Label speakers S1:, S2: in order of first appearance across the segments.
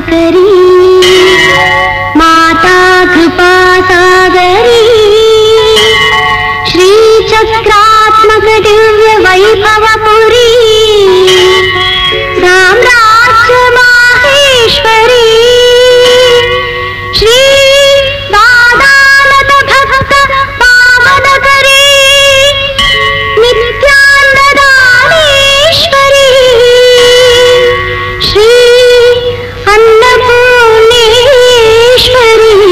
S1: ಕರಿ ಮಾತಾ ಕೃಪಾ ಸಾಗರಿ ಶ್ರೀಚಕ್ರಾತ್ಮಕ ದಿವ್ಯ ವೈಭವ ಪುರಿ ಸಾಮ್ರಾಜ್ಯ ಮಾಹೇಶ್ವರಿ ಶ್ರೀ ದಾದಾನತ ಭಕ್ತ ಪಾವನಕರಿ ನಿತ್ಯಾನ್ನದಾನೇಶ್ವರಿ ಶ್ರೀ ಅನ್ನಪೂರ್ಣೇಶ್ವರಿ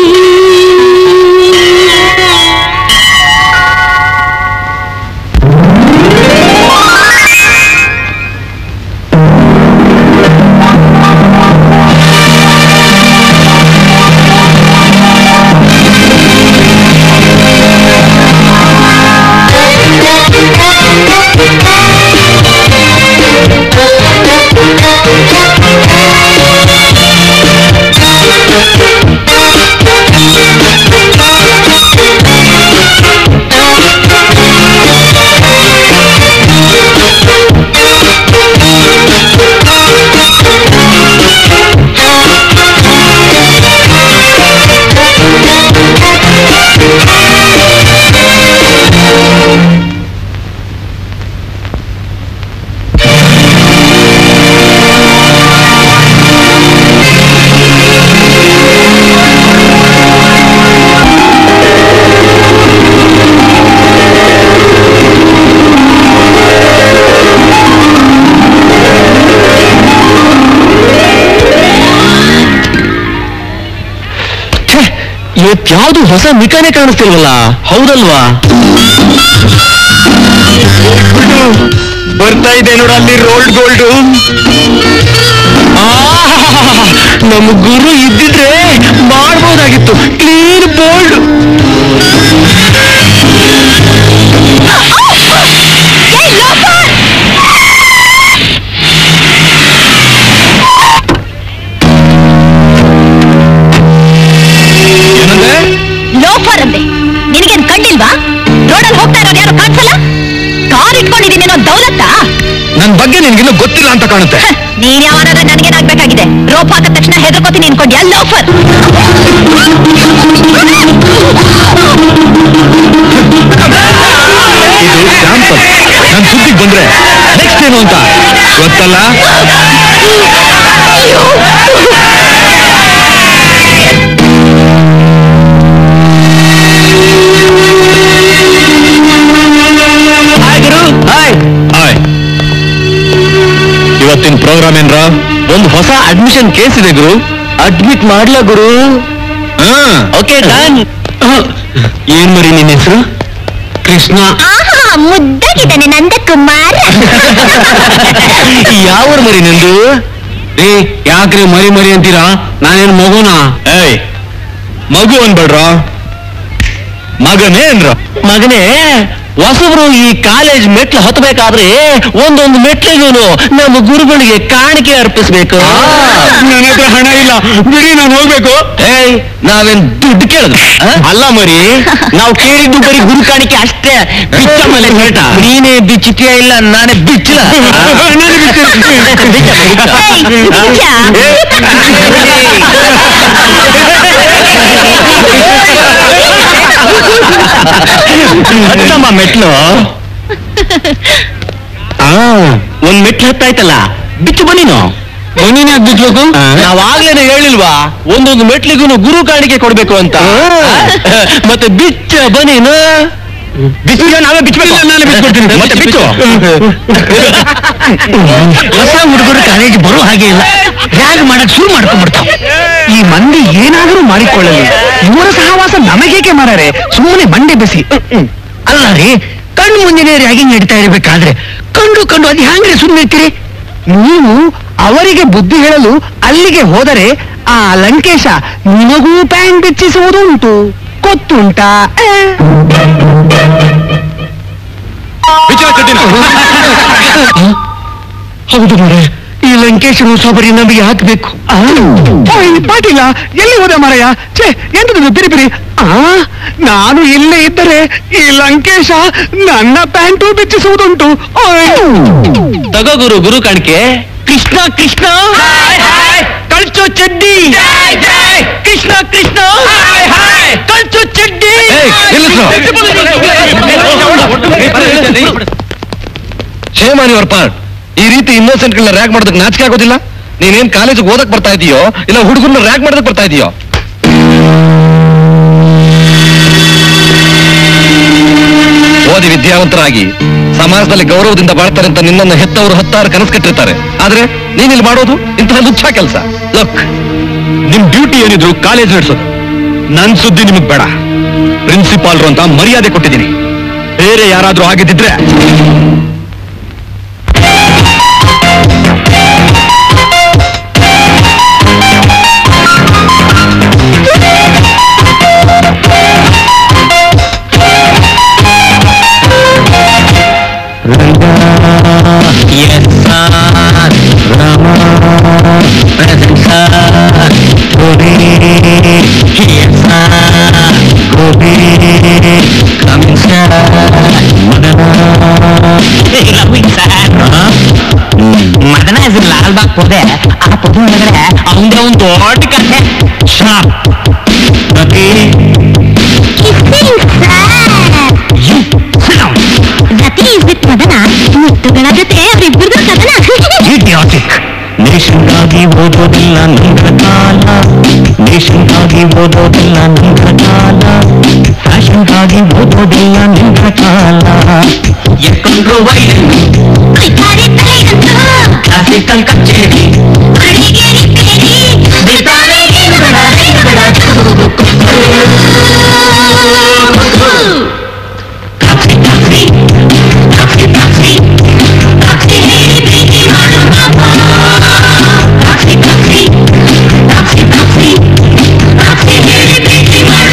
S2: ಇವತ್ಯಾವ್ದು ಹೊಸ ಮಿಕಾನೆ ಕಾಣಿಸ್ತಿಲ್ವಲ್ಲ ಹೌದಲ್ವಾ ಬರ್ತಾ ಇದೆ ನೋಡ ಅಲ್ಲಿ ರೋಲ್ಡ್ ಗೋಲ್ಡ್ ನಮ್ಮ ಗುರು ಇದ್ದಿದ್ರೆ ಮಾಡ್ಬೋದಾಗಿತ್ತು ಕ್ಲೀನ್ ಬೋಲ್ಡ್ ಏನಂದ್ರೆ
S1: ಲೋಫರ್ ಅಂದೆ ನಿನಗೇನ್ ಕಂಡಿಲ್ವಾ ರೋಡಲ್ಲಿ ಹೋಗ್ತಾ ಇರೋರು ಯಾರು ಕಾಣಿಸಲ್ಲ ಕಾರ್ ಇಟ್ಕೊಂಡಿದ್ದೀನಿ ಅನ್ನೋ ದೌಲತ್ತಾ
S2: ನನ್ ಬಗ್ಗೆ ನಿನ್ಗಿನ್ನೂ ಗೊತ್ತಿಲ್ಲ ಅಂತ ಕಾಣುತ್ತೆ
S1: ಹ, ನೀನ್ ಯಾವನಾದ್ರೆ ನನಗೇನಾಗ್ಬೇಕಾಗಿದೆ ರೋಪ್ ಹಾಕಿದ ತಕ್ಷಣ ಹೆದರ್ಕೋತೀನಿ ಅನ್ಕೊಂಡ್ಯಾ ಲೋಫರ್
S2: ಇದು ಸ್ಯಾಂಪಲ್ ನನ್ ಸುದ್ದಿಗೆ ಬಂದ್ರೆ ನೆಕ್ಸ್ಟ್ ಏನು ಅಂತ ಗೊತ್ತಲ್ಲ ಹಾಯ್ ಗುರು ಹಾಯ್ ಹಾಯ್ ಇವತ್ತಿನ ಪ್ರೋಗ್ರಾಮ್ ಏನ್ರ ಒಂದು ಹೊಸ ಅಡ್ಮಿಷನ್ ಕೇಸ್ ಇದೆ ಗುರು ಅಡ್ಮಿಟ್ ಮಾಡ್ಲ ಗುರು ಓಕೆ ಡನ್ ಏನ್ ಮರಿ ನಿನ್ನ ಹೆಸರು ಕೃಷ್ಣ
S1: ಆಹಾ ಮುದ್ದಾಗಿದ್ದಾನೆ ನಂದಕುಮಾರ್
S2: ಯಾವ ಮರಿ ನಿಂದು ಏ ಯಾಕ್ರಿ ಮರಿ ಮರಿ ಅಂತೀರಾ ನಾನೇನ್ ಮಗುನಾ ಏಯ್ ಮಗು ಅನ್ಬೇಡ್ರ ಮಗನೇ ಅಂದ್ರ ಮಗನೇ ಹೊಸಬ್ರು ಈ ಕಾಲೇಜ್ ಮೆಟ್ಲು ಹತ್ತಬೇಕಾದ್ರೆ ಒಂದೊಂದು ಮೆಟ್ಲಿಗೂ ನಮ್ಮ ಗುರುಗಳಿಗೆ ಕಾಣಿಕೆ ಅರ್ಪಿಸ್ಬೇಕು ನನ್ನ ಹತ್ರ ಹಣ ಇಲ್ಲ ಬಿಡಿ ನಾನು ಹೋಗ್ಬೇಕು ಏಯ್ ನಾವೇನ್ ದುಡ್ಡು ಕೇಳಿದ್ವಿ ಅಲ್ಲ ಮರಿ ನಾವು ಕೇಳಿದ್ದು ಬರೀ ಗುರು ಕಾಣಿಕೆ ಅಷ್ಟೇ ಬಿಚ್ಚ ಮೇಲೆ ಹೇಳ್ತಾ ನೀನೇ ಬಿಚ್ಚಿತೀಯ ಇಲ್ಲ ನಾನೇ ಬಿಚ್ಚಿಲ್ಲ ಹತ್ತಮ್ಮ ಮೆಟ್ಲು ಆ ಒಂದ್ ಮೆಟ್ಲು ಹತ್ತಾಯ್ತಲ್ಲ ಬಿಚ್ಚು ಬನ್ನಿನು ಬನ್ನಿನ ಬಿಚ್ಚಬೇಕು ನಾವಾಗ್ಲೇನೆ ಹೇಳಿಲ್ವಾ ಒಂದೊಂದು ಮೆಟ್ಲಿಗೂ ಗುರು ಕಾಣಿಕೆ ಕೊಡ್ಬೇಕು ಅಂತ ಮತ್ತೆ ಬಿಚ್ಚ ಬನ್ನಿನು ಬಿಚ್ಚ ನಾವೇ ಬಿಚ್ಚಬೇಕು ನಾನೇ ಬಿಚ್ಕೊಡ್ತೀನಿ ಮತ್ತೆ ಬಿಚ್ಚು ಹೊಸ ಹುಡುಗರು ಕಾಲೇಜ್ ಬರೋ ಹಾಗೆ ಇಲ್ಲ ರ್ಯಾಗ್ ಮಾಡಕ್ ಶುರು ಮಾಡ್ಕೊಂಡ್ಬಿಡ್ತಾವ ಈ ಮಂದಿ ಏನಾದರೂ ಮಾಡಿಕೊಳ್ಳಲಿ ಇವರ ಸಹವಾಸ ನಮಗೇಕೆ ಮಾರಾರೆ ಸುಮ್ಮನೆ ಬಂಡೆ ಬೆಸಿ ಅಲ್ಲ ರೀ ಕಣ್ಣು ಮುಂದೆನೆ ರ್ಯಾಗಿಂಗ್ ನಡೀತಾ ಇರಬೇಕಾದ್ರೆ ಕಂಡು ಕಂಡು ಅದು ಹ್ಯಾಂಗ್ರೆ ಸುಮ್ಮನೆ ಇರ್ತೀರಿ ನೀವು ಅವರಿಗೆ ಬುದ್ಧಿ ಹೇಳಲು ಅಲ್ಲಿಗೆ ಹೋದರೆ ಆ ಲಂಕೇಶ ನಿಮಗೂ ಪ್ಯಾಂಟ್ ಬಿಚ್ಚಿಸುವುದು ಉಂಟು ಗೊತ್ತುಂಟಾ ಹೌದು ಮಾರೆ ಈ ಲಂಕೇಶನು ಸೊಬರಿ ನಮಗೆ ಹಾಕ್ಬೇಕು ಪಾಟಿಲ್ಲ ಎಲ್ಲಿ ಹೋದ ಮಾರಯ್ಯ ಛೇ ಎಂತದ್ದು ಬಿರಿ ಬಿರಿ ಆ ನಾನು ಇಲ್ಲೇ ಇದ್ದರೆ ಈ ಲಂಕೇಶ ನನ್ನ ಪ್ಯಾಂಟು ಬಿಚ್ಚಿಸುವುದುಂಟು ತಗೋ ಗುರು ಗುರು ಕಾಣಿಕೆ ಕೃಷ್ಣ ಕೃಷ್ಣ ಕಳ್ಚೋ ಚಡ್ಡಿ ಶೇಮಾನ್ ಯುವರ್ ಪಾರ್ಟ್ ಈ ರೀತಿ ಇನ್ನೋಸೆಂಟ್ ಗಳನ್ನ ರ್ಯಾಕ್ ಮಾಡೋದಕ್ಕೆ ನಾಚಿಕೆ ಆಗೋದಿಲ್ಲ ನೀನೇನ್ ಕಾಲೇಜಿಗೆ ಓದಕ್ ಬರ್ತಾ ಇದೀಯೋ ಇಲ್ಲ ಹುಡುಗರನ್ನ ರ್ಯಾಕ್ ಮಾಡೋದಕ್ಕೆ ಬರ್ತಾ ಇದೀಯೋ ಓದಿ ವಿದ್ಯಾವಂತರಾಗಿ ಸಮಾಜದಲ್ಲಿ ಗೌರವದಿಂದ ಬಾಳ್ತಾರೆ ಅಂತ ನಿನ್ನನ್ನು ಹೆತ್ತವರು ಹತ್ತಾರು ಕನಸು ಕಟ್ಟಿರ್ತಾರೆ ಆದ್ರೆ ನೀನಿಲ್ಲಿ ಮಾಡೋದು ಇಂತಹ ಲುಚ್ಛ ಕೆಲಸ ಲುಕ್ ನಿಮ್ ಡ್ಯೂಟಿ ಏನಿದ್ರು ಕಾಲೇಜ್ ನಡೆಸೋದು ನನ್ ಸುದ್ದಿ ನಿಮಗ್ ಬೇಡ ಪ್ರಿನ್ಸಿಪಾಲ್ರು ಅಂತ ಮರ್ಯಾದೆ ಕೊಟ್ಟಿದ್ದೀನಿ ಬೇರೆ ಯಾರಾದ್ರೂ ಆಗಿದ್ದಿದ್ರೆ
S3: ಮದನ ಹೆಸರು ಲಾಲ್ ಬಾಗ್ ಹೋದೆ ಆ ಪೊದು ಒಳಗಡೆ ಅವಂದೇ ಒಂದು ದೊಡ್ಡ ಕಥೆ
S1: ರತಿ ಇಸ್ ವಿತ್ ಮದನ ಮುತ್ತುಗಳ ಜೊತೆ ಅವರಿಬ್ಬರದು ಕದನ
S3: ನೇಷನ್ಗಾಗಿ ಓದೋದಿಲ್ಲ ನಂತರ ಕಾಲ ನೇಷನ್ಗಾಗಿ ಓದೋದಿಲ್ಲ ನಂತರ ಕಾಲ ಫ್ಯಾಷನ್ಗಾಗಿ ಓದೋದಿಲ್ಲ ನಂತರ ಕಾಲ ಎಕ್ಕೊಂಡ್ರು ವೈಲಿನ್
S1: ಕೈಕಾರಿ ತಲೆಗಂತು
S3: ಕ್ಲಾಸಿಕಲ್ ಕಚೇರಿ
S1: ಅಡಿಗೆ ರಿಪೇರಿ ಬಿಡ್ತಾರೆ ರೇಣುಗಳ ರೇಣುಗಳ
S3: coffee coffee coffee coffee
S1: coffee ಹೇಳಿ ಪ್ರೀತಿ ಮಾಡು
S3: coffee coffee coffee coffee
S1: coffee ಹೇಳಿ ಪ್ರೀತಿ ಮಾಡು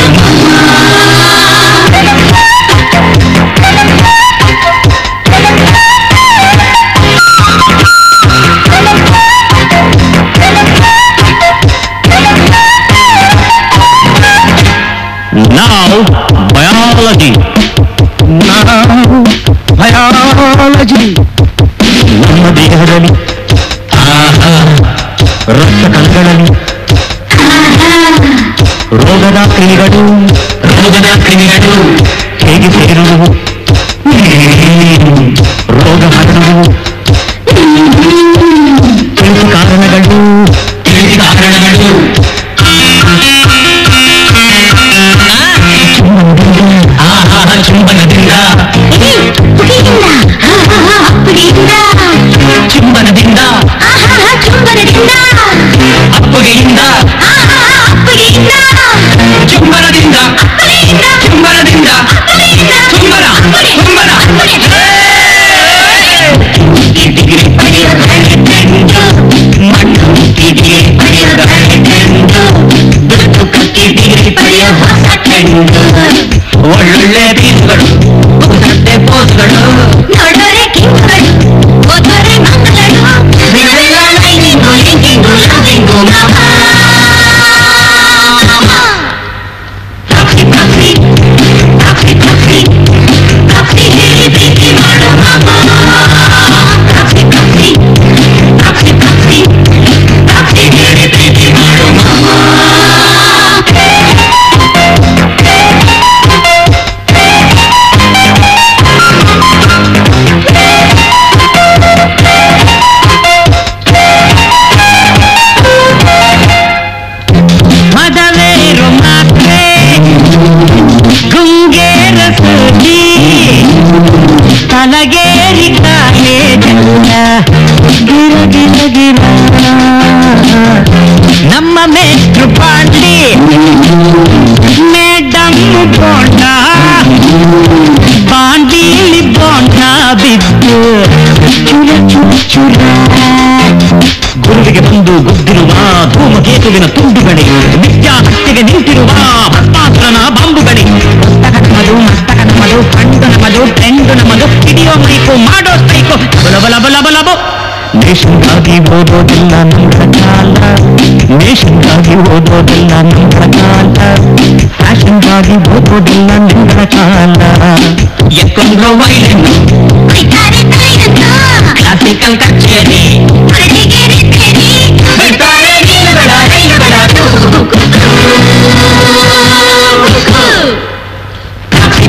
S3: Now, biology. Now, biology. ನಮ್ಮ ದೇಹದಲ್ಲಿ ಆಹಾ, ರಕ್ತ ಕಣಗಳಲ್ಲಿ ರೋಗದ ಕ್ರಿಮಿಗಳು ರೋಗದ ಕ್ರಿಮಿಗಳು ಹೇಗೆ ಸೇರುವುದು ರೋಗ ಹರಡುವುದು ತಿಳಿಸಿ ಕಾರಣಗಳು ತಿಳಿಸಿ ಕಾರಣಗಳು ಆಹಾ ಚುಂಬನದಿಂದ
S1: ಪುಡಿಯಿಂದ ಪುಡಿಯಿಂದ
S3: ಚುಂಬನದಿಂದ
S1: ಆಹಾ ಚುಂಬನದಿಂದ
S3: ಅಪ್ಪಗೆಯಿಂದ
S1: ಅಪ್ಪಗೆಯಿಂದ
S3: ಚುಂಬನದಿಂದ
S1: ಅಪ್ಪಗೆಯಿಂದ
S3: ಚುಂಬನದಿಂದ
S1: ಅಪ್ಪಗೆಯಿಂದ
S3: ಚುಂಬನ ಚುಂಬನ ಡಿಗ್ರಿ ಪಡೆಯೋದು ಮಣ್ಣು ಡಿಗ್ರಿ ಪಡೆಯೋದು ದುಡ್ಡು ಕಟ್ಟಿ ಡಿಗ್ರಿ ಪಡೆಯೋ ಹೊಸ ಟ್ರೆಂಡ್ ಒಳ್ಳೊಳ್ಳೆ ಬೀಸ್ಗಳು ಉದಟ್ಟೆ ಪೋಸ್ಗಳು
S1: ನೋಡೋರೆ ಕಿಂಗ್ಗಳು ಓದೋರೆ ಮಂಗಗಳು ಬಿಡಲ್ಲ lining linking loving
S3: coffee coffee coffee coffee coffee ಹೇಳಿ ಪ್ರೀತಿ ಮಾಡೋ ಮಾಮ coffee coffee coffee coffee coffee ಹೇಳಿ ಪ್ರೀತಿ ಮಾಡೋ ಮಾಮ ಮದವೇರು ಮಾತ್ರೆ ಗುಂಗೇರ ಸೂಜಿ ತಲಗೇರಿ ಕಾಲೇಜಲ್ಲ ಗಿರ ಗಿರ ಗಿರ ನಮ್ಮ ಮೇಷ್ಟ್ರು ಪಾಂಡಿ ಮೇಡಮ್ ಬೋಂಡ ಬಾಂಡೀಲಿ ಬೋಂಡ ಬಿದ್ದು ಚುರ ಚುರ ಚುರ ಗುರುವಿಗೆ ಬಂದು ಗುದ್ದಿರುವ ಧೂಮಕೇತುವಿನ ತುಂಡುಗಣಿ ನಿತ್ಯ ಹತ್ಯೆಗೆ ನಿಂತಿರುವ ಭಸ್ಮಾಸುರನ ಬಾಂಬುಗಣಿ ಪುಸ್ತಕ ನಮ್ಮದು ಮಸ್ತಕ ನಮ್ಮದು ಫಂಡು ನಮ್ಮದು ಟ್ರೆಂಡು ನಮ್ಮದು ಹಿಡಿಯೋ ಮೈಕು ಮಾಡೋ ಸ್ಟ್ರೈಕು ಬಲ ಬಲ ಬಲ ಬಲ ಬೋ ನೇಷನ್ಗಾಗಿ ಓದೋದಿಲ್ಲ ನಮ್ಮ ಕಾಲ ನೇಷನ್ಗಾಗಿ ಓದೋದಿಲ್ಲ ನಮ್ಮ ಕಾಲ ಫ್ಯಾಷನ್ಗಾಗಿ ಓದೋದಿಲ್ಲ ನಿಮ್ಮ ಕಾಲ ಎಕ್ಕೊಂಡ್ರು ವೈಲಿನ್
S1: ಕೈಕಾರಿ ತಲೆಗಂತು
S3: ಕ್ಲಾಸಿಕಲ್ ಕಚೇರಿ
S1: ಅಡಿಗೆ ರಿಪೇರಿ
S3: ಬಿಡ್ತಾರೆ ರೈಲುಗಳ ರೈಲುಗಳ ಕಾಫಿ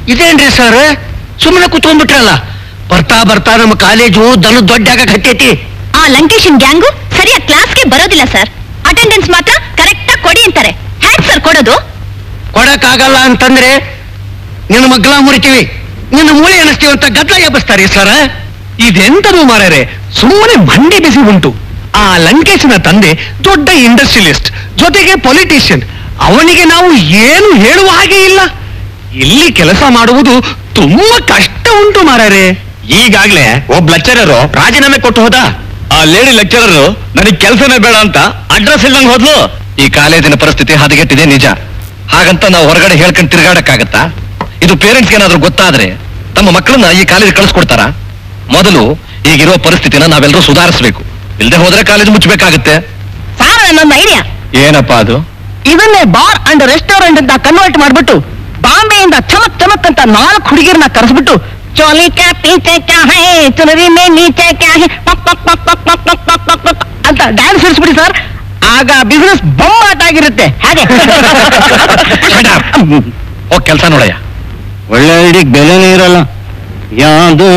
S4: ಇದೇನ್ರಿ ಸರ್ ಸುಮ್ಮನೆ ಕುತ್ಕೊಂಡ್ಬಿಟ್ರಲ್ಲ ಬರ್ತಾ ಬರ್ತಾ ನಮ್ಮ ಕಾಲೇಜು ದನ ದೊಡ್ಡ ಹತ್ತೈತಿ
S1: ಆ ಲಂಕೇಶನ್ ಗ್ಯಾಂಗು ಸರಿಯಾಗಿ ಕ್ಲಾಸ್ಗೆ ಬರೋದಿಲ್ಲ ಸರ್ ಅಟೆಂಡೆನ್ಸ್ ಮಾತ್ರ ಕರೆಕ್ಟ್ ಆಗಿ ಕೊಡಿ ಅಂತಾರೆ ಹ್ಯಾಕ್ ಸರ್ ಕೊಡೋದು
S4: ಕೊಡಕ್ಕಾಗಲ್ಲ ಅಂತಂದ್ರೆ ನಿನ್ನ ಮಗ್ಲ ಮುರಿತೀವಿ ನಿನ್ನ ಮೂಳೆ ಅನಿಸ್ತೀವಿ ಅಂತ ಗದ್ದಲ ಎಬ್ಬಿಸ್ತಾರೆ ಸರ್
S2: ಇದೆಂತದು ಮಾರ್ಯಾರೆ ಸುಮ್ಮನೆ ಮಂಡಿ ಬಿಸಿ ಉಂಟು ಆ ಲಂಕೇಶನ ತಂದೆ ದೊಡ್ಡ ಇಂಡಸ್ಟ್ರಿಯಲಿಸ್ಟ್ ಜೊತೆಗೆ ಪೊಲಿಟಿಷಿಯನ್ ಅವನಿಗೆ ನಾವು ಏನು ಹೇಳುವ ಹಾಗೆ ಇಲ್ಲ ಇಲ್ಲಿ ಕೆಲಸ ಮಾಡುವುದು ತುಂಬಾ ಕಷ್ಟ ಉಂಟು ಮಾರ್ಯಾರೆ ಈಗಾಗ್ಲೇ ಒಬ್ಬ ಲೆಕ್ಚರರು ರಾಜೀನಾಮೆ ಕೊಟ್ಟು ಹೋದ ಆ ಲೇಡಿ ಲೆಕ್ಚರರು ನನಗೆ ಕೆಲಸನೇ ಬೇಡ ಅಂತ ಅಡ್ರೆಸ್ ಇಲ್ದಂಗ್ ಹೋದ್ಲು ಈ ಕಾಲೇಜಿನ ಪರಿಸ್ಥಿತಿ ಹದಗೆಟ್ಟಿದೆ ನಿಜ ಹಾಗಂತ ನಾವು ಹೊರಗಡೆ ಹೇಳ್ಕೊಂಡು ತಿರುಗಾಡಕ್ಕಾಗತ್ತಾ ಇದು ಪೇರೆಂಟ್ಸ್ ಏನಾದ್ರೂ ಗೊತ್ತಾದ್ರೆ ತಮ್ಮ ಮಕ್ಕಳನ್ನ ಈ ಕಾಲೇಜ್ ಕಳಿಸ್ಕೊಡ್ತಾರ ಮೊದಲು ಈಗಿರುವ ಪರಿಸ್ಥಿತಿನ ನಾವೆಲ್ಲರೂ ಸುಧಾರಿಸಬೇಕು ಇಲ್ಲದೆ ಹೋದ್ರೆ ಕಾಲೇಜ್ ಮುಚ್ಚಬೇಕಾಗುತ್ತೆ
S1: ಸಾರ್ ನನ್ನೊಂದು ಐಡಿಯಾ
S2: ಏನಪ್ಪ ಅದು
S4: ಇದನ್ನೇ ಬಾರ್ ಅಂಡ್ ರೆಸ್ಟೋರೆಂಟ್ ಅಂತ ಕನ್ವರ್ಟ್ ಮಾಡ್ಬಿಟ್ಟು ಬಾಂಬೆಯಿಂದ ಚಮಕ್ ಚಮಕ್ ಅಂತ ನಾಲ್ಕು ಹುಡುಗಿರ್ನ ಕರೆಸ್ಬಿಟ್ಟು ಚೋಲಿ ಕ್ಯಾ ಪೀಚೆ ಕ್ಯಾ ಹೇ ಚುನರಿ ಮೇ ನೀಚೆ ಕ್ಯಾ ಹೇ ಪಕ್ ಪಕ್ ಪಕ್ ಪಕ್ ಪಕ್ ಪಕ್ ಪಕ್ ಪಕ್ ಪಕ್ ಅಂತ ಡ್ಯಾನ್ಸ್ ಇರಿಸ್ಬಿಡಿ ಸರ್ ಆಗ ಬಿಸ್ನೆಸ್ ಬೊಂಬಾಟ್ ಆಗಿರುತ್ತೆ ಹಾಗೆ
S2: ಹೋಗ್ ಕೆಲಸ ನೋಡಯ್ಯ
S4: ಒಳ್ಳೆ ಐಡಿಗೆ ಬೆಲೆನೇ ಇರಲ್ಲ ಯಾವುದು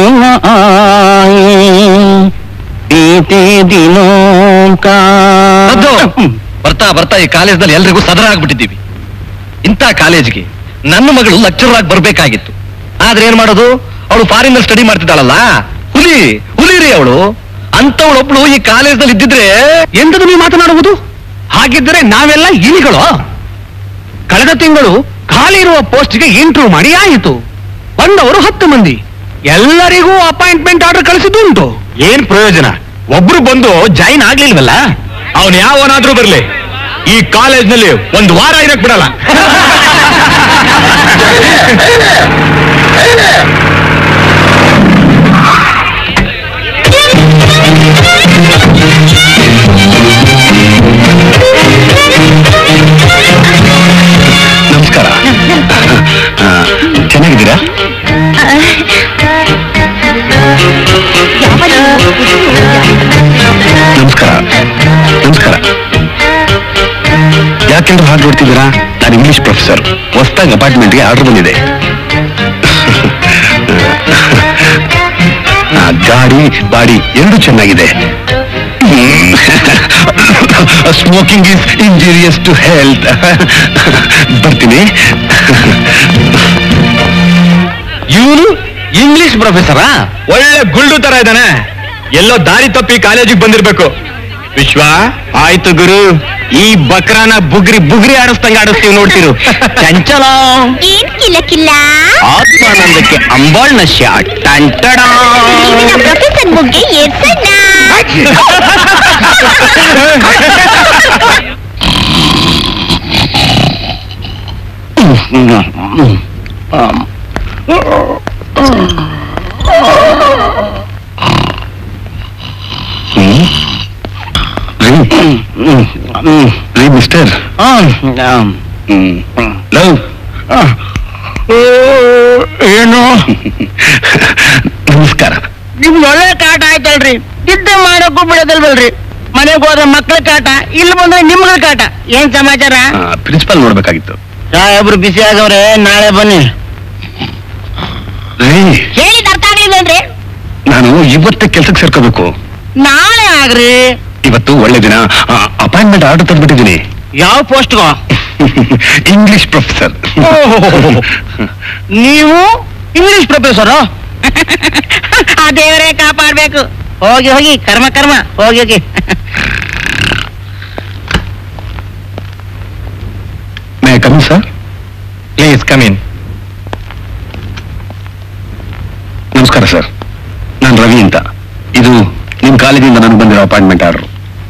S2: ಹೌದು. ಬರ್ತಾ ಬರ್ತಾ ಈ ಕಾಲೇಜ್ನಲ್ಲಿ ಎಲ್ರಿಗೂ ಸದರ ಆಗ್ಬಿಟ್ಟಿದ್ದೀವಿ ಇಂಥ ಕಾಲೇಜ್ಗೆ ನನ್ನ ಮಗಳು ಲೆಕ್ಚರರ್ ಆಗಿ ಬರ್ಬೇಕಾಗಿತ್ತು ಆದ್ರೆ ಏನ್ ಮಾಡೋದು ಅವಳು ಫಾರಿನ್ ಸ್ಟಡಿ ಮಾಡ್ತಿದ್ದಾಳಲ್ಲ ಹುಲಿ ಹುಲಿ ರೀ ಅವಳು ಅಂತವಳೊಬ್ಳು ಈ ಕಾಲೇಜ್ನಲ್ಲಿ ಇದ್ದಿದ್ರೆ ಎಂತದು ನೀವು ಮಾತನಾಡುವುದು ಹಾಗಿದ್ದರೆ ನಾವೆಲ್ಲ ಇಲಿಗಳು ಕಳೆದ ತಿಂಗಳು ಖಾಲಿ ಇರುವ ಪೋಸ್ಟ್ಗೆ ಇಂಟರ್ವ್ಯೂ ಮಾಡಿ ಆಯಿತು ಬಂದವರು ಹತ್ತು ಮಂದಿ ಎಲ್ಲರಿಗೂ ಅಪಾಯಿಂಟ್ಮೆಂಟ್ ಆರ್ಡರ್ ಕಳಿಸಿದ್ದು ಉಂಟು ಏನ್ ಪ್ರಯೋಜನ ಒಬ್ರು ಬಂದು ಜಾಯಿನ್ ಆಗ್ಲಿಲ್ವಲ್ಲ ಅವನು ಯಾವನಾದ್ರೂ ಬರ್ಲಿ ಈ ಕಾಲೇಜ್ನಲ್ಲಿ ಒಂದು ವಾರ ಇರಕ್ ಬಿಡಲ್ಲ ನಮಸ್ಕಾರ ಚೆನ್ನಾಗಿದ್ದೀರಾ ನಮಸ್ಕಾರ ನಮಸ್ಕಾರ ಯಾಕೆಂದ್ರೆ ಹಾಗೆ ನೋಡ್ತಿದ್ದೀರಾ ನಾನು ಇಂಗ್ಲಿಷ್ ಪ್ರೊಫೆಸರ್ ಹೊಸದಾಗಿ ಅಪಾರ್ಟ್ಮೆಂಟ್ಗೆ ಆರ್ಡರ್ ಬಂದಿದೆ ಆ, ಗಾಡಿ ಬಾಡಿ ಎರಡು ಚೆನ್ನಾಗಿದೆ smoking is injurious to health ಬರ್ತೀನಿ ಇವನು ಇಂಗ್ಲಿಷ್ ಪ್ರೊಫೆಸರಾ ಒಳ್ಳೆ ಗುಲ್ಡು ತರ ಇದ್ದಾನೆ ಎಲ್ಲೋ ದಾರಿ ತಪ್ಪಿ ಕಾಲೇಜಿಗೆ ಬಂದಿರ್ಬೇಕು ವಿಶ್ವ ಆಯ್ತು ಗುರು ಈ ಬಕ್ರಾನ ಬುಗ್ರಿ ಬುಗ್ರಿ ಆಡಿಸ್ದಂಗ ಆಡಿಸ್ತೀವಿ ನೋಡ್ತಿರು ಚಂಚಲ
S1: ಏನ್ ಕಿಲ್ಲ ಕಿಲ್ಲ
S2: ಆತ್ಮಾನಂದಕ್ಕೆ ಅಂಬಾಳ್ನ ಶಾಟ್ ಟಂಟಡ
S1: ಪ್ರೊಫೆಸರ್ ಮುಗ್ಗೆ ಏರ್ಸಣ್ಣ
S2: ರೀ ಮಿಸ್ಟರ್ ಲವ್
S4: ಏನು
S2: ನಮಸ್ಕಾರ
S4: ನಿಮ್ಗೆ ಒಳ್ಳೆ ಕಾಟ ಆಯ್ತಲ್ರಿ ನಿದ್ದೆ ಮಾಡೋಕ್ಕೂ ಬಿಡೋದಲ್ವಲ್ರಿ ಮನೆಗೆ ಹೋದ್ರೆ ಮಕ್ಳ ಕಾಟ ಇಲ್ಲಿ ಬಂದ್ರೆ ನಿಮ್ಗಳ ಕಾಟ ಏನ್ ಸಮಾಚಾರ
S2: ಪ್ರಿನ್ಸಿಪಾಲ್ ನೋಡ್ಬೇಕಾಗಿತ್ತು
S4: ಸಾಹೇಬ್ರು ಬಿಸಿ ಆಗವ್ರೆ ನಾಳೆ ಬನ್ನಿ
S2: ರೀ
S1: ಹೇಳಿದ ಅರ್ಥ ಆಗ್ಲಿಲ್ವೇನ್ರಿ
S2: ನಾನು ಇವತ್ತೇ ಕೆಲ್ಸಕ್ಕೆ ಸೇರ್ಕೋಬೇಕು
S4: ನಾಳೆ ಆಗ್ರಿ
S2: ಇವತ್ತು ಒಳ್ಳೆ ದಿನ ಅಪಾಯಿಂಟ್ಮೆಂಟ್ ಆರ್ಡರ್ ತಂದ್ಬಿಟ್ಟಿದ್ದೀನಿ
S4: ಯಾವ ಪೋಸ್ಟ್ಗೋ
S2: ಇಂಗ್ಲಿಷ್ ಪ್ರೊಫೆಸರ್
S4: ನೀವು ಇಂಗ್ಲಿಷ್ ಪ್ರೊಫೆಸರು ಆ ದೇವರೇ ಕಾಪಾಡ್ಬೇಕು ಹೋಗಿ ಹೋಗಿ ಕರ್ಮ ಕರ್ಮ ಹೋಗಿ ಹೋಗಿ
S2: may come sir please come in ನಮಸ್ಕಾರ ಸರ್ ನಾನು ರವಿ ಅಂತ ಇದು ನಿಮ್ಮ ಕಾಲೇಜಿಂದ ನನಗೆ ಬಂದಿರೋ ಅಪಾಯಿಂಟ್ಮೆಂಟ್ ಆರ್ಡರ್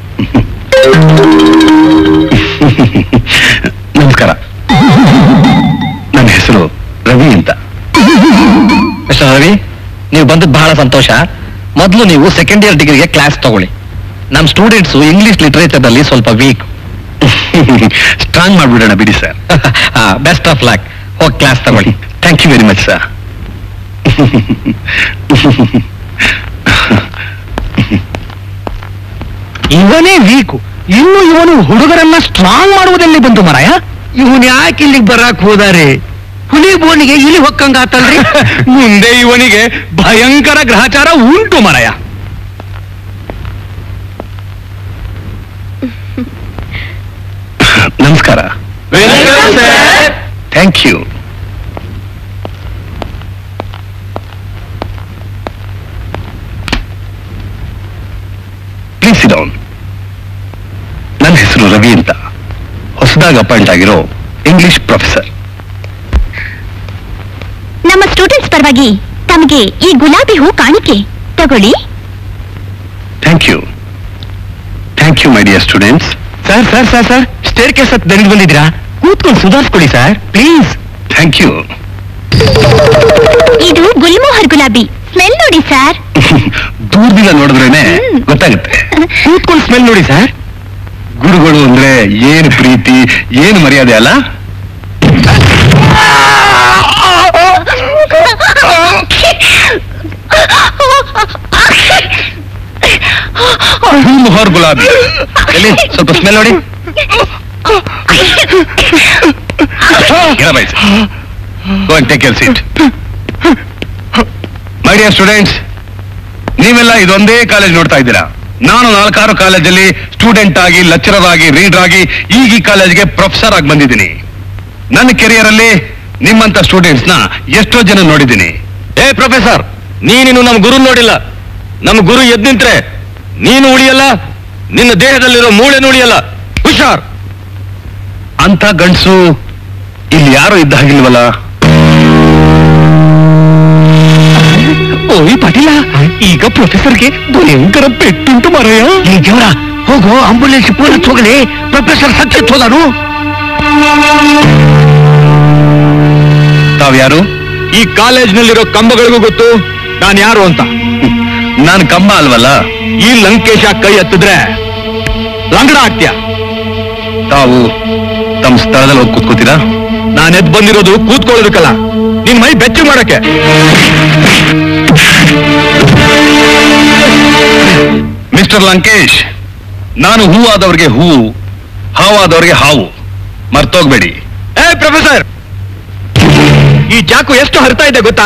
S2: ನಮಸ್ಕಾರ ನನ್ನ ಹೆಸರು ರವಿ ಅಂತ ಮಿಸ್ಟರ್ ರವಿ ನೀವು ಬಂದದ್ದು ಬಹಳ ಸಂತೋಷ ಮೊದಲು ನೀವು ಸೆಕೆಂಡ್ ಇಯರ್ ಡಿಗ್ರಿಗೆ ಕ್ಲಾಸ್ ತಗೊಳ್ಳಿ ನಮ್ಮ ಸ್ಟೂಡೆಂಟ್ಸ್ ಇಂಗ್ಲಿಷ್ ಲಿಟರೇಚರ್ನಲ್ಲಿ ಸ್ವಲ್ಪ ವೀಕ್ ಸ್ಟ್ರಾಂಗ್ ಮಾಡ್ಬಿಡೋಣ ಬಿಡಿ ಸರ್ ಬೆಸ್ಟ್ ಆಫ್ ಲಕ್ ಹೋಗಿ ಕ್ಲಾಸ್ ತಗೊಳ್ಳಿ thank you very much sir ಇವನೇ ವೀಕು ಇನ್ನು ಇವನು ಹುಡುಗರನ್ನ ಸ್ಟ್ರಾಂಗ್ ಮಾಡುವುದೆಲ್ಲಿ ಬಂತು ಮರಾಯ
S4: ಇವನ್ ಯಾಕೆ ಇಲ್ಲಿಗೆ ಬರಕ್ ಹೋದಾರೆ
S3: ಹುಲಿ ಬೋನಿಗೆ ಇಲಿ ಹೊಕ್ಕಂಗಾತಲ್ರಿ
S2: ಮುಂದೆ ಇವನಿಗೆ ಭಯಂಕರ ಗ್ರಹಚಾರ ಉಂಟು ಮರಯ
S5: ನಮಸ್ಕಾರ ಥ್ಯಾಂಕ್ ಯು ಪ್ಲೀಸ್ ಡೌನ್ ನನ್ನ ಹೆಸರು ರವಿ ಅಂತ ಹೊಸದಾಗಿ ಅಪಾಯಿಂಟ್ ಆಗಿರೋ ಇಂಗ್ಲಿಷ್ ಪ್ರೊಫೆಸರ್
S1: ನಮ್ಮ ಸ್ಟೂಡೆಂಟ್ಸ್ ಪರವಾಗಿ ತಮಗೆ ಈ ಗುಲಾಬಿ ಹೂ ಕಾಣಿಕೆ ತಗೊಳ್ಳಿ
S5: thank you thank you my dear students
S3: sir sir sir sir staircase ಹತ್ತು ದಣಿದು ಬಂದಿದ್ರಾ ಕೂತ್ಕೊಂಡು ಸುಧಾರಿಸ್ಕೊಳ್ಳಿ ಸರ್ ಪ್ಲೀಸ್
S5: ಥ್ಯಾಂಕ್ ಯು
S1: ಇದು ಗುಲ್ಮೋಹರ್ ಗುಲಾಬಿ ಸ್ಮೆಲ್ ನೋಡಿ ಸರ್
S5: ದೂರದಿಂದ ನೋಡಿದ್ರೇನೆ
S1: ಹ್ಮ್.
S5: ಗೊತ್ತಾಗುತ್ತೆ
S3: ಕೂತ್ಕೊಂಡು ಸ್ಮೆಲ್ ನೋಡಿ ಸರ್
S5: ಗುರುಗಳು ಅಂದ್ರೆ ಏನು ಪ್ರೀತಿ ಏನು ಮರ್ಯಾದೆ ಅಲ್ಲ ಮೊಹರ್ ಗುಲಾಬಿ ಎಲ್ಲಿ ಸ್ವಲ್ಪ ಸ್ಮೆಲ್ ನೋಡಿ take your seat my dear students ನೀವೆಲ್ಲ ಇದೊಂದೇ ಕಾಲೇಜ್ ನೋಡ್ತಾ ಇದ್ದೀರಾ ನಾನು ನಾಲ್ಕಾರು ಕಾಲೇಜಲ್ಲಿ ಸ್ಟೂಡೆಂಟ್ ಆಗಿ ಲೆಕ್ಚರರ್ ಆಗಿ ರೀಡರ್ ಆಗಿ ಈಗ ಈ ಕಾಲೇಜ್ಗೆ ಪ್ರೊಫೆಸರ್ ಆಗಿ ಬಂದಿದ್ದೀನಿ ನನ್ನ ಕೆರಿಯರ್ ಅಲ್ಲಿ ನಿಮ್ಮಂತ ಸ್ಟೂಡೆಂಟ್ಸ್ ನ ಎಷ್ಟೋ ಜನ ನೋಡಿದ್ದೀನಿ
S2: ಏ ಪ್ರೊಫೆಸರ್ ನೀನಿನ್ನು ನಮ್ಮ ಗುರು ನೋಡಿಲ್ಲ ನಮ್ಮ ಗುರು ಎದ್ ನಿಂತ್ರೆ ನೀನು ಉಳಿಯಲ್ಲ ನಿನ್ನ ದೇಹದಲ್ಲಿರೋ ಮೂಳೆನೂ ಉಳಿಯಲ್ಲ ಹುಷಾರ್
S5: ಅಂತ ಗಂಡಸು ಇಲ್ಲಿ ಯಾರು ಇದ್ದ ಹಾಗಿಲ್ವಲ್ಲ
S3: ಓಯ್ ಪಾಟೀಲ ಈಗ ಪ್ರೊಫೆಸರ್ಗೆ ಭಯಂಕರ ಪೆಟ್ಟುಂಟು ಮರಯ ಈ ದೇವ್ರ ಹೋಗೋ ಆಂಬುಲೆನ್ಸ್ ಪೊಲೀಸ್ ಹೋಗಲಿ ಪ್ರೊಫೆಸರ್ ಸತ್ಯತ್ ಹೋದಾನು
S5: ತಾವ್ಯಾರು
S2: ಈ ಕಾಲೇಜ್ನಲ್ಲಿರೋ ಕಂಬಗಳಿಗೂ ಗೊತ್ತು ನಾನು ಯಾರು ಅಂತ
S5: ನಾನು ಕಂಬ ಅಲ್ವಲ್ಲ
S2: ಈ ಲಂಕೇಶ ಕೈ ಎತ್ತಿದ್ರೆ ಲಂಗಡ ಆಗ್ತೀಯ
S5: ತಾವು ತಮ್ಮ ಸ್ಥಳದಲ್ಲಿ ಹೋಗಿ ಕೂತ್ಕೋತೀರಾ
S2: ನಾನು ಎದ್ ಬಂದಿರೋದು ಕೂತ್ಕೊಳ್ಳೋದಕ್ಕಲ್ಲ ನಿನ್ ಮೈ ಬೆಚ್ಚು ಮಾಡಕ್ಕೆ
S5: ಮಿಸ್ಟರ್ ಲಂಕೇಶ್ ನಾನು ಹೂವಾದವ್ರಿಗೆ ಹೂವು ಹಾವಾದವ್ರಿಗೆ ಹಾವು ಮರ್ತೋಗ್ಬೇಡಿ
S2: ಏ ಪ್ರೊಫೆಸರ್ ಈ ಚಾಕು ಎಷ್ಟು ಹರಿತಾ ಇದೆ ಗೊತ್ತಾ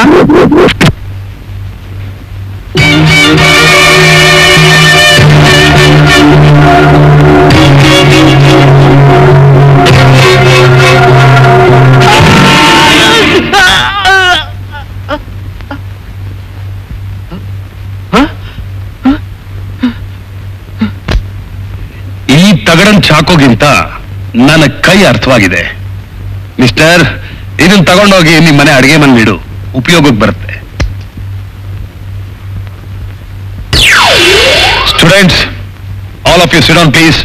S5: ಈ ತಗಡನ್ ಚಾಕೋಗಿಂತ ನನ್ನ ಕೈ ಅರ್ಥವಾಗಿದೆ ಮಿಸ್ಟರ್ ಇದನ್ನ ತಗೊಂಡೋಗಿ ನಿಮ್ಮ ಮನೆ ಅಡಿಗೆ ಮನೆ ಇಡು ಉಪಯೋಗಕ್ಕೆ ಬರುತ್ತೆ students all of you sit down please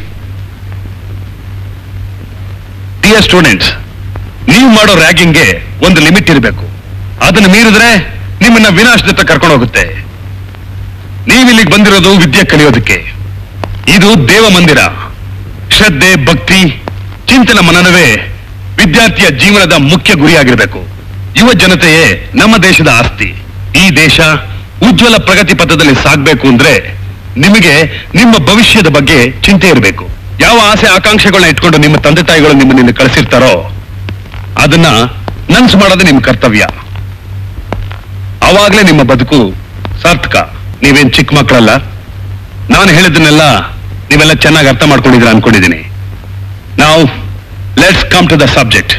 S5: dear students ನೀವು ಮಾಡೋ ರ್ಯಾಗಿಂಗ್ಗೆ ಒಂದು ಲಿಮಿಟ್ ಇರಬೇಕು ಅದನ್ನು ಮೀರಿದ್ರೆ ನಿಮ್ಮನ್ನ ವಿನಾಶದತ್ತ ಕರ್ಕೊಂಡು ಹೋಗುತ್ತೆ ನೀವಿಲ್ಲಿಗೆ ಬಂದಿರೋದು ವಿದ್ಯೆ ಕಲಿಯೋದಕ್ಕೆ ಇದು ದೇವ ಮಂದಿರ ಶ್ರದ್ಧೆ ಭಕ್ತಿ ಚಿಂತನ ಮನನವೇ ವಿದ್ಯಾರ್ಥಿಯ ಜೀವನದ ಮುಖ್ಯ ಗುರಿಯಾಗಿರಬೇಕು ಯುವ ಜನತೆಯೇ ನಮ್ಮ ದೇಶದ ಆಸ್ತಿ ಈ ದೇಶ ಉಜ್ವಲ ಪ್ರಗತಿ ಪಥದಲ್ಲಿ ಸಾಗಬೇಕು ಅಂದ್ರೆ ನಿಮಗೆ ನಿಮ್ಮ ಭವಿಷ್ಯದ ಬಗ್ಗೆ ಚಿಂತೆ ಇರಬೇಕು ಯಾವ ಆಸೆ ಆಕಾಂಕ್ಷೆಗಳನ್ನ ಇಟ್ಕೊಂಡು ನಿಮ್ಮ ತಂದೆ ತಾಯಿಗಳು ನಿಮ್ಮನ್ನ ಕಳಿಸಿರ್ತಾರೋ ಅದನ್ನ ನನ್ಸು ಮಾಡೋದು ನಿಮ್ಮ ಕರ್ತವ್ಯ ಅವಾಗ್ಲೇ ನಿಮ್ಮ ಬದುಕು ಸಾರ್ಥಕ ನೀವೇನ್ ಚಿಕ್ಕ ಮಕ್ಕಳಲ್ಲ ನಾನು ಹೇಳಿದ್ದನ್ನೆಲ್ಲ ನೀವೆಲ್ಲ ಚೆನ್ನಾಗಿ ಅರ್ಥ ಮಾಡ್ಕೊಂಡಿದ್ದೀರಾ ಅನ್ಕೊಂಡಿದ್ದೀನಿ ನಾವು let's come to the subject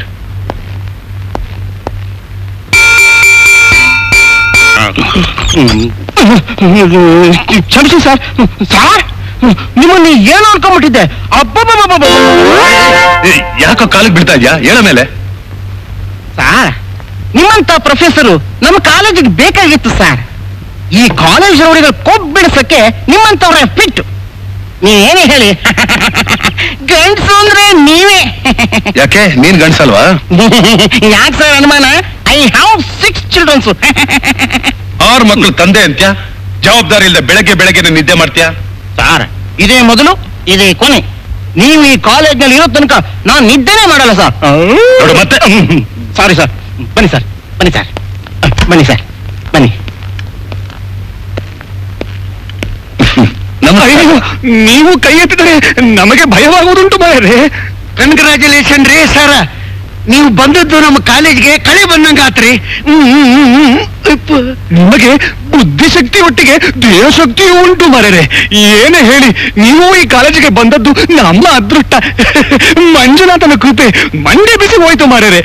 S4: ಕ್ಷಮಿಸಿ ಸರ್ ಸರ್ ನಿಮ್ಮನ್ನ ಏನು ಅನ್ಕೊಂಡ್ಬಿಟ್ಟಿದ್ದೆ ಅಬ್ಬಬ್ಬಬ್ಬಬ್ಬ
S5: ಯಾಕೋ ಕಾಲಿಗೆ ಬೀಳ್ತಾ ಇದ್ಯಾ ಹೇಳ ಮೇಲೆ
S4: ಸರ್ ನಿಮ್ಮಂತ ಪ್ರೊಫೆಸರು ನಮ್ಮ ಕಾಲೇಜಿಗೆ ಬೇಕಾಗಿತ್ತು ಸರ್ ಈ ಕಾಲೇಜ್ ರೌಡಿಗಳು ಕೊಬ್ಬಿಡಿಸಕ್ಕೆ ನಿಮ್ಮಂತವ್ರೆ ಫಿಟ್ ನೀವೇನೇ ಹೇಳಿ ಗಂಡ್ಸು ಅಂದ್ರೆ ನೀವೇ
S5: ಯಾಕೆ ನೀನ್ ಗಂಡ್ಸಲ್ವಾ
S4: ಯಾಕೆ ಸರ್ ಅನುಮಾನ ಐ ಹ್ಯಾವ್ ಸಿಕ್ಸ್ ಚಿಲ್ಡ್ರನ್ಸ್
S5: ಆರು ಮಕ್ಕಳು ತಂದೆ ಅಂತ್ಯ ಜವಾಬ್ದಾರಿ ಇಲ್ಲದೆ ಬೆಳಗ್ಗೆ ಬೆಳಗ್ಗೆ ನಿದ್ದೆ ಮಾಡ್ತೀಯಾ
S4: ಸರ್ ಇದೇ ಮೊದಲು ಇದೇ ಕೊನೆ ನೀವು ಈ ಕಾಲೇಜ್ನಲ್ಲಿ ಇರೋ ತನಕ ನಾನು ನಿದ್ದೆನೇ ಮಾಡಲ್ಲ ಸರ್
S5: ನೋಡು ಮತ್ತೆ
S4: ಸಾರಿ ಸರ್ ಬನ್ನಿ ಸರ್ ಬನ್ನಿ ಸರ್ ಬನ್ನಿ ಸರ್ ಬನ್ನಿ
S5: ನಮ್ಮ
S2: ನೀವು ಕೈ ಎತ್ತಿದರೆ ನಮಗೆ ಭಯವಾಗುವುದುಂಟು ಮಾರೇ
S4: ಕಂಗ್ರ್ಯಾಚುಲೇಷನ್ ರೀ ಸರ್
S2: ನೀವು ಬಂದದ್ದು ನಮ್ಮ ಕಾಲೇಜ್ಗೆ ಕಳೆ ಬಂದಂಗ ಆತ್ರಿ ಹ್ಮ್, ಹ್ಮ್, ಹ್ಮ್, ಹ್ಮ್. ಅಪ್ಪ. ನಿಮಗೆ ಬುದ್ಧಿಶಕ್ತಿ ಒಟ್ಟಿಗೆ ದೇಹಶಕ್ತಿ ಉಂಟು ಮರರೆ ಏನೇ ಹೇಳಿ ನೀವು ಈ ಕಾಲೇಜಿಗೆ ಬಂದದ್ದು ನಮ್ಮ ಅದೃಷ್ಟ ಮಂಜುನಾಥನ ಕೃಪೆ ಮಂಡೆ ಬಿಸಿ ಹೋಯ್ತು ಮಾರರೆ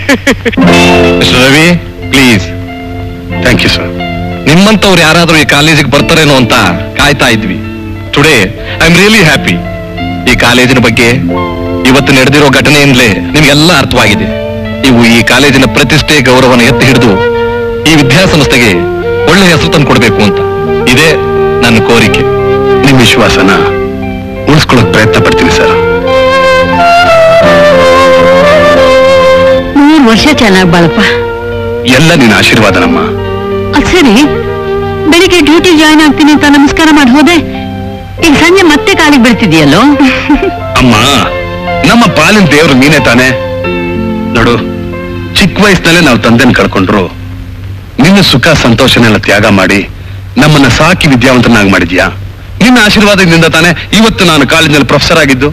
S5: Ravi please thank you sir ನಿಮ್ಮಂತವ್ರು ಯಾರಾದ್ರೂ ಈ ಕಾಲೇಜಿಗೆ ಬರ್ತಾರೇನೋ ಅಂತ ಕಾಯ್ತಾ ಇದ್ವಿ today I am really happy ಈ ಕಾಲೇಜಿನ ಬಗ್ಗೆ ಇವತ್ತು ನಡೆದಿರೋ ಘಟನೆಯಿಂದಲೇ ನಿಮ್ಗೆಲ್ಲ ಅರ್ಥವಾಗಿದೆ ನೀವು ಈ ಕಾಲೇಜಿನ ಪ್ರತಿಷ್ಠೆ ಗೌರವನ ಎತ್ತಿ ಹಿಡಿದು ಈ ವಿದ್ಯಾಸಂಸ್ಥೆಗೆ ಒಳ್ಳೆ ಹೆಸರು ತಂದು ಕೊಡಬೇಕು ಅಂತ ಇದೇ ನನ್ನ ಕೋರಿಕೆ ನಿಮ್ ವಿಶ್ವಾಸನ ಉಳಿಸ್ಕೊಳ್ಳೋಕೆ ಪ್ರಯತ್ನ ಪಡ್ತೀನಿ ಸರ್
S1: ಮೂರ್ ವರ್ಷ ಚೆನ್ನಾಗ್ ಬಾಳಪ್ಪ
S5: ಎಲ್ಲ ನಿನ್ನ ಆಶೀರ್ವಾದನಮ್ಮ
S1: ಅದ್ ಸರಿ ಬೆಳಿಗ್ಗೆ ಡ್ಯೂಟಿ ಜಾಯ್ನ್ ಆಗ್ತೀನಿ ಅಂತ ನಮಸ್ಕಾರ ಮಾಡಿ ಹೋದೆ ಈಗ ಸಂಜೆ ಮತ್ತೆ ಕಾಲಿಗೆ ಬೀಳ್ತಿದ್ಯಲ್ಲೋ
S5: ಅಮ್ಮ ನಮ್ಮ ಪಾಲಿನ ದೇವರು ನೀನೇ ತಾನೆ ನೋಡು ಚಿಕ್ಕ ವಯಸ್ಸಿನಲ್ಲೇ ನಾವು ತಂದೆನ ಕಳ್ಕೊಂಡ್ರು ನಿನ್ನ ಸುಖ ಸಂತೋಷನೆಲ್ಲ ತ್ಯಾಗ ಮಾಡಿ ನಮ್ಮನ್ನ ಸಾಕಿ ವಿದ್ಯಾವಂತನಾಗಿ ಮಾಡಿದ್ಯಾ ನಿನ್ನ ಆಶೀರ್ವಾದದಿಂದ ತಾನೆ ಇವತ್ತು ನಾನು ಕಾಲೇಜಿನಲ್ಲಿ ಪ್ರೊಫೆಸರ್ ಆಗಿದ್ದು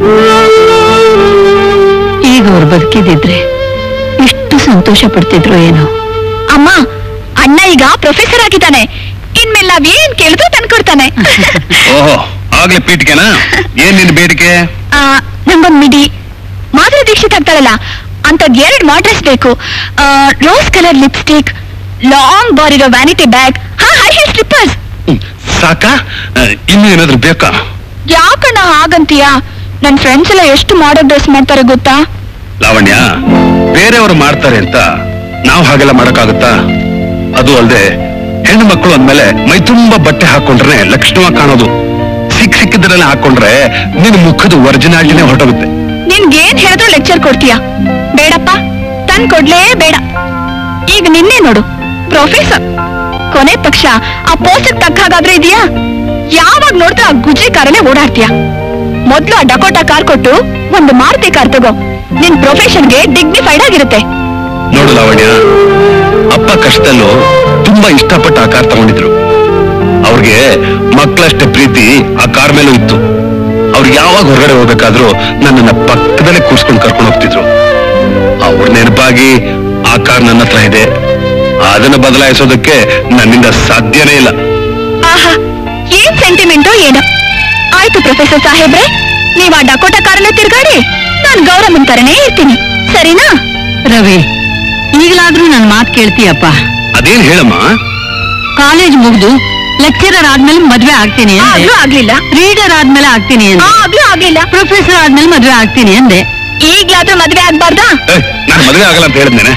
S1: ಈಗ ಅವ್ರು ಬದುಕಿದಿದ್ರೆ ಎಷ್ಟು ಸಂತೋಷ ಪಡ್ತಿದ್ರು ಏನೋ ಅಮ್ಮ ಅಣ್ಣ ಈಗ ಪ್ರೊಫೆಸರ್ ಆಗಿದ್ದಾನೆ ಇನ್ಮೇಲೆ ನಾವ್ ಏನ್ ಕೇಳಿದ್ರು ತಂದ್ಕೊಡ್ತಾನೆ
S5: ಓಹೋ ಆಗ್ಲೇ ಪೀಠಿಕೆನಾ ಏನ್ ನಿನ್ ಬೇಡಿಕೆ
S1: ಆ, ನಂಗೊಂದ್ ಮಿಡಿ ಮಾಧುರಿ ದೀಕ್ಷಿತ್ ಆಗ್ತಾಳಲ್ಲ ಅಂತದ್ ಎರಡ್ ಮಾಡ್ರೆಸ್ ಬೇಕು rose colour lipstick long bar ಇರೋ ವ್ಯಾನಿಟಿ ಬ್ಯಾಗ್ ಹಾ ಹೈ ಹೀಲ್ ಸ್ಲಿಪ್ಪರ್ಸ್
S5: ಹ್ಮ್, ಸಾಕಾ ಆ, ಇನ್ನು ಏನಾದ್ರೂ ಬೇಕಾ
S1: ಯಾಕಣ್ಣ ಹಾಗಂತೀಯ ನನ್ ಫ್ರೆಂಡ್ಸ್ ಎಲ್ಲ ಎಷ್ಟು ಮಾಡೋ ಡ್ರೆಸ್ ಮಾಡ್ತಾರೆ ಗೊತ್ತಾ
S5: ಲಾವಣ್ಯ ಬೇರೆಯವರು ಮಾಡ್ತಾರೆ ಅಂತ ನಾವು ಹಾಗೆಲ್ಲ ಮಾಡಕ್ಕಾಗುತ್ತಾ ಅದು ಅಲ್ಲದೆ ಹೆಣ್ಣು ಮಕ್ಕಳು ಅಂದ್ಮೇಲೆ ಮೈ ತುಂಬಾ ಬಟ್ಟೆ ಹಾಕೊಂಡ್ರೆ ಲಕ್ಷಣವಾಗಿ ಕಾಣೋದು ಸಿಕ್ ಸಿಕ್ಕಿದ್ರಲ್ಲ ಹಾಕೊಂಡ್ರೆ ನಿನ್ ಮುಖದ ಒರಿಜಿನಾಲಿಟಿನೇ ಹೊರಟೋಗುತ್ತೆ
S1: ನಿನ್ಗೇನ್ ಹೇಳಿದ್ರು ಲೆಕ್ಚರ್ ಕೊಡ್ತೀಯ ಬೇಡಪ್ಪ ತನ್ ಕೊಡ್ಲೇ ಬೇಡ ಈಗ ನಿನ್ನೆ ನೋಡು ಪ್ರೊಫೆಸರ್ ಕೊನೆ ಪಕ್ಷ ಆ ಪೋಸ್ಟಕ್ ತಕ್ಕ ಹಾಗಾದ್ರೆ ಇದೆಯಾ ಯಾವಾಗ ನೋಡಿದ್ರೆ ಆ ಗುಜ್ರಿ ಕಾರಲ್ಲೇ ಓಡಾಡ್ತೀಯ ಮೊದ್ಲು ಆ ಡಕೋಟಾ ಕಾರ್ ಕೊಟ್ಟು ಒಂದು ಮಾರುತಿ ಕಾರ್ ತಗೋ ನಿನ್ ಪ್ರೊಫೆಷನ್ಗೆ ಡಿಗ್ನಿಫೈಡ್ ಆಗಿರುತ್ತೆ
S5: ನೋಡು ಲಾವಣ್ಯ ಅಪ್ಪ ಕಷ್ಟದಲ್ಲೂ ತುಂಬಾ ಇಷ್ಟಪಟ್ಟು ಆ ಕಾರ್ ತಗೊಂಡಿದ್ರು ಅವ್ರಿಗೆ ಮಕ್ಕಳಷ್ಟೇ ಪ್ರೀತಿ ಆ ಕಾರ್ ಮೇಲೂ ಇತ್ತು ಅವ್ರು ಯಾವಾಗ ಹೊರಗಡೆ ಹೋಗ್ಬೇಕಾದ್ರೂ ನನ್ನನ್ನ ಪಕ್ಕದಲ್ಲೇ ಕೂರ್ಸ್ಕೊಂಡು ಕರ್ಕೊಂಡು ಹೋಗ್ತಿದ್ರು ಅವ್ರ ನೆನಪಾಗಿ ಆ ಕಾರ್ ನನ್ನ ಹತ್ರ ಇದೆ ಅದನ್ನ ಬದಲಾಯಿಸೋದಕ್ಕೆ ನನ್ನಿಂದ ಸಾಧ್ಯನೇ ಇಲ್ಲ
S1: ಆಹಾ ಏನ್ ಸೆಂಟಿಮೆಂಟೋ ಏನೋ ಆಯ್ತು ಪ್ರೊಫೆಸರ್ ಸಾಹೇಬ್ರೆ ನೀವ್ ಆ ಡಕೋಟಾ ಕಾರಲ್ಲೇ ತಿರ್ಗಾಡಿ ನಾನ್ ಗೌರಮ್ಮನ್ ತರನೇ ಇರ್ತೀನಿ ಸರಿನಾ ರವಿ ಈಗಲಾದ್ರೂ ನನ್ ಮಾತ್ ಕೇಳ್ತೀಯಪ್ಪ
S5: ಅದೇನ್ ಹೇಳಮ್ಮ
S1: ಕಾಲೇಜ್ ಮುಗ್ದು ಲೆಕ್ಚರರ್ ಆದ್ಮೇಲೆ ಮದ್ವೆ ಆಗ್ತೀನಿ ಆಗ್ಲೂ ಆಗ್ಲಿಲ್ಲ ರೀಡರ್ ಆದ್ಮೇಲೆ ಆಗ್ತೀನಿ ಆಗ್ಲೂ ಆಗ್ಲಿಲ್ಲ ಪ್ರೊಫೆಸರ್ ಆದ್ಮೇಲೆ ಮದ್ವೆ ಆಗ್ತೀನಿ ಅಂದೆ ಈಗ್ಲಾದ್ರೂ ಮದ್ವೆ ಆಗ್ಬಾರ್ದಾ
S5: ಏಯ್, ನಾನ್ ಮದುವೆ ಆಗಲ್ಲ ಅಂತ ಹೇಳಿದ್ನೇನೆ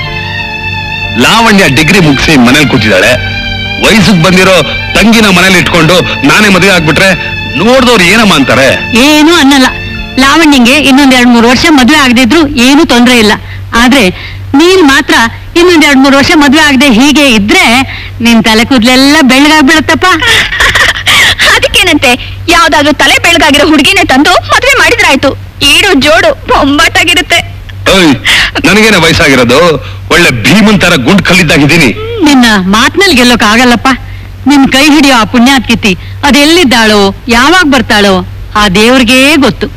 S5: ಲಾವಣ್ಯ ಡಿಗ್ರಿ ಮುಗಿಸಿ ಮನೇಲಿ ಕೂತಿದ್ದಾಳೆ ವಯಸ್ಸಿಗೆ ಬಂದಿರೋ ತಂಗಿನ ಮನೇಲಿ ಇಟ್ಕೊಂಡು ನಾನೇ ಮದುವೆ ಆಗ್ಬಿಟ್ರೆ ನೋಡ್ದವ್ರು ಏನಮ್ಮ ಅಂತಾರೆ
S1: ಏನು ಅನ್ನಲ್ಲ ಲಾವಣ್ಯಂಗೆ ಇನ್ನೊಂದ್ ಎರಡ್ ಮೂರು ವರ್ಷ ಮದ್ವೆ ಆಗದಿದ್ರು ಏನು ತೊಂದ್ರೆ ಇಲ್ಲ ಆದ್ರೆ ನೀನ್ ಮಾತ್ರ ಇನ್ನೊಂದ್ ಎರಡ್ ಮೂರು ವರ್ಷ ಮದ್ವೆ ಆಗದೆ ಹೀಗೆ ಇದ್ರೆ ನಿನ್ ತಲೆ ಕೂದ್ಲೆಲ್ಲ ಬೆಳ್ಳಗಾಗ್ಬಿಡತ್ತಪ್ಪ ಅದಕ್ಕೇನಂತೆ ಯಾವ್ದಾದ್ರು ತಲೆ ಬೆಳಗಾಗಿರೋ ಹುಡುಗಿನೇ ತಂದು ಮದ್ವೆ ಮಾಡಿದ್ರಾಯ್ತು ಈಡು ಜೋಡು ಬೊಂಬಾಟಾಗಿರುತ್ತೆ
S5: ಓಯ್ ನನಗೇನೆ ವಯಸ್ಸಾಗಿರೋದು ಒಳ್ಳೆ ಭೀಮನ್ ತರ ಗುಂಡ್ ಕಲ್ಲಿದ್ದಾಗಿದ್ದೀನಿ
S1: ನಿನ್ನ ಮಾತ್ನಲ್ಲಿ ಗೆಲ್ಲೋಕ್ ಆಗಲ್ಲಪ್ಪ ನಿನ್ ಕೈ ಹಿಡಿಯೋ ಆ ಪುಣ್ಯಾತ್ಕಿತಿ ಅದೆಲ್ಲಿದ್ದಾಳೋ ಯಾವಾಗ ಬರ್ತಾಳೋ ಆ ದೇವ್ರಿಗೇ ಗೊತ್ತು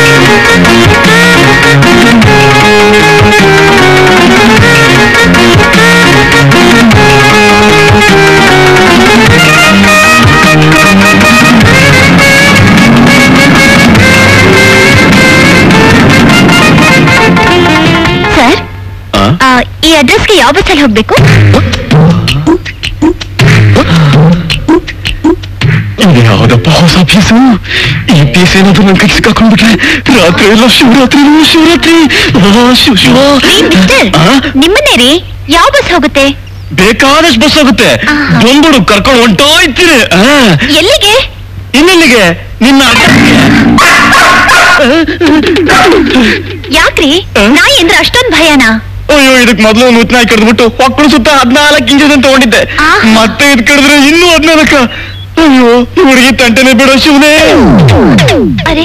S1: ಸರ್
S5: ಆ?
S1: ಈ ಅಡ್ರೆಸ್ಗೆ ಯಾವ ಬಸ್ಸಲ್ಲಿ ಹೋಗ್ಬೇಕು
S2: ಇದು ಯಾವ್ದಪ್ಪ ಹೊಸ ಪೀಸು ಈ ಪೀಸ್ ಏನಾದ್ರು ನನ್ ಕೈ ಸಿಕ್ಕಾಕೊಂಡ್ಬಿಟ್ರೆ ರಾತ್ರಿ ಎಲ್ಲ ಶಿವರಾತ್ರಿ ಶಿವರಾತ್ರಿ ಆ, ಶಿವ ಶಿವ ಆ?
S1: ನಿಮ್ಮನ್ನೇ ರೀ ಯಾವ ಬಸ್ ಹೋಗುತ್ತೆ
S2: ಬೇಕಾದಷ್ಟು ಬಸ್ ಆಗುತ್ತೆ
S1: ಆಹಾ.
S2: ಬಂದ್ಬಿಡು ಕರ್ಕೊಂಡು ಹೊಂಟೋಯ್ತೀರಿ ಆ,
S1: ಎಲ್ಲಿಗೆ
S2: ಇನ್ನೆಲ್ಲಿಗೆ ನಿನ್ನ ಅಡ್ರೆಸ್ಗೆ.
S1: ಯಾಕ್ರಿ
S2: ಆ?
S1: ನಾಯಿ ಅಂದ್ರೆ ಅಷ್ಟೊಂದ್ ಭಯನಾ
S2: ಅಯ್ಯೋ ಇದಕ್ ಮೊದ್ಲು ಒಂದು ಉತ್ನಾಯಿ ಕಡ್ದ್ಬಿಟ್ಟು ಮಕ್ಕಳು ಸುತ್ತ ಹದ್ನಾಲ್ಕು ಇಂಜನ್ ತಗೊಂಡಿದ್ದೆ
S1: ಆಹಾ.
S2: ಮತ್ತೆ ಇದ್ ಕಡಿದ್ರೆ ಇನ್ನೂ ಹದ್ನಾಲ್ಕ ಅಯ್ಯೋ ಈ ಹುಡುಗಿ ತಂಟನೆ ಬಿಡೋ ಶಿವನೇ
S1: ಅರೆ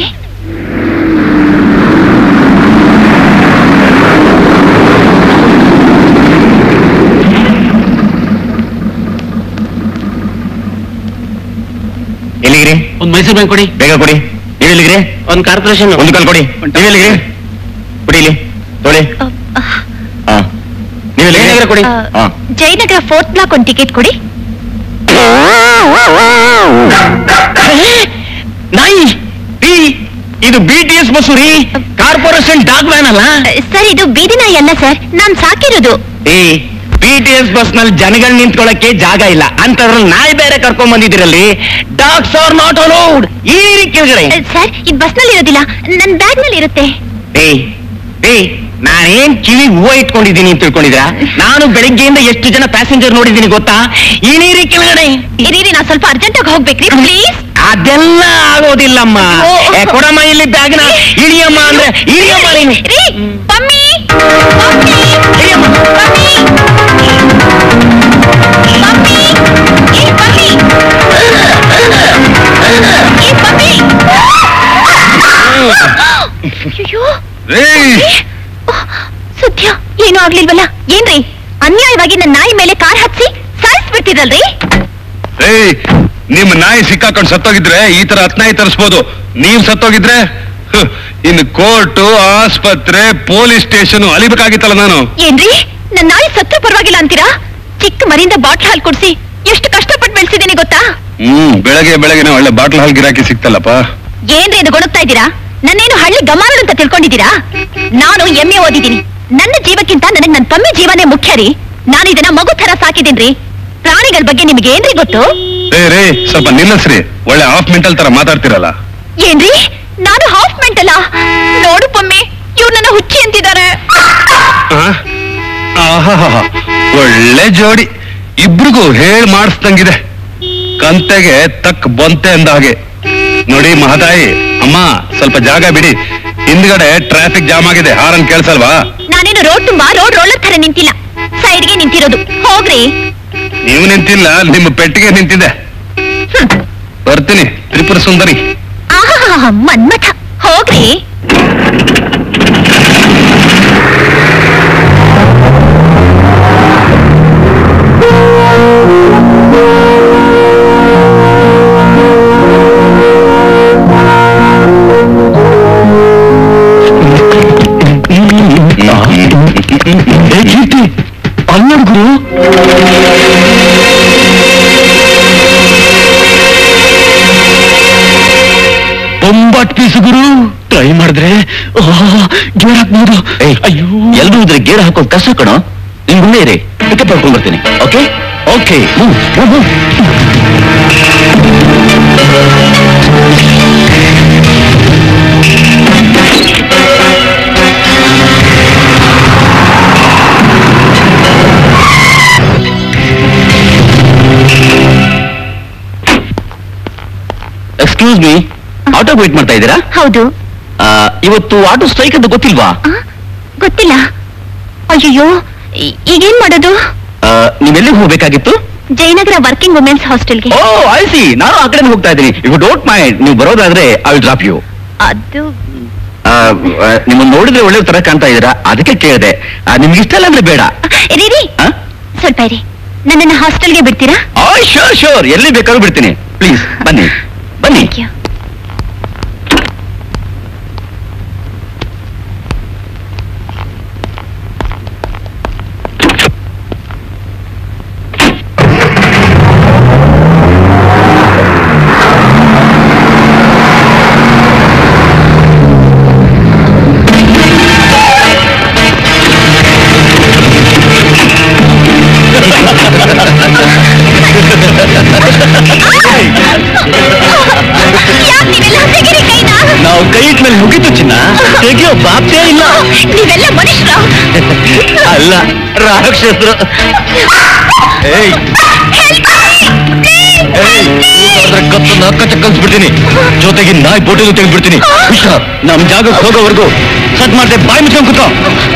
S3: ಎಲ್ಲಿಗ್ರಿ
S2: ಒಂದ್ ಮೈಸೂರು ಬ್ಯಾಂಕ್ ಕೊಡಿ
S3: ಬೇಗ ಕೊಡಿ ನೀವೆಲ್ಲಿಗ್ರಿ
S2: ಒಂದ್ ಕಾರ್ಪೊರೇಷನ್
S3: ಒಂದು ಕಾಲ್ ಕೊಡಿ ನೀವೆಲ್ಲಿಗ್ರಿ ಕೊಡಿ ಇಲ್ಲಿ
S2: ತೊಳಿ ಹಾ ನೀವು ಜಯನಗರ ಕೊಡಿ ಹಾ
S6: ಜಯನಗರ ಫೋರ್ತ್ ಬ್ಲಾಕ್ ಒಂದು ಟಿಕೆಟ್ ಕೊಡಿ
S2: ನಾಯಿ ಈ ಇದು ಬಿ ಟಿ ಎಸ್ ಬಸ್ಸು ರೀ ಕಾರ್ಪೊರೇಷನ್ ಡಾಗ್ ವ್ಯಾನ್ ಅಲ್ಲ
S6: ಸರ್ ಇದು ಬೀದಿ ನಾಯಿ ಅಲ್ಲ ಸರ್ ನಾನ್ ಸಾಕಿರೋದು
S2: ಏ ಬಿ ಟಿ ಎಸ್ ಬಸ್ ನಲ್ಲಿ ಜನಗಳು ನಿಂತ್ಕೊಳ್ಳಕ್ಕೆ ಜಾಗ ಇಲ್ಲ ಅಂತದ್ರಲ್ಲಿ ನಾಯಿ ಬೇರೆ ಕರ್ಕೊಂಡ್ ಬಂದಿದ್ದೀರಲ್ಲಿ ಡಾಗ್ಸ್ ಆರ್ ನಾಟ್ ಅಲೌಡ್ ಈ ಕೆಳಗಡೆ
S6: ಸರ್ ಇದು ಬಸ್ ನಲ್ಲಿ ಇರೋದಿಲ್ಲ ನನ್ ಬ್ಯಾಗ್ ನಲ್ಲಿ ಇರುತ್ತೆ
S2: ಏ ಏ ನಾನೇನ್ ಕಿವಿ ಹೂವ ಇಟ್ಕೊಂಡಿದ್ದೀನಿ ಅಂತ ತಿಳ್ಕೊಂಡಿದ್ರಾ ನಾನು ಬೆಳಿಗ್ಗೆಯಿಂದ ಎಷ್ಟು ಜನ ಪ್ಯಾಸೆಂಜರ್ ನೋಡಿದ್ದೀನಿ ಗೊತ್ತಾ ಈ ನೀರಿ ಕೆಳಗಡೆ
S6: ಇರೀರಿ ನಾ ಸ್ವಲ್ಪ ಅರ್ಜೆಂಟ್ ಆಗಿ ಹೋಗ್ಬೇಕ್ರಿ ಪ್ಲೀಸ್
S2: ಅದೆಲ್ಲ ಆಗೋದಿಲ್ಲಮ್ಮ
S6: ಓ.
S2: ಏ, ಕೊಡಮ್ಮ ಇಲ್ಲಿ ಬ್ಯಾಗ್ನ ಇಳಿಯಮ್ಮ ಅಂದ್ರೆ ಇಳಿಯಮ್ಮ ನೀನು
S6: ರೀ ಪಮ್ಮಿ ಪಮ್ಮಿ
S2: ಇಳಿಯಮ್ಮ
S6: ಪಮ್ಮಿ ಪಮ್ಮಿ ಏ ಪಮ್ಮಿ ಏ ಪಮ್ಮಿ ಅಯ್ಯೋ
S5: ಏಯ್
S6: ಸತ್ಯ ಏನೂ ಆಗ್ಲಿಲ್ವಲ್ಲ ಏನ್ರಿ ಅನ್ಯಾಯವಾಗಿ ನನ್ನ ನಾಯಿ ಮೇಲೆ ಕಾರ್ ಹಚ್ಚಿ ಸಾಯಿಸ್ಬಿಡ್ತಿರಲ್ರಿ
S5: ಏಯ್ ನಿಮ್ ನಾಯಿ ಸಿಕ್ಕಾಕೊಂಡು ಸತ್ತೋಗಿದ್ರೆ ಈ ತರ ಹತ್ನಾಯಿ ತರಿಸ್ಬೋದು ನೀವ್ ಸತ್ತೋಗಿದ್ರೆ ಹ್, ಇನ್ನು ಕೋರ್ಟು ಆಸ್ಪತ್ರೆ ಪೊಲೀಸ್ ಸ್ಟೇಷನ್ ಅಲಿಬೇಕಾಗಿತ್ತಲ್ಲ ನಾನು
S6: ಏನ್ರಿ ನನ್ನ ನಾಯಿ ಸತ್ರ ಪರವಾಗಿಲ್ಲ ಅಂತೀರಾ ಚಿಕ್ಕ ಮರಿಂದ ಬಾಟ್ಲ್ ಹಾಲು ಕುಡ್ಸಿ ಎಷ್ಟು ಕಷ್ಟಪಟ್ಟು ಬೆಳೆಸಿದ್ದೀನಿ ಗೊತ್ತಾ
S5: ಹ್ಮ್ ಬೆಳಗ್ಗೆ ಬೆಳಗ್ಗೆ ಒಳ್ಳೆ ಬಾಟ್ಲ್ ಹಾಲ್ ಗಿರಾಕಿ ಸಿಕ್ತಲ್ಲಪ್ಪ
S6: ಏನ್ರಿ ಇದು ಗೊಣಗ್ತಾ ಇದ್ದೀರಾ ನನ್ನೇನು ಹಳ್ಳಿ ಗಮಾರಳು ಅಂತ ತಿಳ್ಕೊಂಡಿದ್ದೀರಾ ನಾನು ಎಮ್ಮೆ ಓದಿದ್ದೀನಿ ನನ್ನ ಜೀವಕ್ಕಿಂತ ನನಗೆ ನನ್ನ ತಮ್ಮಿ ಜೀವನೇ ಮುಖ್ಯ ರೀ ನಾನು ಇದನ್ನ ಮಗು ತರ ಸಾಕಿದ್ದೀನ್ರಿ ಪ್ರಾಣಿಗಳ ಬಗ್ಗೆ ನಿಮ್ಗೆ ಏನ್ರಿ ಗೊತ್ತು
S5: ರೇ ರೇ ಸ್ವಲ್ಪ ನಿಲ್ಲಿಸ್ರಿ ಒಳ್ಳೆ ಹಾಫ್ ಮೆಂಟಲ್ ತರ ಮಾತಾಡ್ತಿರಲ್ಲ
S6: ಏನ್ರಿ ನಾನು ಹಾಫ್ ಮೆಂಟಲ್ಲ ನೋಡು ಪಮ್ಮಿ ಇವ್ರು ನನ್ನ ಹುಚ್ಚಿ ಅಂತಿದ್ದಾರೆ
S5: ಆ? ಆಹಾಹಾಹಾ. ಒಳ್ಳೆ ಜೋಡಿ ಇಬ್ರಿಗೂ ಹೇಳ್ ಮಾಡಿಸ್ದಂಗಿದೆ ಕಂತೆಗೆ ತಕ್ ಬಂತೆ ಅಂದ ಹಾಗೆ ನೋಡಿ ಮಹತಾಯಿ ಅಮ್ಮ ಸ್ವಲ್ಪ ಜಾಗ ಬಿಡಿ ಹಿಂದ್ಗಡೆ ಟ್ರಾಫಿಕ್ ಜಾಮ್ ಆಗಿದೆ ಹಾರನ್ ಕೇಳ್ಸಲ್ವಾ
S6: ನಾನೇನು ರೋಡ್ ತುಂಬಾ ರೋಡ್ ರೋಲರ್ ತರ ನಿಂತಿಲ್ಲ ಸೈಡ್ಗೆ ನಿಂತಿರೋದು ಹೋಗ್ರಿ
S5: ನೀವು ನಿಂತಿಲ್ಲ ನಿಮ್ಮ ಪೆಟ್ಟಿಗೆ ನಿಂತಿದೆ ಬರ್ತೀನಿ ತ್ರಿಪುರ ಸುಂದರಿ
S6: ಆಹಾ ಮನ್ಮಥ ಹೋಗ್ರಿ
S2: ಅಲ್ಲೋಡ್ ಗುರು ಬೊಂಬಾಟ್ ಪೀಸ್ ಗುರು ಟ್ರೈ ಮಾಡಿದ್ರೆ ಗೇರ್ ಹಾಕ್ಬಹುದು ಅಯ್ಯೋ ಎಲ್ರು ಇದ್ರೆ ಗೇರ್ ಹಾಕೋದು ಕಷ್ಟ ಕಣೋ ನಿನ್ ಗುಂಡೆ ಇರಿ ಪಿಕಪ್ ಹಾಕೊಂಡ್ ಬರ್ತೀನಿ okay okay excuse me auto wait ಮಾಡ್ತಾ ಇದ್ದೀರಾ
S6: ಹೌದು
S2: ಆ, ಇವತ್ತು ಆಟೋ ಸ್ಟ್ರೈಕ್ ಅಂತ ಗೊತ್ತಿಲ್ವಾ
S6: ಆ? ಗೊತ್ತಿಲ್ಲ ಅಯ್ಯಯ್ಯೋ ಈ- ಈಗೇನ್ ಮಾಡೋದು
S2: ಆ, ನೀವೆಲ್ಲಿಗೆ ಹೋಗ್ಬೇಕಾಗಿತ್ತು
S6: ಜಯನಗರ ವರ್ಕಿಂಗ್ ವುಮೆನ್ಸ್ ಹಾಸ್ಟೆಲ್ಗೆ
S2: ಓ ಐ ಸಿ ನಾನು ಆ ಕಡೆ ಹೋಗ್ತಾ ಇದ್ದೀನಿ ಇಫ್ ಡೋಂಟ್ ಮೈಂಡ್ ನೀವು ಬರೋದಾದ್ರೆ ಐ ವಿಲ್ ಡ್ರಾಪ್ ಯು
S6: ಅದು
S2: ನಿಮ್ಮನ್ನ ನೋಡಿದ್ರೆ ಒಳ್ಳೆ ತರ ಕಾಣ್ತಾ ಇದ್ದೀರಾ ಅದಕ್ಕೆ ಕೇಳಿದೆ ನಿಮ್ಗೆ ಇಷ್ಟ ಇಲ್ಲ ಅಂದ್ರೆ ಬೇಡ
S6: ರೀ ರೀ
S2: ಆ?
S6: ಸ್ವಲ್ಪ ಇರಿ ನನ್ನನ್ನ ಹಾಸ್ಟೆಲ್ಗೆ ಬಿಡ್ತೀರಾ
S2: ಶೋರ್ ಶೋರ್ ಎಲ್ಲಿ ಬೇಕಾದ್ರೂ ಬಿಡ್ತೀನಿ ಪ್ಲೀಸ್ ಬನ್ನಿ ಬನ್ನಿ
S6: ಥ್ಯಾಂಕ್ ಯು ಯಾಕ್ ನೀವೆಲ್ಲ ತೆಗೀರಿ ಕೈನಾ?
S2: ನಾವು ಕೈ ಇಟ್ಮೇಲೆ ಮುಗಿತು ಚಿನ್ನ ತೆಗಿಯೋ ಬಾಪ್ತೇ ಇಲ್ಲ
S6: ನೀವೆಲ್ಲ ಮನುಷ್ಯರ
S2: ಅಲ್ಲ ರಾಕ್ಷಸರು ಏಯ್ ಏಯ್, ಅದ್ರ ಕತ್ತನ್ನ ಕಚ್ಚ ಕಲ್ಸ್ಬಿಡ್ತೀನಿ ಜೊತೆಗೆ ನಾಯಿ ಬೋಟಿಲು ತೆಗೆದ್ಬಿಡ್ತೀನಿ ಹುಷಾರ್ ನಮ್ ಜಾಗಕ್ಕೆ ಹೋಗೋವರೆಗೂ ಸಟ್ ಮಾಡ್ದೆ ಬಾಯಿ ಮುಚ್ಕೊಂಡ್ ಕೂತ್ಕೋ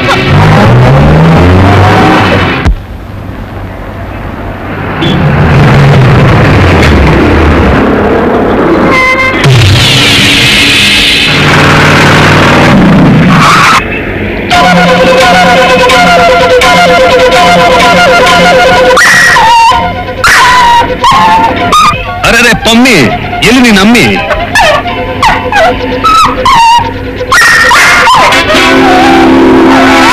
S5: ಅರೆ ಪಮ್ಮಿ ಎಲ್ಲಿ ನೀನ್ ಅಮ್ಮಿ
S6: ಆ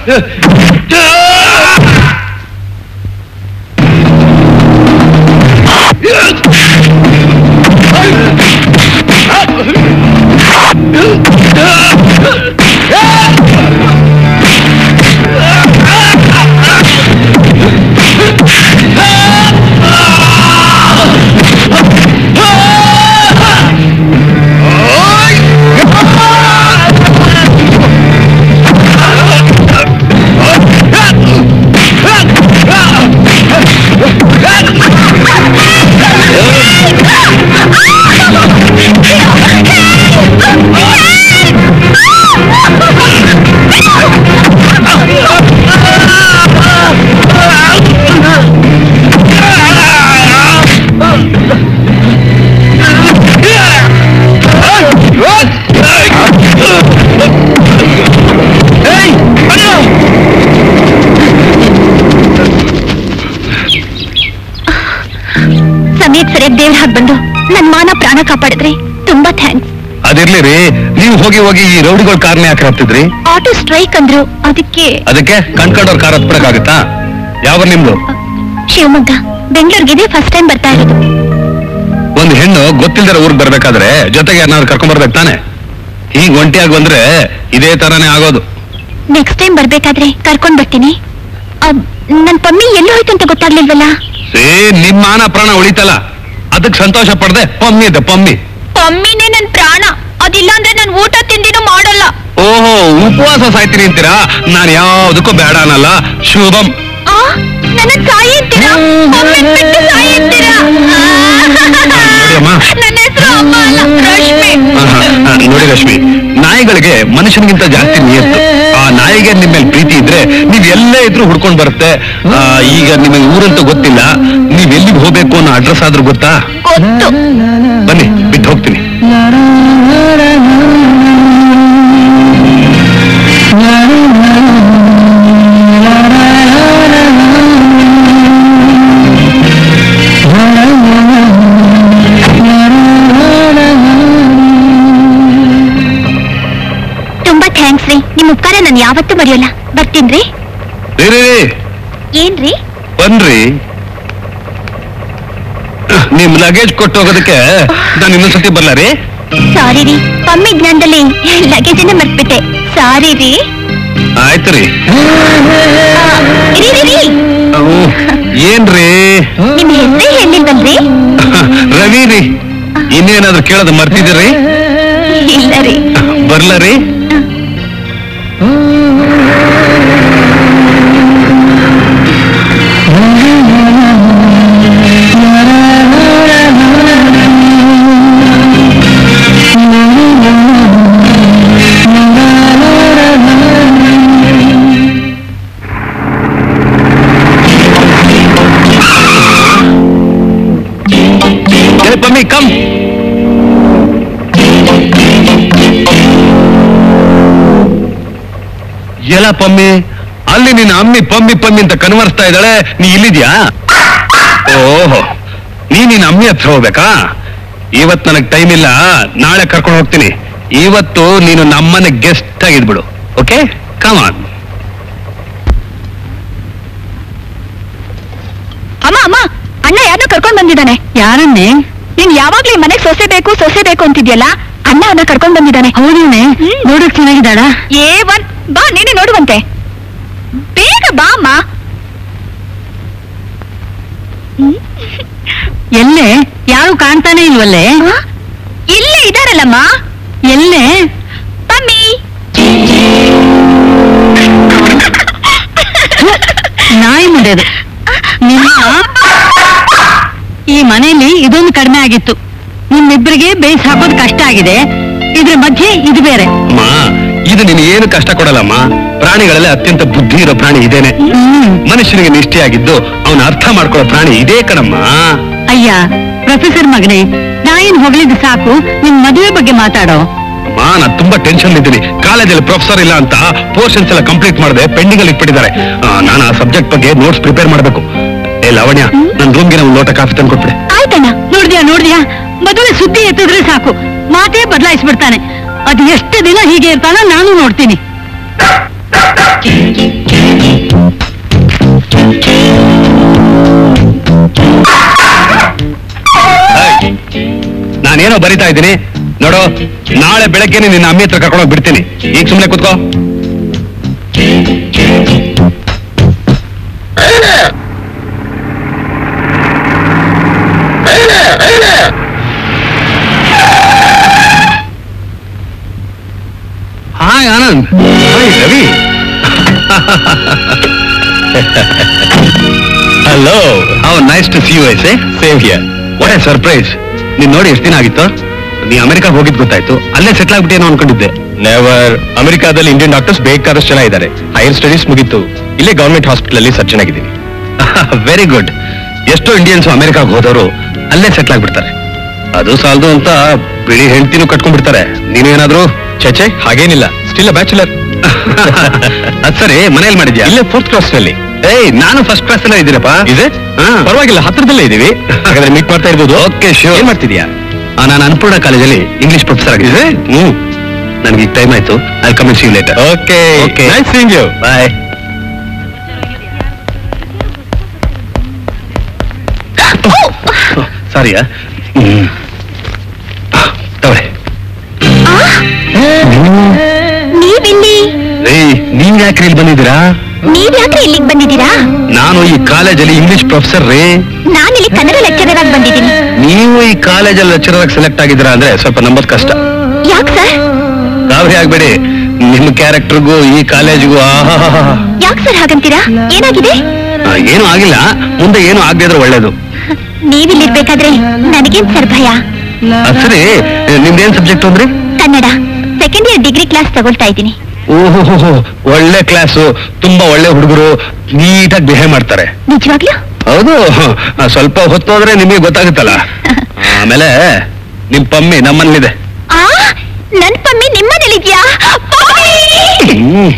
S6: ಸಮಯಕ್ಕೆ ಸರಿಯಾಗಿ ದೇವ್ರ ಹಾಗೆ ಬಂದು ನನ್ ಮಾನ ಪ್ರಾಣ ಕಾಪಾಡಿದ್ರಿ ತುಂಬಾ ಥ್ಯಾಂಕ್ಸ್
S5: ಅದಿರ್ಲಿ ರೀ ನೀವು ಹೋಗಿ ಹೋಗಿ ಈ ರೌಡಿಗಳ ಕಾರ್ನೇ ಯಾಕೆ ಹತ್ತಿದ್ರಿ
S6: ಆಟೋ ಸ್ಟ್ರೈಕ್ ಅಂದ್ರು ಅದಕ್ಕೆ
S5: ಅದಕ್ಕೆ ಕಣ್ಕಂಡವ್ರ ಕಾರ್ ಹತ್ಬಿಡಕ್ಕಾಗತ್ತಾ ಯಾವ ನಿಮ್ದು
S6: ಶಿವಮೊಗ್ಗ ಬೆಂಗಳೂರಿಗೆ ಇದೇ ಫಸ್ಟ್ ಟೈಮ್ ಬರ್ತಾ ಇರೋದು
S5: ಒಂದು ಹೆಣ್ಣು ಗೊತ್ತಿಲ್ದಿರ ಊರಿಗೆ ಬರ್ಬೇಕಾದ್ರೆ ಜೊತೆಗೆ ಯಾರನ್ನಾದ್ರು ಕರ್ಕೊಂಡ್ ಬರ್ಬೇಕು ತಾನೆ ಹೀಗ್ ಒಂಟಿಯಾಗಿ ಬಂದ್ರೆ ಇದೇ ತರಾನೇ ಆಗೋದು
S6: ನೆಕ್ಸ್ಟ್ ಟೈಮ್ ಬರ್ಬೇಕಾದ್ರೆ ಕರ್ಕೊಂಡ್ ಬರ್ತೀನಿ ಅಬ್, ನನ್ ಪಮ್ಮಿ ಎಲ್ಲಿ ಹೋಯ್ತು ಅಂತ ಗೊತ್ತಾಗ್ಲಿಲ್ವಲ್ಲ
S5: ಏ ನಿಮ್ಮ ಮಾನ ಪ್ರಾಣ ಉಳಿತಲ್ಲ ಅದಕ್ಕೆ ಸಂತೋಷ ಪಡ್ದೆ ಪಮ್ಮಿ ಇದೆ ಪಮ್ಮಿ
S6: ಪಮ್ಮಿನೇ ನನ್ ಪ್ರಾಣ ಅದಿಲ್ಲ ಅಂದ್ರೆ ನನ್ ಊಟ ತಿಂದಿನೂ ಮಾಡಲ್ಲ
S5: ಓಹೋ ಉಪವಾಸ ಸಾಯ್ತೀನಿ ಅಂತೀರಾ ನಾನು ಯಾವ್ದಕ್ಕೂ ಬೇಡ ಅನ್ನಲ್ಲ ಶುಭಂ
S6: ಆ ನನ್ನ ಸಾಯಿ ಅಂತೀರಾ ಪಮ್ಮಿನ್ ಬಿಟ್ಟು ಸಾಯಿ ಅಂತೀರಾ
S5: ನೋಡಿಯಮ್ಮ.
S6: ನನ್ನ ಹೆಸರು ಅಮ್ಮ ಅಲ್ಲ ರಶ್ಮಿ
S5: ಆಹಾ, ಆ, ನೋಡಿ ರಶ್ಮಿ ನಾಯಿಗಳಿಗೆ ಮನುಷ್ಯನಿಗಿಂತ ಜಾಸ್ತಿ ನಿಯತ್ತು ಆ ನಾಯಿಗೆ ನಿಮ್ಮ ಮೇಲೆ ಪ್ರೀತಿ ಇದ್ರೆ ನೀವ್ ಎಲ್ಲೇ ಇದ್ರೂ ಹುಡ್ಕೊಂಡ್ ಬರುತ್ತೆ ಆ, ಈಗ ನಿಮಗೆ ಊರಂತ ಗೊತ್ತಿಲ್ಲ ನೀವ್ ಎಲ್ಲಿಗೆ ಹೋಗ್ಬೇಕು ಅನ್ನೋ ಅಡ್ರೆಸ್ ಆದ್ರೂ ಗೊತ್ತಾ
S6: ಗೊತ್ತು
S5: ಬನ್ನಿ ಬಿಟ್ಟು ಹೋಗ್ತೀನಿ
S6: ತುಂಬಾ ಥ್ಯಾಂಕ್ಸ್ ರೀ ನಿಮ್ ಉಪಕಾರ ನಾನು ಯಾವತ್ತೂ ಮರೆಯೋಲ್ಲ ಬರ್ತೀನ್ರಿ
S5: ರೀ ರೀ, ರೀ,
S6: ಏನ್ರಿ
S5: ಬನ್ರಿ ನಿಮ್ ಲಗೇಜ್ ಕೊಟ್ಟು ಹೋಗೋದಕ್ಕೆ ನಾನು ಇನ್ನೊಂದ್ಸತಿ ಬರಲ್ಲ ರೀ
S6: ಸಾರಿ ರೀ ಪಮ್ಮಿ ಜ್ಞಾನದಲ್ಲಿ ಲಗೇಜನ್ನ ಮರ್ತ್ಬಿಟ್ಟೆ ಸಾರಿ ರೀ
S5: ಆಯ್ತು ರೀ
S6: ರೀ ರೀ, ರೀ
S5: ಅವು, ಏನ್ರಿ
S6: ನಿಮ್ ಹೆಸರೇ ಹೇಳಿಲ್ವಲ್ರಿ
S5: ರವಿ ರೀ ಇನ್ನೇನಾದ್ರೂ ಕೇಳೋದು ಮರ್ತಿದ್ದೀರಿ
S6: ಇಲ್ಲ ರೀ
S5: ಬರ್ಲ ರೀ ಏ, ಪಮ್ಮಿ ಕಮ್ ಎಲ್ಲ ಪಮ್ಮಿ ಅಲ್ಲಿ ನಿನ್ನ ಅಮ್ಮಿ ಪಮ್ಮಿ ಪಮ್ಮಿ ಅಂತ ಕನ್ವರ್ಸ್ತಾ ಇದ್ದಾಳೆ ನೀ ಇಲ್ಲಿದ್ಯಾ ಓಹೋ ನೀ ನಿನ್ನ ಅಮ್ಮಿ ಹತ್ರ ಹೋಗ್ಬೇಕಾ ಇವತ್ ನನಗ್ ಟೈಮ್ ಇಲ್ಲ ನಾಳೆ ಕರ್ಕೊಂಡು ಹೋಗ್ತೀನಿ ಇವತ್ತು ನೀನು ನಮ್ಮನೆ ಗೆಸ್ಟ್ ಆಗಿದ್ಬಿಡು ಓಕೆ ಕಮಾನ್
S6: ಅಮ್ಮ ಅಮ್ಮ ಅಣ್ಣ ಯಾರನ್ನ ಕರ್ಕೊಂಡ್ ಬಂದಿದ್ದಾನೆ
S1: ಯಾರನ್ನೇ
S6: ನೀನ್ ಯಾವಾಗ್ಲೂ ಈ ಮನೆಗ್ ಸೊಸೆ ಬೇಕು ಸೊಸೆ ಬೇಕು ಅಂತಿದ್ಯಲ್ಲ ಅಣ್ಣ ಅವನ್ನ ಕರ್ಕೊಂಡ್ ಬಂದಿದ್ದಾನೆ
S1: ಹೌದೇನೆ ನೋಡಕ್ ಚೆನ್ನಾಗಿದ್ದಾಳ
S6: ಏ ಒನ್ ಬಾ ನೀನೆ ನೋಡುವಂತೆ ಬೇಗ ಬಾ ಅಮ್ಮ
S1: ಎಲ್ಲೇ ಯಾರು ಕಾಣ್ತಾನೆ ಇಲ್ವಲ್ಲೇ
S6: ಆ? ಇಲ್ಲೇ ಇದಾರಲ್ಲಮ್ಮ
S1: ಎಲ್ಲೇ
S6: ಪಮ್ಮಿ
S1: ನಾಯಿ ಮುಂಡೆದು ನಿಮ್ಮ ಈ ಮನೆಯಲ್ಲಿ ಇದೊಂದು ಕಡಿಮೆ ಆಗಿತ್ತು ನಿಮ್ಮಿಬ್ಬರಿಗೆ ಬೇಯಿಸಿ ಹಾಕೋದು ಕಷ್ಟ ಆಗಿದೆ ಇದ್ರ ಮಧ್ಯೆ ಇದು ಬೇರೆ
S5: ಅಮ್ಮ ಇದು ನಿನ್ ಏನು ಕಷ್ಟ ಕೊಡಲ್ಲಮ್ಮ ಪ್ರಾಣಿಗಳಲ್ಲಿ ಅತ್ಯಂತ ಬುದ್ಧಿ ಇರೋ ಪ್ರಾಣಿ ಇದೇನೆ
S1: ಹ್ಮ್
S5: ಮನುಷ್ಯನಿಗೆ ನಿಷ್ಠೆಯಾಗಿದ್ದು ಅವನ ಅರ್ಥ ಮಾಡ್ಕೊಳ್ಳೋ ಪ್ರಾಣಿ ಇದೇ ಕಣಮ್ಮ
S1: ಅಯ್ಯ ಪ್ರೊಫೆಸರ್ ಮಗನೇ ನಾಯಿನ್ ಹೊಗಳಿದ್ದು ಸಾಕು ನಿಮ್ ಮದುವೆ ಬಗ್ಗೆ ಮಾತಾಡೋ
S5: ಅಮ್ಮ ನಾನು ತುಂಬಾ ಟೆನ್ಷನ್ ಇದ್ದೀನಿ ಕಾಲೇಜಲ್ಲಿ ಪ್ರೊಫೆಸರ್ ಇಲ್ಲ ಅಂತ ಪೋರ್ಷನ್ಸ್ ಎಲ್ಲ ಕಂಪ್ಲೀಟ್ ಮಾಡದೆ ಪೆಂಡಿಂಗ್ ಅಲ್ಲಿ ಇಟ್ಬಿಟ್ಟಿದ್ದಾರೆ ಆ, ನಾನು ಆ ಸಬ್ಜೆಕ್ಟ್ ಬಗ್ಗೆ ನೋಟ್ಸ್ ಪ್ರಿಪೇರ್ ಮಾಡಬೇಕು ಏ ಲಾವಣ್ಯ ನನ್ನ ರೂಮ್ಗೆ ಒಂದು ಲೋಟ ಕಾಫಿ ತಂದು ಕೊಟ್ಬಿಡೆ
S6: ಆಯ್ತಣ್ಣ
S1: ನೋಡ್ದ್ಯಾ ನೋಡ್ದ್ಯಾ ಮದುವೆ ಸುದ್ದಿ ಎತ್ತಿದ್ರೆ ಸಾಕು ಮಾತೇ ಬದಲಾಯಿಸ್ಬಿಡ್ತಾನೆ ಅದು ಎಷ್ಟು ದಿನ ಹೀಗೆ ಇರ್ತಾನೋ ನಾನು ನೋಡ್ತೀನಿ
S5: ಏನೋ ಬರಿತಾ ಇದ್ದೀನಿ ನೋಡು ನಾಳೆ ಬೆಳಗ್ಗೆನೆ ನಿನ್ನ ಅಮ್ಮಿ ಹತ್ರ ಕರ್ಕೊಂಡೋಗಿ ಬಿಡ್ತೀನಿ ಈಗ ಸುಮ್ಮನೆ ಕೂತ್ಕೋ hi Anand hi Ravi hello how nice to see you ಐಸ್ same here what a surprise ನೀನ್ ನೋಡಿ ಎಷ್ಟು ದಿನ ಆಗಿತ್ತು ನೀ ಅಮೆರಿಕಾಗ್ ಹೋಗಿದ್ ಗೊತ್ತಾಯ್ತು ಅಲ್ಲೇ ಸೆಟ್ಲ್ ಆಗ್ಬಿಟ್ಟೇನೋ ಅನ್ಕೊಂಡಿದ್ದೆ ನೆವರ್ ಅಮೆರಿಕಾದಲ್ಲಿ ಇಂಡಿಯನ್ ಡಾಕ್ಟರ್ಸ್ ಬೇಕಾದಷ್ಟು ಜನ ಇದ್ದಾರೆ ಹೈಯರ್ ಸ್ಟಡೀಸ್ ಮುಗೀತು ಇಲ್ಲೇ ಗವರ್ಮೆಂಟ್ ಹಾಸ್ಪಿಟಲ್ ಅಲ್ಲಿ ಸರ್ಜನ್ ಆಗಿದ್ದೀನಿ ವೆರಿ ಗುಡ್ ಎಷ್ಟೋ ಇಂಡಿಯನ್ಸ್ ಅಮೆರಿಕಾಗ್ ಹೋದವರು ಅಲ್ಲೇ ಸೆಟ್ಲ್ ಆಗ್ಬಿಡ್ತಾರೆ ಅದು ಸಾಲದು ಅಂತ ಬಿಳಿ ಹೆಂಡ್ತಿನೂ ಕಟ್ಕೊಂಡ್ಬಿಡ್ತಾರೆ ನೀನೇನಾದ್ರೂ ಚಚೆ ಹಾಗೇನಿಲ್ಲ ಸ್ಟಿಲ್ ಬ್ಯಾಚುಲರ್ ಅದ್ ಸರಿ ಮನೇಲಿ ಮಾಡಿದ್ಯಾ ಇಲ್ಲೇ ಫೋರ್ತ್ ಕ್ಲಾಸ್ ನಲ್ಲಿ ಏಯ್ ನಾನು ಫಸ್ಟ್ ಕ್ಲಾಸ್ ಅಲ್ಲೇ ಇದ್ದೀನಪ್ಪ ಇದೆ ಪರವಾಗಿಲ್ಲ ಹತ್ರದಲ್ಲೇ ಇದೀವಿ ಹಾಗಾದ್ರೆ ಮೀಟ್ ಮಾಡ್ತಾ ಇರ್ಬೋದು ಓಕೆ ಶೋರ್ ಏನ್ ಮಾಡ್ತಿದ್ಯಾ ನಾನು ಅನ್ಪೂರ್ಣ ಕಾಲೇಜಲ್ಲಿ ಇಂಗ್ಲಿಷ್ ಪ್ರೊಫೆಸರ್ ಆಗಿದೆ ಹ್ಮ್ ನನಗೆ ಈಗ ಟೈಮ್ ಆಯ್ತು I come see later okay okay nice seeing you bye ಸಾರಿಯಾ ತಗೊಳ್ಳಿ
S6: ನೀವಿಲ್ಲಿ
S5: ಏಯ್ ನೀವ್ ಯಾಕ್ರಿ ಇಲ್ಲಿ ಬಂದಿದ್ದೀರಾ
S6: ನೀವ್ಯಾಕ್ರೆ ಇಲ್ಲಿಗೆ ಬಂದಿದ್ದೀರಾ
S5: ನಾನು ಈ ಕಾಲೇಜಲ್ಲಿ ಇಂಗ್ಲಿಷ್ ಪ್ರೊಫೆಸರ್ ರೀ
S6: ನಾನಿಲ್ಲಿ ಕನ್ನಡ ಲೆಕ್ಚರರ್ ಆಗಿ ಬಂದಿದ್ದೀನಿ
S5: ನೀವು ಈ ಕಾಲೇಜಲ್ಲಿ ಲೆಕ್ಚರರ್ ಆಗಿ ಸೆಲೆಕ್ಟ್ ಆಗಿದ್ದೀರಾ ಅಂದ್ರೆ ಸ್ವಲ್ಪ ನಂಬೋದ್ ಕಷ್ಟ
S6: ಯಾಕ್ ಸರ್
S5: ಗಾಬರಿ ಆಗ್ಬೇಡಿ ನಿಮ್ ಕ್ಯಾರೆಕ್ಟರ್ಗೂ ಈ ಕಾಲೇಜ್ಗೂ ಆಹಾಹಾಹಾ.
S6: ಯಾಕ್ ಸರ್ ಹಾಗಂತೀರಾ ಏನಾಗಿದೆ
S5: ಆ, ಏನೂ ಆಗಿಲ್ಲ ಮುಂದೆ ಏನು ಆಗದೆ ಇದ್ರೆ ಒಳ್ಳೇದು
S6: ನೀವಿಲ್ಲಿರ್ಬೇಕಾದ್ರೆ ನನಗೇನ್ ಸರ್ ಭಯ
S5: ಅದ್ ಸರಿ ನಿಮ್ದೇನ್ ಸಬ್ಜೆಕ್ಟ್ ಅಂದ್ರಿ
S6: Kannada second year degree class ತಗೊಳ್ತಾ ಇದ್ದೀನಿ
S5: ಓಹೋ ಒಳ್ಳೆ ಕ್ಲಾಸು ತುಂಬಾ ಒಳ್ಳೆ ಹುಡುಗರು ನೀಟಾಗಿ ಬಿಹೇವ್ ಮಾಡ್ತಾರೆ
S6: ನಿಜವಾಗ್ಲೂ
S5: ಹೌದು ಆ, ಸ್ವಲ್ಪ ಹೊತ್ತು ಹೋದ್ರೆ ನಿಮಗೆ ಗೊತ್ತಾಗುತ್ತಲ್ಲ ಆಮೇಲೆ ನಿಮ್ ಪಮ್ಮಿ ನಮ್ಮಲ್ಲಿದೆ
S6: ಆ ನನ್ ಪಮ್ಮಿ ನಿಮ್ಮನೇಲಿದ್ಯಾ
S5: ಹ್ಮ್.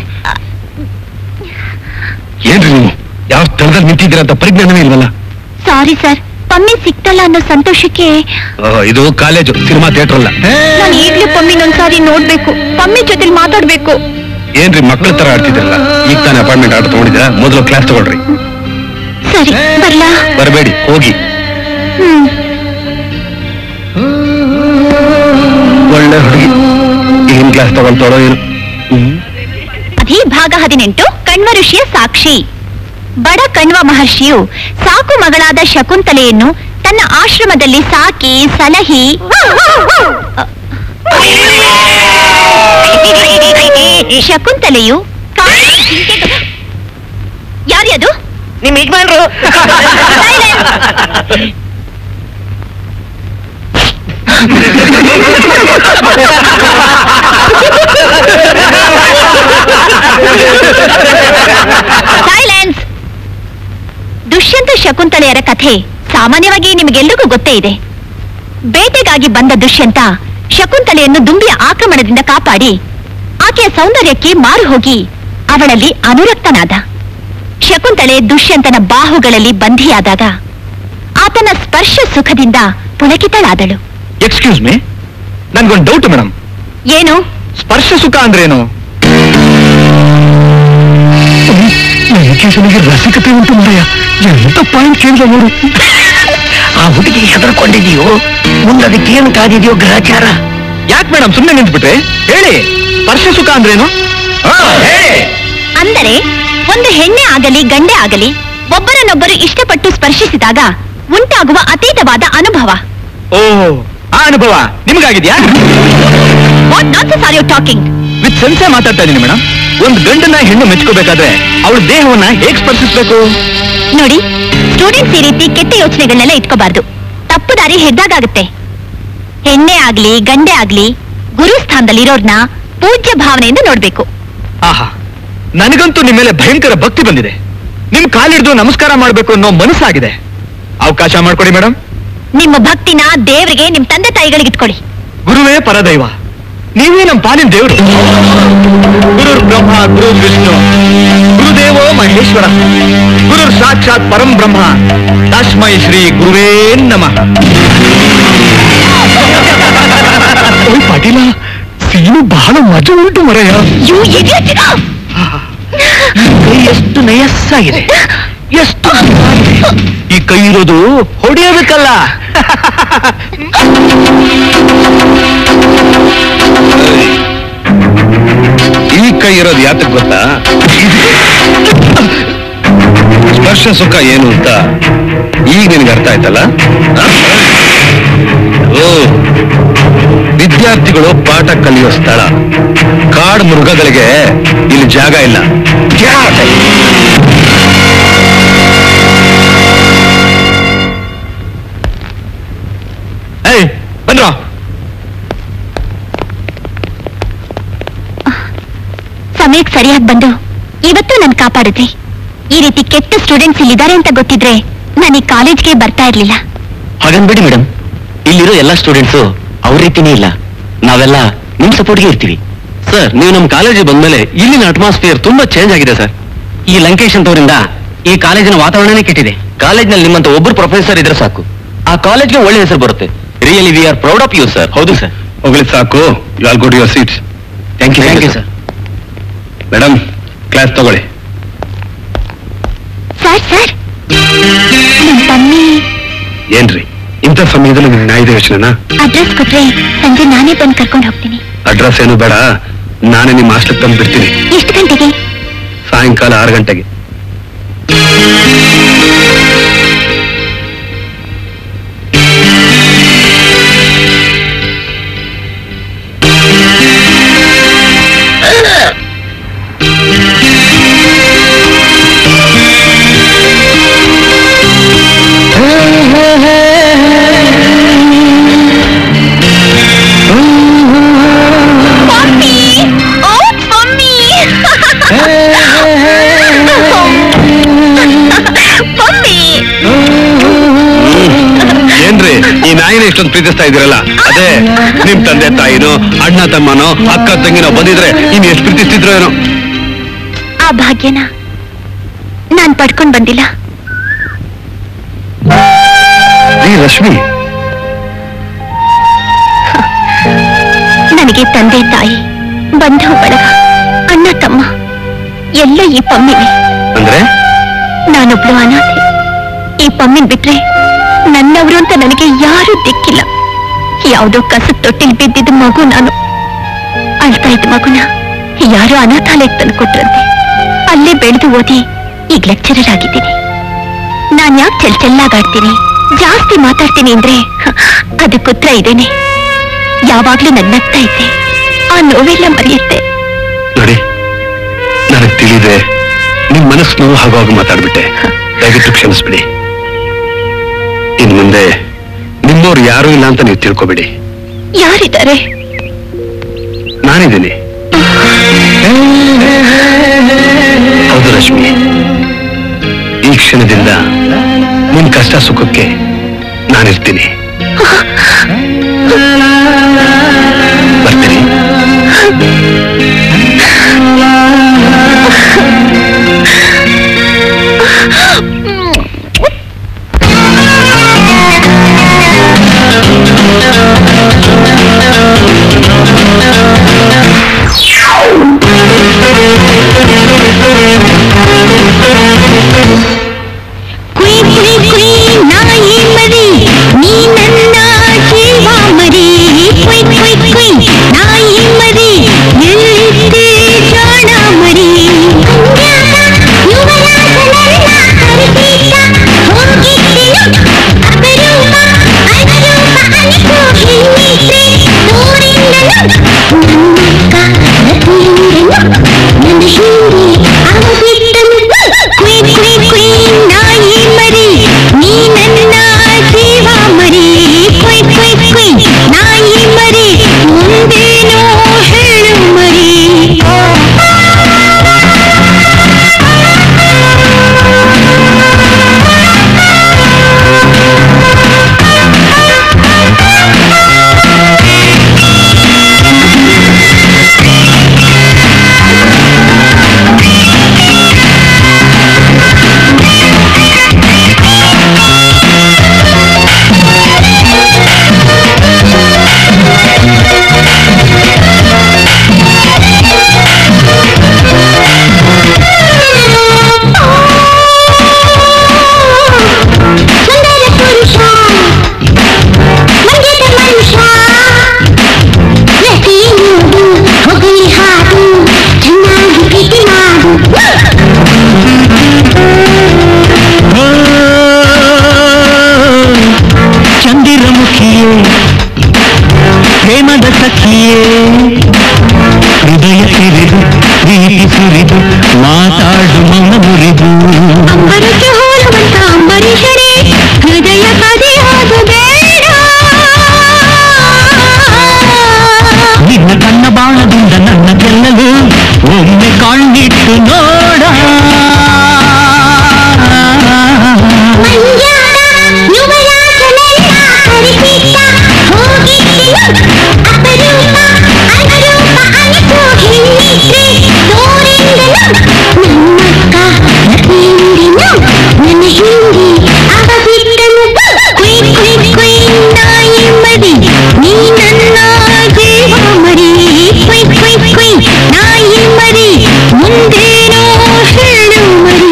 S5: ಏನ್ರಿ ನೀವು ಯಾವ ಸ್ಥಳದಲ್ಲಿ ನಿಂತಿದ್ದೀರ ಅಂತ ಪರಿಜ್ಞಾನವೇ ಇಲ್ವಲ್ಲ
S6: ಸಾರಿ ಸರ್ ಪಮ್ಮಿ ಸಿಕ್ತಲ್ಲ ಅನ್ನೋ ಸಂತೋಷಕ್ಕೆ
S5: ಆ, ಇದು ಕಾಲೇಜು ಸಿನಿಮಾ ಥಿಯೇಟರ್ ಅಲ್ಲ
S6: ನಾನು ಈಗ್ಲೂ ಪಮ್ಮಿನೊಂದ್ಸಾರಿ ನೋಡ್ಬೇಕು ಪಮ್ಮಿ ಜೊತೆಲಿ ಮಾತಾಡ್ಬೇಕು
S5: ಏನ್ರಿ ಮಕ್ಳ ತರ ಆಡ್ತಿದ್ರಲ್ಲ ಈಗ ತಾನೇ ಅಪಾಯಿಂಟ್ಮೆಂಟ್ ಆರ್ಡರ್ ತಗೊಂಡಿದ್ದೀರಾ ಮೊದಲು ಕ್ಲಾಸ್ ತಗೊಳ್ರಿ
S6: ಸರಿ ಬರ್ಲಾ
S5: ಬರಬೇಡಿ ಹೋಗಿ
S6: ಹ್ಮ್
S5: ಒಳ್ಳೆ ಹುಡುಗಿ ಏನ್ ಕ್ಲಾಸ್ ತಗೊಳ್ತಾಳೋ ಏನು ಹ್ಮ್.
S6: ಅಧಿ ಭಾಗ ಹದಿನೆಂಟು ಕಣ್ವ ಋಷಿಯ ಸಾಕ್ಷಿ ಬಡ ಕಣ್ವ ಮಹರ್ಷಿಯು ಸಾಕು ಮಗಳಾದ ಶಕುಂತಲೆಯನ್ನು ತನ್ನ ಆಶ್ರಮದಲ್ಲಿ ಸಾಕಿ ಸಲಹಿ ಶಕುಂತಲೆಯು ಕಾ- ಯಾರ್ಯದು
S4: ನಿಮ್ ಯಜಮಾನ್ರು
S6: ಸೈಲೆನ್ಸ್ ದುಷ್ಯಂತ ಶಕುಂತಲೆಯರ ಕಥೆ ಸಾಮಾನ್ಯವಾಗಿ ನಿಮಗೆಲ್ಲರಿಗೂ ಗೊತ್ತೇ ಇದೆ ಬೇಟೆಗಾಗಿ ಬಂದ ದುಷ್ಯಂತ ಶಕುಂತಲೆಯನ್ನು ದುಂಬಿಯ ಆಕ್ರಮಣದಿಂದ ಕಾಪಾಡಿ ಆಕೆಯ ಸೌಂದರ್ಯಕ್ಕೆ ಮಾರು ಹೋಗಿ ಅವಳಲ್ಲಿ ಅನುರಕ್ತನಾದ ಶಕುಂತಳೆ ದುಷ್ಯಂತನ ಬಾಹುಗಳಲ್ಲಿ ಬಂಧಿಯಾದಾಗ ಆತನ ಸ್ಪರ್ಶ ಸುಖದಿಂದ ಪುಳಕಿತಳಾದಳು
S2: ಎಕ್ಸ್ಕ್ಯೂಸ್ ಮೀ ನನ್ಗೊಂದು ಡೌಟ್ ಮೇಡಮ್
S6: ಏನು
S2: ಸ್ಪರ್ಶ ಸುಖ ಅಂದ್ರೇನು ನನಗೆ ರಸಿಕತೆ ಉಂಟು ಮರೆಯ ಎಂತ ಪಾಯಿಂಟ್ ಕೇಳಿದ ನೋಡು
S4: ಆ ಹುಡುಗಿ ಹೆದರ್ಕೊಂಡಿದೀಯೋ ಮುಂದದಕ್ಕೆ ಏನು ಕಾದಿದೆಯೋ ಗ್ರಹಚಾರ
S2: ಯಾಕೆ ಮೇಡಮ್ ಸುಮ್ಮನೆ ನಿಂತ್ಬಿಟ್ರೆ ಹೇಳಿ ಸ್ಪರ್ಶ ಸುಖ ಅಂದ್ರೇನು ಹಾ, ಹೇಳಿ
S6: ಅಂದರೆ ಒಂದು ಹೆಣ್ಣೆ ಆಗಲಿ ಗಂಡೆ ಆಗಲಿ ಒಬ್ಬರನ್ನೊಬ್ಬರು ಇಷ್ಟಪಟ್ಟು ಸ್ಪರ್ಶಿಸಿದಾಗ ಉಂಟಾಗುವ ಅತೀತವಾದ ಅನುಭವ
S2: ಓ ಆ ಅನುಭವ ನಿಮ್ಗಾಗಿದ್ಯಾ
S6: what nonsense are you talking
S2: with ಸೆನ್ಸೇ ಮಾತಾಡ್ತಾ ಇದೀನಿ ಮೇಡಮ್ ಒಂದ್ ಗಂಡನ ಹೆಣ್ಣು ಮೆಚ್ಕೋಬೇಕಾದ್ರೆ ಅವಳ ದೇಹವನ್ನ ಹೇಗ್ ಸ್ಪರ್ಶಿಸ್ಬೇಕು
S6: ನೋಡಿ ಸ್ಟೂಡೆಂಟ್ಸ್ ಈ ರೀತಿ ಕೆಟ್ಟ ಯೋಚನೆಗಳನ್ನೆಲ್ಲ ಇಟ್ಕೋಬಾರ್ದು ತಪ್ಪು ದಾರಿ ಹೆದ್ದಾಗುತ್ತೆ ಹೆಣ್ಣೆ ಆಗ್ಲಿ ಗಂಡೆ ಆಗ್ಲಿ ಗುರು ಸ್ಥಾನದಲ್ಲಿರೋರ್ನ ಪೂಜ್ಯ ಭಾವನೆಯಿಂದ ನೋಡ್ಬೇಕು
S2: ಆಹಾ ನನಗಂತೂ ನಿಮ್ಮ ಮೇಲೆ ಭಯಂಕರ ಭಕ್ತಿ ಬಂದಿದೆ ನಿಮ್ ಕಾಲಿಡ್ದು ನಮಸ್ಕಾರ ಮಾಡ್ಬೇಕು ಅನ್ನೋ ಮನಸ್ಸಾಗಿದೆ ಅವಕಾಶ ಮಾಡ್ಕೊಡಿ ಮೇಡಮ್
S6: ನಿಮ್ಮ ಭಕ್ತಿನ ದೇವರಿಗೆ ನಿಮ್ ತಂದೆ ತಾಯಿಗಳಿಗೆ ಇಟ್ಕೊಳ್ಳಿ
S2: ಗುರುವೇ ಪರದೈವ ನೀವೇ ನಮ್ಮ ಪಾಲಿನ ದೇವರು ಗುರುರ್ ಬ್ರಹ್ಮ ಗುರು ವಿಷ್ಣು ಗುರುದೇವೋ ಮಹೇಶ್ವರ ಗುರುರ್ ಸಾಕ್ಷಾತ್ ಪರಂ ಬ್ರಹ್ಮ ತಸ್ಮೈ ಶ್ರೀ ಗುರುವೇ ನಮಃ ಓಯ್ ಪಾಟೀಲ ಸೀನು ಬಹಳ ಮಜಾ ಉಂಟು ಮರೆಯ
S6: You idiot!
S2: ಕೈ ಎಷ್ಟು ನಯಸ್ಸಾಗಿದೆ ಎಷ್ಟು ಈ ಕೈ ಇರೋದು ಹೊಡೆಯೋದಕ್ಕಲ್ಲ
S5: ಈ ಕೈ ಇರೋದು ಯಾತಕ್ ಗೊತ್ತಾ ಸ್ಪರ್ಶ ಸುಖ ಏನು ಅಂತ ಈಗ ನಿನಗೆ ಅರ್ಥ ಆಯ್ತಲ್ಲ ಓ ವಿದ್ಯಾರ್ಥಿಗಳು ಪಾಠ ಕಲಿಯೋ ಸ್ಥಳ ಕಾಡು ಮೃಗಗಳಿಗೆ ಇಲ್ಲಿ ಜಾಗ ಇಲ್ಲ Get out!
S2: ಏಯ್ ಬನ್ರ
S6: ಸಮಯಕ್ಕೆ ಸರಿಯಾಗಿ ಬಂದು ಇವತ್ತು ನನ್ ಕಾಪಾಡಿದ್ರಿ ಈ ರೀತಿ ಕೆಟ್ಟ ಸ್ಟೂಡೆಂಟ್ಸ್ ಇಲ್ಲಿದ್ದಾರೆ ಅಂತ ಗೊತ್ತಿದ್ರೆ ನಾನು ಈ ಕಾಲೇಜ್ಗೆ ಬರ್ತಾ ಇರ್ಲಿಲ್ಲ
S2: ಹಾಗನ್ಬಿಡಿ ಮೇಡಮ್ ಇಲ್ಲಿರೋ ಎಲ್ಲ ಸ್ಟೂಡೆಂಟ್ಸು ಅವ್ರ ರೀತಿನೇ ಇಲ್ಲ ನಾವೆಲ್ಲ ನಿಮ್ ಸಪೋರ್ಟ್ಗೆ ಇರ್ತೀವಿ ಸರ್ ನೀವು ನಮ್ಮ ಕಾಲೇಜಿಗೆ ಬಂದ್ಮೇಲೆ ಇಲ್ಲಿನ ಅಟ್ಮಾಸ್ಫಿಯರ್ ತುಂಬಾ ಚೇಂಜ್ ಆಗಿದೆ ಸರ್ ಈ ಲಂಕೇಶ್ ಅಂತವರಿಂದ ಈ ಕಾಲೇಜಿನ ವಾತಾವರಣನೇ ಕೆಟ್ಟಿದೆ ಕಾಲೇಜ್ನಲ್ಲಿ ನಿಮ್ಮಂತ ಒಬ್ಬರು ಪ್ರೊಫೆಸರ್ ಇದ್ರೆ ಸಾಕು ಆ ಕಾಲೇಜ್ಗೆ ಒಳ್ಳೆ ಹೆಸರು ಬರುತ್ತೆ really we are proud of you sir ಹೌದು ಸರ್
S5: ಹೋಗ್ಲಿ ಸಾಕು you all good your seats
S2: thank you thank you sir
S5: madam class ತಗೊಳ್ಳಿ
S6: ಸರ್ ಸರ್ ನನ್ ತಮ್ಮಿ
S5: ಏನ್ರಿ ಇಂಥ ಸಮಯದಲ್ಲಿ ನಿಮ್ಗೆ ನ್ಯಾಯದ ಯೋಚನೆನಾ
S6: ಅಡ್ರೆಸ್ ಕೊಟ್ರೆ ಸಂಜೆ ನಾನೇ ಬಂದು ಕರ್ಕೊಂಡು ಹೋಗ್ತೀನಿ
S5: ಅಡ್ರೆಸ್ ಏನು ಬೇಡ ನಾನೇ ನಿಮ್ಮ ಹಾಸ್ಟೆಲ್ ತಂದು ಬಿಡ್ತೀನಿ
S6: ಎಷ್ಟು ಗಂಟೆಗೆ
S5: ಸಾಯಂಕಾಲ ಆರು ಗಂಟೆಗೆ
S6: ಮಮ್ಮಿ ಓ ಮಮ್ಮಿ ಮಮ್ಮಿ
S5: ಏನ್ರಿ ಈ ನಾಯಿನ ಇಷ್ಟೊಂದು ಪ್ರೀತಿಸ್ತಾ ಇದ್ದೀರಲ್ಲ ಅದೇ ನಿಮ್ ತಂದೆ ತಾಯಿನೋ ಅಣ್ಣ ತಮ್ಮನೋ ಅಕ್ಕ ತಂಗಿನೋ ಬಂದಿದ್ರೆ ಇನ್ ಎಷ್ಟು ಪ್ರೀತಿಸ್ತಿದ್ರು ಏನೋ
S6: ಆ ಭಾಗ್ಯನ ನಾನ್ ಪಡ್ಕೊಂಡ್ ಬಂದಿಲ್ಲ
S5: ಈ ರಶ್ಮಿ
S6: ನನಗೆ ತಂದೆ ತಾಯಿ ಬಂಧು ಬಳಗ ಅಣ್ಣ ತಮ್ಮ ಎಲ್ಲ ಈ ಪಮ್ಮಿನೇ
S5: ಅಂದ್ರೆ
S6: ನಾನೊಬ್ಳು ಅನಾಥೆ ಈ ಪಮ್ಮಿನ್ ಬಿಟ್ರೆ ನನ್ನವರು ಅಂತ ನನಗೆ ಯಾರೂ ದಿಕ್ಕಿಲ್ಲ ಯಾವುದೋ ಕಸದ ತೊಟ್ಟಿಲ್ ಬಿದ್ದಿದ್ದ ಮಗು ನಾನು ಅಳ್ತಾ ಇದ್ದ ಮಗುನ ಯಾರೋ ಅನಾಥಾಲಯಕ್ಕೆ ತಂದು ಕೊಟ್ರಂತೆ ಅಲ್ಲೇ ಬೆಳೆದು ಓದಿ ಈಗ ಲೆಕ್ಚರರ್ ಆಗಿದ್ದೀನಿ ನಾನ್ ಯಾಕೆ ಚೆಲ್ ಚೆಲ್ಲಾಗಾಡ್ತೀನಿ ಜಾಸ್ತಿ ಮಾತಾಡ್ತೀನಿ ಅಂದ್ರೆ ಹ, ಅದಕ್ಕೆ ಉತ್ತರ ಇದೇನೆ ಯಾವಾಗ್ಲೂ ನನ್ನಗ್ತಾ ಇದ್ದೆ ಆ ನೋವೆಲ್ಲ ಮರೆಯುತ್ತೆ
S5: ನೋಡಿ ನನಗ್ ತಿಳಿದೆ ನಿಮ್ ಮನಸ್ಸು ನೋವು ಹಾಗಾಗಿ ಮಾತಾಡ್ಬಿಟ್ಟೆ ದಯವಿಟ್ಟು ಕ್ಷಮಿಸ್ಬಿಡಿ ಇನ್ ಮುಂದೆ ನಿಮ್ಮವ್ರು ಯಾರೂ ಇಲ್ಲ ಅಂತ ನೀವು ತಿಳ್ಕೊಬೇಡಿ
S6: ಯಾರಿದ್ದಾರೆ
S5: ನಾನಿದ್ದೀನಿ ಹೌದು ರಶ್ಮಿ ಈ ಕ್ಷಣದಿಂದ ನಿಮ್ ಕಷ್ಟ ಸುಖಕ್ಕೆ ನಾನಿರ್ತೀನಿ ಬರ್ತೀನಿ
S6: ಕುಯ್ ಕುಯ್ ಕುಯ್ ನಾಯಿ ಮರಿ ನೀ ನನ್ನ ಜೀವ ಮರಿ ಕುಯ್ ಕುಯ್ ಕುಯ್ ನಾಯಿ ಮರಿ
S3: ಮಾತಾಡು ಮೌನ ಮುರಿದು
S6: ಅಂಬರಕ್ಕೆ ಹೋಲುವಂತ ಅಂಬರೀಷರೇ ಹೃದಯ ಕದಿಯೋದು ಬೇಡ
S3: ನಿನ್ನ ಕಣ್ಣ ಬಾಣದಿಂದ ನನ್ನ ಗೆಲ್ಲಲು ಒಮ್ಮೆ ಕಣ್ಣಿಟ್ಟು ನೋಡ
S6: ಮಂಜಾರ ಯುವರಾಜನೆಲ್ಲ ಹರಿಸಿದ್ದ ಹೋಗಿದ್ದಿಲ್ಲ ಅಪರೂಪ ಅಪರೂಪ ಅನಿತು ಹೆಣ್ಣಿದ್ರೆ ದೂರಿಂದನು ನನ್ನಕ್ಕ ಹಿಂದಿನ ನನ್ನ ಹಿಂದಿ ಅವ ಬಿಟ್ಟನು ಕುಯ್ ಕುಯ್ ಕುಯ್ ನಾಯಿ ಮರಿ ನೀ ನನ್ನ ಜೀವ ಮರಿ ಕುಯ್ ಕುಯ್ ಕುಯ್ ನಾಯಿ ಮರಿ ಮುಂದೇನೋ ಹೇಳು ಮರಿ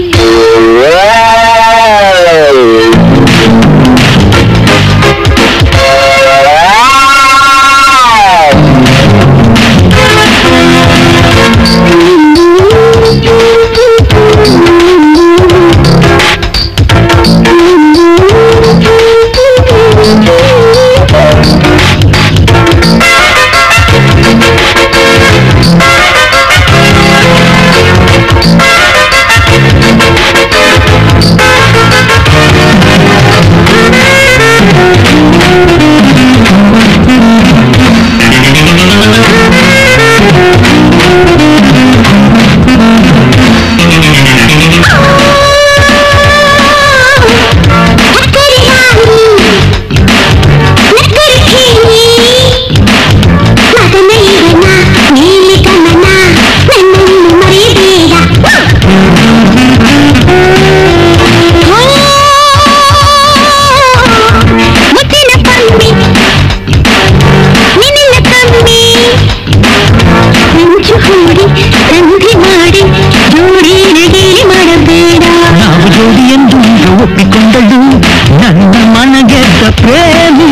S6: ಮಾಡಿ ಜೋಡಿ ನಗೇಲಿ ಮಾಡಬೇಡ
S3: ನಾವು ಜೋಡಿ ಎಂದು ಈಗ ಒಪ್ಪಿಕೊಂಡಳು ನನ್ನ ಮನಗೆದ್ದ ಪ್ರೇಮಿ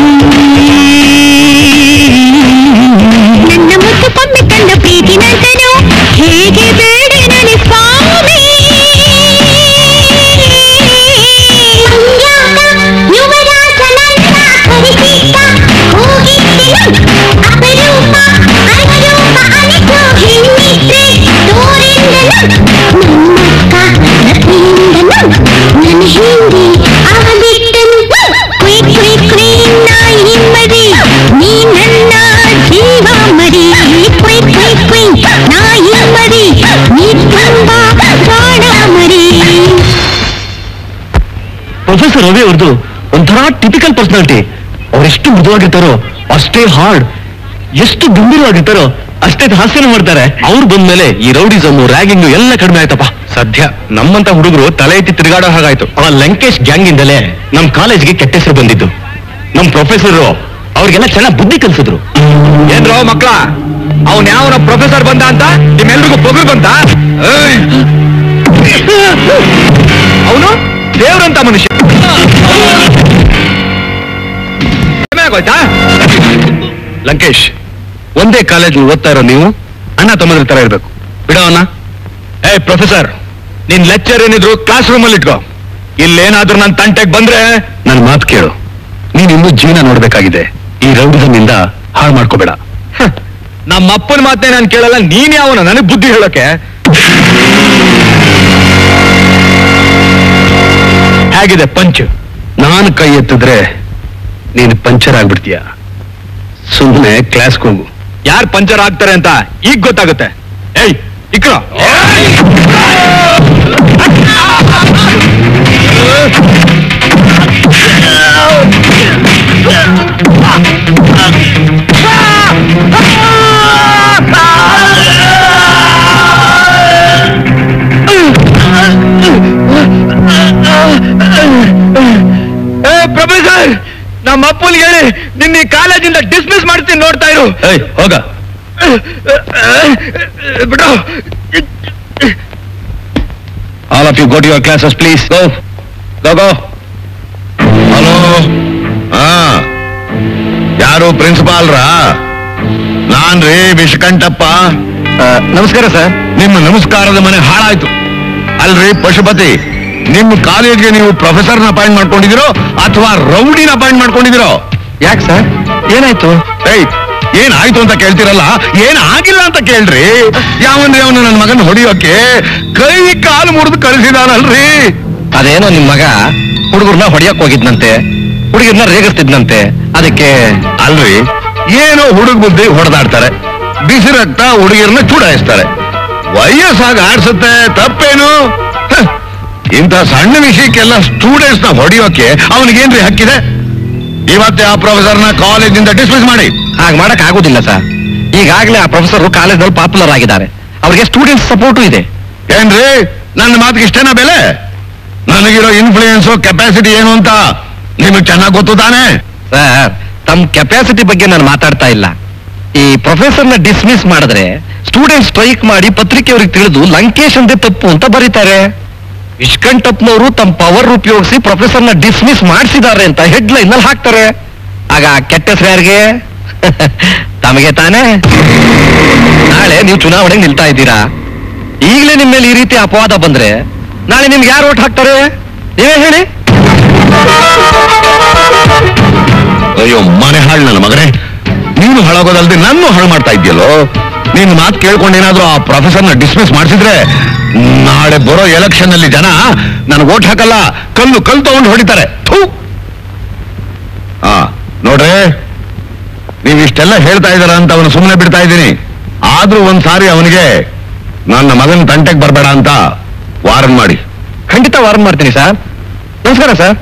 S6: ನನ್ನ ಮುತ್ತು ಕೊಮ್ಮೆ ತಂದ ಪ್ರೀತಿ ನಂತನು ಹೇಗೆ ಬೇಡಿ ನನಗೆ ಸ್ವಾಮಿ ಮಂಜಾತ ಯುವರಾಜ ನನ್ನ ಕರೆಸಿದ್ದ ಹೋಗಿದ್ದೆನು ಅಪರೂಪ ಅಪರೂಪ ಅನಿತು ಹೆಣ್ಣಿದ್ರೆ ತೋರಿಂದನು ನನ್ನಕ್ಕ ರತಿಯಿಂದನು ನನ್ನ ಹಿಂದೆ ಅವ ಬಿಟ್ಟನು ಕುಯ್ ಕುಯ್ ಕುಯ್ ನಾಯಿ ಮರಿ ನೀ ನನ್ನ ಜೀವ ಮರಿ ಕುಯ್ ಕುಯ್ ಕುಯ್ ನಾಯಿ ಮರಿ ನೀ ತುಂಬಾ ಪ್ರಾಣ ಮರಿ
S3: ಪ್ರೊಫೆಸರ್ ರವಿ ಅವ್ರದ್ದು ಒಂಥರ ಟಿಪಿಕಲ್ ಪರ್ಸನಾಲಿಟಿ ಅವರೆಷ್ಟು ಮೃದುವಾಗಿರ್ತಾರೋ ಅಷ್ಟೇ ಹಾರ್ಡ್ ಎಷ್ಟು ಗಂಭೀರವಾಗಿರ್ತಾರೋ ಅಷ್ಟೇ ಹಾಸ್ಯನ ಮಾಡ್ತಾರೆ ಅವ್ರು ಬಂದ್ಮೇಲೆ ಈ ರೌಡಿಸಮ್ ರ್ಯಾಗಿಂಗ್ ಎಲ್ಲ ಕಡಿಮೆ ಆಯ್ತಪ್ಪ
S5: ಸದ್ಯ ನಮ್ಮಂತ ಹುಡುಗರು ತಲೆ ಎತ್ತಿ ತಿರುಗಾಡೋ ಹಾಗಾಯ್ತು
S3: ಆ ಲಂಕೇಶ್ ಗ್ಯಾಂಗ್ ಇಂದಲೇ ನಮ್ ಕಾಲೇಜ್ಗೆ ಕೆಟ್ಟ ಹೆಸರು ಬಂದಿದ್ದು ನಮ್ ಪ್ರೊಫೆಸರ್ ಅವ್ರಿಗೆಲ್ಲ ಚೆನ್ನಾಗಿ ಬುದ್ಧಿ ಕಲಿಸಿದ್ರು
S5: ಏನ್ರೋ ಮಕ್ಳ ಅವನ್ ಯಾವನ ಪ್ರೊಫೆಸರ್ ಬಂದ ಅಂತ ನಿಮ್ಮೆಲ್ರಿಗೂ ಬೊಗರು ಬಂತ ಅವನು ದೇವ್ರಂತ ಮನುಷ್ಯ ಕಡಿಮೆ ಆಗೋಯ್ತಾ ಲಂಕೇಶ್ ಒಂದೇ ಕಾಲೇಜ್ ಓದ್ತಾ ಇರೋ ನೀವು ಅಣ್ಣ ತಮ್ಮದ್ರ ತರ ಇರ್ಬೇಕು ಬಿಡೋಣ ಏ ಪ್ರೊಫೆಸರ್ ನಿನ್ ಲೆಕ್ಚರ್ ಏನಿದ್ರು ಕ್ಲಾಸ್ ರೂಮ್ ಅಲ್ಲಿ ಇಟ್ಕೋ ಇಲ್ಲೇನಾದ್ರೂ ನನ್ನ ತಂಟೆಗೆ ಬಂದ್ರೆ ನನ್ನ ಮಾತು ಕೇಳು ನೀನ್ ಇನ್ನೂ ಜೀವನ ನೋಡ್ಬೇಕಾಗಿದೆ ಈ ರೌಡಿಸಮ್ ಇಂದ ಹಾಳು ಮಾಡ್ಕೋಬೇಡ ನಮ್ಮ ಅಪ್ಪನ ಮಾತೇ ನಾನು ಕೇಳಲ್ಲ ನೀನ್ ಯಾವನ ನನಗೆ ಬುದ್ಧಿ ಹೇಳೋಕೆ ಹೇಗಿದೆ ಪಂಚ್ ನಾನು ಕೈ ಎತ್ತಿದ್ರೆ ನೀನು ಪಂಚರ್ ಆಗ್ಬಿಡ್ತೀಯ ಸುಮ್ಮನೆ ಕ್ಲಾಸ್ಗೆ ಹೋಗು ಯಾರು ಪಂಚರ್ ಆಗ್ತಾರೆ ಅಂತ ಈಗ ಗೊತ್ತಾಗುತ್ತೆ ಏಯ್ ಇಕ್ರ ಪ್ರೊಫೆಸರ್ ನಮ್ಮ ಅಪ್ಪನಿಗೆ ಹೇಳಿ ನಿನ್ನ ಈ ಕಾಲೇಜಿಂದ ಡಿಸ್ಮಿಸ್ ಮಾಡ್ತೀನಿ ನೋಡ್ತಾ ಇರು ಹೋಗ ಬಿಡು all of you go to your classes please go go go hello ಹಾ ಯಾರು ಪ್ರಿನ್ಸಿಪಾಲ್ರಾ ನಾನ್ ರೀ ವಿಷಕಂಠಪ್ಪ ನಮಸ್ಕಾರ ಸರ್ ನಿಮ್ಮ ನಮಸ್ಕಾರದ ಮನೆ ಹಾಳಾಯ್ತು ಅಲ್ರಿ ಪಶುಪತಿ ನಿಮ್ಮ ಕಾಲೇಜ್ಗೆ ನೀವು ಪ್ರೊಫೆಸರ್ನ ಅಪಾಯಿಂಟ್ ಮಾಡ್ಕೊಂಡಿದಿರೋ ಅಥವಾ ರೌಡಿನ ಅಪಾಯಿಂಟ್ ಮಾಡ್ಕೊಂಡಿದಿರೋ ಯಾಕೆ ಸರ್ ಏನಾಯ್ತು ಏಯ್ ಏನಾಯ್ತು ಅಂತ ಕೇಳ್ತಿರಲ್ಲ ಏನ್ ಆಗಿಲ್ಲ ಅಂತ ಕೇಳ್ರಿ ಯಾವನ್ರಿ ಅವನು ನನ್ನ ಮಗನ ಹೊಡಿಯೋಕೆ ಕೈ ಕಾಲು ಮುರಿದು ಕಳಿಸಿದಾನಲ್ರಿ
S2: ಅದೇನೋ ನಿಮ್ ಮಗ ಹುಡುಗರ್ನ ಹೊಡಿಯಕ್ ಹೋಗಿದ್ನಂತೆ ಹುಡುಗರ್ನ ರೇಗಿಸ್ತಿದ್ನಂತೆ ಅದಕ್ಕೆ
S5: ಅಲ್ರಿ ಏನೋ ಹುಡುಗ ಬುದ್ಧಿ ಹೊಡೆದಾಡ್ತಾರೆ ಬಿಸಿ ರಕ್ತ ಹುಡುಗಿಯರನ್ನ ಚೂಡಾಯಿಸ್ತಾರೆ ವಯಸ್ಸಾಗ ಆಡ್ಸುತ್ತೆ ತಪ್ಪೇನು ಹ, ಇಂಥ ಸಣ್ಣ ವಿಷಯಕ್ಕೆಲ್ಲ ಸ್ಟೂಡೆಂಟ್ಸ್ ನ ಹೊಡಿಯೋಕೆ ಅವನಿಗೇನ್ರಿ ಹಕ್ಕಿದೆ ಇವತ್ತೇ ಆ ಪ್ರೊಫೆಸರ್ನ ಕಾಲೇಜಿಂದ ಡಿಸ್ಮಿಸ್ ಮಾಡಿ
S2: ಹಾಗೆ ಮಾಡಕ್ ಆಗೋದಿಲ್ಲ ಸರ್ ಈಗಾಗಲೇ ಆ ಪ್ರೊಫೆಸರ್ ಕಾಲೇಜ್ನಲ್ಲಿ ಪಾಪ್ಯುಲರ್ ಆಗಿದ್ದಾರೆ ಅವ್ರಿಗೆ ಸ್ಟೂಡೆಂಟ್ಸ್ ಸಪೋರ್ಟು ಇದೆ
S5: ಏನ್ರಿ ನನ್ನ ಮಾತಿಗೆ ಇಷ್ಟೇನಾ ಬೆಲೆ ನನಗಿರೋ ಇನ್ಫ್ಲೂಯೆನ್ಸ್ ಕೆಪಾಸಿಟಿ ಏನು ಅಂತ ನಿಮಗೆ ಚೆನ್ನಾಗಿ ಗೊತ್ತು ತಾನೇ
S2: ಸರ್ ತಮ್ಮ ಕೆಪಾಸಿಟಿ ಬಗ್ಗೆ ನಾನು ಮಾತಾಡ್ತಾ ಇಲ್ಲ ಈ ಪ್ರೊಫೆಸರ್ನ ಡಿಸ್ಮಿಸ್ ಮಾಡಿದ್ರೆ ಸ್ಟೂಡೆಂಟ್ ಸ್ಟ್ರೈಕ್ ಮಾಡಿ ಪತ್ರಿಕೆಯವ್ರಿಗೆ ತಿಳಿದು ಲಂಕೇಶ್ ಅಂದೇ ತಪ್ಪು ಅಂತ ಬರೀತಾರೆ ಇಷ್ಕಂಟಪ್ನವರು ತಮ್ಮ ಪವರ್ ಉಪಯೋಗಿಸಿ ಪ್ರೊಫೆಸರ್ನ ಡಿಸ್ಮಿಸ್ ಮಾಡಿಸಿದ್ದಾರೆ ಅಂತ ಹೆಡ್ಲೈನ್ ನಲ್ಲಿ ಹಾಕ್ತಾರೆ ಆಗ ಕೆಟ್ಟ ಹೆಸರು ಯಾರಿಗೆ ತಮಗೆ ತಾನೇ ನಾಳೆ ನೀವು ಚುನಾವಣೆಗೆ ನಿಲ್ತಾ ಇದ್ದೀರಾ ಈಗಲೇ ನಿಮ್ಮ ಮೇಲೆ ಈ ರೀತಿ ಅಪವಾದ ಬಂದ್ರೆ ನಾಳೆ ನಿಮ್ಗೆ ಯಾರು ಓಟ್ ಹಾಕ್ತಾರೆ ನೀವೇ ಹೇಳಿ
S5: ಅಯ್ಯೋ ಮನೆ ಹಾಳು ನನ್ನ ಮಗನೇ ನೀನು ಹಾಳಾಗೋದಲ್ದೆ ನನ್ನ ಹಾಳು ಮಾಡ್ತಾ ಇದೆಯಲ್ಲೋ ನಿನ್ ಮಾತು ಕೇಳ್ಕೊಂಡು ಏನಾದ್ರೂ ಆ ಪ್ರೊಫೆಸರ್ನ ಡಿಸ್ಮಿಸ್ ಮಾಡಿಸಿದ್ರೆ ನಾಳೆ ಬರೋ ಎಲೆಕ್ಷನ್ ಅಲ್ಲಿ ಜನ ನನಗೆ ಓಟ್ ಹಾಕಲ್ಲ ಕಲ್ಲು ಕಲ್ಲು ತಗೊಂಡು ಹೊಡಿತಾರೆ ಥು. ಆ ನೋಡ್ರಿ ನೀವು ಇಷ್ಟೆಲ್ಲ ಹೇಳ್ತಾ ಇದಾರ ಅಂತ ಅವನು ಸುಮ್ಮನೆ ಬಿಡ್ತಾ ಇದ್ದೀನಿ ಆದ್ರೂ ಒಂದ್ ಸಾರಿ ಅವನಿಗೆ ನನ್ನ ಮಗನ ತಂಟೆಗೆ ಬರಬೇಡ ಅಂತ ವಾರನ್ ಮಾಡಿ
S2: ಖಂಡಿತ ವಾರನ್ ಮಾಡ್ತೀನಿ ಸರ್ ನಮಸ್ಕಾರ ಸರ್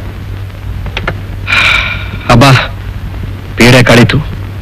S2: ಹಬ್ಬ ಪೀಡೆ ಕಳೀತು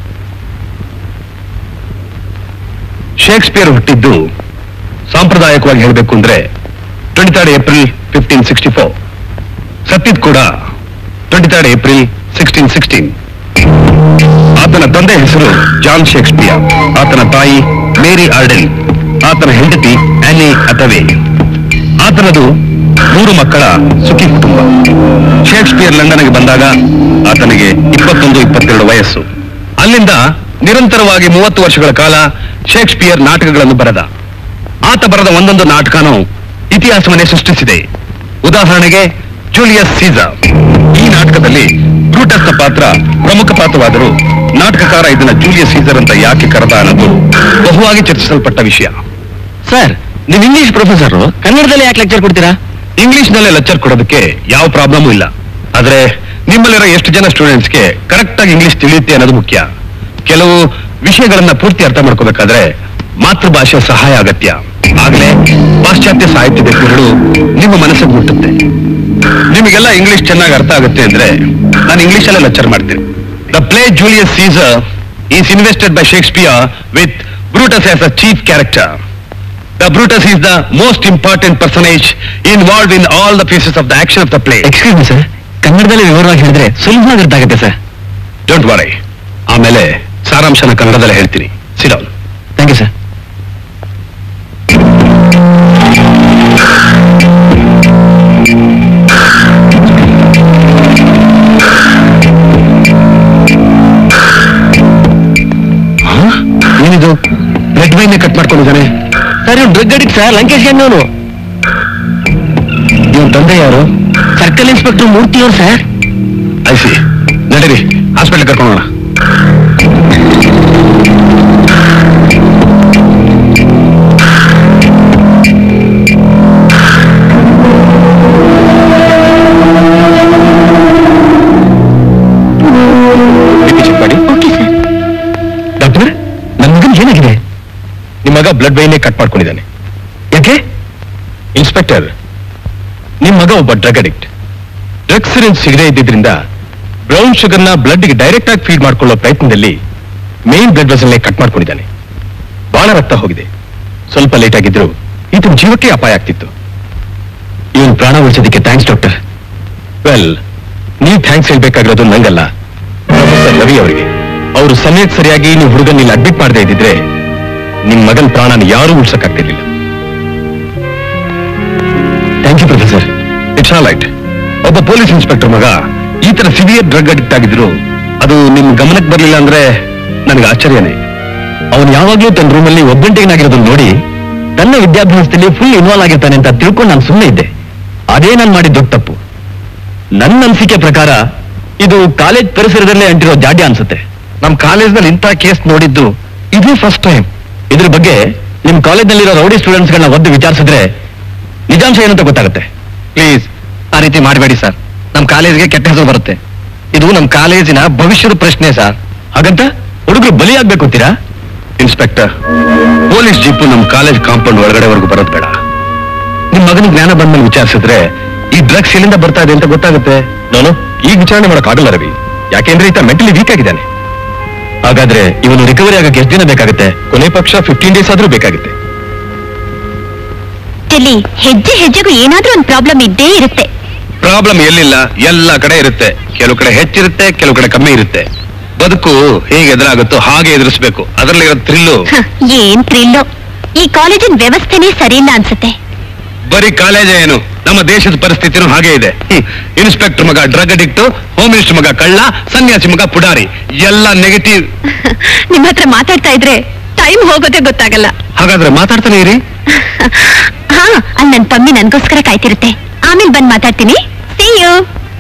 S5: ಶೇಕ್ಸ್ಪಿಯರ್ ಹುಟ್ಟಿದ್ದು ಸಾಂಪ್ರದಾಯಿಕವಾಗಿ ಹೇಳಬೇಕು ಅಂದ್ರೆ twenty third April fifteen sixty four ಸತ್ತಿದ್ ಕೂಡ twenty third April sixteen sixteen ಆತನ ತಂದೆ ಹೆಸರು ಜಾನ್ ಶೇಕ್ಸ್ಪಿಯರ್ ಆತನ ತಾಯಿ ಮೇರಿ ಆರ್ಡೆನ್ ಆತನ ಹೆಂಡತಿ ಆನಿ ಅಥವೆ ಆತನದು ಮೂರು ಮಕ್ಕಳ ಸುಖಿ ಕುಟುಂಬ ಶೇಕ್ಸ್ಪಿಯರ್ ಲಂಡನ್ಗೆ ಬಂದಾಗ ಆತನಿಗೆ ಇಪ್ಪತ್ತೊಂದು ಇಪ್ಪತ್ತೆರಡು ವಯಸ್ಸು ಅಲ್ಲಿಂದ ನಿರಂತರವಾಗಿ ಮೂವತ್ತು ವರ್ಷಗಳ ಕಾಲ ಶೇಕ್ಸ್ಪಿಯರ್ ನಾಟಕಗಳನ್ನು ಬರೆದ ಆತ ಬರೆದ ಒಂದೊಂದು ನಾಟಕನೂ ಇತಿಹಾಸವನ್ನೇ ಸೃಷ್ಟಿಸಿದೆ ಉದಾಹರಣೆಗೆ ಜೂಲಿಯಸ್ ಸೀಸರ್ ಈ ನಾಟಕದಲ್ಲಿ ಬ್ರೂಟಸ್ನ ಪಾತ್ರ ಪ್ರಮುಖ ಪಾತ್ರವಾದರೂ ನಾಟಕಕಾರ ಇದನ್ನ ಜೂಲಿಯಸ್ ಸೀಸರ್ ಅಂತ ಯಾಕೆ ಕರೆದ ಅನ್ನೋದು ಬಹುವಾಗಿ ಚರ್ಚಿಸಲ್ಪಟ್ಟ ವಿಷಯ
S2: ಸರ್ ನೀವು ಇಂಗ್ಲಿಷ್ ಪ್ರೊಫೆಸರ್ ಕನ್ನಡದಲ್ಲಿ ಯಾಕೆ ಲೆಕ್ಚರ್ ಕೊಡ್ತೀರಾ
S5: ಇಂಗ್ಲಿಷ್ ನಲ್ಲೇ ಲೆಕ್ಚರ್ ಕೊಡೋದಕ್ಕೆ ಯಾವ ಪ್ರಾಬ್ಲಮ್ ಇಲ್ಲ ಆದ್ರೆ ನಿಮ್ಮಲ್ಲಿರೋ ಎಷ್ಟು ಜನ ಸ್ಟೂಡೆಂಟ್ಸ್ಗೆ ಕರೆಕ್ಟ್ ಆಗಿ ಇಂಗ್ಲಿಷ್ ತಿಳಿಯುತ್ತೆ ಅನ್ನೋದು ಮುಖ್ಯ ಕೆಲವು ವಿಷಯಗಳನ್ನ ಪೂರ್ತಿ ಅರ್ಥ ಮಾಡ್ಕೋಬೇಕಾದ್ರೆ ಮಾತೃಭಾಷೆ ಸಹಾಯ ಅಗತ್ಯ ಆಗ್ಲೇ ಪಾಶ್ಚಾತ್ಯ ಸಾಹಿತ್ಯದ ಕುರುಡು ನಿಮ್ಮ ಮನಸ್ಸಿಗೆ ಮುಟ್ಟುತ್ತೆ ನಿಮಗೆಲ್ಲ ಇಂಗ್ಲಿಷ್ ಚೆನ್ನಾಗಿ ಅರ್ಥ ಆಗುತ್ತೆ ಅಂದ್ರೆ ನಾನು ಇಂಗ್ಲಿಷ್ ಅಲ್ಲೇ ಲೆಕ್ಚರ್ ಮಾಡ್ತೀನಿ the play Julius Caesar is invested by Shakespeare with Brutus as a chief character The Brutus is the most important personage involved in all the pieces of the action of the play.
S2: Excuse me sir ಕನ್ನಡದಲ್ಲಿ ವಿವರವಾಗಿ ಹೇಳಿದ್ರೆ ಸುಲಭವಾಗಿ ಅರ್ಥ ಆಗುತ್ತೆ sir
S5: Don't worry. ಆಮೇಲೆ ಸಾರಾಂಶನ ಕನ್ನಡದಲ್ಲಿ ಹೇಳ್ತೀನಿ ಸಿಡೌನ್
S2: ಥ್ಯಾಂಕ್ ಯು ಸರ್
S5: ಏನಿದು ಬ್ಲಡ್ ವೈನ್ ಕಟ್ ಮಾಡ್ಕೊಂಡಿದ್ದಾನೆ
S2: ಸರ್ ಇವ್ನು ಡ್ರಗ್ ಅಡಿಕ್ಟ್ ಸರ್ ಲಂಕೇಶ್ ಗಣ್ಣವನು
S5: ಇವನ್ ತಂದೆ ಯಾರು
S2: ಸರ್ಕಲ್ ಇನ್ಸ್ಪೆಕ್ಟರ್ ಮೂರ್ತಿ ಅವ್ರು ಸರ್
S5: ಐಸಿ ನಡೀರಿ ಹಾಸ್ಪಿಟಲ್ ಕರ್ಕೊಂಡೋಣ ಚೆಕ್ ಮಾಡಿ
S6: ಓಕೆ ಸರ್
S5: ಡಾಕ್ಟರ್ ನನ್ನ ಮಗನ್ ಏನಾಗಿದೆ ನಿಮ್ಮ ಮಗ ಬ್ಲಡ್ ವೈನೇ ಕಟ್ ಮಾಡ್ಕೊಂಡಿದ್ದಾನೆ ಯಾಕೆ ಇನ್ಸ್ಪೆಕ್ಟರ್ ನಿಮ್ಮ ಮಗ ಒಬ್ಬ ಡ್ರಗ್ ಅಡಿಕ್ಟ್ ಡ್ರಗ್ ಸಿರಿಂಜ್ ಸಿಗದೇ ಇದ್ದಿದ್ರಿಂದ ಬ್ರೌನ್ ಶುಗರ್ನ ಬ್ಲಡ್ಗೆ ಡೈರೆಕ್ಟ್ ಆಗಿ ಫೀಡ್ ಮಾಡ್ಕೊಳ್ಳೋ ಪ್ರಯತ್ನದಲ್ಲಿ ಮೇನ್ ಬ್ಲಡ್ ವೆಸಲ್ನೇ ಕಟ್ ಮಾಡ್ಕೊಂಡಿದ್ದಾನೆ ಬಹಳ ರಕ್ತ ಹೋಗಿದೆ ಸ್ವಲ್ಪ ಲೇಟ್ ಆಗಿದ್ರು ಈತನ ಜೀವಕ್ಕೆ ಅಪಾಯ ಆಗ್ತಿತ್ತು ಇವನ್ ಪ್ರಾಣ ಉಳಿಸೋದಕ್ಕೆ ಥ್ಯಾಂಕ್ಸ್ ಡಾಕ್ಟರ್ ವೆಲ್ ನೀವು ಥ್ಯಾಂಕ್ಸ್ ಹೇಳ್ಬೇಕಾಗಿರೋದು ನಂಗಲ್ಲ ಪ್ರೊಫೆಸರ್ ರವಿ ಅವರಿಗೆ ಅವರು ಸಮಯಕ್ಕೆ ಸರಿಯಾಗಿ ನೀವು ಹುಡುಗನ್ ಇಲ್ಲಿ ಅಡ್ಮಿಟ್ ಮಾಡದೇ ಇದ್ದಿದ್ರೆ ನಿಮ್ ಮಗನ್ ಪ್ರಾಣನ ಯಾರೂ ಉಳ್ಸಕ್ಕಾಗ್ತಿರ್ಲಿಲ್ಲ thank you professor it's all right ಒಬ್ಬ ಪೊಲೀಸ್ ಇನ್ಸ್ಪೆಕ್ಟರ್ ಮಗ ಈ ತರ ಸಿವಿಯರ್ ಡ್ರಗ್ ಅಡಿಕ್ಟ್ ಆಗಿದ್ರು ಅದು ನಿಮ್ ಗಮನಕ್ಕೆ ಬರಲಿಲ್ಲ ಅಂದ್ರೆ ನನಗೆ ಆಶ್ಚರ್ಯನೇ ಅವನು ಯಾವಾಗ್ಲೂ ತನ್ನ ರೂಮಲ್ಲಿ ಒಬ್ಬಂಟಿಗನಾಗಿರೋದನ್ನ ನೋಡಿ ತನ್ನ ವಿದ್ಯಾಭ್ಯಾಸದಲ್ಲಿ ಫುಲ್ ಇನ್ವಾಲ್ವ್ ಆಗಿರ್ತಾನೆ ಅಂತ ತಿಳ್ಕೊಂಡು ನಾನು ಸುಮ್ಮನೆ ಇದ್ದೆ ಅದೇ ನಾನು ಮಾಡಿದ ದೊಡ್ಡ ತಪ್ಪು ನನ್ನ ಅನಿಸಿಕೆ ಪ್ರಕಾರ ಇದು ಕಾಲೇಜ್ ಪರಿಸರದಲ್ಲೇ ಅಂಟಿರೋ ಜಾಡ್ಯ ಅನ್ಸುತ್ತೆ
S2: ನಮ್ ಕಾಲೇಜ್ನಲ್ಲಿ ಇಂಥ ಕೇಸ್ ನೋಡಿದ್ದು ಇದೇ ಫಸ್ಟ್ ಟೈಮ್ ಇದ್ರ ಬಗ್ಗೆ ನಿಮ್ ಕಾಲೇಜ್ನಲ್ಲಿರೋ ರೌಡಿ ಸ್ಟೂಡೆಂಟ್ಸ್ ಗಳನ್ನ ಒದ್ದು ವಿಚಾರಿಸಿದ್ರೆ ನಿಜಾಂಶ ಏನಂತ ಗೊತ್ತಾಗುತ್ತೆ ಪ್ಲೀಸ್ ಆ ರೀತಿ ಮಾಡಬೇಡಿ ಸರ್ ನಮ್ ಕಾಲೇಜ್ಗೆ ಕೆಟ್ಟ ಹೆಸರು ಬರುತ್ತೆ ಇದು ನಮ್ ಕಾಲೇಜಿನ ಭವಿಷ್ಯದ ಪ್ರಶ್ನೆ ಸರ್ ಹಾಗಂತ ಹುಡುಗರು ಬಲಿಯಾಗ್ಬೇಕು ಅಂತೀರಾ ಇನ್ಸ್ಪೆಕ್ಟರ್ ಪೊಲೀಸ್ ಜೀಪು ನಮ್ ಕಾಲೇಜ್ ಕಾಂಪೌಂಡ್ ಒಳಗಡೆವರೆಗೂ ಬರೋದು ಬೇಡ ನಿಮ್ ಮಗನಿಗೆ ಜ್ಞಾನ ಬಂದ್ಮೇಲೆ ವಿಚಾರಿಸಿದ್ರೆ ಈ ಡ್ರಗ್ಸ್ ಎಲ್ಲಿಂದ ಬರ್ತಾ ಇದೆ ಅಂತ ಗೊತ್ತಾಗುತ್ತೆ ನಾನು ಈಗ ವಿಚಾರಣೆ ಮಾಡಕ್ ಆಗಲ್ಲ ರವಿ ಯಾಕೆಂದ್ರೆ ಈತ ಮೆಂಟಲಿ ವೀಕ್ ಆಗಿದ್ದಾನೆ ಹಾಗಾದ್ರೆ ಇವನು ರಿಕವರಿ ಆಗಕ್ಕೆ ಎಷ್ಟು ದಿನ ಬೇಕಾಗುತ್ತೆ ಕೊನೆ ಪಕ್ಷ ಫಿಫ್ಟೀನ್ ಡೇಸ್ ಆದ್ರೂ ಬೇಕಾಗುತ್ತೆ
S6: ಡೆಲ್ಲಿ ಹೆಜ್ಜೆ ಹೆಜ್ಜೆಗೂ ಏನಾದ್ರೂ ಒಂದು ಪ್ರಾಬ್ಲಮ್ ಇದ್ದೇ ಇರುತ್ತೆ
S5: ಪ್ರಾಬ್ಲಮ್ ಎಲ್ಲಿಲ್ಲ ಎಲ್ಲ ಕಡೆ ಇರುತ್ತೆ ಕೆಲವು ಕಡೆ ಹೆಚ್ಚಿರುತ್ತೆ ಕೆಲವು ಕಡೆ ಕಮ್ಮಿ ಇರುತ್ತೆ ಬದುಕು ಹೇಗೆ ಎದುರಾಗುತ್ತೋ ಹಾಗೆ ಎದುರಿಸ್ಬೇಕು ಅದರಲ್ಲಿ ಇರೋ ಥ್ರಿಲ್ಲು
S6: ಹ, ಏನ್ ಥ್ರಿಲ್ಲೋ ಈ ಕಾಲೇಜಿನ ವ್ಯವಸ್ಥೆನೇ ಸರಿ ಇಲ್ಲ ಅನ್ಸುತ್ತೆ
S5: ಬರೀ ಕಾಲೇಜೇ ಏನು ನಮ್ಮ ದೇಶದ ಪರಿಸ್ಥಿತಿನೂ ಹಾಗೆ ಇದೆ ಹ್ಮ್. ಇನ್ಸ್ಪೆಕ್ಟರ್ ಮಗ ಡ್ರಗ್ ಅಡಿಕ್ಟ್ ಹೋಮ್ ಮಿನಿಸ್ಟರ್ ಮಗ ಕಳ್ಳ ಸನ್ಯಾಸಿ ಮಗ ಪುಡಾರಿ ಎಲ್ಲ ನೆಗೆಟಿವ್
S6: ನಿಮ್ ಹತ್ರ ಮಾತಾಡ್ತಾ ಇದ್ರೆ ಟೈಮ್ ಹೋಗೋದೇ ಗೊತ್ತಾಗಲ್ಲ
S5: ಹಾಗಾದ್ರೆ ಮಾತಾಡ್ತಾನೆ ಇರಿ
S6: ಹಾ ಅಲ್ಲಿ ನನ್ ಪಮ್ಮಿ ನನ್ಗೋಸ್ಕರ ಕಾಯ್ತಿರುತ್ತೆ ಆಮೇಲೆ ಬಂದ್ ಮಾತಾಡ್ತೀನಿ See you.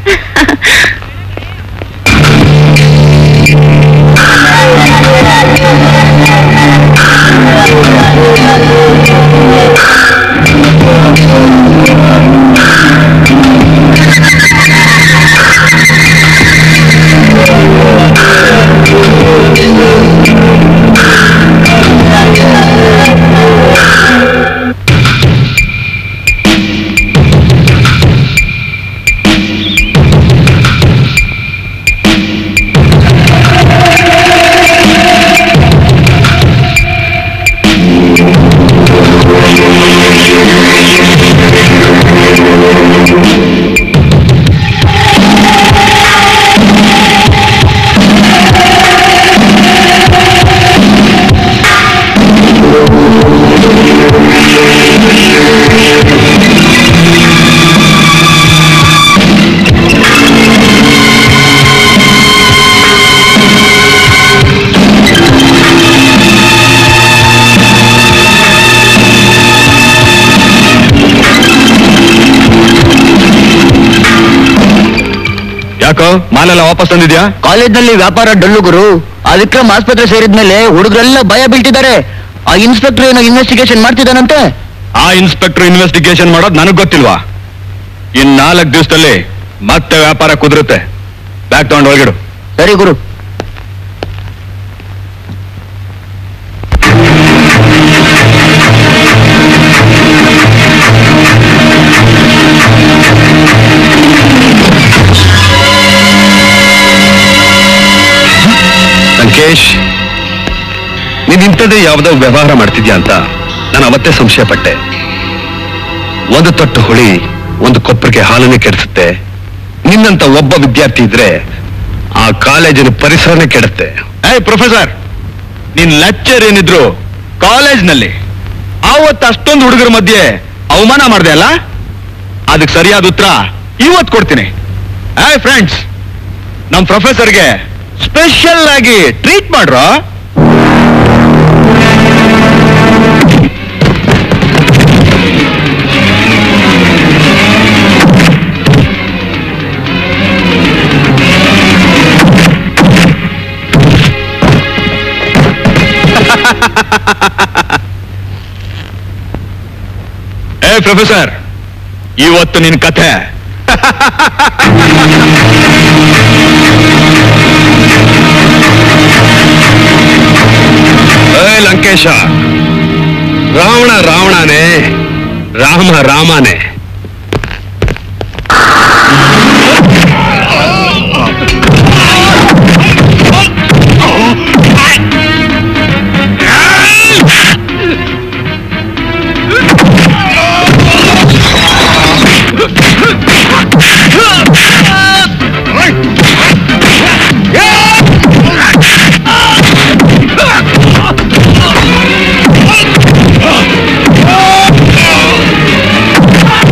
S2: ಯಾಕೋ ಮಾಲೆಲ್ಲ ವಾಪಸ್ ತಂದಿದ್ಯಾ
S4: ಕಾಲೇಜ್ನಲ್ಲಿ ವ್ಯಾಪಾರ ಡಲ್ಲು ಗುರು ಆ ವಿಕ್ರಮ್ ಆಸ್ಪತ್ರೆ ಸೇರಿದ್ಮೇಲೆ ಹುಡುಗರೆಲ್ಲ ಭಯ ಬೀಳ್ತಿದ್ದಾರೆ ಆ ಇನ್ಸ್ಪೆಕ್ಟರ್ ಏನೋ ಇನ್ವೆಸ್ಟಿಗೇಷನ್ ಮಾಡ್ತಿದ್ದಾನಂತೆ
S2: ಆ ಇನ್ಸ್ಪೆಕ್ಟರ್ ಇನ್ವೆಸ್ಟಿಗೇಷನ್ ಮಾಡೋದು ನನಗ್ ಗೊತ್ತಿಲ್ವಾ ಇನ್ ನಾಲ್ಕು ದಿವಸದಲ್ಲಿ ಮತ್ತೆ ವ್ಯಾಪಾರ ಕುದುರುತ್ತೆ ಬ್ಯಾಗ್ ತಗೊಂಡು ಒಳಗಿಡು
S4: ಸರಿ ಗುರು
S5: ಲಂಕೇಶ್ ನೀನ್ ಇಂಥದ್ದೇ ಯಾವುದೋ ವ್ಯವಹಾರ ಮಾಡ್ತಿದ್ಯಾ ಅಂತ ನಾನು ಅವತ್ತೇ ಸಂಶಯ ಪಟ್ಟೆ ಒಂದು ತೊಟ್ಟು ಹುಳಿ ಒಂದು ಕೊಪ್ಪರಿಗೆ ಹಾಲನ್ನೇ ಕೆಡಿಸುತ್ತೆ ನಿನ್ನಂತ ಒಬ್ಬ ವಿದ್ಯಾರ್ಥಿ ಇದ್ರೆ ಆ ಕಾಲೇಜಿನ ಪರಿಸರನೇ ಕೆಡುತ್ತೆ
S2: ಏಯ್ ಪ್ರೊಫೆಸರ್ ನಿನ್ ಲೆಕ್ಚರ್ ಏನಿದ್ರು ಕಾಲೇಜ್ನಲ್ಲಿ ಆವತ್ತು ಅಷ್ಟೊಂದು ಹುಡುಗರ ಮಧ್ಯೆ ಅವಮಾನ ಮಾಡ್ದೆ ಅಲ್ಲ ಅದಕ್ಕೆ ಸರಿಯಾದ ಉತ್ತರ ಇವತ್ತು ಕೊಡ್ತೀನಿ ಏಯ್ ಫ್ರೆಂಡ್ಸ್ ನಮ್ ಪ್ರೊಫೆಸರ್ಗೆ ಸ್ಪೆಷಲ್ ಆಗಿ ಟ್ರೀಟ್ ಮಾಡ್ರೋ ಏ ಪ್ರೊಫೆಸರ್ ಇವತ್ತು ನಿನ್ ಕಥೆ
S5: ಏ ಲಂಕೇಶ ರಾವಣ ರಾವಣನೇ ರಾಮ ರಾಮನೇ
S2: ಏ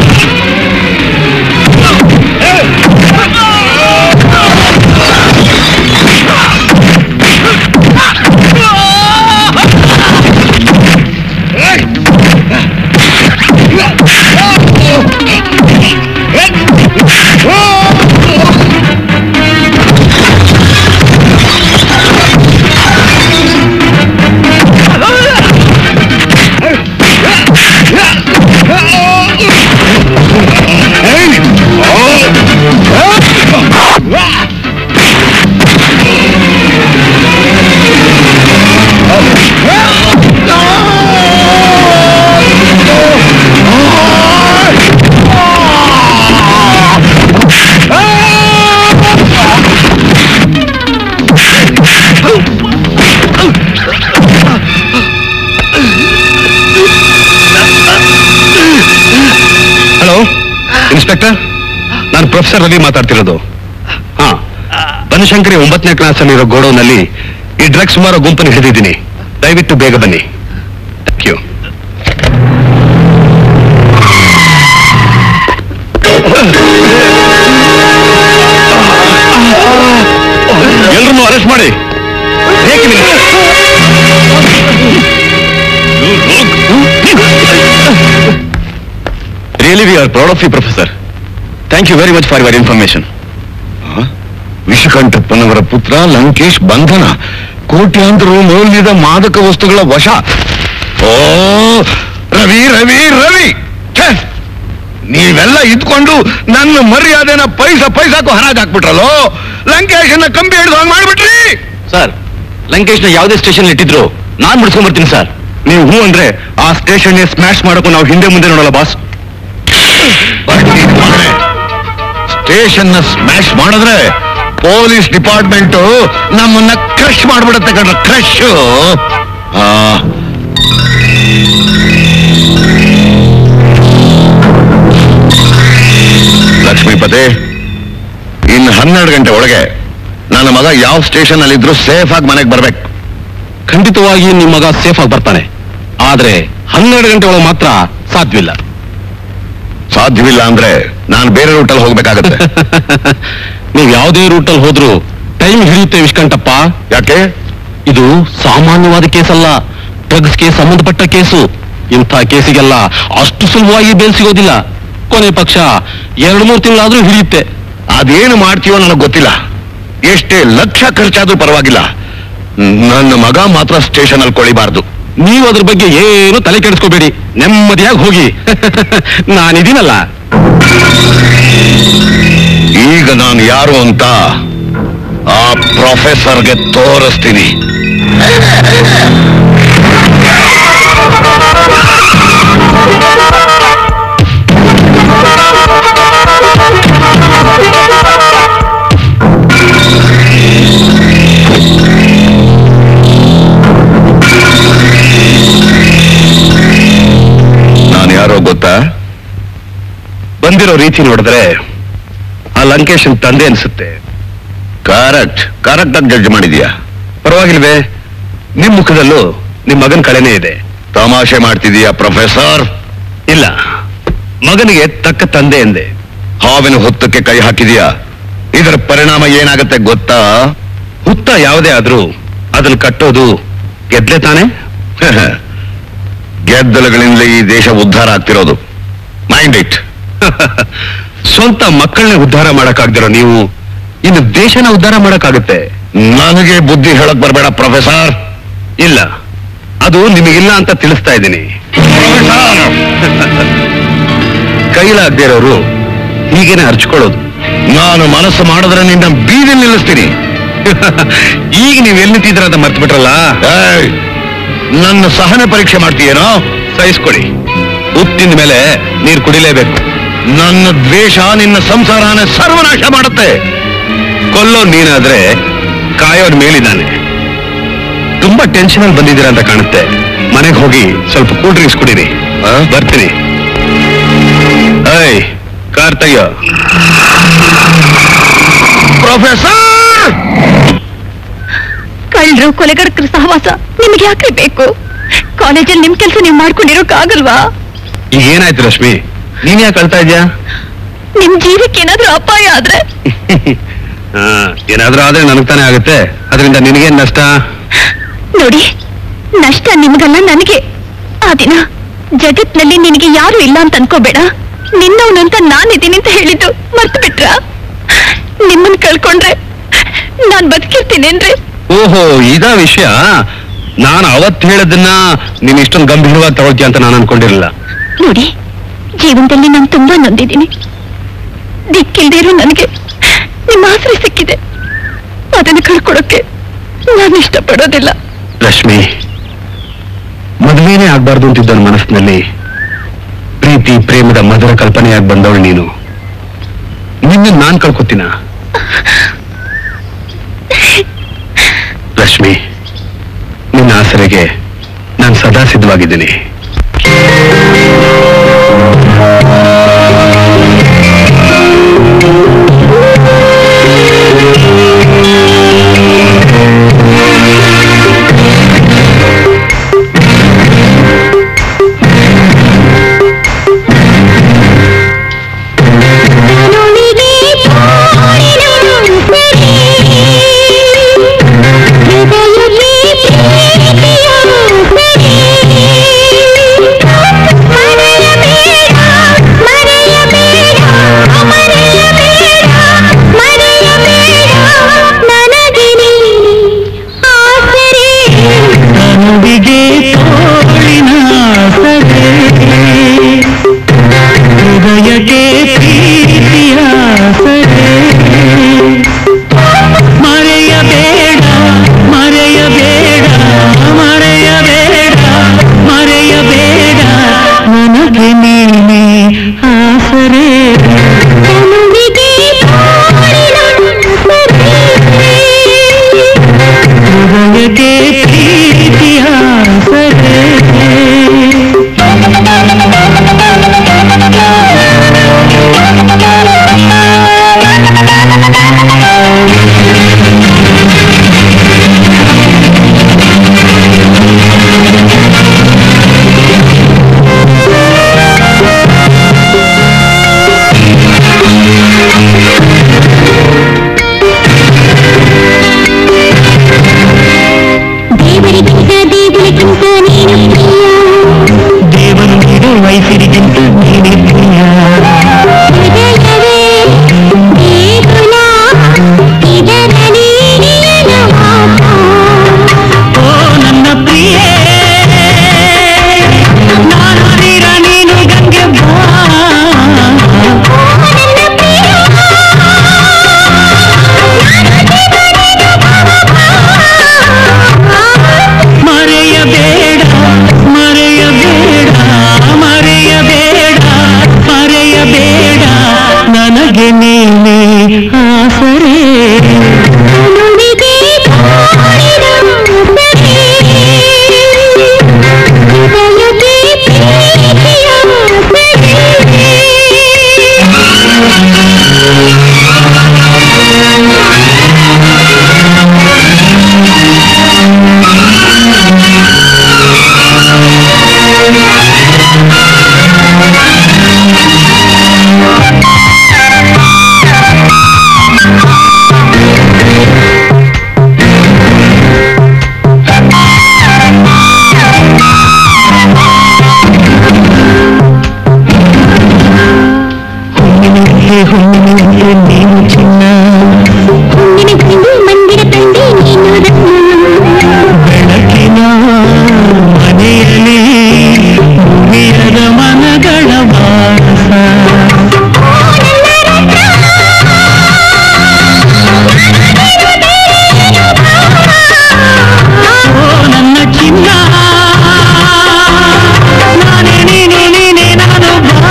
S5: ಇನ್ಸ್ಪೆಕ್ಟರ್ ನಾನು ಪ್ರೊಫೆಸರ್ ರವಿ ಮಾತಾಡ್ತಿರೋದು ಹಾ ಬನಶಂಕರಿ ಒಂಬತ್ತನೇ ಕ್ಲಾಸ್ ಅಲ್ಲಿರೋ ಗೋಡೌನಲ್ಲಿ ಈ ಡ್ರಗ್ಸ್ ಮಾರೋ ಗುಂಪನ್ನು ಹಿಡಿದಿದ್ದೀನಿ ದಯವಿಟ್ಟು ಬೇಗ ಬನ್ನಿ ಥ್ಯಾಂಕ್ ಯು ಎಲ್ರನ್ನೂ ಅರೆಸ್ಟ್ ಮಾಡಿ ಏಕೆ ನಿಲ್ಲಿಸಿ? Really we are proud of you professor thank you very much for your information ವಿಷಕಂಠಪ್ಪನವರ ಪುತ್ರ ಲಂಕೇಶ್ ಬಂಧನ ಕೋಟ್ಯಾಂತರ ಮೌಲ್ಯದ ಮಾದಕ ವಸ್ತುಗಳ ವಶ ಓ ರವಿ ರವಿ ರವಿ ಛೆ! ನೀವೆಲ್ಲ ಇದ್ಕೊಂಡು ನನ್ನ ಮರ್ಯಾದೆನ ಪೈಸ ಪೈಸಾಕು ಹರಾಜ್ ಹಾಕ್ಬಿಟ್ರಲ್ಲೋ ಲಂಕೇಶನ್ನ ಕಂಬಿ ಹಿಡಿದು ಹಂಗ್ ಮಾಡ್ಬಿಟ್ರಿ ಸರ್ ಲಂಕೇಶ್ನ ಯಾವುದೇ ಸ್ಟೇಷನ್ ಇಟ್ಟಿದ್ರು ನಾನ್ ಬಿಡಿಸ್ಕೊಂಡ್ ಬರ್ತೀನಿ ಸರ್ ನೀವು ಹೂ ಅಂದ್ರೆ ಆ ಸ್ಟೇಷನ್ ಸ್ಮ್ಯಾಶ್ ಮಾಡೋಕು ನಾವು ಹಿಂದೆ ಮುಂದೆ ನೋಡಲ್ಲ ಬಾಸ್ ಸ್ಟೇಷನ್ ನ ಸ್ಮ್ಯಾಶ್ ಮಾಡಿದ್ರೆ ಪೊಲೀಸ್ ಡಿಪಾರ್ಟ್ಮೆಂಟ್ ನಮ್ಮನ್ನ ಕ್ರಶ್ ಮಾಡ್ಬಿಡುತ್ತೆ ಕಣ್ಣ ಕ್ರಶ್ ಲಕ್ಷ್ಮೀಪತಿ ಇನ್ನು ಹನ್ನೆರಡು ಗಂಟೆ ಒಳಗೆ ನನ್ನ ಮಗ ಯಾವ ಸ್ಟೇಷನ್ ಅಲ್ಲಿ ಇದ್ರು ಸೇಫ್ ಆಗಿ ಮನೆಗೆ ಬರ್ಬೇಕು ಖಂಡಿತವಾಗಿ ನಿಮ್ಮ ಮಗ ಸೇಫ್ ಆಗಿ ಬರ್ತಾನೆ ಆದ್ರೆ ಹನ್ನೆರಡು ಗಂಟೆ ಒಳಗೆ ಮಾತ್ರ ಸಾಧ್ಯವಿಲ್ಲ ಸಾಧ್ಯವಿಲ್ಲ ಅಂದ್ರೆ ನಾನು ಬೇರೆ ರೂಟಲ್ಲಿ ಹೋಗ್ಬೇಕಾಗತ್ತೆ ನೀವು ಯಾವುದೇ ರೂಟಲ್ಲಿ ಹೋದ್ರು ಟೈಮ್ ಹಿಡಿಯುತ್ತೆ ವಿಷ್ಕಂಠಪ್ಪ ಯಾಕೆ ಇದು ಸಾಮಾನ್ಯವಾದ ಕೇಸಲ್ಲ ಡ್ರಗ್ಸ್ಗೆ ಸಂಬಂಧಪಟ್ಟ ಕೇಸು ಇಂಥ ಕೇಸಿಗೆಲ್ಲ ಅಷ್ಟು ಸುಲಭವಾಗಿ ಬೇಲ್ ಸಿಗೋದಿಲ್ಲ ಕೊನೆ ಪಕ್ಷ ಎರಡು ಮೂರು ತಿಂಗಳಾದ್ರೂ ಹಿಡಿಯುತ್ತೆ ಅದೇನು ಮಾಡ್ತೀವೋ ನನಗೆ ಗೊತ್ತಿಲ್ಲ ಎಷ್ಟೇ ಲಕ್ಷ ಖರ್ಚಾದ್ರೂ ಪರವಾಗಿಲ್ಲ ನನ್ನ ಮಗ ಮಾತ್ರ ಸ್ಟೇಷನ್ ಅಲ್ಲಿ ಕೊಳಿಬಾರ್ದು ನೀವು ಅದ್ರ ಬಗ್ಗೆ ಏನು ತಲೆ ಕೆಡಿಸ್ಕೋಬೇಡಿ ನೆಮ್ಮದಿಯಾಗಿ ಹೋಗಿ ನಾನಿದ್ದೀನಲ್ಲ ಈಗ ನಾನು ಯಾರು ಅಂತ ಆ ಪ್ರೊಫೆಸರ್ಗೆ ತೋರಿಸ್ತೀನಿ ನಾನು ಯಾರೋ ಗೊತ್ತಾ ಬಂದಿರೋ ರೀತಿ ನೋಡಿದ್ರೆ ಆ ಲಂಕೇಶನ್ ತಂದೆ ಅನ್ಸುತ್ತೆ ಕರೆಕ್ಟ್ ಕರೆಕ್ಟ್ ಆಗಿ ಜಡ್ಜ್ ಮಾಡಿದ್ಯಾ ಪರವಾಗಿಲ್ವೇ ನಿಮ್ ಮುಖದಲ್ಲೂ ನಿಮ್ ಮಗನ ಕಳೆನೇ ಇದೆ ತಮಾಷೆ ಮಾಡ್ತಿದೀಯಾ ಪ್ರೊಫೆಸರ್ ಇಲ್ಲ ಮಗನಿಗೆ ತಕ್ಕ ತಂದೆ ಎಂದೆ ಹಾವಿನ ಹುತ್ತಕ್ಕೆ ಕೈ ಹಾಕಿದೀಯಾ ಇದರ ಪರಿಣಾಮ ಏನಾಗುತ್ತೆ ಗೊತ್ತಾ ಹುತ್ತ ಯಾವುದೇ ಆದ್ರೂ ಅದನ್ನ ಕಟ್ಟೋದು ಗೆದ್ಲೆ ತಾನೆ ಗೆದ್ದಲುಗಳಿಂದಲೇ ಈ ದೇಶ ಉದ್ಧಾರ ಆಗ್ತಿರೋದು ಮೈಂಡ್ ಇಟ್ ಸ್ವಂತ ಮಕ್ಕಳನ್ನೇ ಉದ್ಧಾರ ಮಾಡಕ್ಕಾಗ್ದಿರೋ ನೀವು ಇನ್ನು ದೇಶನ ಉದ್ಧಾರ ಮಾಡಕ್ಕಾಗುತ್ತೆ ನನಗೆ ಬುದ್ಧಿ ಹೇಳಕ್ ಬರಬೇಡ ಪ್ರೊಫೆಸರ್ ಇಲ್ಲ ಅದು ನಿಮಗಿಲ್ಲ ಅಂತ ತಿಳಿಸ್ತಾ ಇದ್ದೀನಿ ಕೈಲಾಗದೇ ಇರೋರು ಹೀಗೇನೆ ಹರ್ಚ್ಕೊಳ್ಳೋದು ನಾನು ಮನಸ್ಸು ಮಾಡಿದ್ರೆ ನಿನ್ನ ಬೀದಿ ನಿಲ್ಲಿಸ್ತೀನಿ ಈಗ ನೀವು ಎಲ್ಲಿ ನಿಂತಿದ್ರ ಅಂತ ಮರ್ತು ಬಿಟ್ರಲ್ಲ ನನ್ನ ಸಹನೆ ಪರೀಕ್ಷೆ ಮಾಡ್ತೀಯೇನೋ ಸಹಿಸ್ಕೊಡಿ ಉತ್ತಿನ ಮೇಲೆ ನೀರು ಕುಡಿಲೇಬೇಕು ನನ್ನ ದ್ವೇಷ ನಿನ್ನ ಸಂಸಾರನ ಸರ್ವನಾಶ ಮಾಡುತ್ತೆ ಕೊಲ್ಲೋ ನೀನಾದ್ರೆ ಕಾಯೋರ್ ಮೇಲಿದ್ದಾನೆ ತುಂಬಾ ಟೆನ್ಷನ್ ಅಲ್ಲಿ ಬಂದಿದ್ದೀರಾ ಅಂತ ಕಾಣುತ್ತೆ ಮನೆಗೆ ಹೋಗಿ ಸ್ವಲ್ಪ ಕೂಲ್ ಡ್ರಿಂಕ್ಸ್ ಕುಡೀರಿ ಬರ್ತೀನಿ ಏಯ್ ಕಾರ್ ತೆಗಿಯೋ ಪ್ರೊಫೆಸರ್
S6: ಕಳ್ಳರು ಕೊಲೆಗಾರಕರ ಸಹವಾಸ ನಿಮ್ಗೆ ಯಾಕೆ ಬೇಕು ಕಾಲೇಜಲ್ಲಿ ನಿಮ್ ಕೆಲಸ ನೀವು ಮಾಡ್ಕೊಂಡಿರೋಕ್ಕಾಗಲ್ವಾ
S5: ಈಗ ಏನಾಯ್ತು ರಶ್ಮಿ ನೀನ್ ಯಾಕೆ ಅಳ್ತಾ ಇದ್ಯಾ
S6: ನಿಮ್ ಜೀವಕ್ಕೆ ಏನಾದ್ರೂ ಅಪಾಯ ಆದ್ರೆ
S5: ಆ, ಏನಾದ್ರೂ ಆದ್ರೆ ನನಗ್ ತಾನೇ ಆಗುತ್ತೆ ಅದರಿಂದ ನಿನಗೇನ್ ನಷ್ಟ
S6: ನೋಡಿ ನಷ್ಟ ನಿಮ್ಗಲ್ಲ ನನಗೆ ಆ ದಿನ ಜಗತ್ನಲ್ಲಿ ನಿನಗೆ ಯಾರು ಇಲ್ಲ ಅಂತ ಅನ್ಕೋಬೇಡ ನಿನ್ನವನು ಅಂತ ನಾನಿದ್ದೀನಿ ಅಂತ ಹೇಳಿದ್ದು ಮರ್ತು ಬಿಟ್ರ ನಿಮ್ಮನ್ ಕಳ್ಕೊಂಡ್ರೆ ನಾನ್ ಬದುಕಿರ್ತೀನೇನ್ರಿ
S5: ಓಹೋ ಇದಾ ವಿಷಯ ನಾನು ಅವತ್ ಹೇಳದನ್ನ ನೀನ್ ಇಷ್ಟೊಂದು ಗಂಭೀರವಾಗಿ ತಗೊಳ್ತೀಯ ಅಂತ ನಾನು ಅನ್ಕೊಂಡಿರಲಿಲ್ಲ
S6: ನೋಡಿ ಜೀವನದಲ್ಲಿ ನಾನು ತುಂಬಾ ನೊಂದಿದ್ದೀನಿ ದಿಕ್ಕಿಲ್ದೇ ಇರೋ ನನಗೆ ನಿಮ್ಮ ಆಸರೆ ಸಿಕ್ಕಿದೆ ಅದನ್ನು ಕಳ್ಕೊಳಕ್ಕೆ ನಾನು ಇಷ್ಟಪಡೋದಿಲ್ಲ
S5: ರಶ್ಮಿ ಮದುವೆನೇ ಆಗ್ಬಾರ್ದು ಅಂತಿದ್ದ ನನ್ನ ಮನಸ್ಸಿನಲ್ಲಿ ಪ್ರೀತಿ ಪ್ರೇಮದ ಮಧುರ ಕಲ್ಪನೆಯಾಗಿ ಬಂದವಳು ನೀನು ನಿನ್ನ ನಾನ್ ಕಳ್ಕೊತೀನ ರಶ್ಮಿ ನಿನ್ನ ಆಸರೆಗೆ ನಾನು ಸದಾ ಸಿದ್ಧವಾಗಿದ್ದೀನಿ
S3: ಸಿರಿಗೆಂಟು ನೀನೆ ಪ್ರಿಯ ಓ ನನ್ನ ಪ್ರಿಯೇ ನಾನು ತೀರ ನೀನು ಗಂಗೆ ಬಾ ಮರೆಯಬೇಡ ಮರೆಯಬೇಡ ಮರೆಯಬೇಡ ಮರೆಯಬೇಡ ನನಗೆ ನೀನೆ ಆಸರೆ ಹುಣ್ಣಿಮೆಗೆ ಹುಣ್ಣಿಮೆಗೆ ನೀನು ಚಿನ್ನ ಬೆಳಕಿನ ಮನೆಯಲ್ಲಿ ಮುಗಿಯದ ಮನಗಳ ವಾಸ ಓ ನನ್ನ ಚಿನ್ನ ನಾನೇ ನೀನೆ ನೀನೆ ನಾನು ಬಾ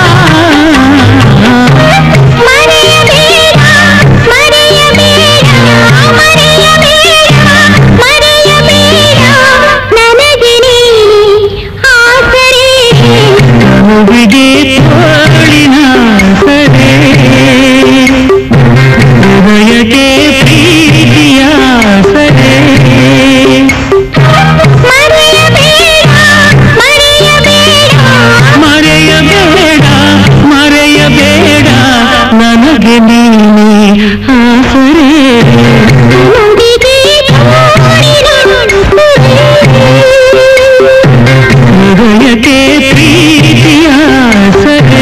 S3: ಮುಗಿಗೆ ತೋಳಿನ ಸರೆ ಹೃದಯಕ್ಕೆ ಪ್ರೀತಿಯ ಸರೆ ಮರೆಯಬೇಡ ಮರೆಯಬೇಡ ನನಗೆ ನೀನೆ ಆಸರೆ ಹೃದಯಕ್ಕೆ ಪ್ರೀತಿಯ ಸರೆ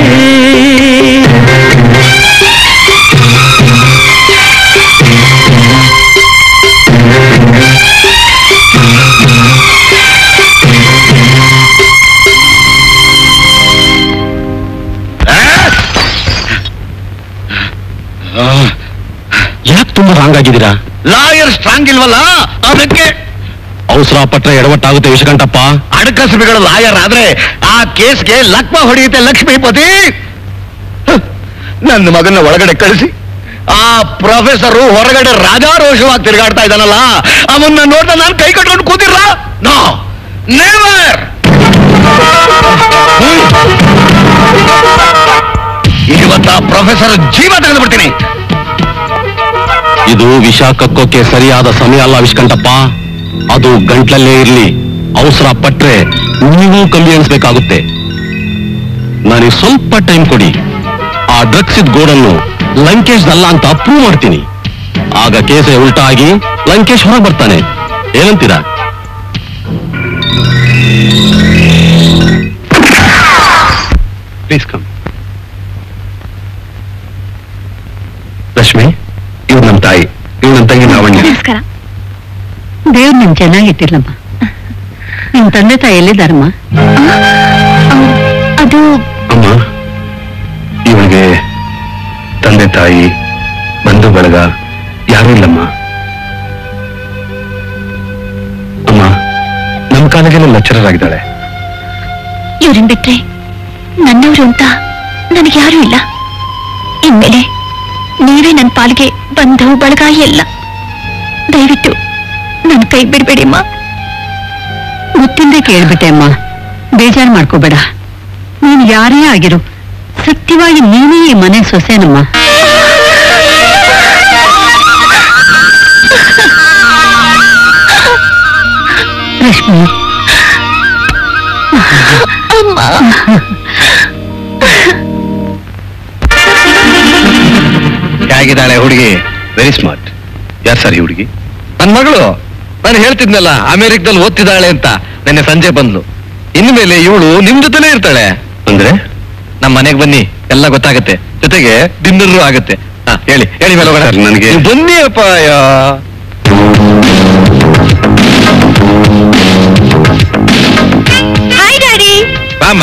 S2: ಯಾಕೆ ತುಂಬಾ ರಾಂಗ್ ಆಗಿದ್ದೀರಾ
S5: ಲಾಯರ್ ಸ್ಟ್ರಾಂಗ್ ಇಲ್ವಲ್ಲ ಅದಕ್ಕೆ
S2: ಅವಸರ ಪಟ್ರೆ ಎಡವಟ್ಟಾಗುತ್ತೆ ವಿಷಕಂಠಪ್ಪ
S5: ಅಡಕಸಬಿಗಳ ಲಾಯರ್ ಆದ್ರೆ ಆ ಕೇಸ್ಗೆ ಲಕ್ಮ ಹೊಡೆಯುತ್ತೆ ಲಕ್ಷ್ಮೀಪತಿ ಹ, ನನ್ನ ಮಗನ ಒಳಗಡೆ ಕಳಿಸಿ ಆ ಪ್ರೊಫೆಸರು ಹೊರಗಡೆ ರಾಜಾರೋಷವಾಗಿ ತಿರುಗಾಡ್ತಾ ಇದ್ದಾನಲ್ಲ ಅವನ್ನ ನೋಡ್ದ ನಾನು ಕೈ ಕಟ್ಕೊಂಡು ಕೂತಿರ ನೋ ನೆವರ್ ಇವತ್ತ ಪ್ರೊಫೆಸರ್ ಜೀವ ತೆಗೆದು ಬಿಡ್ತೀನಿ
S2: ಇದು ವಿಷ ಕಕ್ಕೋಕೆ ಸರಿಯಾದ ಸಮಯ ಅಲ್ಲ ವಿಷ್ಕಂಠಪ್ಪ ಅದು ಗಂಟ್ಲಲ್ಲೇ ಇರ್ಲಿ ಅವಸರ ಪಟ್ರೆ ನೀವು ಕಮ್ಮಿ ಅನ್ಸ್ಬೇಕಾಗುತ್ತೆ ನನಗೆ ಸ್ವಲ್ಪ ಟೈಮ್ ಕೊಡಿ ಆ ಡ್ರಗ್ಸ್ ಇದ್ ಗೋಡನ್ನು ಲಂಕೇಶ್ ಅಲ್ಲ ಅಂತ ಪ್ರೂವ್ ಮಾಡ್ತೀನಿ ಆಗ ಕೇಸೆ ಉಲ್ಟಾ ಆಗಿ ಲಂಕೇಶ್ ಹೊರಗೆ ಬರ್ತಾನೆ ಏನಂತೀರಾ ಪ್ಲೀಸ್ ಕಮ್ ಲಕ್ಷ್ಮಿ ಇವ್ರು ನಮ್ಮ ತಾಯಿ ಇವ್ರು ನಮ್ಮ ತಂಗಿ ಲಾವಣ್ಯ
S6: ನಮಸ್ಕಾರ
S1: ದೇವ್ರು ನಿನ್ ಚೆನ್ನಾಗಿಟ್ಟಿರ್ಲಮ್ಮ ನಿಮ್ ತಂದೆ ತಾಯಿ ಎಲ್ಲಿದ್ದಾರಮ್ಮ
S6: ಅದು
S2: ಅಮ್ಮ ಇವಳಿಗೆ ತಂದೆ ತಾಯಿ ಬಂಧು ಬಳಗ ಯಾರೂ ಇಲ್ಲಮ್ಮ ಅಮ್ಮ ನಮ್ಮ ಕಾಲೇಜಲ್ಲಿ ಲೆಕ್ಚರರ್ ಆಗಿದ್ದಾಳೆ
S6: ಇವ್ರನ್ ಬಿಟ್ರೆ ನನ್ನವರು ಅಂತ ನನಗೆ ಯಾರೂ ಇಲ್ಲ ಇನ್ಮೇಲೆ ನೀವೇ ನನ್ನ ಪಾಲಿಗೆ ಬಂಧು ಬಳಗ ಎಲ್ಲ ದಯವಿಟ್ಟು ನನ್ನ ಕೈ ಬಿಡ್ಬೇಡಿಮ್ಮ
S1: ಗೊತ್ತಿಂದೇ ಕೇಳ್ಬಿಟ್ಟೆ ಅಮ್ಮ ಬೇಜಾರು ಮಾಡ್ಕೋಬೇಡ ನೀನ್ ಯಾರೇ ಆಗಿರು ಸತ್ಯವಾಗಿ ನೀನೇ ಈ ಮನೆ ಸೊಸೆನಮ್ಮ ರಶ್ಮಿ
S2: ಹೇಗಿದ್ದಾಳೆ ಹುಡುಗಿ ವೆರಿ ಸ್ಮಾರ್ಟ್ ಯಾರು ಸರ್ ಈ ಹುಡುಗಿ ನನ್ನ ಮಗಳು ನಾನು ಹೇಳ್ತಿದ್ನಲ್ಲ ಅಮೆರಿಕದಲ್ಲಿ ಓದ್ತಿದ್ದಾಳೆ ಅಂತ ನೆನ್ನೆ ಸಂಜೆ ಬಂದ್ಲು ಇನ್ಮೇಲೆ ಇವಳು ನಿಮ್ ಜೊತೆಲೇ ಇರ್ತಾಳೆ ಅಂದ್ರೆ
S3: ನಮ್ಮ ಮನೆಗೆ ಬನ್ನಿ ಎಲ್ಲ ಗೊತ್ತಾಗತ್ತೆ ಜೊತೆಗೆ ಡಿನ್ನರ್ ಆಗುತ್ತೆ ಹಾ, ಹೇಳಿ ಹೇಳಿ ಮೇಲೆ ಹೋಗೋಣ
S2: ಸರ್, ನನಗೆ-
S3: ನೀವು ಬನ್ನಿ ಅಪ್ಪಾಯ
S6: ಹಾಯ್ ಡ್ಯಾಡಿ
S3: ಬಾಮ್ಮ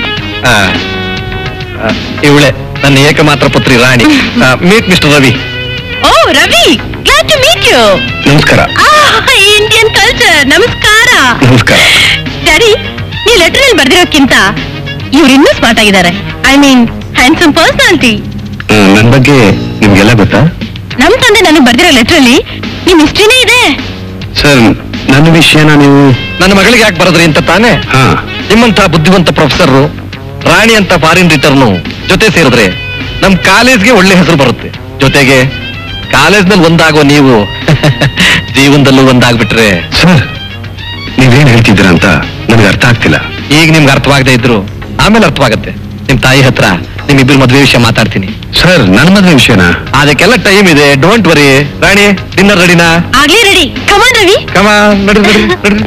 S3: ಇವಳೆ ನನ್ನ ಏಕಮಾತ್ರ ಪುತ್ರಿ Rani meet mister Ravi
S6: oh Ravi glad to meet you
S2: ನಮಸ್ಕಾರ
S6: ಇಂಡಿಯನ್ ಕಲ್ಚರ್ ನಮಸ್ಕಾರ
S2: ನಮಸ್ಕಾರ
S6: ಡ್ಯಾಡಿ ನೀವು ಲೆಟರ್ ಅಲ್ಲಿ ಬರ್ದಿರೋಕ್ಕಿಂತ ಇವ್ರು ಇನ್ನೂ ಸ್ಮಾರ್ಟ್ ಆಗಿದ್ದಾರೆ ಐ ಮೀನ್ ಹ್ಯಾಂಡ್ಸಮ್ ಪರ್ಸನಾಲಿಟಿ
S2: ನನ್ನ ಬಗ್ಗೆ ನಿಮ್ಗೆಲ್ಲ ಗೊತ್ತಾ
S6: ನಮ್ ತಂದೆ ನನಗೆ ಬರ್ದಿರೋ ಲೆಟರ್ ಅಲ್ಲಿ ನಿಮ್ ಹಿಸ್ಟ್ರಿನೇ ಇದೆ
S2: ಸರ್ ನನ್ನ ವಿಷಯನ ನೀವು
S3: ನನ್ನ ಮಗಳಿಗೆ ಯಾಕೆ ಬರೋದ್ರಿ ಅಂತ ತಾನೇ
S2: ಹಾ
S3: ನಿಮ್ಮಂತ ಬುದ್ಧಿವಂತ ಪ್ರೊಫೆಸರ್ ರಾಣಿ ಅಂತ ಫಾರಿನ್ ರಿಟರ್ನು ಜೊತೆ ಸೇರಿದ್ರೆ ನಮ್ ಕಾಲೇಜ್ಗೆ ಒಳ್ಳೆ ಹೆಸರು ಬರುತ್ತೆ ಜೊತೆಗೆ ಕಾಲೇಜ್ನಲ್ಲಿ ಒಂದಾಗೋ ನೀವು ಜೀವನದಲ್ಲೂ ಒಂದಾಗ್ಬಿಟ್ರೆ
S2: ಸರ್ ನೀವೇನ್ ಹೇಳ್ತಿದ್ದೀರ ಅಂತ ನನಗೆ ಅರ್ಥ ಆಗ್ತಿಲ್ಲ
S3: ಈಗ ನಿಮ್ಗೆ ಅರ್ಥವಾಗದೆ ಇದ್ರು ಆಮೇಲೆ ಅರ್ಥವಾಗತ್ತೆ ನಿಮ್ ತಾಯಿ ಹತ್ರ ನಿಮ್ಮಿಬ್ಬರು ಮದ್ವೆ ವಿಷಯ ಮಾತಾಡ್ತೀನಿ
S2: ಸರ್ ನನ್ನ ಮದ್ವೆ ವಿಷಯನ
S3: ಅದಕ್ಕೆಲ್ಲ ಟೈಮ್ ಇದೆ ಡೋಂಟ್ ವರಿ ರಾಣಿ ಡಿನ್ನರ್ ರೆಡಿನಾ
S6: ಆಗ್ಲೇ ರೆಡಿ ಕಮಾನ್ ರವಿ
S3: ಕಮ ನಡ್ರಿ ನಡ್ರಿ ನಡ್ರಿ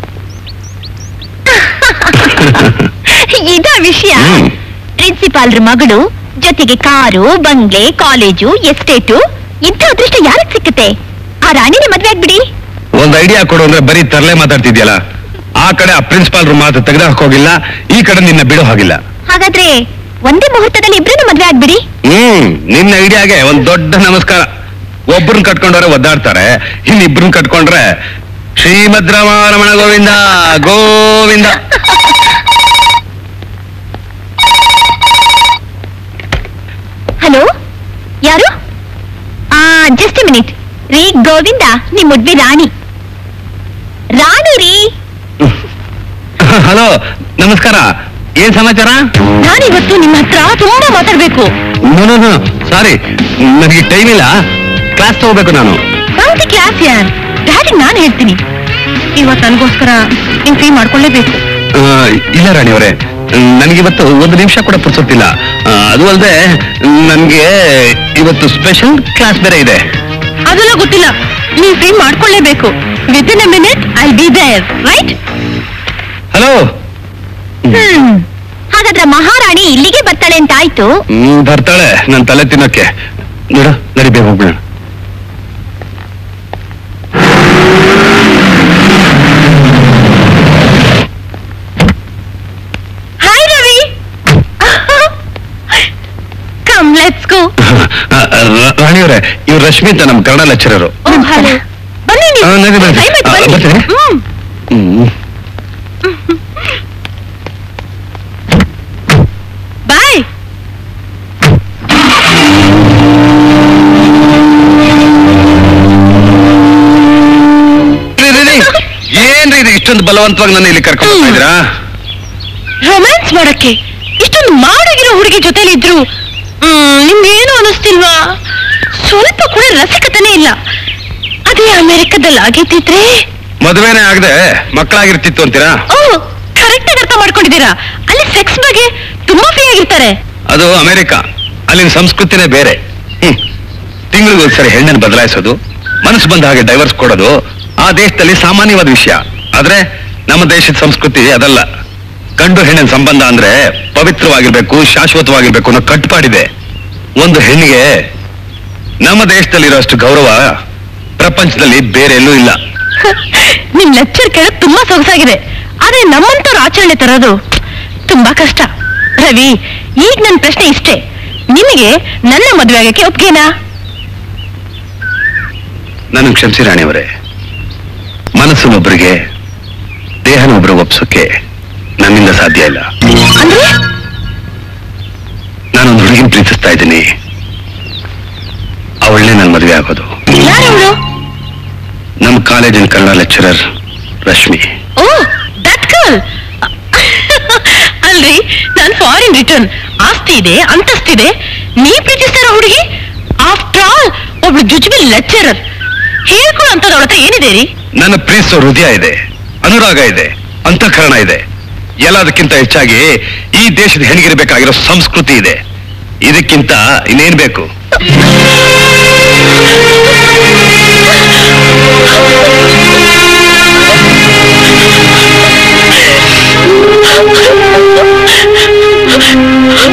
S6: ಇದ ವಿಷಯ
S2: ಹ್ಮ್.
S6: ಪ್ರಿನ್ಸಿಪಾಲ್ರ ಮಗಳು ಜೊತೆಗೆ ಕಾರು ಬಂಗ್ಲೆ ಕಾಲೇಜು ಎಸ್ಟೇಟು ಇಂಥ ಅದೃಷ್ಟ ಯಾರಿಗೆ ಸಿಕ್ಕುತ್ತೆ ಆ ರಾಣಿನ ಮದ್ವೆ ಆಗ್ಬಿಡಿ
S2: ಒಂದ್ ಐಡಿಯಾ ಕೊಡು ಅಂದ್ರೆ ಬರೀ ತರಲೆ ಮಾತಾಡ್ತಿದ್ಯಲ್ಲ ಆ ಕಡೆ ಆ ಪ್ರಿನ್ಸಿಪಾಲ್ ಮಾತು ತೆಗೆದು ಹಾಕೋಗಿಲ್ಲ ಈ ಕಡೆ ನಿನ್ನ ಬಿಡೋ ಹಾಗಿಲ್ಲ
S6: ಹಾಗಾದ್ರೆ ಒಂದೇ ಮುಹೂರ್ತದಲ್ಲಿ ಇಬ್ರನ್ನು ಮದ್ವೆ ಆಗ್ಬಿಡಿ
S2: ಹ್ಮ್ ನಿನ್ನ ಐಡಿಯಾಗೆ ಒಂದ್ ದೊಡ್ಡ ನಮಸ್ಕಾರ ಒಬ್ಬರನ್ನ ಕಟ್ಕೊಂಡ್ರೆ ಒದ್ದಾಡ್ತಾರೆ ಇನ್ನಿಬ್ರನ್ನ ಕಟ್ಕೊಂಡ್ರೆ ಶ್ರೀಮದ್ ರಮಣ ಗೋವಿಂದ ಗೋವಿಂದ
S6: ಹಲೋ ಯಾರು ಆ ಜಸ್ಟ್ ಮಿನಿಟ್ ರೀ ಗೋವಿಂದ ನಿಮ್ ಮುಡ್ಬಿ ರಾಣಿ ರಾಣಿ ರೀ
S2: ಹಲೋ ನಮಸ್ಕಾರ ಏನ್ ಸಮಾಚಾರ
S6: ನಾನಿವತ್ತು ನಿಮ್ಮ ಹತ್ರ ತುಂಬಾ ಮಾತಾಡ್ಬೇಕು
S2: ಸಾರಿ ನನಗೆ ಟೈಮ್ ಇಲ್ಲ ಕ್ಲಾಸ್ ತಗೋಬೇಕು ನಾನು
S6: ಹೌದು ಕ್ಲಾಸ್ ಯಾರ್ ಡ್ಯಾಡಿ ನಾನು ಹೇಳ್ತೀನಿ ಇವತ್ತು ನನಗೋಸ್ಕರ ನೀವು ಫ್ರೀ ಮಾಡ್ಕೊಳ್ಳೇಬೇಕು
S2: ಆ, ಇಲ್ಲ ರಾಣಿ ಅವರೇ ನನಗಿವತ್ತು ಒಂದು ನಿಮಿಷ ಕೂಡ ಪುರ್ಸೊತ್ತಿಲ್ಲ ಆ, ಅದು ಅಲ್ಲದೆ ನನಗೆ ಇವತ್ತು ಸ್ಪೆಷಲ್ ಕ್ಲಾಸ್ ಬೇರೆ ಇದೆ
S6: ಅದೆಲ್ಲ ಗೊತ್ತಿಲ್ಲ ನೀವು ಫ್ರೀ ಮಾಡ್ಕೊಳ್ಳೇಬೇಕು with in a minute I be there right
S2: hello
S6: ಹ್ಮ್ ಹಾಗಾದ್ರೆ ಮಹಾರಾಣಿ ಇಲ್ಲಿಗೆ ಬರ್ತಾಳೆ ಅಂತ ಆಯ್ತು
S2: ಹ್ಮ್ ಬರ್ತಾಳೆ ನನ್ ತಲೆ ತಿನ್ನಕ್ಕೆ ನೋಡ ನಡಿ ಬೇಗ ಹೋಗ್ಬಿಡ
S6: hi Ravi come let's go
S2: Rani ಅವರೇ ಇವ್ರು ರಶ್ಮಿ ಅಂತ ನಮ್ಮ ಕನ್ನಡ ಲೆಕ್ಚರರು
S6: ಬನ್ನಿ ನೀವು
S2: ಆ, ನಡಿ, ಬನ್ನಿ.
S6: Time ಆಯ್ತು,
S2: ಆ,
S6: ಬನ್ನಿ.
S2: ಬರ್ತೀನಿ.
S6: ಹ್ಮ್ ಬಾಯ್
S2: ಏನ್ರಿ ಇದು ಇಷ್ಟೊಂದು ಬಲವಂತವಾಗಿ ನನ್ನ ಇಲ್ಲಿ ಕರ್ಕೊಂಡು ಹೋಗ್ತಾ ಇದ್ದೀರಾ
S6: ರೊಮ್ಯಾನ್ಸ್ ಮಾಡಕ್ಕೆ ಇಷ್ಟೊಂದು ಮಾಡಾಗಿರೋ ಹುಡುಗಿ ಜೊತೆಲಿ ಇದ್ರು ಹ್ಮ್ ನಿಮ್ಗೇನು ಅನಿಸ್ತಿಲ್ವಾ ಸ್ವಲ್ಪ ಕೂಡ ರಸಿಕತನೇ ಇಲ್ಲ ಅದೇ ಅಮೆರಿಕದಲ್ಲಿ ಆಗಿದ್ದಿದ್ರೆ
S2: ಮದುವೆನೇ ಆಗದೆ ಮಕ್ಕಳಾಗಿರ್ತಿತ್ತು ಅಂತೀರಾ
S6: ಓ ಕರೆಕ್ಟ್ ಆಗಿ ಅರ್ಥ ಮಾಡ್ಕೊಂಡಿದ್ದೀರಾ ಅಲ್ಲಿ ಸೆಕ್ಸ್ ಬಗ್ಗೆ ತುಂಬಾ ಫ್ರೀ ಆಗಿರ್ತಾರೆ
S2: ಅದು ಅಮೆರಿಕ ಅಲ್ಲಿನ ಸಂಸ್ಕೃತಿನೇ ಬೇರೆ ಹ್ಮ್ ತಿಂಗಳಿಗೆ ಒಂದ್ಸರಿ ಹೆಣ್ಣನ್ನು ಬದಲಾಯಿಸೋದು ಮನಸ್ಸು ಬಂದ ಹಾಗೆ ಡೈವರ್ಸ್ ಕೊಡೋದು ಆ ದೇಶದಲ್ಲಿ ಸಾಮಾನ್ಯವಾದ ವಿಷಯ ಆದ್ರೆ ನಮ್ಮ ದೇಶದ ಸಂಸ್ಕೃತಿ ಅದಲ್ಲ ಗಂಡು ಹೆಣ್ಣಿನ ಸಂಬಂಧ ಅಂದ್ರೆ ಪವಿತ್ರವಾಗಿರ್ಬೇಕು ಶಾಶ್ವತವಾಗಿರ್ಬೇಕು ಅನ್ನೋ ಕಟ್ಟುಪಾಡಿದೆ ಒಂದು ಹೆಣ್ಣಿಗೆ ನಮ್ಮ ದೇಶದಲ್ಲಿರೋಷ್ಟು ಗೌರವ ಪ್ರಪಂಚದಲ್ಲಿ ಬೇರೆ ಎಲ್ಲೂ ಇಲ್ಲ
S6: ನಿಮ್ ಲೆಕ್ಚರ್ ಕೇಳಕ್ ತುಂಬಾ ಸೊಗಸಾಗಿದೆ ಆದ್ರೆ ನಮ್ಮಂತವ್ರ ಆಚರಣೆ ತರೋದು ತುಂಬಾ ಕಷ್ಟ ರವಿ ಈಗ ನನ್ನ ಪ್ರಶ್ನೆ ಇಷ್ಟೇ ನಿಮಗೆ ನನ್ನ ಮದುವೆ ಆಗಕ್ಕೆ ಒಪ್ಗೆನಾ
S2: ನನ್ನ ಕ್ಷಮಿಸಿ ರಾಣಿಯವರೇ ಮನಸ್ಸನ್ನೊಬ್ಬರಿಗೆ ದೇಹನೊಬ್ಬರು ಒಪ್ಸೋಕೆ ನನ್ನಿಂದ ಸಾಧ್ಯ ಇಲ್ಲ
S6: ಅಂದ್ರೆ
S2: ನಾನೊಂದು ಹುಡುಗಿನ ಪ್ರೀತಿಸ್ತಾ ಇದ್ದೀನಿ ಅವಳನ್ನೇ ನನ್ನ ಮದುವೆ ಆಗೋದು
S6: ಯಾರವಳು
S2: ನಮ್ಮ ಕಾಲೇಜಿನ Kannada lecturer Rashmi
S6: oh that girl ಅಲ್ರಿ ನಾನ್ ಫಾರಿನ್ ರಿಟರ್ನ್ ಆಸ್ತಿ ಇದೆ ಅಂತಸ್ತಿದೆ ನೀ ಪ್ರೀತಿಸ್ತಾರ ಹುಡುಗಿ ಆಫ್ಟರ್ ಆಲ್ ಒಬ್ಳು ಜುಜುಬಿ ಲೆಕ್ಚರರ್ ಹೇಳ್ಕೊಳ್ಳೋ ಅಂತದ್ ಅವಳ ಹತ್ರ ಏನಿದೆ ರೀ
S2: ನನ್ನ ಪ್ರೀತಿಸೋ ಹೃದಯ ಇದೆ ಅನುರಾಗ ಇದೆ ಅಂತಃಕರಣ ಇದೆ ಎಲ್ಲದಕ್ಕಿಂತ ಹೆಚ್ಚಾಗಿ ಈ ದೇಶದ ಹೆಣ್ಗಿರ್ಬೇಕಾಗಿರೋ ಸಂಸ್ಕೃತಿ ಇದೆ ಇದಕ್ಕಿಂತ ಇನ್ನೇನ್ ಬೇಕು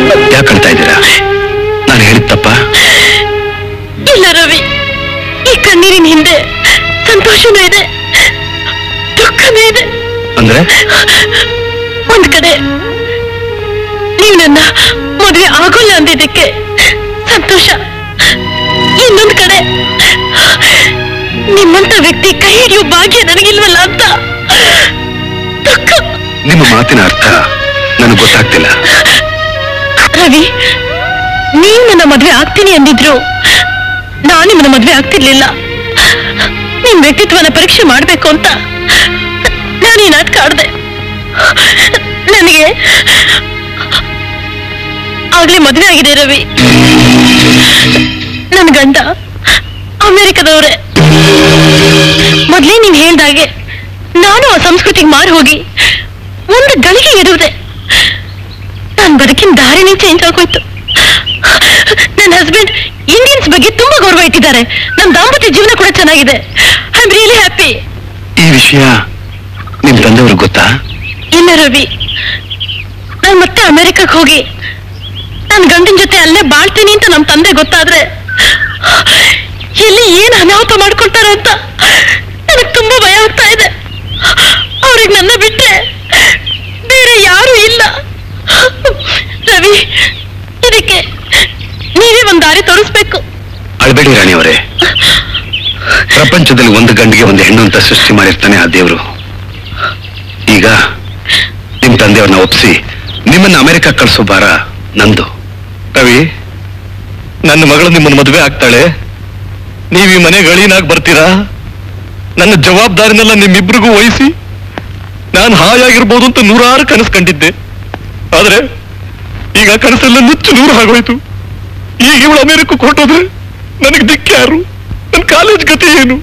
S5: ಯಾಕೆ ಅಳ್ತಾ ಇದ್ದೀರಾ ನಾನು ಹೇಳಿದ ತಪ್ಪ
S6: ಇಲ್ಲ ರವಿ ಈ ಕಣ್ಣೀರಿನ ಹಿಂದೆ ಸಂತೋಷನೂ ಇದೆ ದುಃಖನೂ ಇದೆ
S5: ಅಂದ್ರೆ
S6: ಒಂದ್ ಕಡೆ ನೀವು ನನ್ನ ಮದುವೆ ಆಗೋಲ್ಲ ಅಂದಿದ್ದಕ್ಕೆ ಸಂತೋಷ ಇನ್ನೊಂದ್ ಕಡೆ ನಿಮ್ಮಂತ ವ್ಯಕ್ತಿ ಕೈ ಹಿಡಿಯೋ ಭಾಗ್ಯ ನನಗಿಲ್ವಲ್ಲ ಅಂತ ದುಃಖ
S5: ನಿಮ್ಮ ಮಾತಿನ ಅರ್ಥ ನನಗೆ ಗೊತ್ತಾಗ್ತಿಲ್ಲ
S6: ರವಿ ನೀವು ನನ್ನ ಮದುವೆ ಆಗ್ತೀನಿ ಅಂದಿದ್ರು ನಾನು ನಿಮ್ಮನ್ನ ಮದುವೆ ಆಗ್ತಿರ್ಲಿಲ್ಲ ನಿಮ್ ವ್ಯಕ್ತಿತ್ವನ ಪರೀಕ್ಷೆ ಮಾಡ್ಬೇಕು ಅಂತ ನಾನು ಈ ನಾಟಕ ಆಡ್ದೆ ನನಗೆ ಆಗ್ಲೇ ಮದುವೆ ಆಗಿದೆ ರವಿ ನನ್ನ ಗಂಡ ಅಮೆರಿಕದವ್ರೆ ಮೊದ್ಲೇ ನೀನ್ ಹೇಳ್ದಾಗೆ ನಾನು ಆ ಸಂಸ್ಕೃತಿಗೆ ಮಾರು ಹೋಗಿ ಒಂದು ಗಳಿಗೆ ಇರುವುದೆ ನನ್ ಬದುಕಿನ ದಾರಿನೇ ಚೇಂಜ್ ಆಗೋಯ್ತು ನನ್ನ ಹಸ್ಬೆಂಡ್ ಇಂಡಿಯನ್ಸ್ ಬಗ್ಗೆ ತುಂಬಾ ಗೌರವ ಇಟ್ಟಿದ್ದಾರೆ ನಮ್ ದಾಂಪತ್ಯ ಜೀವನ ಕೂಡ ಚೆನ್ನಾಗಿದೆ ಐ ಆಮ್ ರಿಯಲಿ ಹ್ಯಾಪಿ
S5: ಈ ವಿಷಯ ನಿಮ್ ತಂದೆಯವ್ರಿಗೆ ಗೊತ್ತಾ
S6: ಇಲ್ಲ ರವಿ ನಾನು ಮತ್ತೆ ಅಮೆರಿಕಕ್ಕೆ ಹೋಗಿ ನನ್ನ ಗಂಡನ ಜೊತೆ ಅಲ್ಲೇ ಬಾಳ್ತೀನಿ ಅಂತ ನಮ್ ತಂದೆ ಗೊತ್ತಾದ್ರೆ ಎಲ್ಲಿ ಏನ್ ಅನಾಹುತ ಮಾಡ್ಕೊಳ್ತಾರೆ ಅಂತ ನನಗೆ ತುಂಬಾ ಭಯ ಆಗ್ತಾ ಇದೆ ಅವ್ರಿಗೆ ನನ್ನ ಬಿಟ್ರೆ ಬೇರೆ ಯಾರು ಇಲ್ಲ ರವಿ ಇದಕ್ಕೆ ನೀವೇ ಒಂದ್ ದಾರಿ ತೋರಿಸ್ಬೇಕು
S5: ಅಳ್ಬೇಡಿ ರಾಣಿಯವರೇ ಪ್ರಪಂಚದಲ್ಲಿ ಒಂದು ಗಂಡಿಗೆ ಒಂದು ಹೆಣ್ಣು ಅಂತ ಸೃಷ್ಟಿ ಮಾಡಿರ್ತಾನೆ ಆ ದೇವರು ಈಗ ನಿಮ್ ತಂದೆಯವ್ರನ್ನ ಒಪ್ಸಿ ನಿಮ್ಮನ್ನ ಅಮೆರಿಕ ಕಳಿಸೋ ಭಾರ ನಂದು
S2: ರವಿ ನನ್ನ ಮಗಳು ನಿಮ್ಮನ್ನ ಮದುವೆ ಆಗ್ತಾಳೆ ನೀವು ಈ ಮನೆಗೆ ಅಳಿನಾಗ್ ಬರ್ತೀರಾ ನನ್ನ ಜವಾಬ್ದಾರಿನೆಲ್ಲ ನಿಮ್ಮಿಬ್ರಿಗೂ ವಹಿಸಿ ನಾನು ಹಾಯಾಗಿರ್ಬೋದು ಅಂತ ನೂರಾರು ಕನಸು ಕಂಡಿದ್ದೆ ಆದ್ರೆ ಈಗ ಆ ಕನಸೆಲ್ಲ ನುಚ್ಚು ನೂರು ಆಗೋಯ್ತು ಈಗ ಇವಳು ಅಮೆರಿಕ ಕೊಟ್ಟೋದ್ರೆ ನನಗೆ ದಿಕ್ಕ ಯಾರು ನನ್ನ ಕಾಲೇಜ್ ಗತಿ ಏನು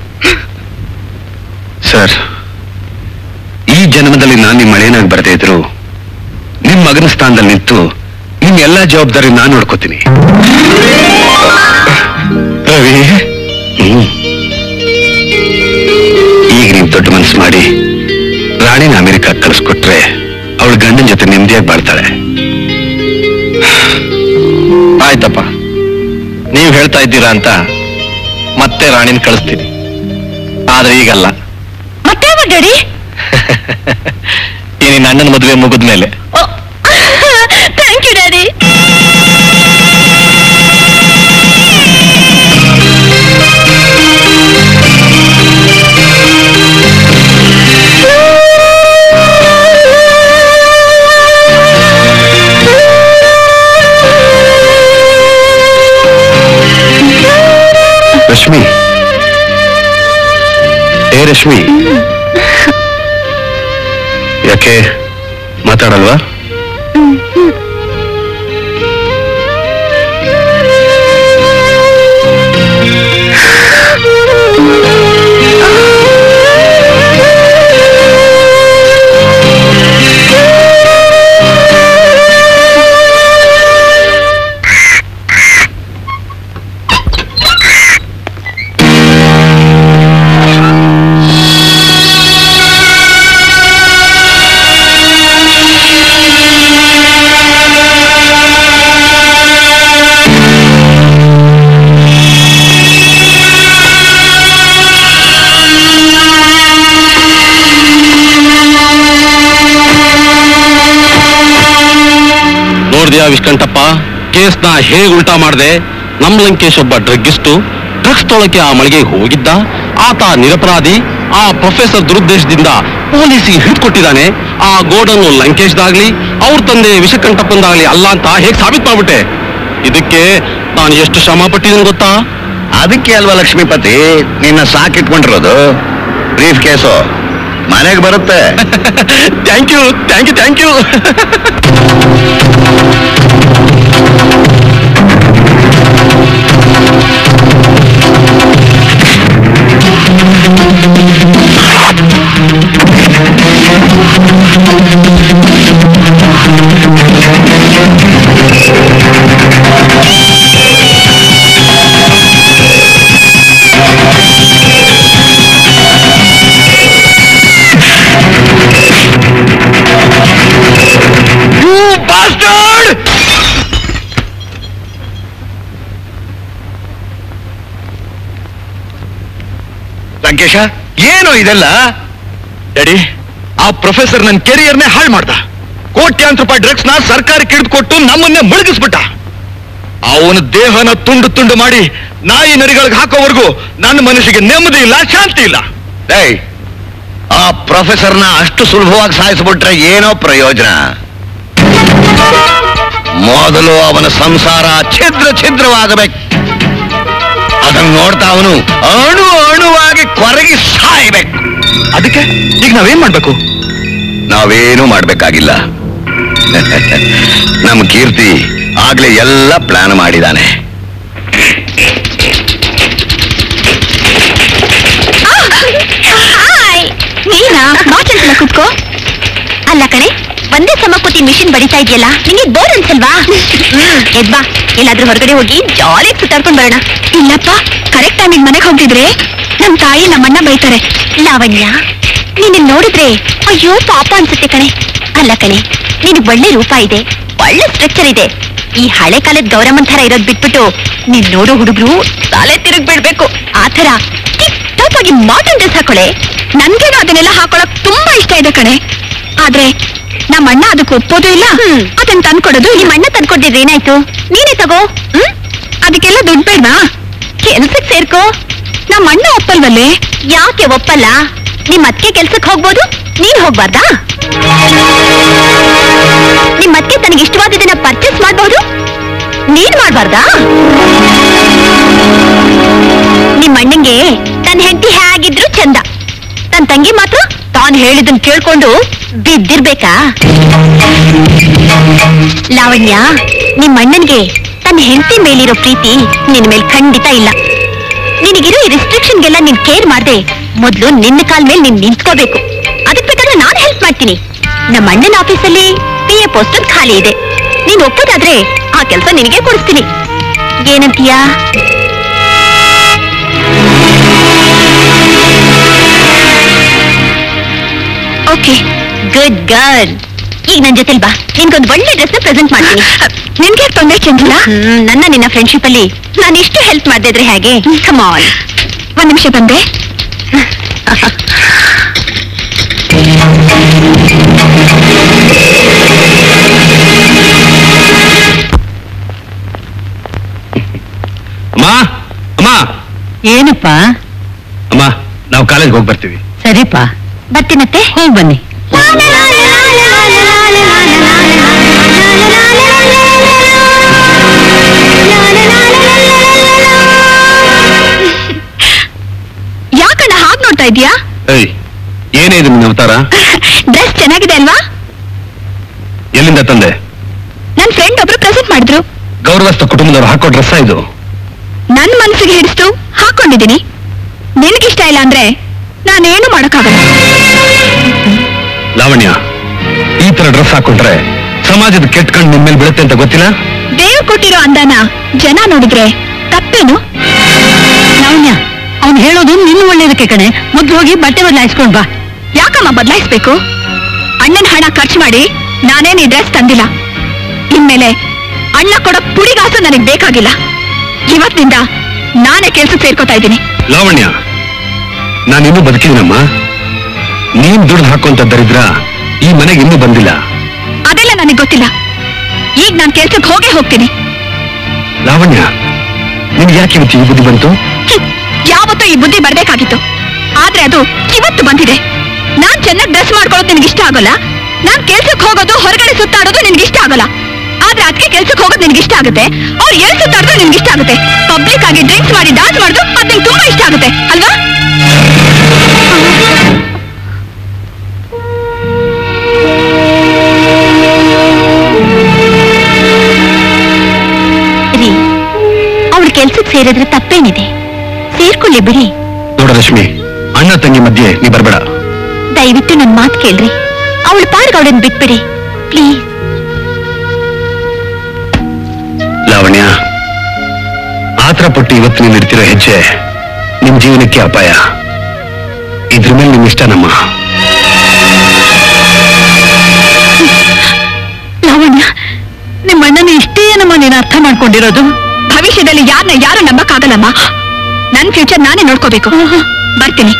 S5: ಸರ್ ಈ ಜನ್ಮದಲ್ಲಿ ನಾನು ನಿಮ್ಮ ಮಳೆನಾಗಿ ಬರದೇ ಇದ್ರು ನಿಮ್ ಮಗನ ಸ್ಥಾನದಲ್ಲಿ ನಿಂತು ನಿಮ್ ಎಲ್ಲಾ ಜವಾಬ್ದಾರಿ ನಾನು ನೋಡ್ಕೋತೀನಿ
S2: ರವಿ
S5: ಹ್ಮ್. ಈಗ ನೀವು ದೊಡ್ಡ ಮನಸ್ಸು ಮಾಡಿ ರಾಣಿನ ಅಮೆರಿಕ ಕಳಿಸ್ಕೊಟ್ರೆ ಅವಳ ಗಂಡನ ಜೊತೆ ನೆಮ್ಮದಿಯಾಗಿ ಬಾಳ್ತಾಳೆ
S2: ಆಯ್ತಪ್ಪ ನೀವು ಹೇಳ್ತಾ ಇದ್ದೀರಾ ಅಂತ ಮತ್ತೆ ರಾಣಿನ ಕಳಿಸ್ತೀನಿ ಆದ್ರೆ ಈಗಲ್ಲ
S6: ಮತ್ತೆ ಯಾವಾಗ ಡ್ಯಾಡಿ
S2: ಈ ನಿನ್ನ ಅಣ್ಣನ ಮದುವೆ ಮುಗಿದ ಮೇಲೆ
S6: ಥ್ಯಾಂಕ್ ಯು ಡ್ಯಾಡಿ
S5: ರಶ್ಮಿ ಏ ರಶ್ಮಿ ಯಾಕೆ ಮಾತಾಡಲ್ವಾ
S2: ನೋಡ್ದ್ಯಾ ವಿಷ್ಕಂಠಪ್ಪ ಕೇಸ್ನ ಹೇಗ್ ಉಲ್ಟಾ ಮಾಡ್ದೆ ನಮ್ ಲಂಕೇಶ್ ಒಬ್ಬ ಡ್ರಗ್ಗಿಸ್ಟು ಡ್ರಗ್ಸ್ ತೊಳಕ್ಕೆ ಆ ಮಳಿಗೆಗೆ ಹೋಗಿದ್ದ ಆತ ನಿರಪರಾಧಿ ಆ ಪ್ರೊಫೆಸರ್ ದುರುದ್ದೇಶದಿಂದ ಪೊಲೀಸಿಗೆ ಹಿಡ್ಕೊಟ್ಟಿದ್ದಾನೆ ಆ ಗೋಡನ್ನು ಲಂಕೇಶ್ದಾಗ್ಲಿ ಅವ್ರ ತಂದೆ ವಿಷಕಂಠಪ್ಪಂದಾಗ್ಲಿ ಅಲ್ಲ ಅಂತ ಹೇಗ್ ಸಾಬೀತ್ ಮಾಡ್ಬಿಟ್ಟೆ ಇದಕ್ಕೆ ನಾನು ಎಷ್ಟು ಶ್ರಮ ಪಟ್ಟಿದ್ದೀನಿ ಗೊತ್ತಾ
S5: ಅದಕ್ಕೆ ಅಲ್ವಾ ಲಕ್ಷ್ಮೀಪತಿ ನಿನ್ನ ಸಾಕಿಟ್ಕೊಂಡಿರೋದು ಬ್ರೀಫ್ ಕೇಸು ಮನೆಗೆ ಬರುತ್ತೆ
S2: thank you thank you thank you You bastard!
S5: Lankesh ಏನು ಇದೆಲ್ಲ
S2: ಡ್ಯಾಡಿ ಆ ಪ್ರೊಫೆಸರ್ ನನ್ನ ಕೆರಿಯರ್ನೇ ಹಾಳು ಮಾಡ್ದ ಕೋಟ್ಯಾಂತರ ರೂಪಾಯಿ ಡ್ರಗ್ಸ್ ನ ಸರ್ಕಾರಕ್ಕೆ ಹಿಡಿದುಕೊಟ್ಟು ನಮ್ಮನ್ನೇ ಮುಳುಗಿಸ್ಬಿಟ್ಟ ಅವನ ದೇಹನ ತುಂಡು ತುಂಡು ಮಾಡಿ ನಾಯಿ ನರಿಗಳಿಗೆ ಹಾಕೋವರೆಗೂ ನನ್ನ ಮನಸ್ಸಿಗೆ ನೆಮ್ಮದಿ ಇಲ್ಲ ಶಾಂತಿ ಇಲ್ಲ
S5: ಡೇಯ್ ಆ ಪ್ರೊಫೆಸರ್ನ ಅಷ್ಟು ಸುಲಭವಾಗಿ ಸಾಯಿಸ್ಬಿಟ್ರೆ ಏನೋ ಪ್ರಯೋಜನ ಮೊದಲು ಅವನ ಸಂಸಾರ ಛಿದ್ರ ಛಿದ್ರವಾಗಬೇಕು ಅದನ್ನ ನೋಡ್ತಾ ಅವನು ಅಣು ಅಣುವಾಗಿ ಕೊರಗಿ ಸಾಯ್ಬೇಕು
S2: ಅದಕ್ಕೆ ಈಗ ನಾವೇನ್ ಮಾಡ್ಬೇಕು
S5: ನಾವೇನೂ ಮಾಡ್ಬೇಕಾಗಿಲ್ಲ ನಮ್ಮ ಕೀರ್ತಿ ಆಗ್ಲೇ ಎಲ್ಲ ಪ್ಲಾನ್ ಮಾಡಿದಾನೆ
S6: ಹಾಯ್ ನೀನಾ ಮಾತಾಡ್ತಿಲ್ಲ ಕುತ್ಕೋ ಅಲ್ಲ ಕಣೆ ಒಂದೇ ಸಮ ಕೂತಿ ಮಿಷಿನ್ ಬಡಿತಾ ಇದೆಯಲ್ಲ ನಿನಗೆ ಬೋರ್ ಅನ್ಸಲ್ವಾ ಎದ್ಬಾ ಎಲ್ಲಾದ್ರೂ ಹೊರಗಡೆ ಹೋಗಿ ಜಾಲಿ ಸುತ್ತಾಡ್ಕೊಂಡ್ ಬರೋಣ ಇಲ್ಲಪ್ಪ ಕರೆಕ್ಟ್ ಟೈಮಿಗೆ ಮನೆಗೆ ಹೋಗಿದ್ರೆ ನಮ್ ತಾಯಿ ನಮ್ಮನ್ನ ಬೈತಾರೆ ಲಾವಣ್ಯ ನೀನ್ ನೋಡಿದ್ರೆ ಅಯ್ಯೋ ಪಾಪ ಅನ್ಸುತ್ತೆ ಕಣೆ ಅಲ್ಲ ಕಣೆ ನಿನಗ್ ಒಳ್ಳೆ ರೂಪ ಇದೆ ಒಳ್ಳೆ ಸ್ಟ್ರಕ್ಚರ್ ಇದೆ ಈ ಹಳೆ ಕಾಲದ ಗೌರಮ್ಮನ್ ಥರ ಇರೋದ್ ಬಿಟ್ಬಿಟ್ಟು ನೀನ್ ನೋಡೋ ಹುಡುಗರು ತಲೆ ತಿರುಗ್ ಬಿಡ್ಬೇಕು ಆ ಥರ ಟಿಪ್ ಟಾಪ್ ಆಗಿ ಮಾಡರ್ನ್ ಡ್ರೆಸ್ ಹಾಕೊಳೆ ನನ್ಗೇನು ಅದನ್ನೆಲ್ಲ ಹಾಕೊಳಕ್ ತುಂಬಾ ಇಷ್ಟ ಇದೆ ಕಣೆ ಆದ್ರೆ ನಮ್ಮ ಅಣ್ಣ ಅದಕ್ಕೆ ಒಪ್ಪೋದು ಇಲ್ಲ ಅದನ್ನ ತಂದ್ಕೊಡೋದು ನಿಮ್ಮ ಅಣ್ಣ ತಂದ್ಕೊಟ್ಟಿದ್ರೆ ಏನಾಯ್ತು ನೀನೇ ತಗೋ ಹ್ಮ್ ಅದಕ್ಕೆಲ್ಲ ದುಡ್ಡು ಬೇಡ್ವಾ ಕೆಲ್ಸಕ್ ಸೇರ್ಕೋ ನಮ್ಮ ಅಣ್ಣ ಒಪ್ಪಲ್ವಲ್ಲೇ ಯಾಕೆ ಒಪ್ಪಲ್ಲ ನಿಮ್ ಅತ್ತೆ ಕೆಲ್ಸಕ್ಕೆ ಹೋಗ್ಬೋದು ನೀನ್ ಹೋಗ್ಬಾರ್ದಾ ನಿಮ್ ಅತ್ತೆ ತನಗೆ ಇಷ್ಟವಾದದನ್ನ ಪರ್ಚೇಸ್ ಮಾಡ್ಬಹುದು ನೀನ್ ಮಾಡ್ಬಾರ್ದಾ ನಿಮ್ ಅಣ್ಣಂಗೆ ತನ್ನ ಹೆಂಡತಿ ಹೇಗಿದ್ರು ಚಂದ ತನ್ ತಂಗಿ ಮಾತ್ರ ತಾನ್ ಹೇಳಿದನ್ ಕೇಳ್ಕೊಂಡು ಬಿದ್ದಿರ್ಬೇಕಾ ಲಾವಣ್ಯ ನಿಮ್ ಅಣ್ಣನ್ಗೆ ತನ್ನ ಹೆಂಡತಿ ಮೇಲಿರೋ ಪ್ರೀತಿ ನಿನ್ ಮೇಲ್ ಖಂಡಿತ ಇಲ್ಲ ನಿನಗಿರೋ ಈ ರಿಸ್ಟ್ರಿಕ್ಷನ್ಗೆಲ್ಲ ನೀನ್ ಕೇರ್ ಮಾಡ್ದೆ ಮೊದ್ಲು ನಿನ್ನ ಕಾಲ್ ಮೇಲೆ ನೀನ್ ನಿಂತ್ಕೋಬೇಕು ಅದಕ್ ಬೇಕಾದ್ರೆ ನಾನ್ ಹೆಲ್ಪ್ ಮಾಡ್ತೀನಿ ನಮ್ಮ ಅಣ್ಣನ ಆಫೀಸಲ್ಲಿ ಪಿ ಎ ಪೋಸ್ಟ್ ಒಂದ್ ಖಾಲಿ ಇದೆ ನೀನ್ ಒಪ್ಪೋದಾದ್ರೆ ಆ ಕೆಲಸ ನಿನಗೆ ಕೊಡಿಸ್ತೀನಿ ಏನಂತೀಯಾ ಓಕೆ ಗುಡ್ ಗರ್ಲ್ ಈಗ ನನ್ ಜೊತೆಲ್ ಬಾ ನಿನ್ಗೊಂದು ಒಳ್ಳೆ ಡ್ರೆಸ್ ನ ಪ್ರೆಸೆಂಟ್ ಮಾಡ್ತೀನಿ ನಿನ್ಗೆ ತೊಂದರೆ ಚಂದಿಲ್ಲ ನನ್ನ ನಿನ್ನ ಫ್ರೆಂಡ್ಶಿಪ್ ಅಲ್ಲಿ ನಾನು ಇಷ್ಟು ಹೆಲ್ಪ್ ಮಾಡ್ದಿದ್ರೆ ಹೇಗೆ ಕಮ್ ಆನ್ ಒಂದ್ ನಿಮಿಷ ಬಂದೆ
S2: ಅಮ್ಮ ಅಮ್ಮ
S1: ಏನಪ್ಪ
S2: ಅಮ್ಮ ನಾವು ಕಾಲೇಜ್ಗೆ ಹೋಗಿ ಬರ್ತೀವಿ
S1: ಸರಿಪ್ಪ
S6: ಬರ್ತೀನತ್ತೆ
S1: ಹೋಗ್ ಬನ್ನಿ
S6: ಯಾಕಣ್ಣ ಹಾಗ್ ನೋಡ್ತಾ ಇದೀಯಾ
S2: ಏಯ್ ಏನೇ ಇದು ನಿನ್ನ ಅವತಾರ
S6: ಡ್ರೆಸ್ ಚೆನ್ನಾಗಿದೆ ಅಲ್ವಾ
S2: ಎಲ್ಲಿಂದ ತಂದೆ
S6: ನನ್ ಫ್ರೆಂಡ್ ಒಬ್ರು ಪ್ರೆಸೆಂಟ್ ಮಾಡಿದ್ರು
S2: ಗೌರವಸ್ಥ ಕುಟುಂಬದವ್ರು ಹಾಕೋ ಡ್ರೆಸ್ ಇದು
S6: ನನ್ ಮನ್ಸಿಗೆ ಹಿಡಿಸ್ತು ಹಾಕೊಂಡಿದ್ದೀನಿ ನಿನಗಿಷ್ಟ ಇಲ್ಲ ಅಂದ್ರೆ ನಾನೇನು ಮಾಡಕ್ಕಾಗಲ್ಲ
S2: ಲಾವಣ್ಯ ಈ ತರ ಡ್ರೆಸ್ ಹಾಕೊಂಡ್ರೆ ಸಮಾಜದ ಕೆಟ್ಟ ಕಣ್ಣು ನಿನ್ ಮೇಲೆ ಬೀಳುತ್ತೆ ಅಂತ ಗೊತ್ತಿಲ್ಲ
S6: ದೇವ್ ಕೊಟ್ಟಿರೋ ಅಂದಾನ ಜನ ನೋಡಿದ್ರೆ ತಪ್ಪೇನು
S1: ಲಾವಣ್ಯ ಅವ್ನು ಹೇಳೋದು ನಿನ್ನ ಒಳ್ಳೇದಕ್ಕೆ ಕಣೆ ಮೊದ್ಲು ಹೋಗಿ ಬಟ್ಟೆ ಬದಲಾಯಿಸ್ಕೊಂಡ್ ಬಾ
S6: ಯಾಕಮ್ಮ ಬದಲಾಯಿಸ್ಬೇಕು ಅಣ್ಣನ ಹಣ ಖರ್ಚು ಮಾಡಿ ನಾನೇನ್ ಈ ಡ್ರೆಸ್ ತಂದಿಲ್ಲ ಇನ್ಮೇಲೆ ಅಣ್ಣ ಕೊಡೋ ಪುಡಿಗಾಸು ನನಗ್ ಬೇಕಾಗಿಲ್ಲ ಇವತ್ತಿನಿಂದ ನಾನೇ ಕೆಲ್ಸಕ್ಕೆ ಸೇರ್ಕೋತಾ ಇದ್ದೀನಿ
S2: ಲಾವಣ್ಯ ನಾನಿನ್ನೂ ಬದುಕಿದ್ದೀನಮ್ಮ ನೀನ್ ದುಡ್ಡು ಹಾಕೋಂತ ದರಿದ್ರ ಈ ಮನೆಗೆ ಇನ್ನೂ ಬಂದಿಲ್ಲ
S6: ಅದೆಲ್ಲ ನನಗ್ ಗೊತ್ತಿಲ್ಲ ಈಗ ನಾನ್ ಕೆಲ್ಸಕ್ಕೆ ಹೋಗೇ ಹೋಗ್ತೀನಿ
S2: ಲಾವಣ್ಯ ನಿಮ್ಗೆ ಯಾಕೆ ಇವತ್ತು ಈ ಬುದ್ಧಿ ಬಂತು
S6: ಹ್ಮ್, ಯಾವತ್ತೂ ಈ ಬುದ್ಧಿ ಬರ್ಬೇಕಾಗಿತ್ತು ಆದ್ರೆ ಅದು ಇವತ್ತು ಬಂದಿದೆ ನಾನ್ ಚೆನ್ನಾಗಿ ಡ್ರೆಸ್ ಮಾಡ್ಕೊಳ್ಳೋದು ನಿನ್ಗೆ ಇಷ್ಟ ಆಗೋಲ್ಲ ನಾನ್ ಕೆಲ್ಸಕ್ಕೆ ಹೋಗೋದು ಹೊರಗಡೆ ಸುತ್ತಾಡೋದು ನಿನ್ಗೆ ಇಷ್ಟ ಆಗೋಲ್ಲ ಆದ್ರೆ ಅದಕ್ಕೆ ಕೆಲ್ಸಕ್ಕೆ ಹೋಗೋದು ನಿನ್ಗೆ ಇಷ್ಟ ಆಗುತ್ತೆ ಅವ್ರು ಎಲ್ಲಿ ಸುತ್ತಾಡೋದು ನಿನ್ಗೆ ಇಷ್ಟ ಆಗುತ್ತೆ ಪಬ್ಲಿಕ್ ಆಗಿ ಡ್ರಿಂಕ್ಸ್ ಮಾಡಿ ಡಾನ್ಸ್ ಮಾಡೋದು ಅದು ನಿಂಗೆ ತುಂಬಾ ಇಷ್ಟ ಆಗುತ್ತೆ ಅಲ್ವಾ ರೀ ಅವಳು ಕೆಲ್ಸಕ್ಕೆ ಸೇರಿದ್ರೆ ತಪ್ಪೇನಿದೆ ಸೇರ್ಕೊಳ್ಳಿ ಬಿಡಿ
S2: ನೋಡ ರಶ್ಮಿ ಅಣ್ಣ ತಂಗಿ ಮಧ್ಯೆ ನೀ ಬರ್ಬೇಡ
S6: ದಯವಿಟ್ಟು ನನ್ ಮಾತು ಕೇಳ್ರಿ ಅವಳ ಪಾಡ್ಗ ಅವಳನ್ನ ಬಿಟ್ಬಿಡಿ ಪ್ಲೀಸ್
S2: ಲಾವಣ್ಯ ಆತರ ಪಟ್ಟು ಇವತ್ತು ನೀನು ಇಡ್ತಿರೋ ಹೆಜ್ಜೆ ನಿಮ್ ಜೀವನಕ್ಕೆ ಅಪಾಯ ಇದ್ರ ಮೇಲೆ ನಿಮ್ ಇಷ್ಟ ನಮ್ಮ
S1: ಲಾವಣ್ಯ ನಿಮ್ಮ ಅಣ್ಣನ ಇಷ್ಟೇ ಏನಮ್ಮ ನೀನು ಅರ್ಥ ಮಾಡ್ಕೊಂಡಿರೋದು
S6: ಭವಿಷ್ಯದಲ್ಲಿ ಯಾರನ್ನ ಯಾರು ನಂಬಕ್ಕಾಗಲ್ಲಮ್ಮ ನನ್ ಫ್ಯೂಚರ್ ನಾನೇ ನೋಡ್ಕೋಬೇಕು ಬರ್ತೀನಿ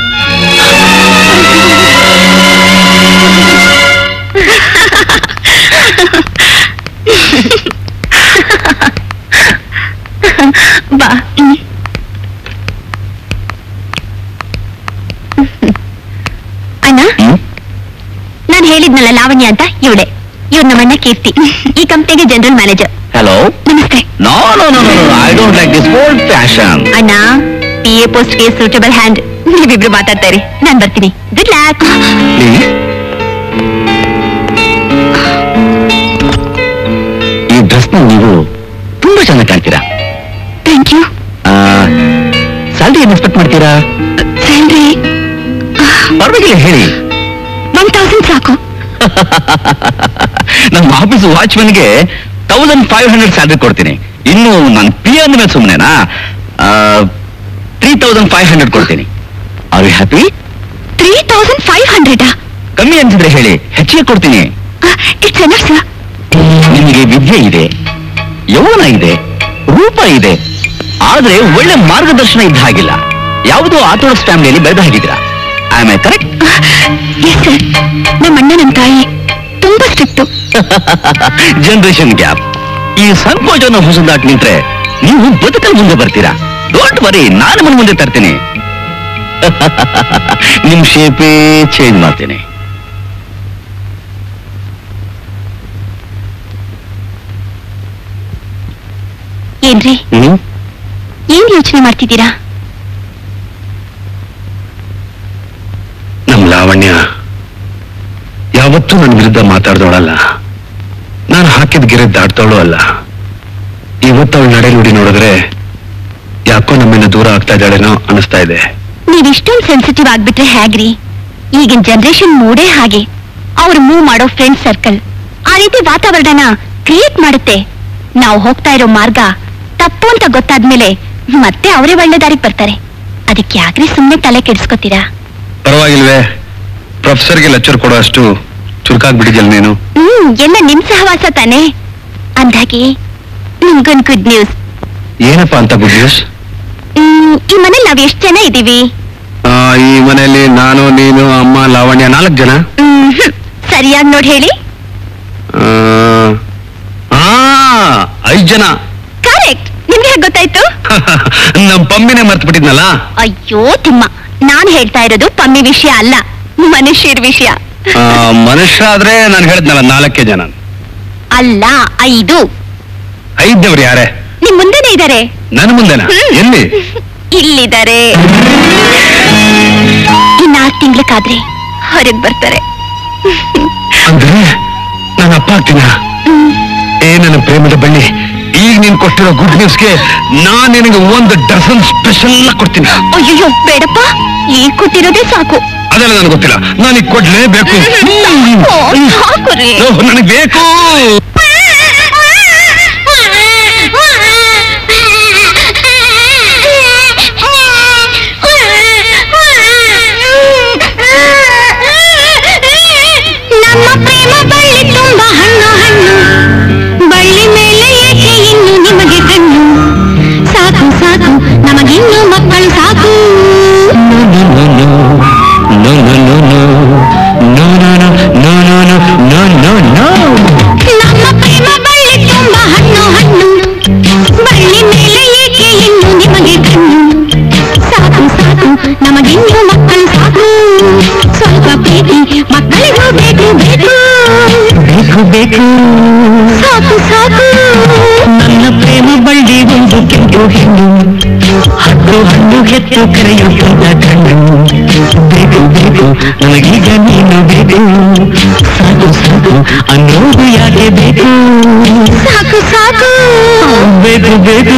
S6: ಬಾ ಅಣ್ಣ ನಾನು ಹೇಳಿದ್ನಲ್ಲ ಲಾವಣ್ಯ ಅಂತ ಇವಳೆ ಇವ್ರು ನಮ್ಮಣ್ಣ ಕೀರ್ತಿ ಈ ಕಂಪ್ನಿಗೆ ಜನರಲ್ ಮ್ಯಾನೇಜರ್
S2: ಹಲೋ
S6: ನಮಸ್ತೆ
S2: no no no no I don't like this old fashion
S6: ಅಣ್ಣ ಪಿ ಎ ಪೋಸ್ಟ್ಗೆ ಸೂಟಬಲ್ ಹ್ಯಾಂಡ್ ನೀವಿಬ್ರು ಮಾತಾಡ್ತಾ ಇರಿ ನಾನ್ ಬರ್ತೀನಿ ಗುಡ್ ಲ್ಯಾಕ್
S2: ಪ್ಲೀಸ್ ಈ ಡ್ರೆಸ್ ನೀವು ತುಂಬಾ ಚೆನ್ನಾಗಿ ಕಾಣ್ತೀರಾ
S6: ಥ್ಯಾಂಕ್ ಯು
S2: ಸ್ಯಾಲ್ರಿ ಏನ್ ಎಕ್ಸ್ಪೆಕ್ಟ್ ಮಾಡ್ತೀರಾ
S6: ಸ್ಯಾಲ್ರಿ
S2: ಪರವಾಗಿಲ್ಲ ಹೇಳಿ
S6: ಒನ್ ತೌಸಂಡ್ ಸಾಕು
S2: ನಮ್ಮ ಆಫೀಸ್ ವಾಚ್ಮನ್ಗೆ ತೌಸಂಡ್ ಫೈವ್ ಹಂಡ್ರೆಡ್ ಸ್ಯಾಲ್ರಿ ಕೊಡ್ತೀನಿ ಇನ್ನು ನಾನು ಪಿ ಅಂದ್ರೆ ಸುಮ್ಮನೆನಾ ತ್ರೀ ತೌಸಂಡ್ ಫೈವ್ ಹಂಡ್ರೆಡ್ ಕೊಡ್ತೀನಿ are you happy
S6: three thousand five hundred
S2: ಕಮ್ಮಿ ಅನ್ಸಿದ್ರೆ ಹೇಳಿ ಹೆಚ್ಚಿಗೆ ಕೊಡ್ತೀನಿ
S6: ಇಟ್ಸ್ ಎನಫ್ ಸರ್
S2: ನಿಮಗೆ ವಿದ್ಯೆ ಇದೆ ಯೌವನ ಇದೆ ರೂಪ ಇದೆ ಆದ್ರೆ ಒಳ್ಳೆ ಮಾರ್ಗದರ್ಶನ ಇದ್ದ ಹಾಗಿಲ್ಲ ಯಾವುದೋ ಆರ್ಥೋಡಕ್ಸ್ ಫ್ಯಾಮಿಲಿಯಲ್ಲಿ ಬೆಳೆದ ಹಾಗಿದ್ದೀರಾ I am I correct
S6: yes sir ನಮ್ಮ ಅಣ್ಣ ನನ್ನ ತಾಯಿ ತುಂಬಾ ಸ್ಟ್ರಿಕ್ಟು
S2: ಜನರೇಷನ್ ಗ್ಯಾಪ್ ಈ ಸಂಕೋಚನ ಹೊಸದಾಟ್ ನಿಂತ್ರೆ ನೀವು ಬದುಕಲ್ ಮುಂದೆ ಬರ್ತೀರಾ ಡೋಂಟ್ ವರಿ ನಾನು ನಿಮ್ಮನ್ನ ಮುಂದೆ ತರ್ತೀನಿ ನಿಮ್ ಶೇಪೇ ಚೇಂಜ್ ಮಾಡ್ತೀನಿ
S6: ಏನ್ರಿ
S2: ಹ್ಮ್
S6: ಏನ್ ಯೋಚನೆ ಮಾಡ್ತಿದ್ದೀರಾ
S5: ನಮ್ ಲಾವಣ್ಯ ಯಾವತ್ತೂ ನನ್ನ ವಿರುದ್ಧ ಮಾತಾಡ್ದವಳಲ್ಲ ನಾನು ಹಾಕಿದ ಗೆರೆ ದಾಟ್ದವಳು ಅಲ್ಲ ಇವತ್ತು ಅವಳ ನಡೆ ನುಡಿ ನೋಡಿದ್ರೆ ಯಾಕೋ ನಮ್ಮಿಂದ ದೂರ ಆಗ್ತಾ ಇದ್ದಾಳೇನೋ ಅನಿಸ್ತಾ ಇದೆ
S6: ನೀವ್ ಇಷ್ಟೊಂದು ಸೆನ್ಸಿಟಿವ್ ಆಗ್ಬಿಟ್ರೆ ಹೇಗ್ರಿ ಈಗಿನ ಜನರೇಷನ್ ಮೂಡೇ ಹಾಗೆ ಅವ್ರು ಮೂವ್ ಮಾಡೋ ಫ್ರೆಂಡ್ ಸರ್ಕಲ್ ಆ ರೀತಿ ವಾತಾವರಣನ ಕ್ರಿಯೇಟ್ ಮಾಡುತ್ತೆ ನಾವು ಹೋಗ್ತಾ ಇರೋ ಮಾರ್ಗ ತಪ್ಪು ಅಂತ ಗೊತ್ತಾದ್ಮೇಲೆ ಮತ್ತೆ ಅವರೇ ಒಳ್ಳೆ ದಾರಿಗೆ ಬರ್ತಾರೆ ಅದಕ್ಕೆ ಯಾಕ್ರಿ ಸುಮ್ಮನೆ ತಲೆ ಕೆಡಿಸ್ಕೊತೀರಾ
S5: ಪರವಾಗಿಲ್ವೇ ಪ್ರೊಫೆಸರ್ಗೆ ಲೆಕ್ಚರ್ ಕೊಡೋ ಅಷ್ಟು ಚುರುಕಾಗ್ಬಿಟ್ಟಿದ್ಯಲ್ಲ ನೀನು
S6: ಹ್ಮ್ ಎಲ್ಲ ನಿಮ್ ಸಹವಾಸ ತಾನೆ ಅಂದಾಗೆ ನಿಮ್ಗೊಂದ್ ಗುಡ್ ನ್ಯೂಸ್
S5: ಏನಪ್ಪಾ ಅಂತ ಗುಡ್ ನ್ಯೂಸ್
S6: ಹ್ಮ್ ಈ ಮನೇಲಿ ನಾವ್ ಎಷ್ಟ್ ಜನ ಇದೀವಿ
S5: ಈ ಮನೆಯಲ್ಲಿ ನಾನು ನೀನು ಅಮ್ಮ ಲಾವಣ್ಯ ನಾಲ್ಕು ಜನ
S6: ಹ್ಮ್ ಸರಿಯಾಗಿ ನೋಡಿ ಹೇಳಿ
S5: ಆ ಐದ್ ಜನ
S6: ಕರೆಕ್ಟ್ ನಿಮ್ಗೆ ಹೇಗ್ ಗೊತ್ತಾಯ್ತು
S5: ನಮ್ ಪಮ್ಮಿನೇ ಮರ್ತು ಬಿಟ್ಟಿದ್ನಲ್ಲ
S6: ಅಯ್ಯೋ ತಿಮ್ಮ ನಾನ್ ಹೇಳ್ತಾ ಇರೋದು ಪಮ್ಮಿ ವಿಷಯ ಅಲ್ಲ ಮನುಷ್ಯರ ವಿಷಯ
S5: ಮನುಷ್ಯ ಆದ್ರೆ ನಾನು ಹೇಳಿದ್ನಲ್ಲ ನಾಲ್ಕೇ ಜನ
S6: ಅಲ್ಲ ಐದು
S5: ಐದವ್ರು ಯಾರೇ
S6: ನಿಮ್ ಮುಂದೆನೆ ಇದಾರೆ
S5: ನನ್ನ ಮುಂದೆನಾ ಎಲ್ಲಿ
S6: ಇಲ್ಲಿದ್ದಾರೆ ಇನ್ನಾರು ತಿಂಗ್ಳಕ್ಕಾದ್ರೆ ಹೊರಗ್ ಬರ್ತಾರೆ
S5: ಅಂದ್ರೆ ನನ್ನ ಅಪ್ಪ ಆಗ್ತೀನ ಏ ನನ್ನ ಪ್ರೇಮದ ಬಳ್ಳಿ ಈಗ ನೀನ್ ಕೊಟ್ಟಿರೋ ಗುಡ್ ನ್ಯೂಸ್ಗೆ ನಾನ್ ನಿನಗೆ ಒಂದು ಡಜನ್ ಸ್ಪೆಷಲ್ ಕೊಡ್ತೀನಿ
S6: ಅಯ್ಯೋ ಬೇಡಪ್ಪ ಈಗ ಕೊಟ್ಟಿರೋದೇ ಸಾಕು
S5: ಅದೆಲ್ಲ ನನಗೆ ಗೊತ್ತಿಲ್ಲ ನನಗೆ ಕೊಡ್ಲೇಬೇಕು
S6: ಸಾಕು, ಸಾಕು ರೀ.
S5: ನನಗೆ ಬೇಕು
S6: ನಮ್ಮ ಪ್ರೇಮ ಬಳ್ಳಿ ತುಂಬ ಹಣ್ಣು ಹಣ್ಣು ಬಳ್ಳಿ ಮೇಲೆ ಏಕೆ ಇನ್ನು ನಿಮಗೆ ಕಣ್ಣು ಸಾಕು ಸಾಕು ನಮಗಿನ್ನು ಮಕ್ಕಳು ಸಾಕು ನಮ್ಮ ಪ್ರೇಮ ಬಳ್ಳಿ ತುಂಬ ಹಣ್ಣು ಹಣ್ಣು ಬಳ್ಳಿ ಮೇಲೆ ಏಕೆ ಇನ್ನು ನಿಮಗೆ ಕಣ್ಣು ಸಾಕು ಸಾಕು ನಮಗಿನ್ನು ಮಕ್ಕಳು ಸಾಕು ಸ್ವಲ್ಪ ಪ್ರೀತಿ ಮಕ್ಕಳಿಗೂ ಬೇಕು ಬೇಕು
S3: ಬೇಕು ಬೇಕು
S6: ಸಾಕು ಸಾಕು
S3: ನನ್ನ ಪ್ರೇಮ ಬಳ್ಳಿ ಒಂದು ಕೆಂಪು ಹೆಣ್ಣು ಹತ್ತು ಹಣ್ಣು ಹೆತ್ತು ಕರೆಯುತ್ತಿದ್ದ ಕಣ್ಣು ಬೇಕು ಬೇಕು ನನಗೀಗ ನೀನು ಬೇಕು ಸಾಕು ಸಾಕು ಅನ್ನೋದು ಯಾಕೆ ಬೇಕು
S6: ಸಾಕು ಸಾಕು
S3: ಬೇಕು ಬೇಕು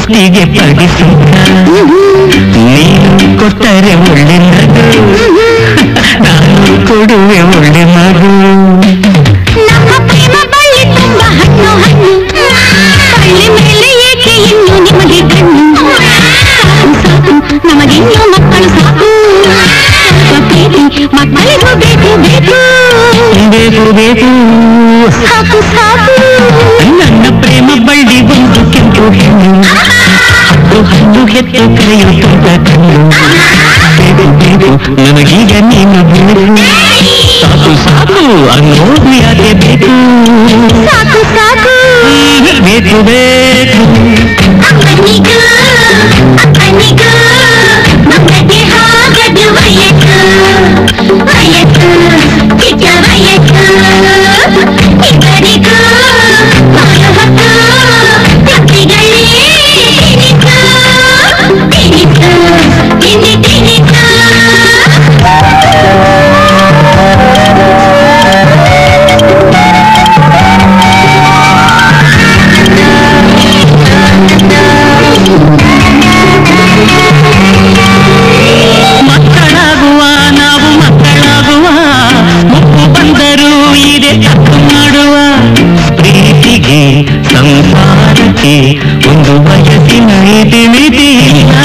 S3: ಮುತ್ತಿಗೆ ಪಡಿಸುತ್ತ ನೀನು ಕೊಟ್ಟರೆ ಒಳ್ಳೆ ನಗು ನಾನು ಕೊಡುವೆ ಒಳ್ಳೆ ಮಗು
S6: ನಮ್ಮ ಪ್ರೇಮ ಬಳ್ಳಿ ತುಂಬ ಹಣ್ಣು ಹಣ್ಣು ಬಳ್ಳಿ ಮೇಲೆ ಏಕೆ ಇನ್ನು ನಿಮಗೆ ಕಣ್ಣು ಸಾಕು ಸಾಕು ನಮಗಿನ್ನು ಮಕ್ಕಳು ಸಾಕು ಸ್ವಲ್ಪ ಪ್ರೀತಿ ಮಕ್ಕಳಿಗೂ ಬೇಕು ಬೇಕು
S3: ಬೇಕು ಬೇಕು
S6: ಸಾಕು ಸಾಕು
S3: ನನ್ನ ಪ್ರೇಮ ಬಳ್ಳಿ ಒಂದು ಕೆಂಪು ಹೆಣ್ಣು ಹತ್ತು ಹಣ್ಣು ಹೆತ್ತು ಕರೆಯುತ್ತ ಕಣ್ಣು ಬೇಕು ಬೇಕು ನನಗೀಗ ನೀನು ಬೇಕು ಸಾಕು ಸಾಕು ಅನ್ನೋದು ಯಾಕೆ ಬೇಕು
S6: ಸಾಕು ಸಾಕು
S3: ಬೇಕು ಬೇಕು
S6: ಅಪ್ಪನಿಗೂ ಅಪ್ಪನಿಗೂ ಮಕ್ಕಳಿಗೆ ಹಾಗದು ವಯಸ್ಸು ವಯಸ್ಸು ಚಿಕ್ಕ ವಯಸ್ಸು ಇಬ್ಬರಿಗೂ ಬಾಳು ಹೊತ್ತು ತಪ್ಪಿಗಳೇ ತಿನಿಸು ತಿನಿಸು ತಿನ್ನಿ ತಿನಿಸು
S3: ಮಕ್ಕಳಾಗುವ ನಾವು ಮಕ್ಕಳಾಗುವ ಮುಪ್ಪು ಬಂದರೂ ಇದೆ ತಪ್ಪು ಮಾಡುವ ಪ್ರೀತಿಗೆ ಸಂಸಾರಕ್ಕೆ ಒಂದು ವಯಸ್ಸಿನ ಇತಿಮಿತಿ ಇಲ್ಲ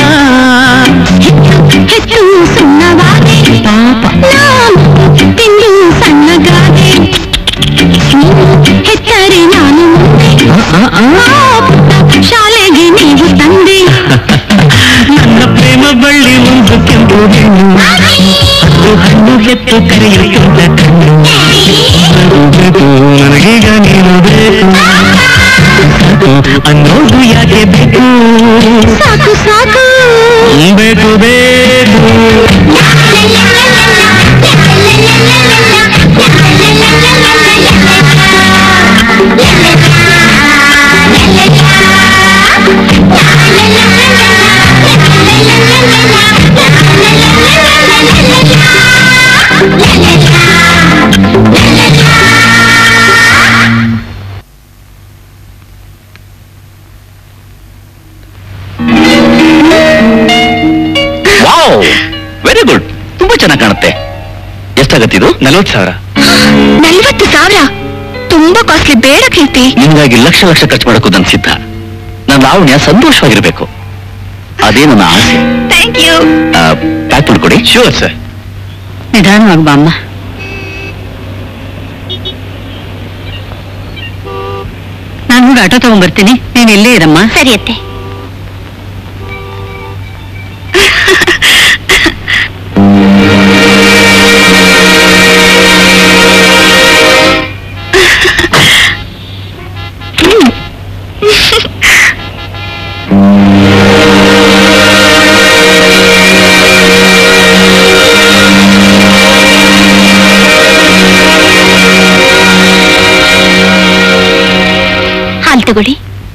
S6: ಹೆಚ್ಚು ಸುಣ್ಣವಾದೆ
S3: ಪಾಪ
S6: ನಾನು ತಿಂದು ಸಣ್ಣಗಾದೆ ನೀನು ಹೆತ್ತರೆ ನಾನು ಮುಂದೆ
S3: ಆ, ಆ, ಆ.
S6: ಆ ಪುಟ್ಟ ಶಾಲೆಗೆ ನೀವು ತಂದೆ
S3: ನನ್ನ ಪ್ರೇಮ ಬಳ್ಳಿ ಒಂದು ಕೆಂಪು ಹೆಣ್ಣು ಹತ್ತು ಹಣ್ಣು ಹೆತ್ತು ಕರೆಯುತ್ತ ಕಣ್ಣು ಅದು ಬೇಕು ನನಗೀಗ ನೀನು ಬೇಕು ಸಾಕು ಅನ್ನೋದು ಯಾಕೆ ಬೇಕು
S6: ಸಾಕು ಸಾಕು
S3: ಬೇಕು ಬೇಕು
S2: ವಾವ್ ವೆರಿ ಗುಡ್ ತುಂಬಾ ಚೆನ್ನಾಗಿ ಕಾಣುತ್ತೆ ಎಷ್ಟಾಗತ್ತಿದು ನಲವತ್ತು ಸಾವಿರ
S6: ನಲ್ವತ್ತು ಸಾವಿರ ತುಂಬಾ ಕಾಸ್ಟ್ಲಿ ಬೇಡ ಕೀರ್ತಿ
S2: ನಿಮ್ಗಾಗಿ ಲಕ್ಷ ಲಕ್ಷ ಖರ್ಚು ಮಾಡೋಕ್ಕೂ ನನ್ ಸಿದ್ಧ ನನ್ನ ಲಾವಣ್ಯ ಸಂತೋಷವಾಗಿರ್ಬೇಕು ಅದೇ ನನ್ನ ಆಸೆ
S6: ಥ್ಯಾಂಕ್ ಯು
S2: ಪ್ಯಾಕ್ ಮಾಡ್ಕೊಡಿ ಶೂರ್ ಸರ್
S1: ನಿಧಾನವಾಗಿ ಬಾ ಅಮ್ಮ ನಾನು ಹೋಗಿ ಆಟೋ ತಗೊಂಡ್ಬರ್ತೀನಿ ನೀನು ಇಲ್ಲೇ ಇರಮ್ಮ
S6: ಸರಿ ಅತ್ತೆ ಹಾಲು ತಗೊಳ್ಳಿ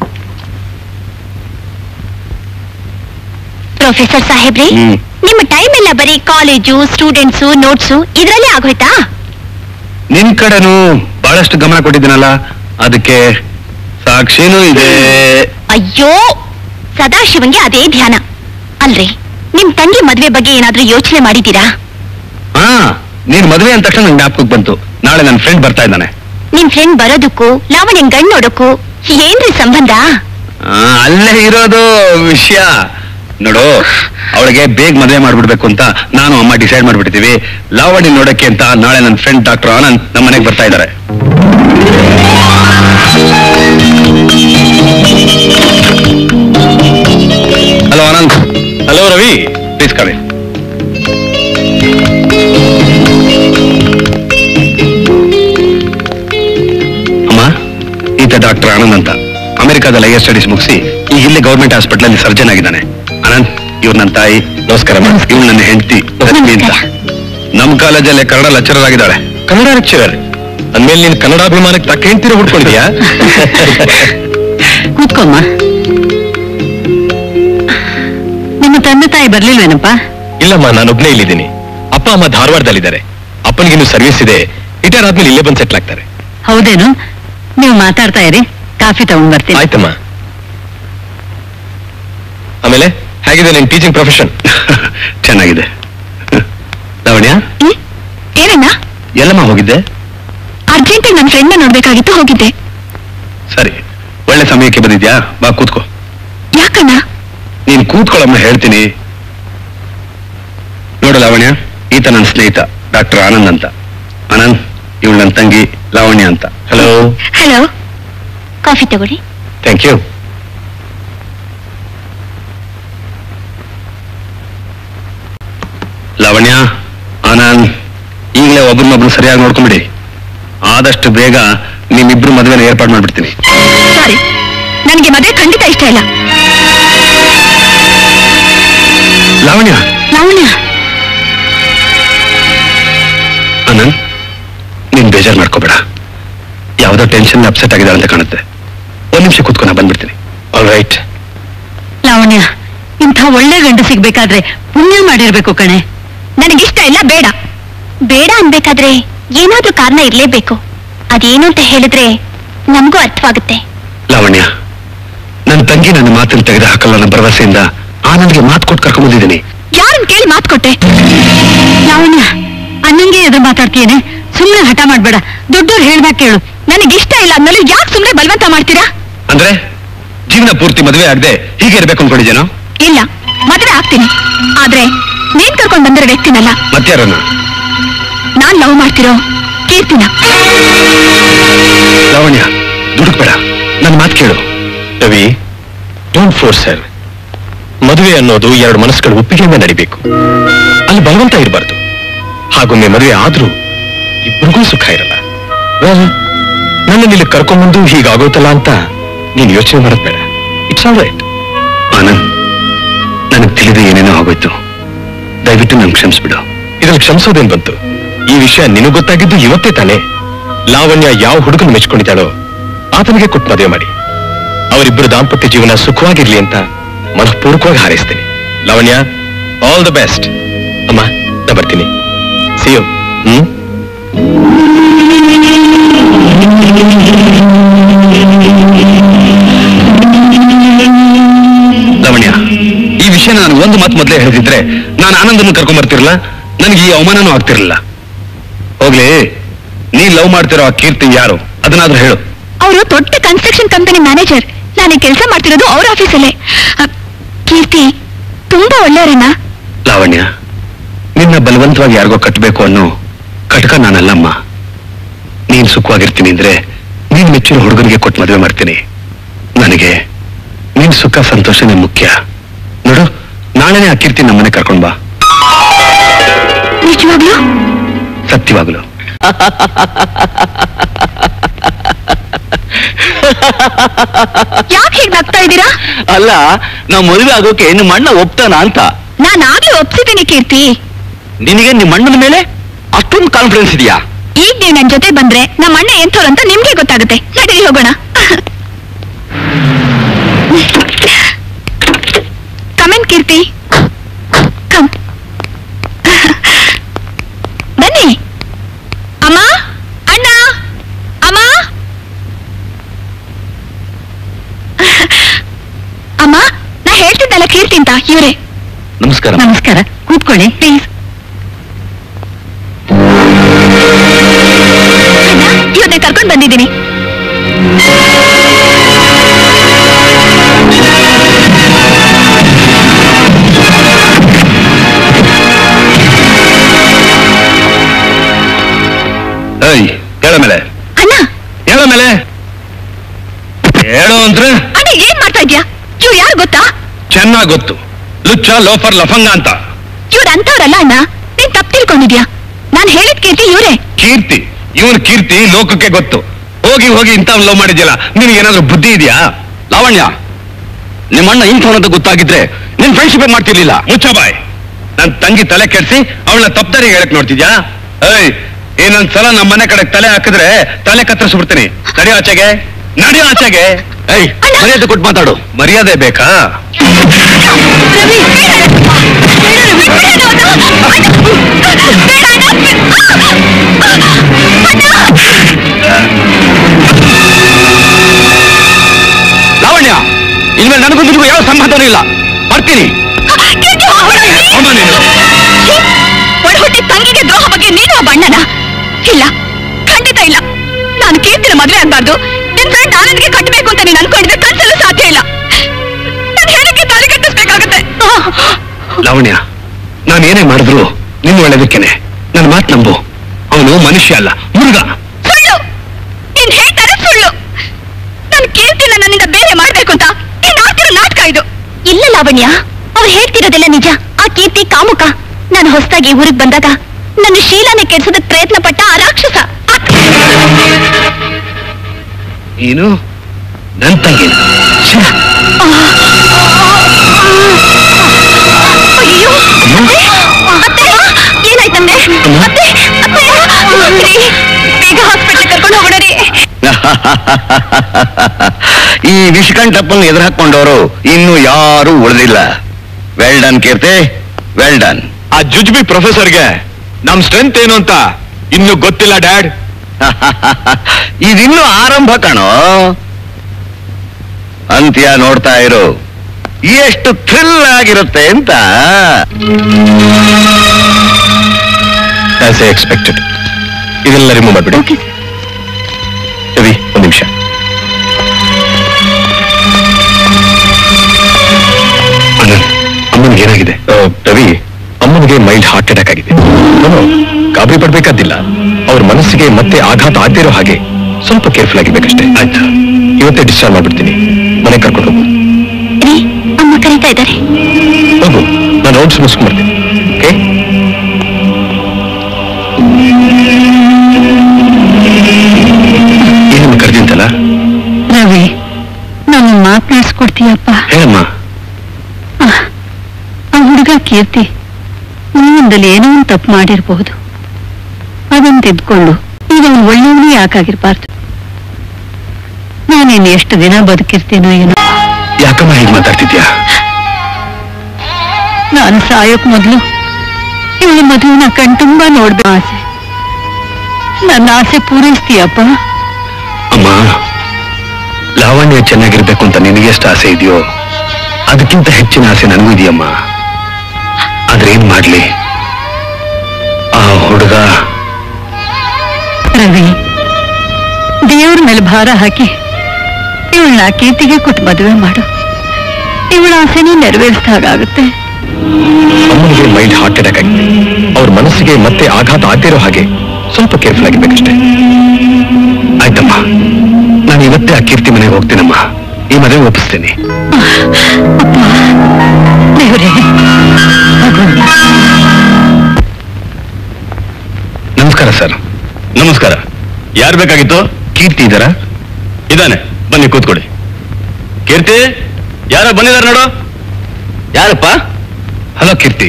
S6: ಪ್ರೊಫೆಸರ್ ಸಾಹೇಬ್ರೆ
S2: ಹ್ಮ್.
S6: ನಿಮ್ಮ ಟೈಮ್ ಎಲ್ಲ ಬರೀ ಕಾಲೇಜು ಸ್ಟೂಡೆಂಟ್ಸು ನೋಟ್ಸು ಇದ್ರಲ್ಲೇ ಆಗೋಯ್ತಾ
S5: ನಿನ್ ಕಡೆನೂ ಬಹಳಷ್ಟು ಗಮನ ಕೊಟ್ಟಿದ್ದೀನಲ್ಲ ಅದಕ್ಕೆ ಸಾಕ್ಷಿನೂ ಇದೆ
S6: ಅಯ್ಯೋ ಸದಾಶಿವಂಗೆ ಅದೇ ಧ್ಯಾನ ಅಲ್ರಿ ನಿಮ್ ತಂಗಿ ಮದ್ವೆ ಬಗ್ಗೆ ಏನಾದ್ರೂ ಯೋಚನೆ ಮಾಡಿದ್ದೀರಾ
S5: ಹಾ ನೀನ್ ಮದುವೆ ಅಂದ ತಕ್ಷಣ ನಂಗೆ ಜ್ಞಾಪಕಕ್ಕೆ ಬಂತು ನಾಳೆ ನನ್ನ ಫ್ರೆಂಡ್ ಬರ್ತಾ ಇದ್ದಾನೆ
S6: ನಿಮ್ ಫ್ರೆಂಡ್ ಬರೋದಕ್ಕೂ ಲಾವಣ್ಯನ್ ಗಂಡ್ ನೋಡೋಕ್ಕೂ ಏನ್ರಿ ಸಂಬಂಧ
S5: ಆ, ಅಲ್ಲೇ ಇರೋದು ವಿಷಯ ನೋಡು ಅವಳಿಗೆ ಬೇಗ ಮದುವೆ ಮಾಡ್ಬಿಡ್ಬೇಕು ಅಂತ ನಾನು ಅಮ್ಮ ಡಿಸೈಡ್ ಮಾಡ್ಬಿಟ್ಟಿದೀವಿ ಲಾವಣಿ ನೋಡಕ್ಕೆ ಅಂತ ನಾಳೆ ನನ್ನ ಫ್ರೆಂಡ್ ಡಾಕ್ಟರ್ ಆನಂದ್ ನಮ್ಮ ಮನೆಗೆ ಬರ್ತಾ ಇದ್ದಾರೆ hello Anand hello Ravi please come in ಅಮ್ಮ ಈತ ಡಾಕ್ಟರ್ ಆನಂದ್ ಅಂತ ಅಮೆರಿಕಾದಲ್ಲಿ ಹೈಯರ್ ಸ್ಟಡೀಸ್ ಮುಗಿಸಿ ಈಗ ಇಲ್ಲಿ ಗೌರ್ಮೆಂಟ್ ಹಾಸ್ಪಿಟಲ್ ಅಲ್ಲಿ ಸರ್ಜನ್ ಆಗಿದ್ದಾನೆ ಆನಂದ್ ಇವ್ರು ನನ್ನ ತಾಯಿ ನಮಸ್ಕಾರ ಇವ್ರು ನನ್ನ ಹೆಂಡತಿ ರಶ್ಮಿ ಅಂತ ನಮ್ಮ ಕಾಲೇಜಲ್ಲಿ ಕನ್ನಡ ಲೆಕ್ಚರರ್ ಆಗಿದ್ದಾಳೆ ಕನ್ನಡ ಲೆಕ್ಚರರ್ ಅಂದ್ಮೇಲೆ ನೀನು ಕನ್ನಡಾಭಿಮಾನಕ್ಕೆ ತಕ್ಕ ಹೆಂಡ್ತಿರ ಹುಡ್ಕೊಂಡಿದ್ಯಾ
S1: ಕೂತ್ಕೊಮ್ಮ ನಿಮ್ಮ ತಂದೆ ತಾಯಿ ಬರ್ಲಿಲ್ವೇನಪ್ಪ
S5: ಇಲ್ಲಮ್ಮ ನಾನೊಬ್ನೇ ಇಲ್ಲಿದ್ದೀನಿ ಅಪ್ಪ ಅಮ್ಮ ಧಾರವಾಡದಲ್ಲಿದ್ದಾರೆ ಅಪ್ಪನಿಗಿನ್ನು ಸರ್ವಿಸ್ ಇದೆ ರಿಟೈರ್ ಆದ್ಮೇಲೆ ಇಲ್ಲೇ ಬಂದು ಸೆಟ್ಲ್ ಆಗ್ತಾರೆ
S1: ಹೌದೇನು ನೀವು ಮಾತಾಡ್ತಾ ಇರಿ ಕಾಫಿ ತಗೊಂಡ್ ಬರ್ತೀನಿ
S5: ಆಯ್ತಮ್ಮ
S2: ಆಮೇಲೆ ಹೇಗಿದೆ ನಿನ್ ಟೀಚಿಂಗ್ ಪ್ರೊಫೆಷನ್
S5: ಚೆನ್ನಾಗಿದೆ ಲಾವಣ್ಯ
S6: ಹ್ಮ್? ಏನಣ್ಣ
S5: ಎಲ್ಲಮ್ಮ ಹೋಗಿದ್ದೆ
S6: ಅರ್ಜೆಂಟಾಗಿ ನನ್ನ ಫ್ರೆಂಡ್ನ ನೋಡ್ಬೇಕಾಗಿತ್ತು ಹೋಗಿದ್ದೆ
S5: ಸರಿ ಒಳ್ಳೆ ಸಮಯಕ್ಕೆ ಬಂದಿದ್ಯಾ ಬಾ ಕೂತ್ಕೋ
S6: ಯಾಕಣ್ಣ
S5: ನೀನ್ ಕೂತ್ಕೊಳ್ಳಮ್ಮ ಹೇಳ್ತೀನಿ ನೋಡು ಲಾವಣ್ಯ ಈತ ನನ್ನ ಸ್ನೇಹಿತ ಡಾಕ್ಟರ್ ಆನಂದ್ ಅಂತ ಆನಂದ್ ಇವಳು ನನ್ನ ತಂಗಿ ಲಾವಣ್ಯ ಅಂತ ಹಲೋ
S6: ಹಲೋ ಕಾಫಿ ತಗೊಳ್ಳಿ
S5: ಥ್ಯಾಂಕ್ ಯು ಲಾವಣ್ಯ ಆನಂದ್ ಈಗಲೇ ಒಬ್ರನ್ನೊಬ್ರು ಸರಿಯಾಗಿ ನೋಡ್ಕೊಂಬಿಡಿ ಆದಷ್ಟು ಬೇಗ ನಿಮ್ಮಿಬ್ರು ಮದುವೆನ ಏರ್ಪಾಡು ಮಾಡ್ಬಿಡ್ತೀನಿ
S6: ಸಾರಿ ನನಗೆ ಮದುವೆ ಖಂಡಿತ ಇಷ್ಟ ಇಲ್ಲ
S5: ಲಾವಣ್ಯ
S1: ಲಾವಣ್ಯ
S5: ಆನಂದ್ ನೀನ್ ಬೇಜಾರ್ ಮಾಡ್ಕೋಬೇಡ ಯಾವ್ದೋ ಟೆನ್ಷನ್ ಅಪ್ಸೆಟ್ ಆಗಿದೆ ಅಂತ ಕಾಣುತ್ತೆ ಒಂದ್ ನಿಮಿಷ ಕೂತ್ಕೊಂಡು ನಾ ಬಂದ್ಬಿಡ್ತೀನಿ ಆಲ್ ರೈಟ್
S1: ಲಾವಣ್ಯ ಇಂಥ ಒಳ್ಳೆ ಗಂಡು ಸಿಗ್ಬೇಕಾದ್ರೆ ಪುಣ್ಯ ಮಾಡಿರ್ಬೇಕು ಕಣೆ
S6: ನನಗಿಷ್ಟ ಇಲ್ಲ ಬೇಡ ಬೇಡ ಅನ್ಬೇಕಾದ್ರೆ ಏನಾದ್ರೂ ಕಾರಣ ಇರ್ಲೇಬೇಕು ಅದೇನು ಅಂತ ಹೇಳಿದ್ರೆ ನಮಗೂ ಅರ್ಥವಾಗುತ್ತೆ
S5: ಲಾವಣ್ಯ ನನ್ನ ತಂಗಿ ನನ್ನ ಮಾತನ್ನು ತೆಗೆದು ಹಾಕಲ್ಲ ಅನ್ನೋ ಭರವಸೆಯಿಂದ ಆನಂದ್ಗೆ ಮಾತು ಕೊಟ್ಟು ಕರ್ಕೊಂಡ್ ಬಂದಿದ್ದೀನಿ
S6: ಯಾರನ್ನ ಕೇಳಿ ಮಾತು ಕೊಟ್ಟೆ
S1: ಲಾವಣ್ಯ ಅನ್ನಂಗೆ ಎದುರು ಮಾತಾಡ್ತೀಯೇನೆ ಸುಮ್ಮನೆ ಹಠ ಮಾಡ್ಬೇಡ ದೊಡ್ಡವ್ರು ಹೇಳ್ದಾಗ ಕೇಳು
S6: ನನಗಿಷ್ಟ ಇಲ್ಲ ಅಂದ್ಮೇಲೆ ಯಾಕೆ ಸುಮ್ಮನೆ ಬಲವಂತ ಮಾಡ್ತೀರಾ
S5: ಅಂದ್ರೆ ಜೀವನ ಪೂರ್ತಿ ಮದುವೆ ಆಗದೆ ಹೀಗೆ ಇರ್ಬೇಕು ಅನ್ಕೊಂಡಿದ್ದೇನೋ
S6: ಇಲ್ಲ ಮದುವೆ ಆಗ್ತೀನಿ ಆದ್ರೆ ನೀನ್ ಕರ್ಕೊಂಡ್ ಬಂದಿರೋ ವ್ಯಕ್ತಿನಲ್ಲ
S5: ಮತ್ಯಾರನ್ನ
S6: ನಾನ್ ಲವ್ ಮಾಡ್ತಿರೋ ಕೀರ್ತಿನ
S5: ಲಾವಣ್ಯ ದುಡುಕ್ಬೇಡ ನನ್ನ ಮಾತು ಕೇಳು
S2: ರವಿ ಡೋಂಟ್ ಫೋರ್ಸ್ ಸರ್ ಮದುವೆ ಅನ್ನೋದು ಎರಡು ಮನಸ್ಸುಗಳ ಒಪ್ಪಿಗೆಯಿಂದ ನಡಿಬೇಕು ಅಲ್ಲಿ ಬಲವಂತ ಇರಬಾರ್ದು ಹಾಗೊಮ್ಮೆ ಮದುವೆ ಆದ್ರೂ ಇಬ್ಬರಿಗೂ ಸುಖ ಇರಲ್ಲ Well, ನನ್ನನ್ನು ಇಲ್ಲಿ ಕರ್ಕೊಂಡ್ಬಂದು ಹೀಗಾಗೋತಲ್ಲ ಅಂತ ನೀನು ಯೋಚನೆ ಮಾಡೋದ್ ಬೇಡ ಇಟ್ಸ್ ಆಲ್ ರೈಟ್
S5: ಆನಂದ್ ನನಗೆ ತಿಳಿದು ಏನೇನೋ ಆಗೋಯ್ತು ದಯವಿಟ್ಟು ನನ್ ಕ್ಷಮಿಸ್ಬಿಡು
S2: ಇದ್ರಲ್ಲಿ ಕ್ಷಮಿಸೋದೇನ್ ಬಂತು ಈ ವಿಷಯ ನಿನಗ್ ಗೊತ್ತಾಗಿದ್ದು ಇವತ್ತೇ ತಾನೇ ಲಾವಣ್ಯ ಯಾವ ಹುಡುಗನ ಮೆಚ್ಕೊಂಡಿದ್ದಾಳೋ ಆತನಿಗೆ ಕೊಟ್ಟು ಮದುವೆ ಮಾಡಿ ಅವರಿಬ್ಬರು ದಾಂಪತ್ಯ ಜೀವನ ಸುಖವಾಗಿರ್ಲಿ ಅಂತ ಮನಃಪೂರ್ವಕವಾಗಿ ಹಾರೈಸ್ತೀನಿ ಲಾವಣ್ಯ ಆಲ್ ದ ಬೆಸ್ಟ್ ಅಮ್ಮ ನಾ ಬರ್ತೀನಿ ಸಿ ಯು ಹ್ಮ್
S5: ಲಾವಣ್ಯ ಈ ವಿಷಯ ನಾನು ಒಂದು ಮಾತು ಮೊದಲೇ ಹೇಳಿದ್ರೆ ನಾನು ಆನಂದನ್ನು ಕರ್ಕೊಂಡ್ ಬರ್ತಿರಲ್ಲ ನನಗೆ ಈ ಅವಮಾನನೂ ಆಗ್ತಿರ್ಲಿಲ್ಲ ಹೋಗ್ಲಿ ನೀ ಲವ್ ಮಾಡ್ತಿರೋ ಆ ಕೀರ್ತಿ ಯಾರು ಅದನ್ನಾದ್ರೂ ಹೇಳು
S6: ಅವರು ದೊಡ್ಡ ಕನ್ಸ್ಟ್ರಕ್ಷನ್ ಕಂಪನಿ ಮ್ಯಾನೇಜರ್ ನಾನು ಕೆಲಸ ಮಾಡ್ತಿರೋದು ಅವ್ರ ಆಫೀಸಲ್ಲೇ ಅ, ಕೀರ್ತಿ ತುಂಬಾ ಒಳ್ಳೆಯವರನ್ನ
S5: ಲಾವಣ್ಯ ನಿನ್ನ ಬಲವಂತವಾಗಿ ಯಾರಿಗೋ ಕಟ್ಟಬೇಕು ಅನ್ನೋ ಕಟಕ ನಾನಲ್ಲಮ್ಮ ನೀನ್ ಸುಖವಾಗಿರ್ತೀನಿ ಅಂದ್ರೆ ನೀನ್ ಮೆಚ್ಚಿನ ಹುಡುಗನಿಗೆ ಕೊಟ್ಟು ಮದುವೆ ಮಾಡ್ತೀನಿ ನನಗೆ ನಿನ್ ಸುಖ ಸಂತೋಷನೇ ಮುಖ್ಯ ನೋಡು ನಾಳೆನೇ ಆ ಕೀರ್ತಿ ನಮ್ಮನೆ ಕರ್ಕೊಂಡ್ ಬಾ
S6: ನಿಜವಾಗ್ಲೂ
S5: ಸತ್ಯವಾಗ್ಲು
S6: ಯಾಕೆ ಹೀಗೆ ನಗ್ತಾ ಇದ್ದೀರಾ
S2: ಅಲ್ಲ ನಾವು ಮದುವೆ ಆಗೋಕೆ ನಿಮ್ಮ ಅಣ್ಣ ಒಪ್ತಾನ ಅಂತ
S6: ನಾನು ಆಗ್ಲೇ ಒಪ್ಸಿದ್ದೀನಿ ಕೀರ್ತಿ
S2: ನಿನಗೆ ನಿಮ್ಮ ಅಣ್ಣನ ಮೇಲೆ ಅಷ್ಟೊಂದು ಕಾನ್ಫಿಡೆನ್ಸ್ ಇದೆಯಾ
S6: ಈಗ ನೀವು ನನ್ ಜೊತೆ ಬಂದ್ರೆ ನಮ್ಮ ಅಣ್ಣ ಎಂಥವ್ರು ಅಂತ ನಿಮ್ಗೆ ಗೊತ್ತಾಗುತ್ತೆ ನಡೀರಿ ಹೋಗೋಣ ಕಮೆಂಟ್ ಕೀರ್ತಿ ಕಮ್ ಬನ್ನಿ ಅಮ್ಮ ಅಣ್ಣ ಅಮ್ಮ ಅಮ್ಮ ನಾ ಹೇಳ್ತಿದ್ದಲ್ಲ ಕೀರ್ತಿ ಅಂತ ಇವ್ರೆ
S2: ನಮಸ್ಕಾರ
S1: ನಮಸ್ಕಾರ ಕೂತ್ಕೊಳ್ಳಿ
S6: ಪ್ಲೀಸ್ ಇವ್ರನ್ನ ಕರ್ಕೊಂಡ್ ಬಂದಿದ್ದೀನಿ
S5: ಏಯ್ ಹೇಳ ಮೇಲೆ
S6: ಅಣ್ಣ
S5: ಹೇಳ ಮೇಲೆ ಹೇಳು ಅಂದ್ರೆ
S6: ಅಣ್ಣ ಏನ್ ಮಾಡ್ತಾ ಇದ್ಯಾ ಇವ್ರು ಯಾರು ಗೊತ್ತಾ
S5: ಚೆನ್ನಾಗ್ ಗೊತ್ತು ಲುಚ್ಚ ಲೋಫರ್ ಲಫಂಗ ಅಂತ
S6: ಇವ್ರು ಅಂತವ್ರಲ್ಲ ಅಣ್ಣ ನೀನ್ ತಪ್ಪು ತಿಳ್ಕೊಂಡಿದ್ಯಾ ನಾನ್ ಹೇಳಿದ್ ಕೀರ್ತಿ ಇವ್ರೆ
S5: ಕೀರ್ತಿ ಇವನ್ ಕೀರ್ತಿ ಲೋಕಕ್ಕೆ ಗೊತ್ತು ಹೋಗಿ ಹೋಗಿ ಇಂಥ ಲವ್ ಮಾಡಿದ್ಯಲ್ಲ ನಿನಗೆ ಏನಾದ್ರೂ ಬುದ್ಧಿ ಇದೆಯಾ ಲಾವಣ್ಯ ನಿಮ್ಮಣ್ಣ ಇಂಥವನಂತ ಗೊತ್ತಾಗಿದ್ರೆ ನಿನ್ ಫ್ರೆಂಡ್ಶಿಪ್ ಮಾಡ್ತಿರ್ಲಿಲ್ಲ ಮುಚ್ಚಬಾಯ್ ನನ್ ತಂಗಿ ತಲೆ ಕೆಡ್ಸಿ ಅವಳನ್ನ ತಪ್ಪದಾರಿಗೆ ಹೇಳಕ್ ನೋಡ್ತಿದ್ಯಾ ಏಯ್ ಇನ್ನೊಂದ್ ಸಲ ನಮ್ಮ ಮನೆ ಕಡೆ ತಲೆ ಹಾಕಿದ್ರೆ ತಲೆ ಕತ್ತರಿಸ್ಬಿಡ್ತೀನಿ ನಡಿಯೋ ಆಚೆಗೆ ನಡಿಯೋ ಆಚೆಗೆ ಏಯ್
S6: ಅಣ್ಣ!
S5: ಮರ್ಯಾದೆ ಕೊಟ್ಟು ಮಾತಾಡು ಮರ್ಯಾದೆ ಬೇಕಾ
S6: ರವಿ
S5: ಲಾವಣ್ಯ ಇನ್ಮೇಲೆ ನನಗೂ ನಿನಗೂ ಯಾವ ಸಂಬಂಧನೂ ಇಲ್ಲ
S2: ಹೊಡಿತೀನಿ
S6: ಕೀರ್ತಿ, ಹೋಗ್ಬೇಡ, please.
S5: ಅಮ್ಮ ನೀನು
S6: ಛೀ, ಒಳಹುಟ್ಟಿ ತಂಗಿಗೆ ದ್ರೋಹ ಬಗ್ಗೆ ನೀನು ಒಬ್ಬ ಅಣ್ಣನ ಇಲ್ಲ ಖಂಡಿತ ಇಲ್ಲ ನಾನು ಕೀರ್ತಿನ ಮದುವೆ ಆಗ್ಬಾರ್ದು ನಿನ್ ಫ್ರೆಂಡ್ ಆನಂದ್ಗೆ ಕಟ್ಟಬೇಕು ಅಂತ ನೀನು ಅನ್ಕೊಂಡಿದ್ರೆ ಕನ್ಸಲ್ಲೂ ಸಾಧ್ಯ ಇಲ್ಲ ನಾನು ಹೇಳಕ್ಕೆ ತಾಳಿ ಕಟ್ಟಿಸ್ಬೇಕಾಗುತ್ತೆ
S5: ಲಾವಣ್ಯ ನಾನು ಏನೇ ಮಾಡಿದ್ರು ನಿನ್ನ ಒಳ್ಳೇದಕ್ಕೇನೆ ನನ್ನ ಮಾತು ನಂಬು ಅವನು ಮನುಷ್ಯ ಅಲ್ಲ ಮುರುಗ
S6: ಸುಳ್ಳು ನೀನ್ ಹೇಳ್ತಾರೆ ಸುಳ್ಳು ನನ್ ಕೀರ್ತಿನ ನನ್ನಿಂದ ಬೇರೆ ಮಾಡ್ಬೇಕು ಅಂತ ನೀನ್ ಆಡ್ತಿರೋ ನಾಟಕ ಇದು ಇಲ್ಲ ಲಾವಣ್ಯ ಅವ್ರು ಹೇಳ್ತಿರೋದೆಲ್ಲ ನಿಜ ಆ ಕೀರ್ತಿ ಕಾಮುಕ ನಾನು ಹೊಸದಾಗಿ ಊರಿಗೆ ಬಂದಾಗ ನನ್ನ ಶೀಲನೆ ಕೆಡ್ಸೋದಕ್ ಪ್ರಯತ್ನ ಪಟ್ಟ ಆ ರಾಕ್ಷಸ
S5: ನೀನು ನನ್ ತಂಗಿನ ಛೆ,
S6: ಅಯ್ಯೋ ಅತ್ತೆ, ಅತ್ತೆ, ಏನಾಯ್ತಂದೆ ಅತ್ತೆ, ಅತ್ತೆ, ರೀ, ಬೇಗ ಹಾಸ್ಪಿಟ್ಲ್ ಕರ್ಕೊಂಡು ಹೋಗೋಣ ರೀ
S2: ಈ ವಿಷಕಂಠಪ್ಪನ್ ಎದುರು ಹಾಕೊಂಡವರು ಇನ್ನು ಯಾರು ಉಳಿದಿಲ್ಲ well done Keerthi well done
S5: ಆ ಜುಜ್ಬಿ ಪ್ರೊಫೆಸರ್ಗೆ ನಮ್ ಸ್ಟ್ರೆಂತ್ ಏನು ಅಂತ ಇನ್ನು ಗೊತ್ತಿಲ್ಲ ಡ್ಯಾಡ್
S2: ಇದಿನ್ನು ಆರಂಭ ಕಣೋ ಅಂತ್ಯ ನೋಡ್ತಾ ಇರು ಎಷ್ಟು ಥ್ರಿಲ್ ಆಗಿರುತ್ತೆ ಅಂತ
S5: ಆಸ್ ಎ ಎಕ್ಸ್ಪೆಕ್ಟೆಡ್ ಇದೆಲ್ಲ ರಿಮೂವ್ ಮಾಡ್ಬಿಡಿ
S6: ಓಕೆ
S5: ರವಿ ಒಂದ್ ನಿಮಿಷ ಆನಂದ್ ಅಮ್ಮನಿಗೆ ಏನಾಗಿದೆ ರವಿ ಅಮ್ಮನಿಗೆ ಮೈಲ್ಡ್ ಹಾರ್ಟ್ ಅಟ್ಯಾಕ್ ಆಗಿದೆ ನಾನು ಗಾಬರಿ ಪಡ್ಬೇಕಾದಿಲ್ಲ ಅವ್ರ ಮನಸ್ಸಿಗೆ ಮತ್ತೆ ಆಘಾತ ಆಗ್ದಿರೋ ಹಾಗೆ ಸ್ವಲ್ಪ ಕೇರ್ಫುಲ್ ಆಗಿರ್ಬೇಕಷ್ಟೇ ಆಯ್ತು ಇವತ್ತೇ ಡಿಸ್ಚಾರ್ಜ್ ಮಾಡ್ಬಿಡ್ತೀನಿ ಮನೆ ಕರ್ಕೊಂಡು ಹೋಗು
S6: ರೀ ಅಮ್ಮ ಕರೀತಾ ಇದ್ದಾರೆ
S5: ಹೋಗು ನಾನು ಔಟ್ಸ್ ಮುಗಿಸ್ಕೊಂಡ್ಬರ್ತೀನಿ ಓಕೆ ಏನಮ್ಮ ಕರೆದಿಂತಲ್ಲ
S1: ರವಿ ನಾನು ಮಾತನಾಡ್ಸ್ಕೊಡ್ತೀಯಪ್ಪ
S5: ಹೇಳಮ್ಮ
S1: ಆ ಹುಡುಗ ಕೀರ್ತಿ ಮುಂದಲ್ಲಿ ಏನೋ ಒಂದು ತಪ್ಪು ಮಾಡಿರ್ಬಹುದು ಅದನ್ನು ತಿದ್ಕೊಂಡು ಈಗ ಅವನು ಒಳ್ಳೆಯವನೇ ಯಾಕಾಗಿರ್ಬಾರ್ದು ನಾನೇನು ಎಷ್ಟು ದಿನ ಬದುಕಿರ್ತೀನೋ ಏನೋ
S5: ಯಾಕಮ್ಮ ಹೀಗೆ ಮಾತಾಡ್ತಿದ್ಯಾ
S1: ನಾನು ಸಾಯೋಕ್ ಮೊದಲು ಇವಳ ಮದುವೆನ ಕಣ್ತುಂಬ ನೋಡ್ಬೇಕು ಆಸೆ ನನ್ನ ಆಸೆ ಪೂರೈಸ್ತೀಯಪ್ಪ
S5: ಅಮ್ಮ ಲಾವಣ್ಯ ಚೆನ್ನಾಗಿರ್ಬೇಕು ಅಂತ ನಿನಗೆ ಎಷ್ಟು ಆಸೆ ಇದೆಯೋ ಅದಕ್ಕಿಂತ ಹೆಚ್ಚಿನ ಆಸೆ ನನಗೂ ಇದೆಯಮ್ಮ ಆದ್ರೆ ಏನ್ ಮಾಡ್ಲಿ ಆ ಹುಡುಗ
S1: ರವಿ ದೇವ್ರ ಮೇಲೆ ಭಾರ ಹಾಕಿ ಇವಳನ್ನ ಕೀರ್ತಿಗೆ ಕೊಟ್ಟು ಮದುವೆ ಮಾಡು ಇವಳ ಆಸೆನೇ ನೆರವೇರಿಸಿದ ಹಾಗಾಗುತ್ತೆ
S5: ಅಮ್ಮನಿಗೆ ಮೈಲ್ಡ್ ಹಾರ್ಟ್ ಅಟ್ಯಾಕ್ ಆಗಿದೆ ಅವ್ರ ಮನಸ್ಸಿಗೆ ಮತ್ತೆ ಆಘಾತ ಆಗ್ತಿರೋ ಹಾಗೆ ಸ್ವಲ್ಪ ಕೇರ್ಫುಲ್ ಆಗಿರ್ಬೇಕಷ್ಟೇ ಆಯ್ತಮ್ಮ ನಾನು ಇವತ್ತೇ ಆ ಕೀರ್ತಿ ಮನೆಗೆ ಹೋಗ್ತೀನಮ್ಮ ಈ ಮದುವೆ ಒಪ್ಪಿಸ್ತೀನಿ
S1: ದೇವ್ರೇ
S5: ನಮಸ್ಕಾರ ಸರ್
S2: ನಮಸ್ಕಾರ ಯಾರು ಬೇಕಾಗಿತ್ತು
S5: ಕೀರ್ತಿ ಇದ್ದಾರಾ
S2: ಇದಾನೆ ಬನ್ನಿ ಕೂತ್ಕೊಳ್ಳಿ ಕೀರ್ತಿ ಯಾರ ಬಂದಿದ್ದಾರೆ ನೋಡು ಯಾರಪ್ಪ
S5: ಹಲೋ ಕೀರ್ತಿ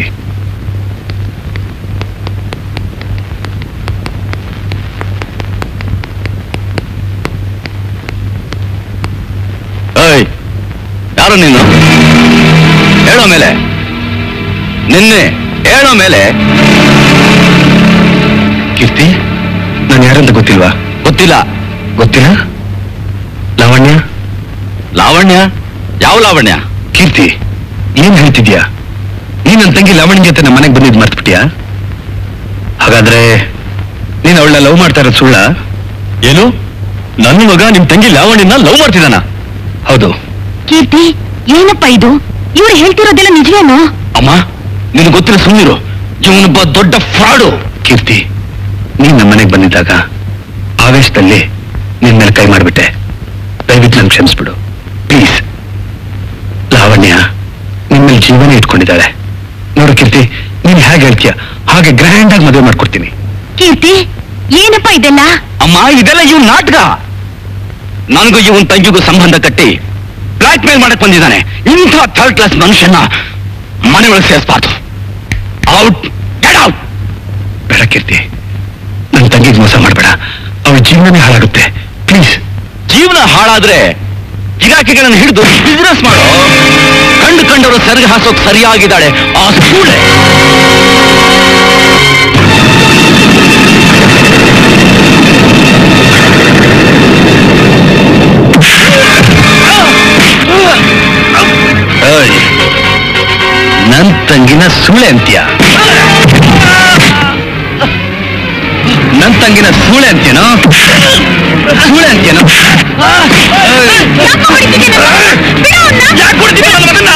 S2: ಏಯ್ ಯಾರು ನೀನು ಹೇಳೋ ಮೇಲೆ ನಿನ್ನೆ ಹೇಳೋ ಮೇಲೆ
S5: ಕೀರ್ತಿ ನಾನು ಯಾರಂತ ಗೊತ್ತಿಲ್ವಾ
S2: ಗೊತ್ತಿಲ್ಲ
S5: ಗೊತ್ತಿಲ್ಲ ಲಾವಣ್ಯ
S2: ಲಾವಣ್ಯ ಯಾವ ಲಾವಣ್ಯ
S5: ಕೀರ್ತಿ ಏನ್ ಹೇಳ್ತಿದ್ಯಾ ನೀ ನನ್ನ ತಂಗಿ ಲಾವಣ್ಯ ಜೊತೆ ನಮ್ಮ ಮನೆಗೆ ಬಂದಿದ್ ಮರ್ತ್ಬಿಟ್ಯಾ ಹಾಗಾದ್ರೆ ನೀನ್ ಅವಳ ಲವ್ ಮಾಡ್ತಾ ಇರೋದು ಸುಳ್ಳ
S2: ಏನು ನನ್ನ ಮಗ ನಿಮ್ ತಂಗಿ ಲಾವಣ್ಯನ ಲವ್ ಮಾಡ್ತಿದ್ದಾನ
S5: ಹೌದು
S6: ಕೀರ್ತಿ ಏನಪ್ಪ ಇದು ಇವ್ರು ಹೇಳ್ತಿರೋದೆಲ್ಲ ನಿಜವೇನೋ
S2: ಅಮ್ಮ ನಿನ್ ಗೊತ್ತಿಲ್ಲ ಸುಮ್ಮನಿರು ಇವನೊಬ್ಬ ದೊಡ್ಡ ಫ್ರಾಡು
S5: ಕೀರ್ತಿ ನೀನ್ ನಮ್ಮ ಮನೆಗೆ ಬಂದಿದ್ದಾಗ ಆವೇಶದಲ್ಲಿ ನಿನ್ ಮೇಲೆ ಕೈ ಮಾಡ್ಬಿಟ್ಟೆ ದಯವಿಟ್ಟು ನನ್ ಕ್ಷಮಿಸ್ಬಿಡು ಪ್ಲೀಸ್ ಲಾವಣ್ಯ ನಿಮ್ಮಲ್ಲಿ ಜೀವನ ಇಟ್ಕೊಂಡಿದ್ದಾಳೆ ನೋಡು ಕೀರ್ತಿ ನೀನ್ ಹೇಗೆ ಹೇಳ್ತೀಯ ಹಾಗೆ ಗ್ರ್ಯಾಂಡ್ ಆಗಿ ಮದುವೆ ಮಾಡ್ಕೊಡ್ತೀನಿ
S6: ಕೀರ್ತಿ ಏನಪ್ಪ ಇದೆಲ್ಲ
S2: ಅಮ್ಮ ಇದೆಲ್ಲ ಇವನ್ ನಾಟಕ ನನಗೂ ಇವನ್ ತಂಗಿಗೂ ಸಂಬಂಧ ಕಟ್ಟಿ ಬ್ಲಾಕ್ ಮೇಲ್ ಮಾಡಕ್ ಬಂದಿದ್ದಾನೆ ಇಂಥ ಥರ್ಡ್ ಕ್ಲಾಸ್ ಮನುಷ್ಯನ ಮನೆ ಒಳಗೆ ಸೇರಿಸಬಾರ್ದು ಔಟ್ ಗೆಟ್ ಔಟ್
S5: ಬೇಡ ಕೀರ್ತಿ ನನ್ನ ತಂಗಿಗೆ ಮೋಸ ಮಾಡಬೇಡ ಅವಳ ಜೀವನನೇ ಹಾಳಾಗುತ್ತೆ ಪ್ಲೀಸ್
S2: ಜೀವನ ಹಾಳಾದ್ರೆ ಗಿರಾಕಿಗಳನ್ನು ಹಿಡಿದು ಬಿಸಿನೆಸ್ ಮಾಡೋ ಕಂಡು ಕಂಡವರು ಸರಿಗೆ ಹಾಸೋಕ್ ಸರಿಯಾಗಿದ್ದಾಳೆ ಆ ಸೂಳೆ ಏಯ್,
S5: ತಂಗಿನ ಸೂಳೆ ಅಂತೀಯ ನನ್ ತಂಗಿನ ಸೂಳೆ ಅಂತೇನೋ ಸೂಳೆ ಅಂತೇನೋ ಯಾಕ್ ಹೊಡ್ತಿದ್ಯ ನನ್ ಮಗನ್ನ?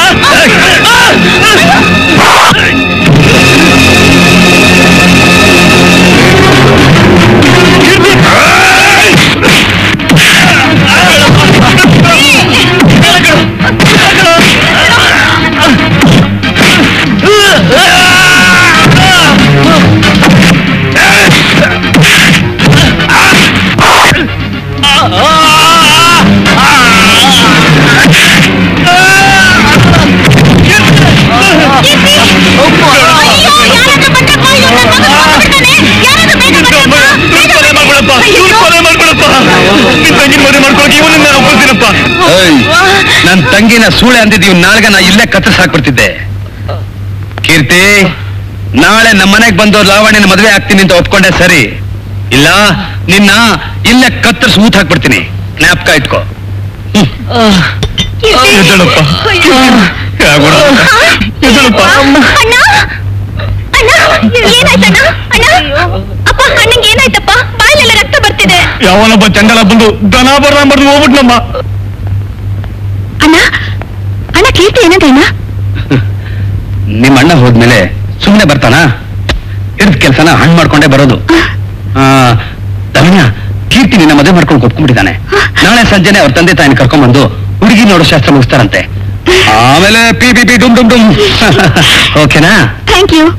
S5: ಕೊಲೆ ಮಾಡ್ಬಿಡಪ್ಪ ಇವ್ರು ಕೊಲೆ ಮಾಡ್ಬಿಡಪ್ಪ ನಿನ್ ತಂಗಿನ ಮದುವೆ ಮಾಡ್ಕೊಳಕ್ಕೆ ಇವನನ್ನ ನಾನು ಒಪ್ಪಿಸ್ತೀನಪ್ಪ ನನ್ ತಂಗಿನ ಸೂಳೆ ಅಂದಿದ್ದೀವಿ ನಾಲ್ಗ ನಾ ಇಲ್ಲೇ ಕತ್ತರಿಸ್ ಹಾಕ್ಬಿಡ್ತಿದ್ದೆ ಕೀರ್ತಿ ನಾಳೆ ನಮ್ಮ ಮನೆಗ್ ಬಂದು ಲಾವಣ್ಯನ ಮದುವೆ ಆಗ್ತೀನಿ ಅಂತ ಒಪ್ಕೊಂಡೆ ಸರಿ ಇಲ್ಲ ನಿನ್ನ ಇಲ್ಲೇ ಕತ್ತರಿಸ್ ಊತ್ ಹಾಕ್ಬಿಡ್ತೀನಿ ಜ್ಞಾಪಕ ಇಟ್ಕೋ ಎದ್ದೇಳಪ್ಪ. ಯಾಗುಣ? ಎದ್ದೇಳಪ್ಪ.
S6: ಅಣ್ಣ ಅಣ್ಣ ಏನಾಯ್ತಣ್ಣ ಅಣ್ಣ ಅಪ್ಪ ಅಣ್ಣಂಗೆ ಏನಾಯ್ತಪ್ಪ ಬಾಯಿಲೆಲ್ಲ ರಕ್ತ ಬರ್ತಿದೆ
S5: ಯಾವನೊಬ್ಬ ಚಂಡಲ ಬಂದು ದನ ಬರ್ದ ಬರ್ದು ಹೋಗ್ಬಿಟ್ನಮ್ಮ
S6: ಅಣ್ಣ ಅಣ್ಣ ಕೀರ್ತಿ ಏನಂತಣ್ಣ
S5: ನಿಮ್ಮ ಅಣ್ಣ ಹೋದ್ಮೇಲೆ ಸುಮ್ಮನೆ ಬರ್ತಾನ ಇರ್ದ ಕೆಲಸನ ಹಣ್ಣು ಮಾಡ್ಕೊಂಡೇ ಬರೋದು ಆ, ಧನ್ಯ ಕೀರ್ತಿ ನಿನ್ನ ಮದುವೆ ಮಾಡ್ಕೊಂಡು ಒಪ್ಕೊಂಡ್ಬಿಟ್ಟಿದ್ದಾನೆ ನಾಳೆ ಸಂಜೆನೆ ಅವ್ರ ತಂದೆ ತಾಯಿನ ಕರ್ಕೊಂಡ್ಬಂದು ಹುಡುಗಿ ನೋಡೋ ಶಾಸ್ತ್ರ ಮುಗಿಸ್ತಾರಂತೆ ಆಮೇಲೆ ಪಿ ಪಿ ಪಿ ಡುಮ್ ಡುಮ್ ಡುಮ್ ಓಕೆನಾ
S6: ಥ್ಯಾಂಕ್ ಯು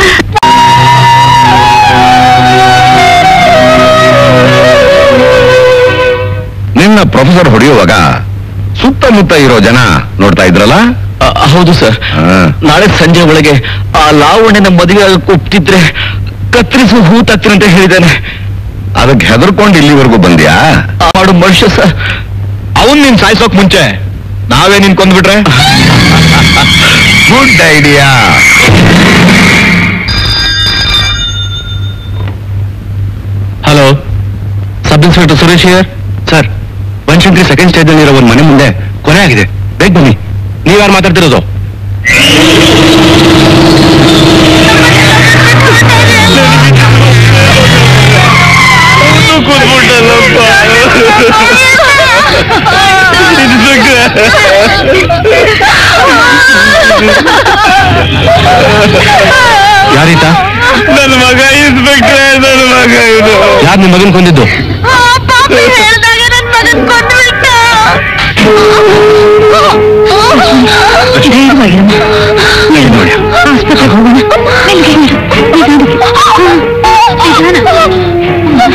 S5: ನಿನ್ನ ಪ್ರೊಫೆಸರ್ ಹೊಡೆಯುವಾಗ ಸುತ್ತಮುತ್ತ ಇರೋ ಜನ ನೋಡ್ತಾ ಇದ್ರಲ್ಲ
S2: ಹೌದು ಸರ್ ನಾಳೆ ಸಂಜೆ ಒಳಗೆ ಆ ಲಾವಣ್ಯನ ಮದುವೆ ಆಗಕ್ಕೆ ಒಪ್ತಿದ್ರೆ ಕತ್ತರಿಸು ಹೂ ತತ್ತೀನಿ ಅಂತ ಹೇಳಿದ್ದಾನೆ
S5: ಅದಕ್ಕೆ ಹೆದರ್ಕೊಂಡು ಇಲ್ಲಿವರೆಗೂ ಬಂದ್ಯಾ
S2: ಆ ಮಾಡು ಮನುಷ್ಯ ಸರ್
S5: ಅವನ್ ನೀನ್ ಸಾಯಿಸೋಕ್ ಮುಂಚೆ ನಾವೇ ನಿನ್ ಕೊಂದ್ಬಿಟ್ರೆ good idea
S2: hello sub inspector Suresh here
S5: sir Banashankari second stage ಅಲ್ಲಿ ಇರೋ ಒಂದು ಮನೆ ಮುಂದೆ ಕೊನೆ ಆಗಿದೆ ಬೇಗ ಬನ್ನಿ
S2: ನೀವ್ಯಾರು ಮಾತಾಡ್ತಿರೋದು ಯಾರೀತ
S5: ನನ್ನ ಮಗ ಇನ್ಸ್ಪೆಕ್ಟ್ರೆ ನನ್ನ ಮಗ ಇದು
S2: ಯಾರು ನಿಮ್ ಮಗನ್ ಕೊಂದಿದ್ದು
S6: ಹೇಳ್ದಾಗ ನನ್ ಮಗನ್ ಕೊಂದ್ಬಿಟ್ಟ
S5: ನೋಡಿ
S6: ಆಸ್ಪತ್ರೆಗೆ ಹೋಗೋಣ ಮೆಲ್ಗೆ ಇರು. ನಿಧಾನಕ್ಕೆ. ನಿಧಾನ.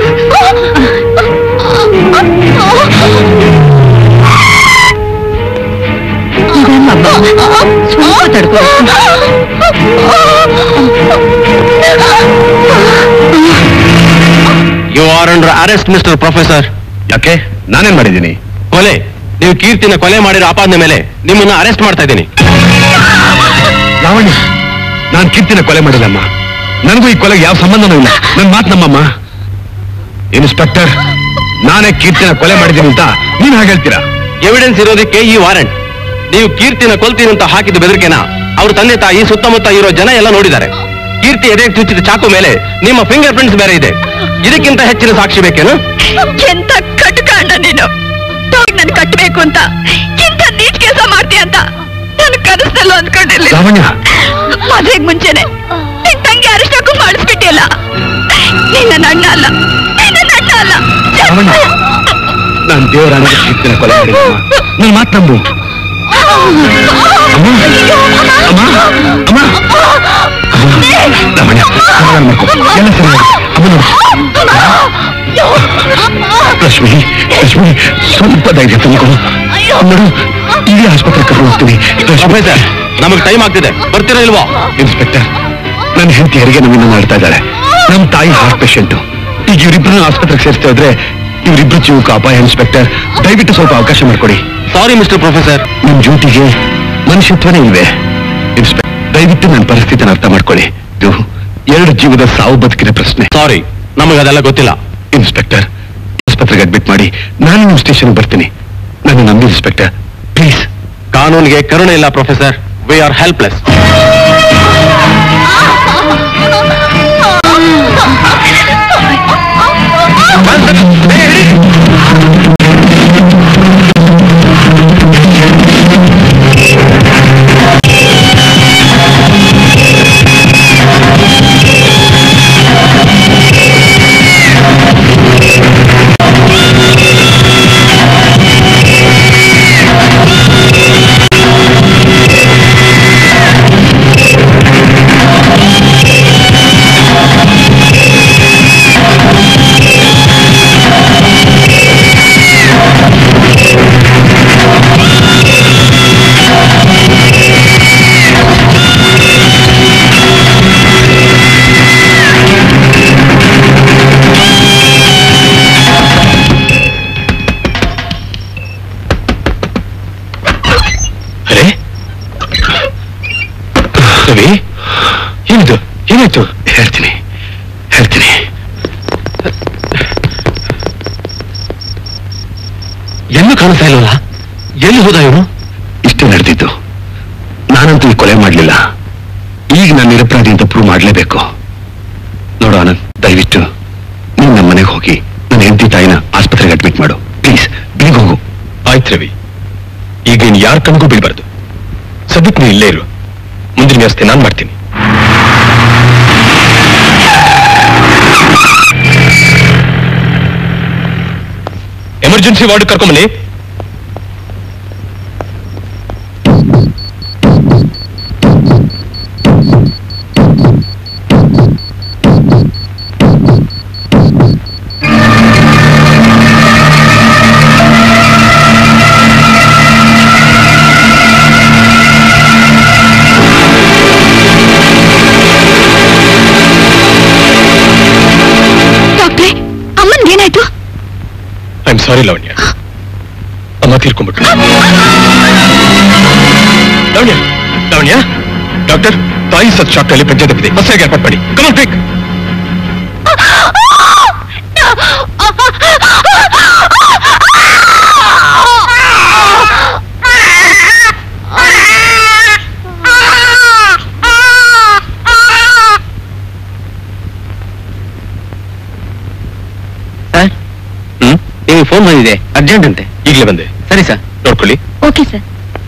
S6: ನಿಧಾನ ಅಮ್ಮ. ಸ್ವಲ್ಪ ತಡ್ಕೊ
S2: you are under arrest mister professor
S5: ಯಾಕೆ ನಾನೇನ್ ಮಾಡಿದ್ದೀನಿ
S2: ಕೊಲೆ ನೀವು ಕೀರ್ತಿನ ಕೊಲೆ ಮಾಡಿರೋ ಆಪಾದನೆ ಮೇಲೆ ನಿಮ್ಮನ್ನ ಅರೆಸ್ಟ್ ಮಾಡ್ತಾ ಇದ್ದೀನಿ
S5: ಲಾವಣ್ಯ ನಾನ್ ಕೀರ್ತಿನ ಕೊಲೆ ಮಾಡಿಲ್ಲಮ್ಮ ನನಗೂ ಈ ಕೊಲೆಗೆ ಯಾವ ಸಂಬಂಧನೂ ಇಲ್ಲ ನನ್ ಮಾತ್ ನಮ್ಮಮ್ಮ ಇನ್ಸ್ಪೆಕ್ಟರ್ ನಾನೇ ಕೀರ್ತಿನ ಕೊಲೆ ಮಾಡಿದ್ದೀನಿ ಅಂತ ನೀನ್ ಹಾಗೆ ಹೇಳ್ತೀರಾ
S2: ಎವಿಡೆನ್ಸ್ ಇರೋದಕ್ಕೆ ಈ ವಾರೆಂಟ್ ನೀವು ಕೀರ್ತಿನ ಕೊಲ್ತೀನಿ ಅಂತ ಹಾಕಿದ ಬೆದರಿಕೆನ ಅವ್ರ ತಂದೆ ತಾಯಿ ಸುತ್ತಮುತ್ತ ಇರೋ ಜನ ಎಲ್ಲ ನೋಡಿದ್ದಾರೆ ಕೀರ್ತಿ ಎದೆಗೆ ಚುಚ್ಚಿದ ಚಾಕು ಮೇಲೆ ನಿಮ್ಮ ಫಿಂಗರ್ ಪ್ರಿಂಟ್ಸ್ ಬೇರೆ ಇದೆ ಇದಕ್ಕಿಂತ ಹೆಚ್ಚಿನ ಸಾಕ್ಷಿ ಬೇಕೇನು
S6: ಎಂತ ಕಟ್ಕಾಂಡ ನೀನು ನನ್ ಕಟ್ಟಬೇಕು ಅಂತ ಇಂಥ ನೀಚ್ ಕೆಲಸ ಮಾಡ್ತೀಯ ಅಂತ ನಾನು ಕನಸಲ್ಲೂ ಅಂದ್ಕೊಂಡಿರ್ಲಿಲ್ಲ
S5: ಲಾವಣ್ಯ
S6: ಮದ್ವೆಗ್ ಮುಂಚೆನೆ ನಿನ್ ತಂಗಿ ಅರಿಷ್ಟಕ್ಕೂ ಮಾಡಿಸ್ಬಿಟ್ಟಿಯಲ್ಲ ನೀನ್ ನನ್ನ ಅಣ್ಣ ಅಲ್ಲ ನೀನ್ ನನ್ನ ಅಣ್ಣ ಅಲ್ಲ
S5: ಲಾವಣ್ಯ ನಾನ್ ದೇವರ ಕೀರ್ತಿನ ಕೊಲೆ ಮಾಡಿಲ್ಲ ನನ್ ಮಾತ್ ನಂಬು ಅಮ್ಮ ಅಮ್ಮ ಅಮ್ಮ ಲಾವಣ್ಯ ಸಮಾಧಾನ ಮಾಡ್ಕೊ ಎಲ್ಲ ಸರಿ ಅಮ್ಮ ನೋಡು ಲಕ್ಷ್ಮಿ ಲಕ್ಷ್ಮಿ ಸ್ವಲ್ಪ ಧೈರ್ಯ ತಂದ್ಕೊ ನೋಡು ಇಲ್ಲಿ ಆಸ್ಪತ್ರೆ ಕರ್ಕೊಂಡು ಹೋಗ್ತೀನಿ ಲಕ್ಷ್ಮಿ
S2: ಸರ್ ನಮಗೆ ಟೈಮ್ ಆಗ್ತಿದೆ ಬರ್ತೀರಾ ಇಲ್ವೋ
S5: ಇನ್ಸ್ಪೆಕ್ಟರ್ ನನ್ನ ಹೆಂಡತಿ ಹೆರಿಗೆ ನೋವಿನ ಮಾಡ್ತಾ ಇದ್ದಾಳೆ ನಮ್ಮ ತಾಯಿ ಹಾರ್ಟ್ ಪೇಷಂಟ್ ಈಗ ಇವರಿಬ್ಬರನ್ನ ಆಸ್ಪತ್ರೆಗೆ ಸೇರಿಸ್ತಾ ಇದ್ರೆ ಇವರಿಬ್ರು ಜೀವಕ್ಕೆ ಅಪಾಯ ಇನ್ಸ್ಪೆಕ್ಟರ್ ದಯವಿಟ್ಟು ಸ್ವಲ್ಪ ಅವಕಾಶ ಮಾಡಿಕೊಡಿ
S2: ಸಾರಿ ಮಿಸ್ಟರ್ ಪ್ರೊಫೆಸರ್
S5: ನಿಮ್ ಡ್ಯೂಟಿಗೆ ಮನುಷ್ಯತ್ವನೇ ಇಲ್ವೇ ಇನ್ಸ್ಪೆಕ್ಟರ್ ದಯವಿಟ್ಟು ನನ್ನ ಪರಿಸ್ಥಿತಿನ ಅರ್ಥ ಮಾಡ್ಕೊಳ್ಳಿ ಇದು ಎರಡು ಜೀವದ ಸಾವು ಬದುಕಿನ ಪ್ರಶ್ನೆ
S2: ಸಾರಿ ನಮಗೆ ಅದೆಲ್ಲ ಗೊತ್ತಿಲ್ಲ
S5: ಇನ್ಸ್ಪೆಕ್ಟರ್ ಆಸ್ಪತ್ರೆಗೆ ಅಡ್ಮಿಟ್ ಮಾಡಿ ನಾನು ನಿಮ್ಮ ಸ್ಟೇಷನ್ ಬರ್ತೀನಿ ನನ್ನ ನಂಬಿ ಇನ್ಸ್ಪೆಕ್ಟರ್ ಪ್ಲೀಸ್
S2: ಕಾನೂನಿಗೆ ಕರುಣೆ ಇಲ್ಲ ಪ್ರೊಫೆಸರ್ ವಿ ಆರ್ ಹೆಲ್ಪ್ಲೆಸ್ ಅರೆ ರವಿ ಏನಿದು ಏನಾಯ್ತು ಹೇಳ್ತೀನಿ ಹೇಳ್ತೀನಿ ಎಲ್ಲೂ ಕಾಣಿಸ್ತಾ ಇಲ್ವಲ್ಲ ಎಲ್ಲಿ ಹೋದ ಇವನು ಇಷ್ಟೇ ನಡೆದಿದ್ದು ನಾನಂತೂ ಈ ಕೊಲೆ ಮಾಡಲಿಲ್ಲ ಈಗ ನಾನು ನಿರಪರಾಧಿ ಅಂತ ಪ್ರೂವ್ ಮಾಡಲೇಬೇಕು ನೋಡು ಆನಂದ್ ದಯವಿಟ್ಟು ನೀನು ನಮ್ಮ ಮನೆಗೆ ಹೋಗಿ ನನ್ನ ಹೆಂಡತಿ ತಾಯಿನ ಆಸ್ಪತ್ರೆಗೆ ಅಡ್ಮಿಟ್ ಮಾಡು ಪ್ಲೀಸ್ ಬೇಗ ಹೋಗು ಆಯ್ತು ರವಿ ಈಗ ಇನ್ ಯಾರ ಕಣ್ಗೂ ಬೀಳ್ಬಾರ್ದು ಸದ್ಯಕ್ಕೆ ನೀನು ಇಲ್ಲೇ ಇರು ಮುಂದಿನ ವ್ಯವಸ್ಥೆ ನಾನು ಮಾಡ್ತೀನಿ ಎಮರ್ಜೆನ್ಸಿ ವಾರ್ಡ್ ಕರ್ಕೊಂಬನ್ನಿ
S6: ಡಾಕ್ಟ್ರೆ ಅಮ್ಮನ್ಗೆ ಏನಾಯ್ತು
S2: ಐ ಆಮ್ ಸಾರಿ ಲಾವಣ್ಯ ಅಮ್ಮ ತೀರ್ಕೊಂಡ್ಬಿಟ್ರು ಲಾವಣ್ಯ ಲಾವಣ್ಯ ಡಾಕ್ಟರ್ ತಾಯಿ ಸತ್ ಶಾಕ್ ಅಲ್ಲಿ ಪ್ರಜ್ಞೆ ತಪ್ಪಿದೆ ಬಸ್ಸಾಗಿ ಏರ್ಪಾಟ್ ಮಾಡಿ ಕಮನ್ ಬೇಕ್ ಹ್ಮ್
S4: ನಿಮಗೆ ಫೋನ್ ಬಂದಿದೆ ಅರ್ಜೆಂಟ್ ಅಂತೆ
S2: ಈಗಲೇ ಬಂದೆ
S4: ಸರಿ ಸರ್
S2: ನೋಡ್ಕೊಳ್ಳಿ
S6: okay sir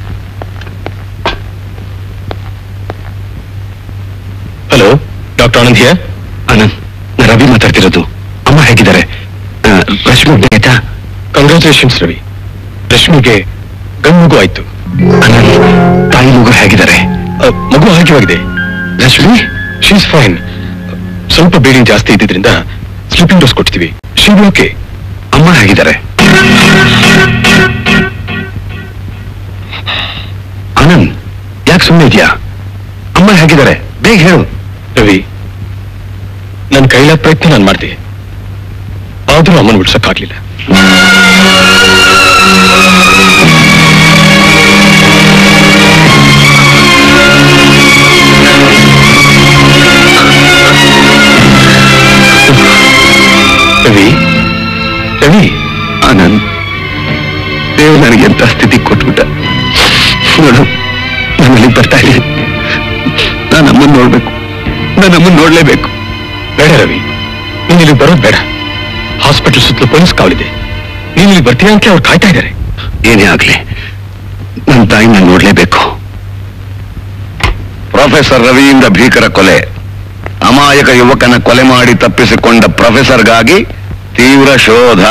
S2: hello doctor Anand here Anand ನಾನು ರವಿ ಮಾತಾಡ್ತಿರೋದು ಅಮ್ಮ ಹೇಗಿದ್ದಾರೆ ಆ, ರಶ್ಮಿ ಆಯ್ತಾ ಕಂಗ್ರ್ಯಾಚುಲೇಷನ್ಸ್ ರವಿ ರಶ್ಮಿಗೆ ಗಂಡು ಮಗು ಆಯ್ತು ಆನಂದ್ ತಾಯಿ ಮಗು ಹೇಗಿದ್ದಾರೆ ಆ, ಮಗು ಆರೋಗ್ಯವಾಗಿದೆ ರಶ್ಮಿ ಶೀಸ್ ಫೈನ್ ಸ್ವಲ್ಪ ಬೇಡಿಂಗ್ ಜಾಸ್ತಿ ಇದ್ದಿದ್ರಿಂದ ಸ್ಲಿಪಿಂಗ್ ಡೋಸ್ ಕೊಡ್ತೀವಿ ಶೀ ಓಕೆ ಅಮ್ಮ ಹೇಗಿದ್ದಾರೆ ಆನಂದ್ ಯಾಕೆ ಸುಮ್ಮನೆ ಇದೆಯಾ ಅಮ್ಮ ಹೇಗಿದ್ದಾರೆ ಬೇಗ ಹೇಳು ರವಿ ನನ್ನ ಕೈಲಾದ ಪ್ರಯತ್ನ ನಾನು ಮಾಡಿದೆ ಆದ್ರೂ ಅಮ್ಮನ ಉಳ್ಸಕ್ಕಾಗ್ಲಿಲ್ಲ ರವಿ ರವಿ ಆನಂದ್ ದೇವ್ ನನಗೆ ಎಂತ ಸ್ಥಿತಿ ಕೊಟ್ಬಿಟ್ಟ ನೋಡು ನಾನು ಅಲ್ಲಿಗೆ ಬರ್ತಾ ಇದ್ದೀನಿ ನಾನು ಅಮ್ಮನ್ ನೋಡ್ಬೇಕು ನಾನು ಅಮ್ಮನ್ ನೋಡ್ಲೇಬೇಕು ಬೇಡ ರವಿ ನೀನು ಇಲ್ಲಿಗೆ ಬರೋದು ಬೇಡ ಹಾಸ್ಪಿಟಲ್ ಸುತ್ತಲೂ ಪೊಲೀಸ್ ಕಾವಲಿದೆ ನೀನು ಇಲ್ಲಿ ಬರ್ತೀಯ ಅಂತ ಅವ್ರು ಕಾಯ್ತಾ ಇದ್ದಾರೆ ಏನೇ ಆಗ್ಲಿ ನನ್ನ ತಾಯಿ ನಾನು ನೋಡ್ಲೇಬೇಕು
S5: ಪ್ರೊಫೆಸರ್ ರವಿಯಿಂದ ಭೀಕರ ಕೊಲೆ ಅಮಾಯಕ ಯುವಕನ ಕೊಲೆ ಮಾಡಿ ತಪ್ಪಿಸಿಕೊಂಡ ಪ್ರೊಫೆಸರ್ಗಾಗಿ ತೀವ್ರ ಶೋಧ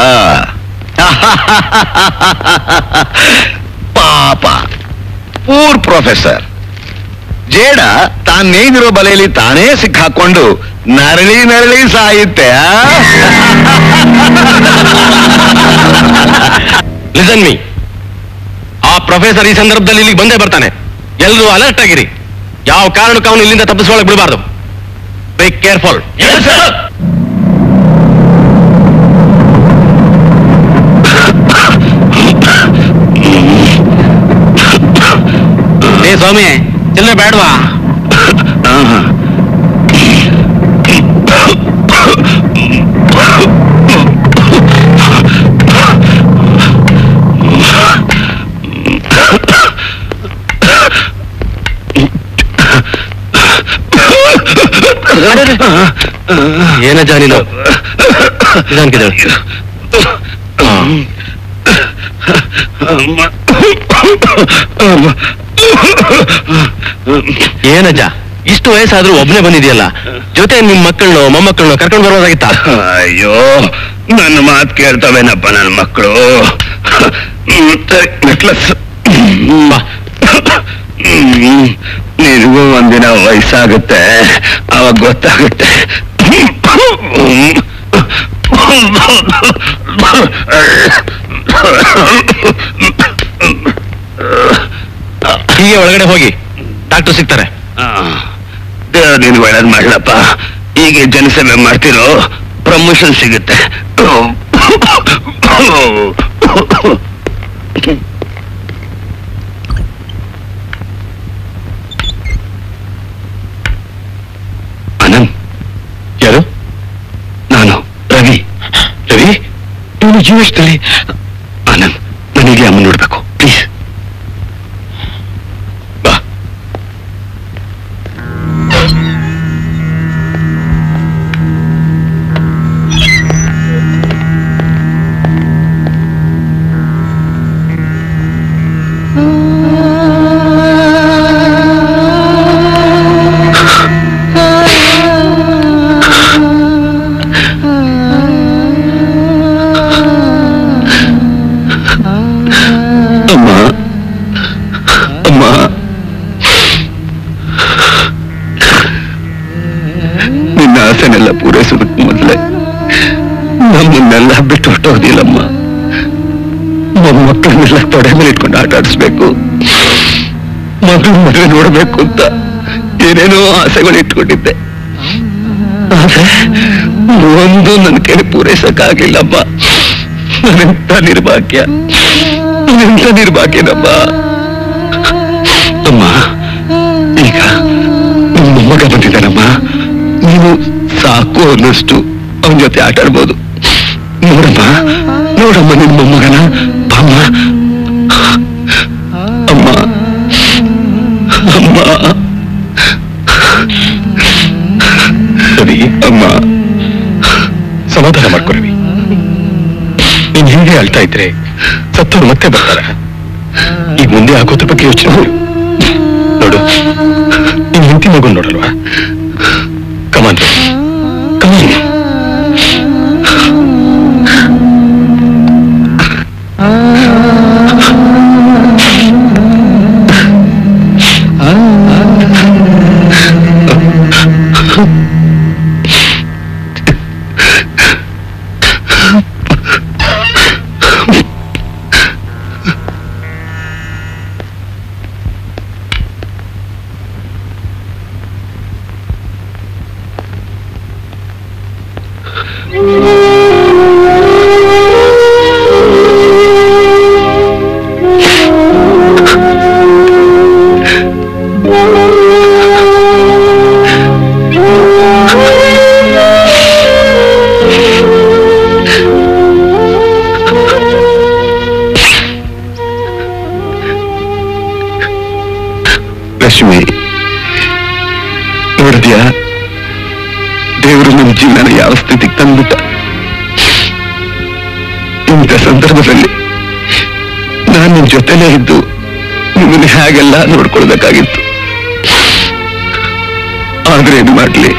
S5: ಪಾಪ ಪೂರ್ ಪ್ರೊಫೆಸರ್ ಜೇಡ ತಾನ್ ನೇಯ್ದಿರೋ ಬಲೆಯಲ್ಲಿ ತಾನೇ ಸಿಕ್ಕಾಕೊಂಡು ನರಳಿ ನರಳಿ ಸಾಯುತ್ತೆ ಆ?
S2: ಲಿಸನ್ ಮೀ ಆ ಪ್ರೊಫೆಸರ್ ಈ ಸಂದರ್ಭದಲ್ಲಿ ಇಲ್ಲಿಗೆ ಬಂದೇ ಬರ್ತಾನೆ ಎಲ್ಲರೂ ಅಲರ್ಟ್ ಆಗಿರಿ ಯಾವ ಕಾರಣಕ್ಕೂ ಅವನು ಇಲ್ಲಿಂದ ತಪ್ಪಿಸ್ಕೊಳಕ್ ಬಿಡಬಾರ್ದು ಬಿ ಕೇರ್ಫುಲ್
S4: ಏ ಸ್ವಾಮಿ ಚಿಲ್ಲರೆ ಬೇಡವಾ
S5: ಆಹಾ.
S2: ಏನಜ್ಜ ನೀನು ನಿಧಾನಕ್ಕಿದ್ದೇಳು. ಏನಜ್ಜ ಇಷ್ಟು ವಯಸ್ಸಾದ್ರೂ ಒಬ್ನೇ ಬಂದಿದೆಯಲ್ಲ ಜೊತೆ ನಿಮ್ ಮಕ್ಕಳನ್ನು ಮೊಮ್ಮಕ್ಕಳನ್ನು ಕರ್ಕೊಂಡು ಬರ್ಬೋದಾಗಿತ್ತ
S5: ಅಯ್ಯೋ ನನ್ನ ಮಾತು ಕೇಳ್ತವೇನಪ್ಪ ನನ್ನ ಮಕ್ಕಳು ನೆಕ್ಲೆಸ್ ನಿನಗೂ ಒಂದಿನ ವಯಸ್ಸಾಗುತ್ತೆ ಅವಾಗ ಗೊತ್ತಾಗುತ್ತೆ
S2: ಹೀಗೆ ಒಳಗಡೆ ಹೋಗಿ ಡಾಕ್ಟರ್ ಸಿಗ್ತಾರೆ
S5: ದೇವ್ರು ನಿನ್ಗೆ ಒಳ್ಳೇದ್ ಮಾಡ್ಲಪ್ಪ ಹೀಗೆ ಜನಸೇವೆ ಮಾಡ್ತಿರೋ ಪ್ರಮೋಷನ್ ಸಿಗುತ್ತೆ ಆನಂದ್
S2: ಯಾರು
S5: ನಾನು ರವಿ ರವಿ ಇವನು ಜೀವನದಲ್ಲಿ ಆನಂದ್ ನನಗೆ ಅಮ್ಮ ನೋಡ್ಬೇಕು ಪ್ಲೀಸ್ ಬಾ ಅಮ್ಮ ಅಮ್ಮ ನಿನ್ನ ಆಸೆನೆಲ್ಲ ಪೂರೈಸೋದಕ್ಕೆ ಮೊದಲೇ ನಮ್ಮನ್ನೆಲ್ಲ ಬಿಟ್ಟು ಹೊಟ್ಟೋದಿಲ್ಲಮ್ಮ ಮೊಮ್ಮಕ್ಕಳನ್ನೆಲ್ಲ ತೊಡೆ ಮೇಲೆ ಇಟ್ಕೊಂಡು ಆಟ ಆಡಿಸ್ಬೇಕು ಮಗಳು ಮದುವೆ ನೋಡ್ಬೇಕು ಅಂತ ಏನೇನೋ ಆಸೆಗಳು ಇಟ್ಕೊಂಡಿದ್ದೆ ಆದ್ರೆ ಒಂದು ನನ್ನ ಕೈ ಪೂರೈಸಕ್ಕಾಗ್ಲಿಲ್ಲಮ್ಮ ನಾನೆಂತ ನಿರ್ಭಾಗ್ಯ ನಾನೆಂತ ನಿರ್ಭಾಗ್ಯನಮ್ಮ ಅಮ್ಮ ಈಗ ನಿಮ್ಮ ಮೊಮ್ಮಗ ಬಂದಿದ್ದಾನಮ್ಮ ನೀನು ಸಾಕು ಅನ್ನೋಷ್ಟು ಅವನ ಜೊತೆ ಆಟ ಆಡ್ಬೋದು ನೋಡಮ್ಮ ನೋಡಮ್ಮ ನಿನ್ನ ಮೊಮ್ಮಗನ ಬಾಮ್ಮ ಅಮ್ಮ ಅಮ್ಮ ರವಿ ಅಮ್ಮ
S2: ಸಮಾಧಾನ ಮಾಡ್ಕೊ ರವಿ ನೀನ್ ಹೀಗೆ ಅಳ್ತಾ ಇದ್ರೆ ಸತ್ತವ್ರು ಮತ್ತೆ ಬರ್ತಾರ ಈಗ ಮುಂದೆ ಆಗೋದ್ರ ಬಗ್ಗೆ ಯೋಚನೆ ಮಾಡು ನೋಡು ನೀನ್ ಹೆಂಡತಿ ಮಗನ್ ನೋಡಲ್ವಾ ಕಮಾನ್ ಕಮಾನ್
S5: ಲಕ್ಷ್ಮಿ ನೋಡಿದ್ಯಾ ದೇವರು ನಮ್ಮ ಜೀವನ ಯಾವ ಸ್ಥಿತಿಗೆ ತಂದ್ಬಿಟ್ಟ ಇಂಥ ಸಂದರ್ಭದಲ್ಲಿ ನಾನು ನಿಮ್ ಜೊತೆಲೇ ಇದ್ದು ನಿಮ್ಮನ್ನ ಹೇಗೆಲ್ಲ ನೋಡ್ಕೊಳ್ಬೇಕಾಗಿತ್ತು ಆದ್ರೆ ಏನು ಮಾಡ್ಲಿ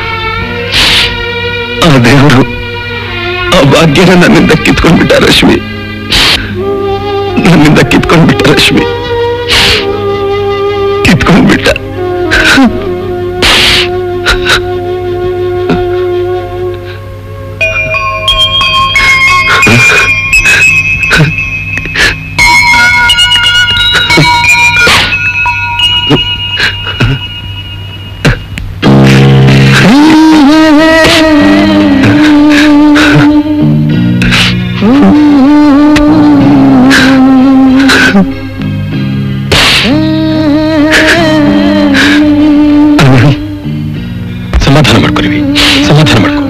S5: ಆ ದೇವರು ಆ ಭಾಗ್ಯನ ನನ್ನಿಂದ ಕಿತ್ಕೊಂಡ್ಬಿಟ್ಟ ರಶ್ಮಿ ನನ್ನಿಂದ ಕಿತ್ಕೊಂಡ್ಬಿಟ್ಟ ರಶ್ಮಿ ಕಿತ್ಕೊಂಡ್ಬಿಟ್ಟ
S2: ಸಮಾಧಾನ ಮಾಡ್ಕೊ ರವಿ ಸಮಾಧಾನ ಮಾಡ್ಕೊ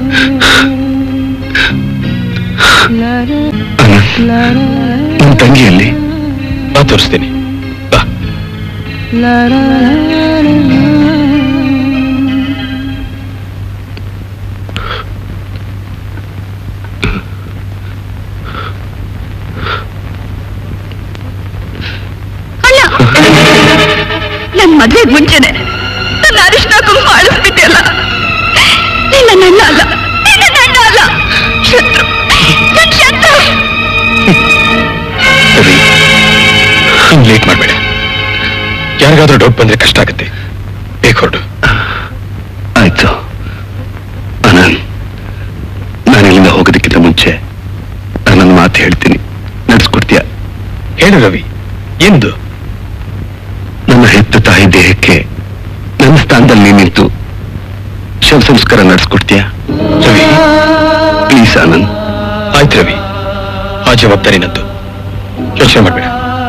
S5: ನನ್ನ ತಂಗಿಯಲ್ಲಿ
S2: ಬಾ ತೋರಿಸ್ತೀನಿ ಬಾ
S6: ಮದ್ವೆಗ್ ಮುಂಚೆನೆ ನನ್ನ ಅರಿಶಿನ ಕುಂಕುಮ ಅಳಿಸ್ಬಿಟ್ಟಿಯಲ್ಲ ನಿನ್ನ ನನ್ನ ಅಲ್ಲ ನಿನ್ನ ನನ್ನ ಅಲ್ಲ ಶತ್ರು ನನ್ ಶತ್ರು
S5: ಸರಿ ಲೇಟ್ ಮಾಡಬೇಡ ಯಾರಿಗಾದ್ರೂ ಡೌಟ್ ಬಂದ್ರೆ ಕಷ್ಟ ಆಗುತ್ತೆ ಬೇಗ ಹೊರಡು ಆಯ್ತು ಅನಂತ್ ನಾನು ಇಲ್ಲಿಂದ ಹೋಗೋದಕ್ಕಿಂತ ಮುಂಚೆ ನಾನೊಂದು ಮಾತು ಹೇಳ್ತೀನಿ ನಡೆಸ್ಕೊಡ್ತೀಯ ಹೇಳು ರವಿ ಎಂದು ನನ್ನ ಹೆತ್ತ ತಾಯಿ ದೇಹಕ್ಕೆ ನನ್ನ ಸ್ಥಾನದಲ್ಲಿ ನೀನ್ ನಿಂತು ಶವ ಸಂಸ್ಕಾರ ನಡೆಸ್ಕೊಡ್ತೀಯ ರವಿ ಪ್ಲೀಸ್ ಆನಂದ್ ಆಯ್ತು ರವಿ ಆ ಜವಾಬ್ದಾರಿ ನಂದು ಯೋಚನೆ ಮಾಡಬೇಡ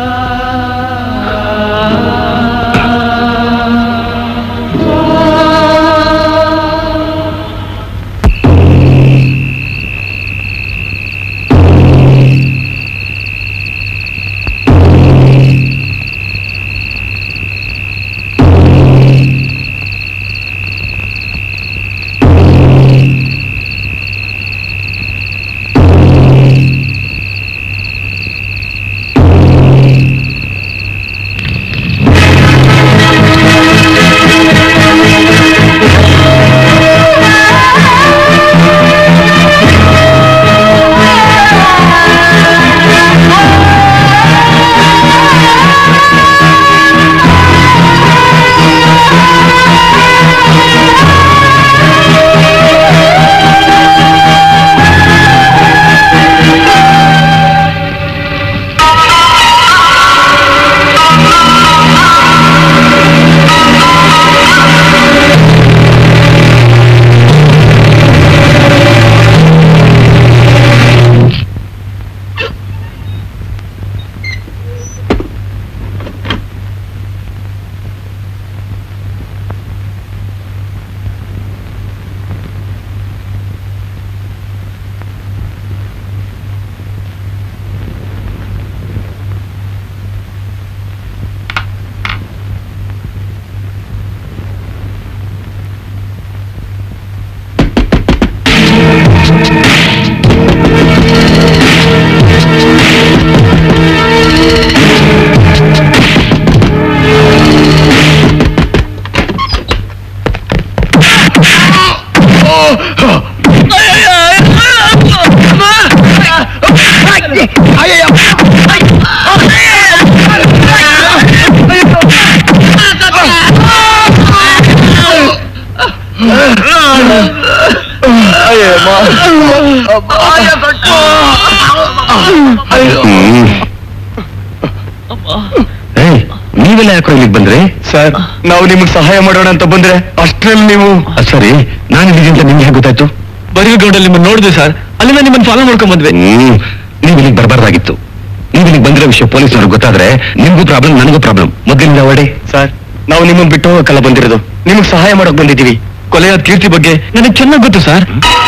S5: ನೀವೆಲ್ಲ ಯಾಕೋ ಇಲ್ಲಿಗೆ ಬಂದ್ರೆ ಸರ್ ನಾವು ನಿಮ್ಗೆ ಸಹಾಯ ಮಾಡೋಣ ಅಂತ ಬಂದ್ರೆ ಅಷ್ಟ್ರಲ್ಲಿ ನೀವು ಸರಿ ನಾನು ಇಲ್ಲಿಗೆ ಅಂತ ನಿಮ್ಗೆ ಹೇಗೆ ಗೊತ್ತಾಯ್ತು ಬರೀ ಗ್ರೌಂಡಲ್ಲಿ ನಿಮ್ಮನ್ನ ನೋಡಿದೆ ಸರ್ ಅಲ್ಲಿಂದ ನಿಮ್ಮನ್ನ ಫಾಲೋ ಮಾಡ್ಕೊಂಡ್ ಬಂದ್ವಿ ಹ್ಮ್ ನೀವು ಇಲ್ಲಿಗೆ ಬರಬಾರ್ದಾಗಿತ್ತು ನೀವು ಇಲ್ಲಿಗೆ ಬಂದಿರೋ ವಿಷಯ ಪೊಲೀಸ್ನವ್ರಿಗೆ ಗೊತ್ತಾದ್ರೆ ನಿಮ್ಗೂ ಪ್ರಾಬ್ಲಮ್ ನನಗೂ ಪ್ರಾಬ್ಲಮ್ ಮೊದಲಿಂದ ಹೊಡಿ ಸರ್ ನಾವು ನಿಮ್ಮನ್ನ ಬಿಟ್ಟು ಹೋಗಕ್ಕಲ್ಲ ಬಂದಿರೋದು ನಿಮಗೆ ಸಹಾಯ ಮಾಡಕ್ ಬಂದಿದ್ದೀವಿ ಕೊಲೆಯಾದ ಕೀರ್ತಿ ಬಗ್ಗೆ ನನಗೆ ಚೆನ್ನಾಗಿ ಗೊತ್ತು ಸರ್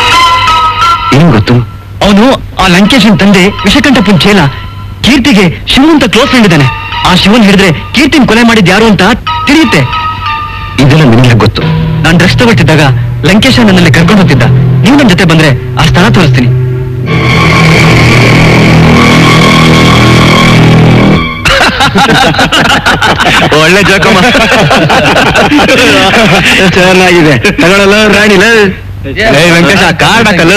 S5: ಏನ್ ಗೊತ್ತು ಅವನು ಆ ಲಂಕೇಶನ್ ತಂದೆ ವಿಷಕಂಠಪ್ಪನ್ ಚೇಲ ಕೀರ್ತಿಗೆ ಶಿವ ಅಂತ ಕ್ಲೋಸ್ ಫ್ರೆಂಡ್ ಇದ್ದಾನೆ ಆ ಶಿವನ್ ಹಿಡಿದ್ರೆ ಕೀರ್ತಿನ್ ಕೊಲೆ ಮಾಡಿದ್ ಯಾರು ಅಂತ ತಿಳಿಯುತ್ತೆ ಇದೆಲ್ಲ ನಿಮ್ಗೆ ಗೊತ್ತು ನಾನು ಡ್ರಗ್ಸ್ ತಗೊಳ್ತಿದ್ದಾಗ ಲಂಕೇಶ ನನ್ನಲ್ಲಿ ಕರ್ಕೊಂಡು ಹೋಗ್ತಿದ್ದ ನೀವು ನನ್ನ ಜೊತೆ ಬಂದ್ರೆ ಆ ಸ್ಥಳ ತೋರಿಸ್ತೀನಿ ಒಳ್ಳೆ ಜೋಕಮ್ಮ ಚೆನ್ನಾಗಿದೆ ತಗೊಳ್ಳಲ್ಲ ರಾಣಿಲ ಏ ವೆಂಕಟೇಶ ಕಾರ್ಡ್ ಹಾಕಲ್ಲ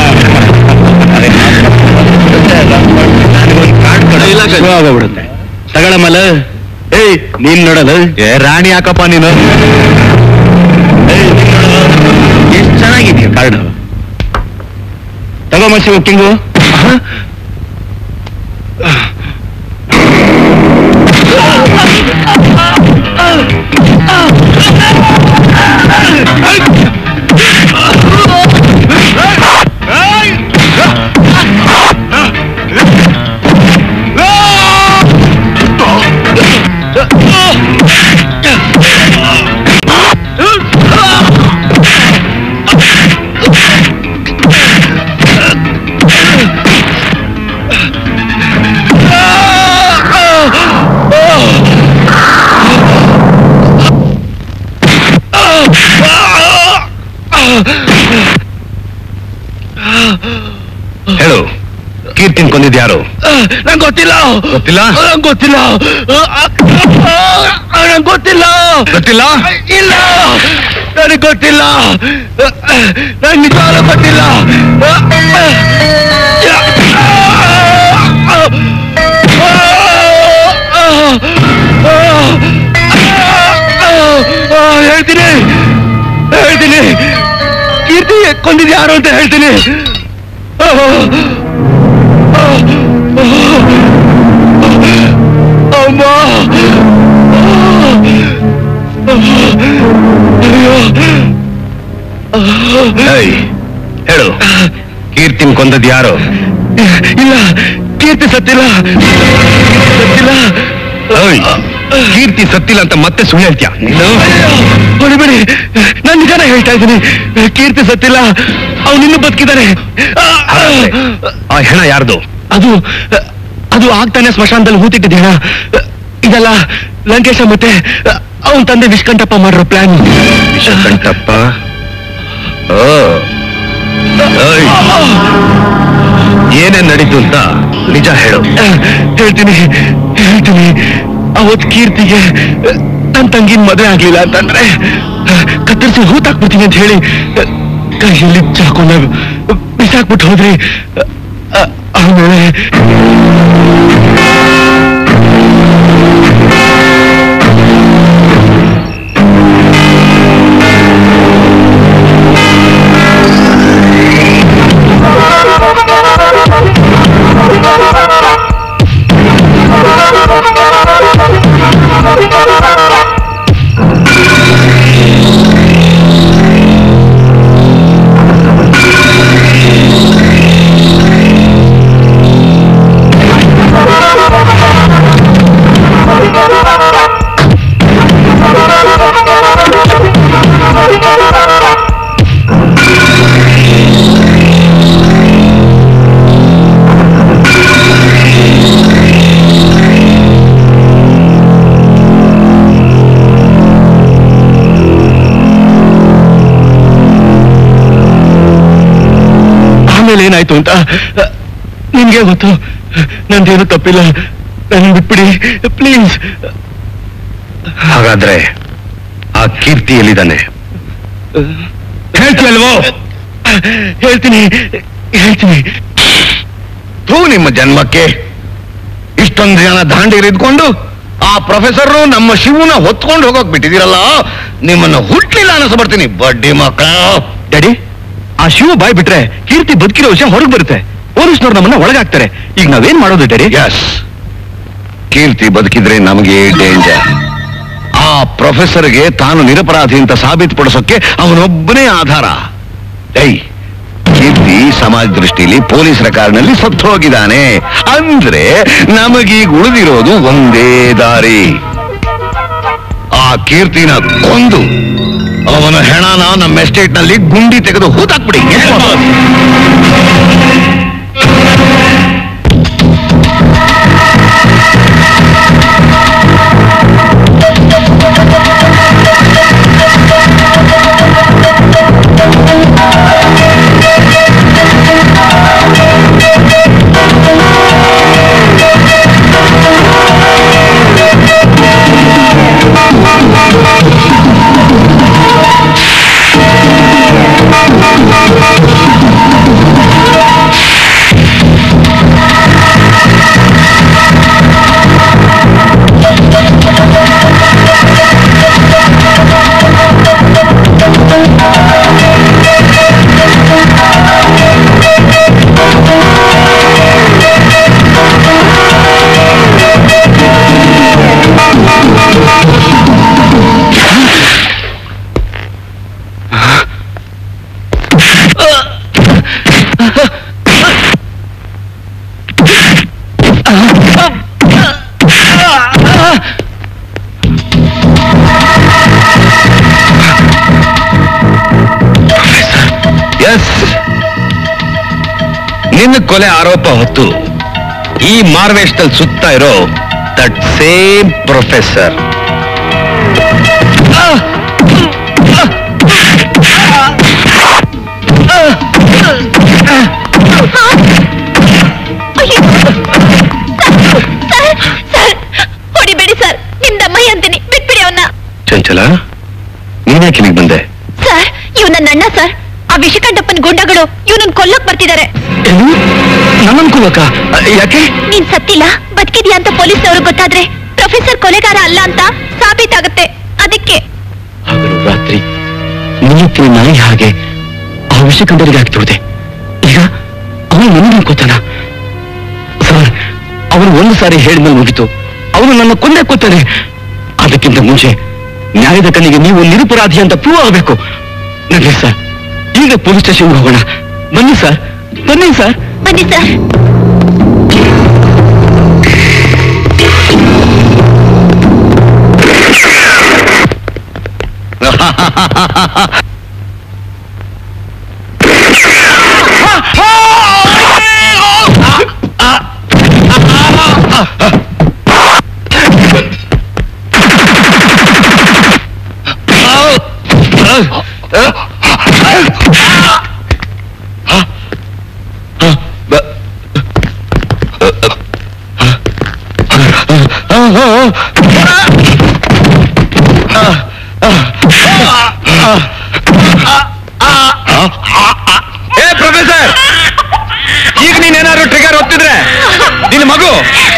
S5: ಆಗೋಗ್ಬಿಡುತ್ತೆ ತಗೊಳಮಲ್ಲ ಏಯ್ ನೀನ್ ನೋಡಲ್ಲ ಏ ರಾಣಿ ಹಾಕಪ್ಪ ನೀನು ಎಷ್ಟು ಚೆನ್ನಾಗಿದೆಯಾ ಕಾರ್ಡ್ ತಗೋ ಮಸಿ ಬುಕ್ಕಿಂಗು ಹೇಳು ಕೀರ್ತಿನ್ ಕೊಂದಿದ್ ಯಾರು ನಂಗೆ ಗೊತ್ತಿಲ್ಲ ಗೊತ್ತಿಲ್ಲ ನಂಗೆ ಗೊತ್ತಿಲ್ಲ
S2: ನಂಗೆ ಗೊತ್ತಿಲ್ಲ
S5: ಗೊತ್ತಿಲ್ಲ
S2: ಇಲ್ಲ ನನಗೆ ಗೊತ್ತಿಲ್ಲ ನಂಗೆ ನಿಜವಾಗ್ಲೂ ಗೊತ್ತಿಲ್ಲ ಹೇಳ್ತೀನಿ ಹೇಳ್ತೀನಿ ಕೀರ್ತಿ ಕೊಂದಿದ್ ಯಾರು ಅಂತ ಹೇಳ್ತೀನಿ ಅಮ್ಮ
S5: ಏಯ್, ಹೇಳು ಕೀರ್ತಿನ್ ಕೊಂದದ್ ಯಾರು
S2: ಇಲ್ಲ ಕೀರ್ತಿ ಸತ್ತಿಲ್ಲ ಸತ್ತಿಲ್ಲ
S5: ಏಯ್, ಕೀರ್ತಿ ಸತ್ತಿಲ್ಲ ಅಂತ ಮತ್ತೆ ಸುಳ್ಳು ಹೇಳ್ತೀಯ ನೀನು
S2: ಹೊಡಿಬೇಡಿ ನಾನು ನಿಜಾನ ಹೇಳ್ತಾ ಇದ್ದೀನಿ ಕೀರ್ತಿ ಸತ್ತಿಲ್ಲ ಅವನಿನ್ನೂ ಬದುಕಿದ್ದಾನೆ
S5: ಹಾಗಾದ್ರೆ ಆ ಹೆಣ ಯಾರ್ದು
S2: ಅದು ಅದು ಆಗ್ತಾನೆ ಸ್ಮಶಾನದಲ್ಲಿ ಹೂತಿಟ್ಟಿದ್ದ ಹೆಣ ಇದೆಲ್ಲ ಲಂಕೇಶ ಮತ್ತೆ ಅವನ್ ತಂದೆ ವಿಷ್ಕಂಠಪ್ಪ ಮಾಡಿರೋ ಪ್ಲಾನ್
S5: ವಿಷಕಂಠಪ್ಪ ಓ ಏಯ್, ಏನೇನ್ ನಡೀತು ಅಂತ ನಿಜ ಹೇಳು
S2: ಹೇಳ್ತೀನಿ ಹೇಳ್ತೀನಿ ಅವತ್ ಕೀರ್ತಿಗೆ ನನ್ ತಂಗಿನ ಮದುವೆ ಆಗ್ಲಿಲ್ಲ ಅಂತಂದ್ರೆ ಕತ್ತರಿಸಿ ಹೂತಾಕ್ಬಿಡ್ತೀನಿ ಅಂತ ಹೇಳಿ ಕೈಯಲ್ಲಿ ಚಾಕೊಂಡ ಬಿಸಾಕ್ಬಿಟ್ಟು ಹೋದ್ರಿ ಅ- ಆಮೇಲೆ ಆಮೇಲೆ ಏನಾಯ್ತು ಅಂತ ನಿಮ್ಗೆ ಗೊತ್ತು ನಂದೇನು ತಪ್ಪಿಲ್ಲ ನನ್ನ ಬಿಟ್ಬಿಡಿ ಪ್ಲೀಸ್
S5: ಹಾಗಾದ್ರೆ ಆ ಕೀರ್ತಿ ಎಲ್ಲಿದ್ದಾನೆ ಹೇಳ್ತೀಯಲ್ವೋ
S2: ಹೇಳ್ತೀನಿ ಹೇಳ್ತೀನಿ
S5: ಥೂ ನಿಮ್ಮ ಜನ್ಮಕ್ಕೆ ಇಷ್ಟೊಂದು ಜನ ದಾಂಡಿರಿದ್ಕೊಂಡು ಆ ಪ್ರೊಫೆಸರ್ ನಮ್ಮ ಶಿವನ ಹೊತ್ಕೊಂಡು ಹೋಗೋಕ್ ಬಿಟ್ಟಿದ್ದೀರಲ್ಲ ನಿಮ್ಮನ್ನ ಹುಟ್ಲಿಲ್ಲ ಅನಿಸ್ಬಿಡ್ತೀನಿ ಬಡ್ಡಿ ಮಕ್ಕಳ
S2: ಡ್ಯಾಡಿ ಆ ಶಿವ ಬಾಯ್ ಬಿಟ್ರೆ ಕೀರ್ತಿ ಬದುಕಿರೋ ವಿಷಯ ಹೊರಗೆ ಬರುತ್ತೆ ಪೊಲೀಸ್ನವ್ರು ನಮ್ಮನ್ನ ಒಳಗಾಗ್ತಾರೆ ಈಗ ನಾವೇನ್ ಮಾಡೋದು ಡ್ಯಾಡಿ
S5: ಎಸ್ ಕೀರ್ತಿ ಬದುಕಿದ್ರೆ ನಮಗೆ ಡೇಂಜರ್ ಆ ಪ್ರೊಫೆಸರ್ಗೆ ತಾನು ನಿರಪರಾಧಿ ಅಂತ ಸಾಬೀತುಪಡಿಸೋಕೆ ಅವನೊಬ್ಬನೇ ಆಧಾರ ಐ ಕೀರ್ತಿ ಸಮಾಜ ದೃಷ್ಟಿಲಿ ಪೊಲೀಸರ ಕಾರಿನಲ್ಲಿ ಸತ್ತು ಹೋಗಿದ್ದಾನೆ ಅಂದ್ರೆ ನಮಗೀಗ ಉಳಿದಿರೋದು ಒಂದೇ ದಾರಿ ಆ ಕೀರ್ತಿನ ಕೊಂದು ಅವನ ಹೆಣನ ನಮ್ಮ ಎಸ್ಟೇಟ್ ನಲ್ಲಿ ಗುಂಡಿ ತೆಗೆದು ಹೂತಾಕ್ಬಿಡಿ ಎಸ್ ನಿನ್ನ ಕೊಲೆ ಆರೋಪ ಹೊತ್ತು ಈ ಮಾರ್ವೇಶದಲ್ಲಿ ಸುತ್ತಾ ಇರೋ ದಟ್ ಸೇಮ್ ಪ್ರೊಫೆಸರ್
S6: ಅಯ್ಯೋ! ಸರ್, ಸರ್, ಹೊಡಿಬೇಡಿ ಸರ್ ನಿಮ್ದಮ್ಮಯ್ಯ ಅಂತೀನಿ ಬಿಟ್ಬಿಡಿ
S5: ಚಂಚಲ ನೀನ್ಯಾಕೆ ಇಲ್ಲಿಗೆ ಬಂದೆ
S6: ಸರ್ ಇವ್ ನನ್ನ ಅಣ್ಣ ಸರ್ ಆ ವಿಷಕಂಠಪ್ಪನ ಗುಂಡಗಳು ಇವನನ್ನ ಕೊಲ್ಲಕ್ ಬರ್ತಿದ್ದಾರೆ
S2: ಏನು ನನ್ನನ್ಕೋಬೇಕ ಯಾಕೆ
S6: ನೀನ್ ಸತ್ತಿಲ್ಲ ಬದುಕಿದ್ಯಾ ಅಂತ ಪೊಲೀಸ್ನವರು ಗೊತ್ತಾದ್ರೆ ಪ್ರೊಫೆಸರ್ ಕೊಲೆಗಾರ ಅಲ್ಲ ಅಂತ ಸಾಬೀತಾಗುತ್ತೆ ಅದಕ್ಕೆ
S2: ಹಗಲು ರಾತ್ರಿ ನಿಯತ್ತಿನ ನಾಯಿ ಹಾಗೆ ಆ ವಿಷಕಂಡರಿಗೆ ಆಗ್ತಿದೆ ಈಗ ಅವನು ನನ್ನ ಅನ್ಕೋತಾನ ಸರ್ ಅವನು ಒಂದು ಸಾರಿ ಹೇಳಿದ್ಮೇಲೆ ಮುಗಿತು ಅವನು ನನ್ನ ಕೊಂದೇ ಕೊತ್ತಾನೆ ಅದಕ್ಕಿಂತ ಮುಂಚೆ ನ್ಯಾಯದ ಕಣ್ಣಿಗೆ ನೀವು ನಿರಪರಾಧಿ ಅಂತ ಪ್ರೂವ್ ಆಗಬೇಕು ನಡ್ರಿ ಸರ್ ಈಗ ಪೊಲೀಸ್ ಸ್ಟೇಷನ್ಗೆ ಹೋಗೋಣ ಬನ್ನಿ ಸರ್ ಬನ್ನಿ ಸರ್
S6: ಬನ್ನಿ ಸರ್
S5: ಏ ಪ್ರೊಫೆಸರ್ ಈಗ ನೀನೇನಾದ್ರು ಟ್ರಿಗರ್ ಒತ್ತಿದ್ರೆ ನಿನ್ನ ಮಗು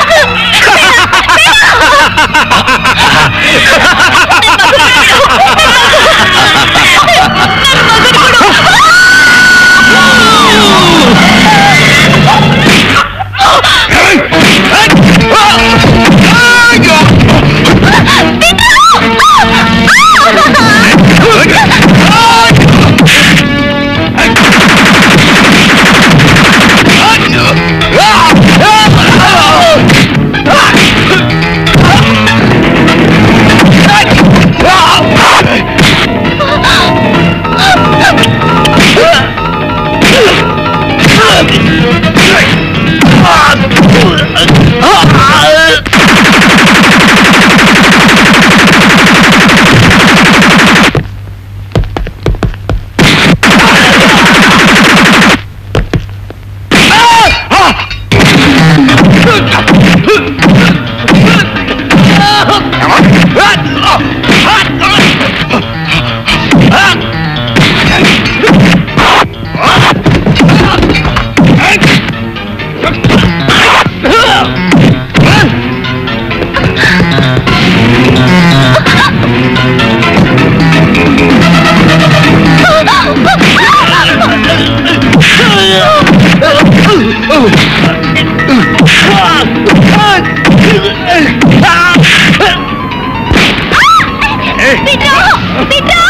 S6: ಬಿಟ್ರು ಬಿಟ್ರು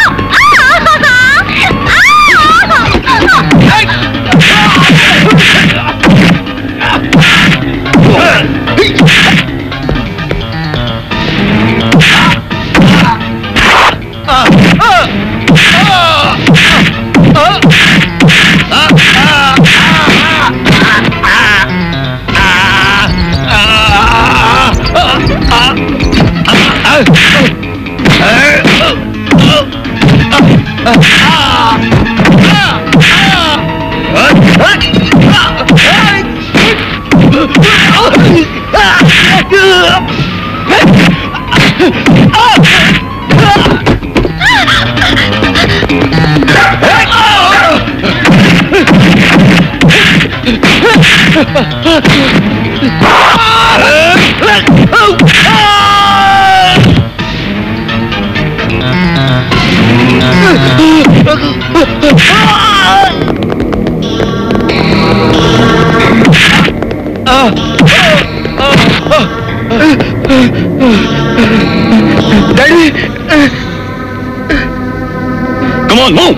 S5: Come on, move!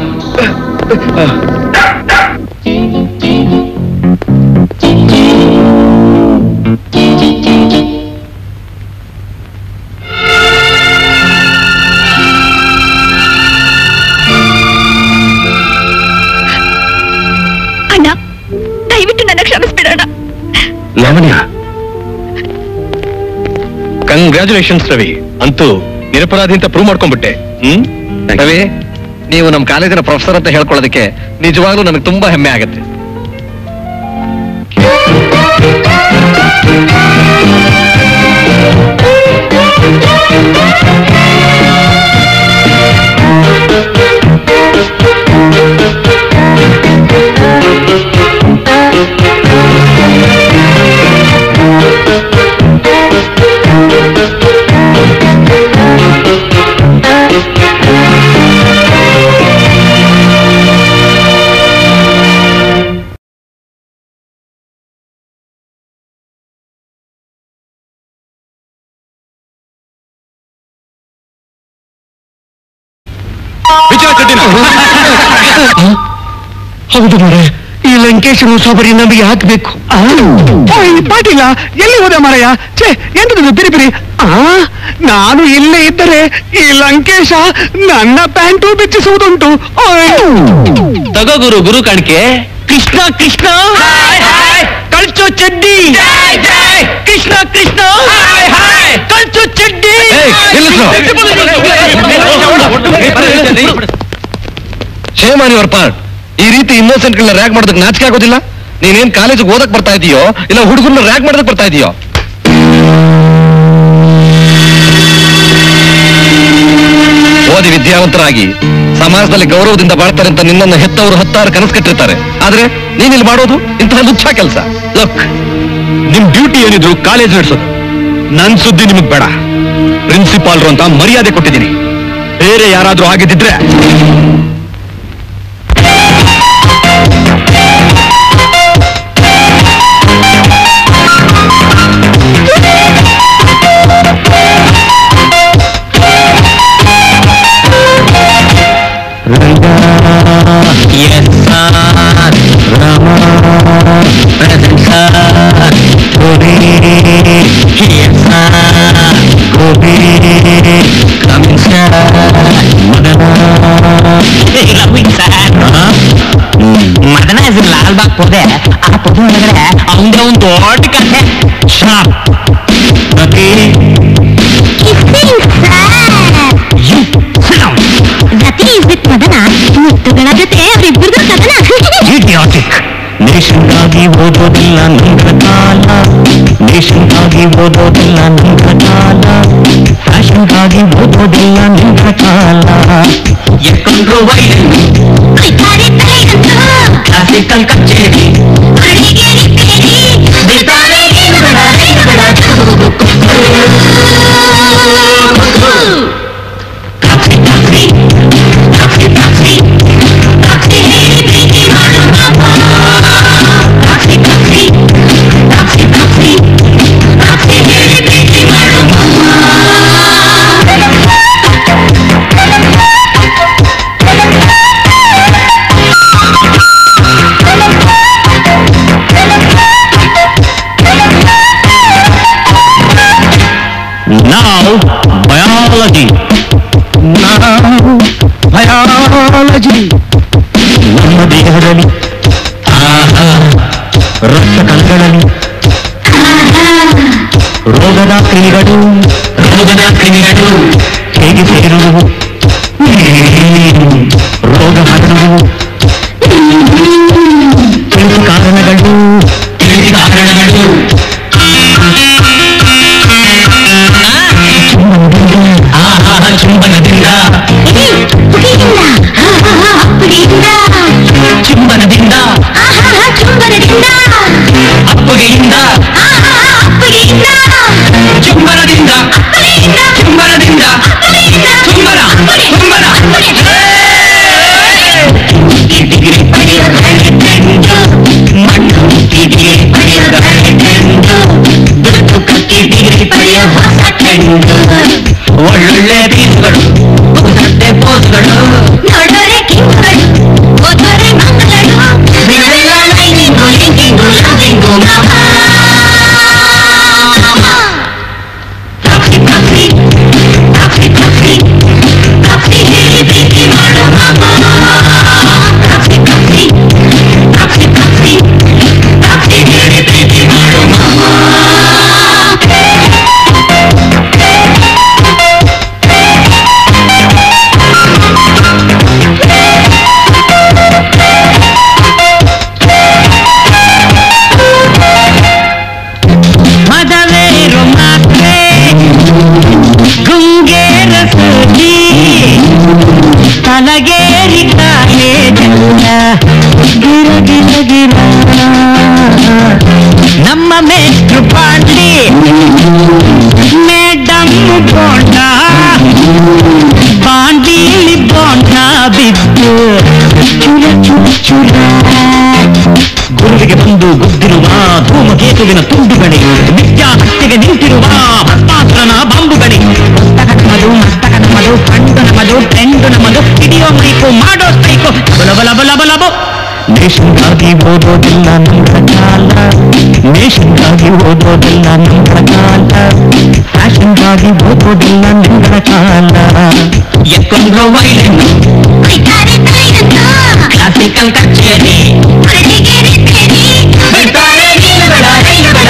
S6: ಅಣ್ಣ ದಯವಿಟ್ಟು ನನ್ನ ಕ್ಷಮಿಸ್ಬಿಡೋಣ
S2: ಲಾವಣ್ಯ
S5: ಕಂಗ್ರ್ಯಾಚುಲೇಷನ್ಸ್ ರವಿ ಅಂತೂ ನಿರಪರಾಧಿ ಅಂತ ಪ್ರೂವ್ ಮಾಡ್ಕೊಂಡ್ಬಿಟ್ಟೆ ಹ್ಮ್
S2: ರವಿ ನೀವು ನಮ್ಮ ಕಾಲೇಜಿನ ಪ್ರೊಫೆಸರ್ ಅಂತ ಹೇಳ್ಕೊಳ್ಳೋದಕ್ಕೆ ನಿಜವಾಗ್ಲೂ ನನಗೆ ತುಂಬಾ ಹೆಮ್ಮೆ ಆಗುತ್ತೆ ಮುಚ್ಚ ಕಟ್ಟಿನ
S3: ಹೌದು ಮಾರೆ ಈ ಲಂಕೇಶ್ ಮುಸಾಬರಿ ನಮಗೆ ಹಾಕ್ಬೇಕು ಪಾಟಿಲ್ಲ ಎಲ್ಲಿ ಹೋದೆ ಮಾರಯ್ಯ ಛೇ ಎಂತದ್ದು ಬಿರಿ ಬಿರಿ ಆ ನಾನು ಇಲ್ಲೇ ಇದ್ದರೆ ಈ ಲಂಕೇಶ ನನ್ನ ಪ್ಯಾಂಟು ಬೆಚ್ಚಿಸುವುದುಂಟು
S2: ತಗೋ ಗುರು ಗುರು ಕಾಣಿಕೆ
S3: ಕೃಷ್ಣ ಕೃಷ್ಣ ಕಳ್ಚೋ ಚಡ್ಡಿ ಕೃಷ್ಣ ಕೃಷ್ಣ ಕಳ್ಚೋ ಚಡ್ಡಿ
S2: ಶೇಮಾನಿ ಅವರ್ ಪಾರ್ಟ್ ಈ ರೀತಿ ಇನ್ನೋಸೆಂಟ್ ಗಳನ್ನ ರ್ಯಾಕ್ ಮಾಡೋದಕ್ಕೆ ನಾಚಿಕೆ ಆಗೋದಿಲ್ಲ ನೀನೇನ್ ಕಾಲೇಜಿಗೆ ಓದಕ್ ಬರ್ತಾ ಇದೀಯೋ ಇಲ್ಲ ಹುಡುಗರನ್ನ ರ್ಯಾಕ್ ಮಾಡೋದಕ್ಕೆ ಬರ್ತಾ ಇದೀಯೋ ಓದಿ ವಿದ್ಯಾವಂತರಾಗಿ ಸಮಾಜದಲ್ಲಿ ಗೌರವದಿಂದ ಬಾಳ್ತಾರೆ ಅಂತ ನಿನ್ನನ್ನು ಹೆತ್ತವರು ಹತ್ತಾರು ಕನಸು ಕಟ್ಟಿರ್ತಾರೆ ಆದ್ರೆ ನೀನಿಲ್ಲಿ ಮಾಡೋದು ಇಂತಹ ಲುಚ್ಛ ಕೆಲಸ ಲುಕ್ ನಿಮ್ ಡ್ಯೂಟಿ ಏನಿದ್ರು ಕಾಲೇಜ್ ನಡೆಸೋದು ನನ್ ಸುದ್ದಿ ನಿಮಗ್ ಬೇಡ ಪ್ರಿನ್ಸಿಪಾಲ್ರು ಅಂತ ಮರ್ಯಾದೆ ಕೊಟ್ಟಿದ್ದೀನಿ ಬೇರೆ ಯಾರಾದ್ರೂ ಆಗಿದ್ದಿದ್ರೆ
S3: ಮದನ ಹೆಸರು ಲಾಲ್ಬಾಗ್ ಪೊದೆ ಆ ಪೊದೆ ಒಳಗಡೆ ಅವಂದೇ ಒಂದು ದೊಡ್ಡ ಕಥೆ ಶಾಪ್
S6: ರತಿ ಇಸ್ಬಿಟ್ ಮದನ ಮುತ್ತುಗಳ ಜೊತೆ ಅವರಿಬ್ಬರದು ಕದನ
S3: ಇಡಿಯಾಟಿಕ್ ನೇಷನ್ಗಾಗಿ ಓದೋದಿಲ್ಲ ನಂತರ ಕಾಲ ನೇಷನ್ಗಾಗಿ ಓದೋದಿಲ್ಲ ನಂತರ ಕಾಲ ಫ್ಯಾಷನ್ಗಾಗಿ ಓದೋದಿಲ್ಲ ನಂತರ ಕಾಲ ಎಕ್ಕೊಂಡ್ರು ವೈಲಿನ್
S6: ಕೈಕಾರಿ ತಲೆಗಂಟು
S3: ಕ್ಲಾಸಿಕಲ್ ಕಚೇರಿ
S6: ಅಡಿಗೆ ರಿಪೇರಿ ಬಿಡ್ತಾರೆ ರೇಣುಗಳ ರೇಣುಗಳ
S3: ಟ್ಯಾಕ್ಸಿ ಟ್ಯಾಕ್ಸಿ ಟ್ಯಾಕ್ಸಿ ಟ್ಯಾಕ್ಸಿ
S6: ಭಕ್ತಿ ಹೇಳಿ ಪ್ರೀತಿ ಮಾಡು ಮಾಮ
S3: ಟ್ಯಾಕ್ಸಿ ಟ್ಯಾಕ್ಸಿ ಟ್ಯಾಕ್ಸಿ ಟ್ಯಾಕ್ಸಿ
S6: ಭಕ್ತಿ ಹೇಳಿ ಪ್ರೀತಿ ಮಾಡು
S3: ನಾವು ಬಯಾಲಜಿ ನಾವು ಬಯಾಲಜಿ ನಮ್ಮ ದೇಹದಲ್ಲಿ ರಕ್ತ ಕಣಗಳಲ್ಲಿ ರೋಗದ ಕ್ರಿಮಿಗಳು ರೋಗದ ಕ್ರಿಮಿಗಳು ಹೇಗೆ ಸೇರುವುದು ರೋಗ ಹರಡುವುದು ತಿಳಿಸಿ ಕಾರಣಗಳು ತಿಳಿಸಿ ಕಾರಣಗಳು ಚುಂಬನದಿಂದ
S6: ಪುಡಿಯಿಂದ ಪುಡಿಯಿಂದ
S3: ಚುಂಬನದಿಂದ
S6: ಚುಂಬನದಿಂದ
S3: ಅಪ್ಪಗೆಯಿಂದ
S6: ಅಪ್ಪಗೆಯಿಂದ
S3: ಚುಂಬನದಿಂದ
S6: ಅಪ್ಪಗೆಯಿಂದ
S3: ಚುಂಬನದಿಂದ ಚುಂಬನ ಚುಂಬನ ಡಿಗ್ರಿ ಪಡೆಯೋದು ಮಣ್ಣು ಡಿಗ್ರಿ ಪಡೆಯೋದು ದುಡ್ಡು ಕಟ್ಟಿ ಡಿಗ್ರಿ ಪಡೆಯೋ ಹೊಸ ಟ್ರೆಂಡ್ ಒಳ್ಳೊಳ್ಳೆ ಬೀಸ್ಗಳು ಉದತ್ತೆ ಪೋಸ್ಗಳು
S6: ನೋಡೋರೆ ಕಿಂಗ್ಗಳು ಓದೋರೆ ಮಂಗಗಳು ಬಿಡಲ್ಲ ಲೈನಿಂಗು ಲಿಂಕಿಂಗು ಲವಿಂಗು ಮಾಮ
S3: taxi taxi taxi taxi taxi ಹೇಳಿ ಪ್ರೀತಿ ಮಾಡೋ ಮಾಮ taxi taxi taxi taxi taxi ಹೇಳಿ ಪ್ರೀತಿ ಮಾಡೋ ಮಾಮ ಮದವೇರು ಮಾತ್ರೆ ಗುಂಗೇರ ಸೂಜಿ ತಲಗೇರಿ ಕಾಲೇಜಲ್ಲ ಗಿರ ಗಿರ ಗಿರ ನಮ್ಮ ಮೇಷ್ಟ್ರು ಪಾಂಡಿ ಮೇಡಮ್ ಬೋಂಡ ಬಾಂಡೀಲಿ ಬೋಂಡ ಬಿದ್ದು ಚುರ ಚುರ ಚುರ ಗುರುವಿಗೆ ಬಂದು ಗುದ್ದಿರುವ ಧೂಮಕೇತುವಿನ ತುಂಡುಗಣಿ ನಿತ್ಯ ಹತ್ಯೆಗೆ ನಿಂತಿರುವ ಭಸ್ಮಾಸುರನ ಬಾಂಬುಗಣಿ ಮಸ್ತಕ ನಮ್ಮದು ಮಸ್ತಕ ನಮ್ಮದು ಕಂಡು ನಮ್ಮದು ಮಾಡೋದು ಟ್ರೆಂಡ್ ನಮ್ಮದು ಹಿಡಿಯೋ ಮೈಕು ಮಾಡೋ ಸ್ಟ್ರೈಕು ಬಲ ಬಲ ಬಲ ಬಲ ಬೋ ನೇಷನ್ಗಾಗಿ ಓದೋದಿಲ್ಲ ನಮ್ಮ ಕಾಲ ನೇಷನ್ಗಾಗಿ ಓದೋದಿಲ್ಲ ನಮ್ಮ ಕಾಲ ಫ್ಯಾಷನ್ಗಾಗಿ ಓದೋದಿಲ್ಲ ನಿಂಗಳ ಕಾಲ ಎಕ್ಕೊಂಡ್ರು ವೈಲಿನ್ ಕ್ಲಾಸಿಕಲ್ ಕಚೇರಿ ಬಿಡ್ತಾರೆ ನೀನುಗಳ ರೈಲುಗಳ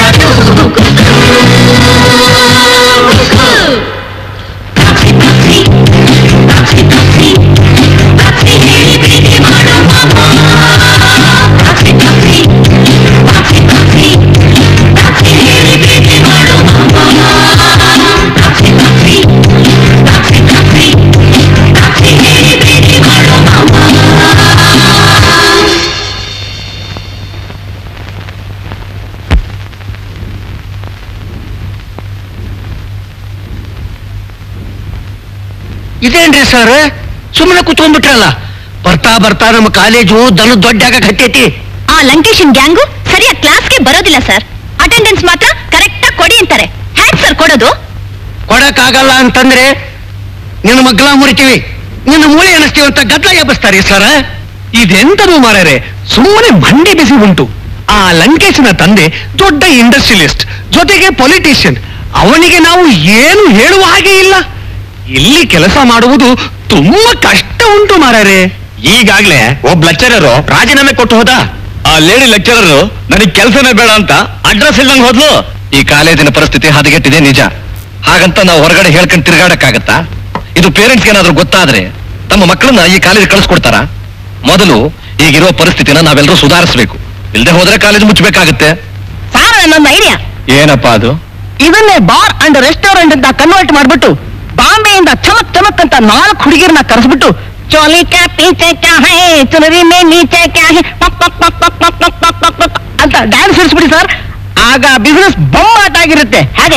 S2: ಇದೇನ್ರಿ ಸರ್ ಸುಮ್ಮನೆ ಕುತ್ಕೊಂಡ್ಬಿಟ್ರಲ್ಲ ಬರ್ತಾ ಬರ್ತಾ ನಮ್ಮ ಕಾಲೇಜು ದನ ದೊಡ್ಡ ಹತ್ತೈತಿ
S6: ಆ ಲಂಕೇಶನ್ ಗ್ಯಾಂಗು ಸರಿಯಾಗಿ ಕ್ಲಾಸ್ಗೆ ಬರೋದಿಲ್ಲ ಸರ್ ಅಟೆಂಡೆನ್ಸ್ ಮಾತ್ರ ಕರೆಕ್ಟ್ ಆಗಿ ಕೊಡಿ ಅಂತಾರೆ ಹ್ಯಾಕ್ ಸರ್ ಕೊಡೋದು
S2: ಕೊಡಕ್ಕಾಗಲ್ಲ ಅಂತಂದ್ರೆ ನಿನ್ನ ಮಗ್ಲ ಮುರಿತೀವಿ ನಿನ್ನ ಮೂಳೆ ಅನಿಸ್ತೀವಿ ಅಂತ ಗದ್ದಲ ಎಬ್ಬಿಸ್ತಾರೆ ಸರ್ ಇದೆಂತದು ಮಾರ್ಯಾರೆ ಸುಮ್ಮನೆ ಮಂಡಿ ಬಿಸಿ ಉಂಟು ಆ ಲಂಕೇಶನ ತಂದೆ ದೊಡ್ಡ ಇಂಡಸ್ಟ್ರಿಯಲಿಸ್ಟ್ ಜೊತೆಗೆ ಪೊಲಿಟಿಷಿಯನ್ ಅವನಿಗೆ ನಾವು ಏನು ಹೇಳುವ ಹಾಗೆ ಇಲ್ಲ ಇಲ್ಲಿ ಕೆಲಸ ಮಾಡುವುದು ತುಂಬಾ ಕಷ್ಟ ಉಂಟು ಮಾರ್ಯಾರೆ
S5: ಈಗಾಗ್ಲೇ ಒಬ್ಬ ಲೆಕ್ಚರರು ರಾಜೀನಾಮೆ ಕೊಟ್ಟು ಹೋದ ಆ ಲೇಡಿ ಲೆಕ್ಚರರು ನನಗೆ ಕೆಲಸನೇ ಬೇಡ ಅಂತ ಅಡ್ರೆಸ್ ಇಲ್ದಂಗ್ ಹೋದ್ಲು ಈ ಕಾಲೇಜಿನ ಪರಿಸ್ಥಿತಿ ಹದಗೆಟ್ಟಿದೆ ನಿಜ ಹಾಗಂತ ನಾವು ಹೊರಗಡೆ ಹೇಳ್ಕೊಂಡು ತಿರ್ಗಾಡಕ್ಕಾಗತ್ತಾ ಇದು ಪೇರೆಂಟ್ಸ್ ಏನಾದ್ರೂ ಗೊತ್ತಾದ್ರೆ ತಮ್ಮ ಮಕ್ಕಳನ್ನ ಈ ಕಾಲೇಜ್ ಕಳಿಸ್ಕೊಡ್ತಾರ ಮೊದಲು ಈಗಿರೋ ಪರಿಸ್ಥಿತಿನ ನಾವೆಲ್ಲರೂ ಸುಧಾರಿಸಬೇಕು ಇಲ್ಲದೆ ಹೋದ್ರೆ ಕಾಲೇಜ್ ಮುಚ್ಚಬೇಕಾಗುತ್ತೆ
S4: ಸಾರ್ ನನ್ನೊಂದು ಐಡಿಯಾ
S5: ಏನಪ್ಪಾ ಅದು
S4: ಇದನ್ನೇ ಬಾರ್ ಅಂಡ್ ರೆಸ್ಟೋರೆಂಟ್ ಅಂತ ಕನ್ವರ್ಟ್ ಮಾಡ್ಬಿಟ್ಟು ಬಾಂಬೆಯಿಂದ ಚಮಕ್ ಚಮಕ್ ಅಂತ ನಾಲ್ಕು ಹುಡುಗಿರನ್ನ ಕರೆಸ್ಬಿಟ್ಟು ಚೋಲಿ ಕ್ಯಾ ಪೀಚೆ ಕ್ಯಾ ಹೈ ಚುನರಿ ಮೇ ನೀಚೆ ಕ್ಯಾ ಹೈ ಪಕ್ ಪಕ್ ಪಕ್ ಪಕ್ ಪಕ್ ಪಕ್ ಪಕ್ ಪಕ್ ಪಕ್ ಅಂತ ಡ್ಯಾನ್ಸ್ ಇರಿಸ್ಬಿಡಿ ಸರ್ ಆಗ ಬಿಸ್ನೆಸ್ ಬೊಮ್ಮಾಟ ಆಗಿರುತ್ತೆ ಹಾಗೆ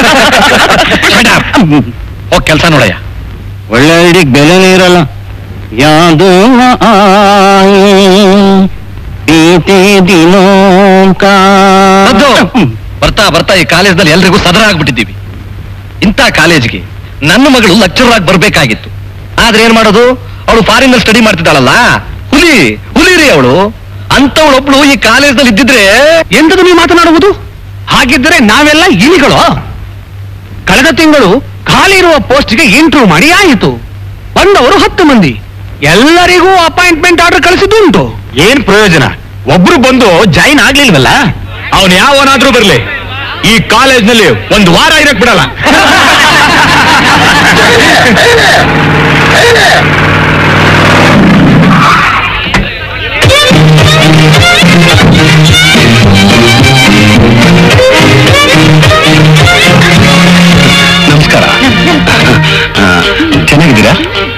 S5: ಹೋಗ್ ಕೆಲಸ ನೋಡಯ್ಯ
S2: ಒಳ್ಳೆ ಐಡಿಗೆ ಬೆಲೆನೇ ಇರಲ್ಲ ಯಾವುದು ಬೀತೆ ದಿನೋಂಕ
S5: ಹೌದು. ಬರ್ತಾ ಬರ್ತಾ ಈ ಕಾಲೇಜ್ನಲ್ಲಿ ಎಲ್ರಿಗೂ ಸದರ ಆಗ್ಬಿಟ್ಟಿದ್ದೀವಿ ಇಂಥ ಕಾಲೇಜ್ಗೆ ನನ್ನ ಮಗಳು ಲೆಕ್ಚರ್ ಆಗಿ ಬರ್ಬೇಕಾಗಿತ್ತು ಆದ್ರೆ ಏನ್ ಮಾಡೋದು ಅವಳು ಫಾರಿನ್ ಸ್ಟಡಿ ಮಾಡ್ತಿದ್ದಾಳಲ್ಲ ಹುಲಿ ಹುಲಿ ರೀ ಅವಳು ಅಂತವಳೊಬ್ಳು ಈ ಕಾಲೇಜ್ನಲ್ಲಿ ಇದ್ದಿದ್ರೆ
S2: ಎಂತದು ನೀವು ಮಾತನಾಡುವುದು ಹಾಗಿದ್ದರೆ ನಾವೆಲ್ಲ ಇಲಿಗಳು ಕಳೆದ ತಿಂಗಳು ಖಾಲಿ ಇರುವ ಪೋಸ್ಟ್ಗೆ ಇಂಟರ್ವ್ಯೂ ಮಾಡಿ ಆಯಿತು ಬಂದವರು ಹತ್ತು ಮಂದಿ ಎಲ್ಲರಿಗೂ ಅಪಾಯಿಂಟ್ಮೆಂಟ್ ಆರ್ಡರ್ ಕಳಿಸಿದ್ದುಂಟು
S5: ಏನ್ ಪ್ರಯೋಜನ ಒಬ್ರು ಬಂದು ಜಾಯಿನ್ ಆಗ್ಲಿಲ್ವಲ್ಲ ಅವನ್ ಯಾವನಾದ್ರೂ ಬರ್ಲಿ ಈ ಕಾಲೇಜ್ನಲ್ಲಿ ಒಂದು ವಾರ ಇರಕ್ ಬಿಡಲ್ಲ ನಮಸ್ಕಾರ ಚೆನ್ನಾಗಿದ್ದೀರಾ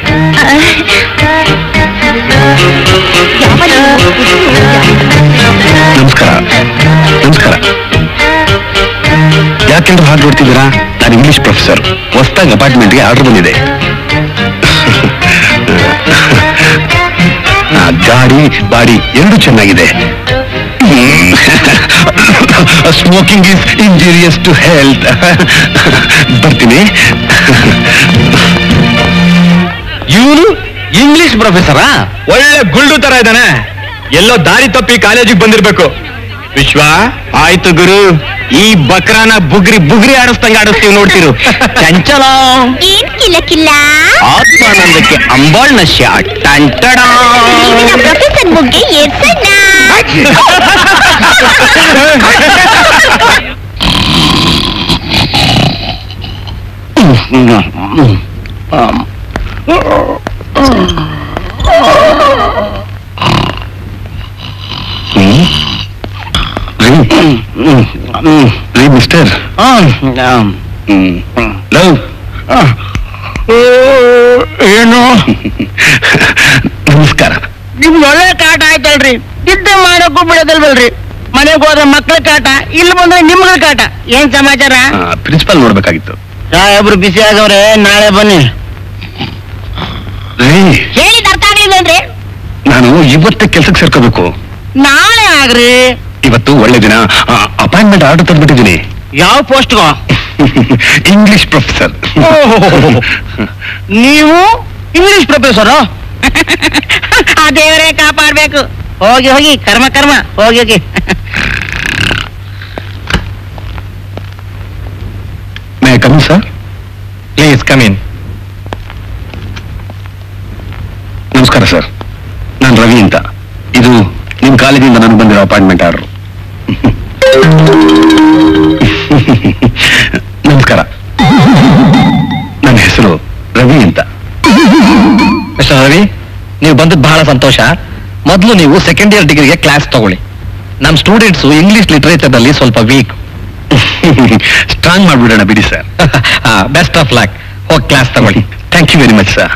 S5: ನಮಸ್ಕಾರ ನಮಸ್ಕಾರ ಯಾಕೆಂದ್ರೆ ಹಾಗೆ ನೋಡ್ತಿದ್ದೀರಾ ನಾನು ಇಂಗ್ಲಿಷ್ ಪ್ರೊಫೆಸರ್ ಹೊಸದಾಗಿ ಅಪಾರ್ಟ್ಮೆಂಟ್ಗೆ ಆರ್ಡರ್ ಬಂದಿದೆ ಆ, ಗಾಡಿ ಬಾಡಿ ಎರಡು ಚೆನ್ನಾಗಿದೆ smoking is injurious to health ಬರ್ತೀನಿ ಇವನು ಇಂಗ್ಲಿಷ್ ಪ್ರೊಫೆಸರಾ ಒಳ್ಳೆ ಗುಳ್ಳು ತರ ಇದ್ದಾನೆ ಎಲ್ಲೋ ದಾರಿ ತಪ್ಪಿ ಕಾಲೇಜಿಗೆ ಬಂದಿರ್ಬೇಕು ವಿಶ್ವ ಆಯ್ತು ಗುರು ಈ ಬಕ್ರಾನ ಬುಗ್ರಿ ಬುಗ್ರಿ ಆಡಿಸ್ದಂಗ ಆಡಿಸ್ತೀವಿ ನೋಡ್ತಿರು ಚಂಚಲ
S6: ಏನ್ ಕಿಲ್ಲ ಕಿಲ್ಲ
S5: ಆತ್ಮಾನಂದಕ್ಕೆ ಅಂಬಾಳ್ನ ಶಾಟ್ ಟಂಟಡ
S6: ಪ್ರೊಫೆಸರ್ ಮುಗ್ಗೆ ಏರ್ಸಣ್ಣ
S5: ರೀ ಮಿಸ್ಟರ್ ಲವ್
S2: ಏನು
S5: ನಮಸ್ಕಾರ
S4: ನಿಮ್ಗೆ ಒಳ್ಳೆ ಕಾಟ ಆಯ್ತಲ್ರಿ ನಿದ್ದೆ ಮಾಡೋಕ್ಕೂ ಬಿಡೋದಲ್ವಲ್ರಿ ಮನೆಗೆ ಹೋದ್ರೆ ಮಕ್ಳ ಕಾಟ ಇಲ್ಲಿ ಬಂದ್ರೆ ನಿಮ್ಗಳ ಕಾಟ ಏನ್ ಸಮಾಚಾರ
S5: ಪ್ರಿನ್ಸಿಪಾಲ್ ನೋಡ್ಬೇಕಾಗಿತ್ತು
S4: ಸಾಹೇಬ್ರು ಬಿಸಿ ಆಗವ್ರೆ ನಾಳೆ ಬನ್ನಿ
S5: ರೀ
S6: ಹೇಳಿದ ಅರ್ಥ ಆಗ್ಲಿಲ್ವೇನ್ರಿ
S5: ನಾನು ಇವತ್ತೇ ಕೆಲ್ಸಕ್ಕೆ ಸೇರ್ಕೋಬೇಕು
S4: ನಾಳೆ ಆಗ್ರಿ
S5: ಇವತ್ತು ಒಳ್ಳೆ ದಿನ ಅಪಾಯಿಂಟ್ಮೆಂಟ್ ಆರ್ಡರ್ ತಂದ್ಬಿಟ್ಟಿದ್ದೀನಿ
S4: ಯಾವ ಪೋಸ್ಟ್ಗೋ
S5: ಇಂಗ್ಲಿಷ್ ಪ್ರೊಫೆಸರ್
S4: ನೀವು ಇಂಗ್ಲಿಷ್ ಪ್ರೊಫೆಸರು ಆ ದೇವರೇ ಕಾಪಾಡ್ಬೇಕು ಹೋಗಿ ಹೋಗಿ ಕರ್ಮ ಕರ್ಮ ಹೋಗಿ ಹೋಗಿ
S5: may come sir
S2: please come in
S5: ನಮಸ್ಕಾರ ಸರ್ ನಾನು ರವಿ ಅಂತ ಇದು ನಿಮ್ಮ ಕಾಲೇಜಿಂದ ನನಗೆ ಬಂದಿರೋ ಅಪಾಯಿಂಟ್ಮೆಂಟ್ ಆರ್ಡರ್ ನಮಸ್ಕಾರ ನನ್ನ ಹೆಸರು ರವಿ ಅಂತ
S2: ಮಿಸ್ಟರ್ ರವಿ ನೀವು ಬಂದದ್ದು ಬಹಳ ಸಂತೋಷ ಮೊದಲು ನೀವು ಸೆಕೆಂಡ್ ಇಯರ್ ಡಿಗ್ರಿಗೆ ಕ್ಲಾಸ್ ತಗೊಳ್ಳಿ ನಮ್ಮ ಸ್ಟೂಡೆಂಟ್ಸ್ ಇಂಗ್ಲಿಷ್ ಲಿಟರೇಚರ್ನಲ್ಲಿ ಸ್ವಲ್ಪ ವೀಕ್
S5: ಸ್ಟ್ರಾಂಗ್ ಮಾಡ್ಬಿಡೋಣ ಬಿಡಿ ಸರ್
S2: ಬೆಸ್ಟ್ ಆಫ್ ಲಕ್ ಹೋಗಿ ಕ್ಲಾಸ್ ತಗೊಳ್ಳಿ
S5: thank you very much sir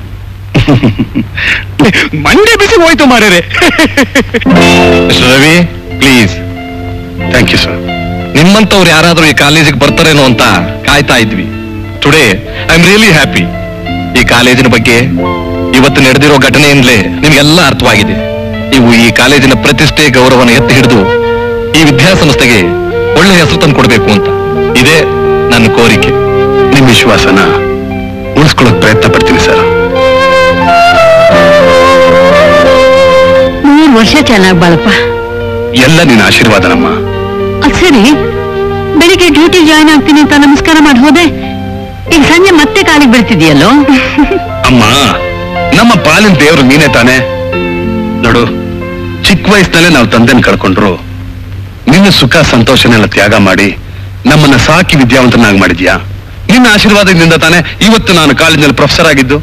S5: ಮಂಡೆ ಬಿಸಿ ಹೋಯ್ತು ಮಾರ್ಯಾರೆ
S2: mister Ravi please
S5: thank you sir
S2: ನಿಮ್ಮಂತವ್ರು ಯಾರಾದ್ರೂ ಈ ಕಾಲೇಜಿಗೆ ಬರ್ತಾರೇನೋ ಅಂತ ಕಾಯ್ತಾ ಇದ್ವಿ today I am really happy ಈ ಕಾಲೇಜಿನ ಬಗ್ಗೆ ಇವತ್ತು ನಡೆದಿರೋ ಘಟನೆಯಿಂದಲೇ ನಿಮ್ಗೆಲ್ಲ ಅರ್ಥವಾಗಿದೆ ನೀವು ಈ ಕಾಲೇಜಿನ ಪ್ರತಿಷ್ಠೆ ಗೌರವನ ಎತ್ತಿ ಹಿಡಿದು ಈ ವಿದ್ಯಾಸಂಸ್ಥೆಗೆ ಒಳ್ಳೆ ಹೆಸರು ತಂದು ಕೊಡಬೇಕು ಅಂತ ಇದೇ ನನ್ನ ಕೋರಿಕೆ
S5: ನಿಮ್ಮ ವಿಶ್ವಾಸನ ಉಳಿಸ್ಕೊಳ್ಳೋಕೆ ಪ್ರಯತ್ನ ಪಡ್ತೀನಿ ಸರ್
S1: ಮೂರು ವರ್ಷ ಚೆನ್ನಾಗಿ ಬಾಳಪ್ಪ
S5: ಎಲ್ಲ ನಿನ್ನ ಆಶೀರ್ವಾದನಮ್ಮ
S1: ಅದ್ ಸರಿ ಬೆಳಿಗ್ಗೆ ಡ್ಯೂಟಿ ಜಾಯ್ನ್ ಆಗ್ತೀನಿ ಅಂತ ನಮಸ್ಕಾರ ಮಾಡಿ ಹೋದೆ ಈಗ ಸಂಜೆ ಮತ್ತೆ ಕಾಲಿಗೆ ಬೀಳ್ತಿದ್ಯಲ್ಲೋ
S5: ಅಮ್ಮ ನಮ್ಮ ಪಾಲಿನ ದೇವರು ನೀನೇ ತಾನೆ ನೋಡು ಚಿಕ್ಕ ವಯಸ್ಸಿನಲ್ಲೇ ನಾವು ತಂದೆನ ಕಳ್ಕೊಂಡ್ರು ನಿನ್ನ ಸುಖ ಸಂತೋಷನೆಲ್ಲ ತ್ಯಾಗ ಮಾಡಿ ನಮ್ಮನ್ನ ಸಾಕಿ ವಿದ್ಯಾವಂತನಾಗಿ ಮಾಡಿದ್ಯಾ ನಿನ್ನ ಆಶೀರ್ವಾದದಿಂದ ತಾನೆ ಇವತ್ತು ನಾನು ಕಾಲೇಜಿನಲ್ಲಿ ಪ್ರೊಫೆಸರ್ ಆಗಿದ್ದು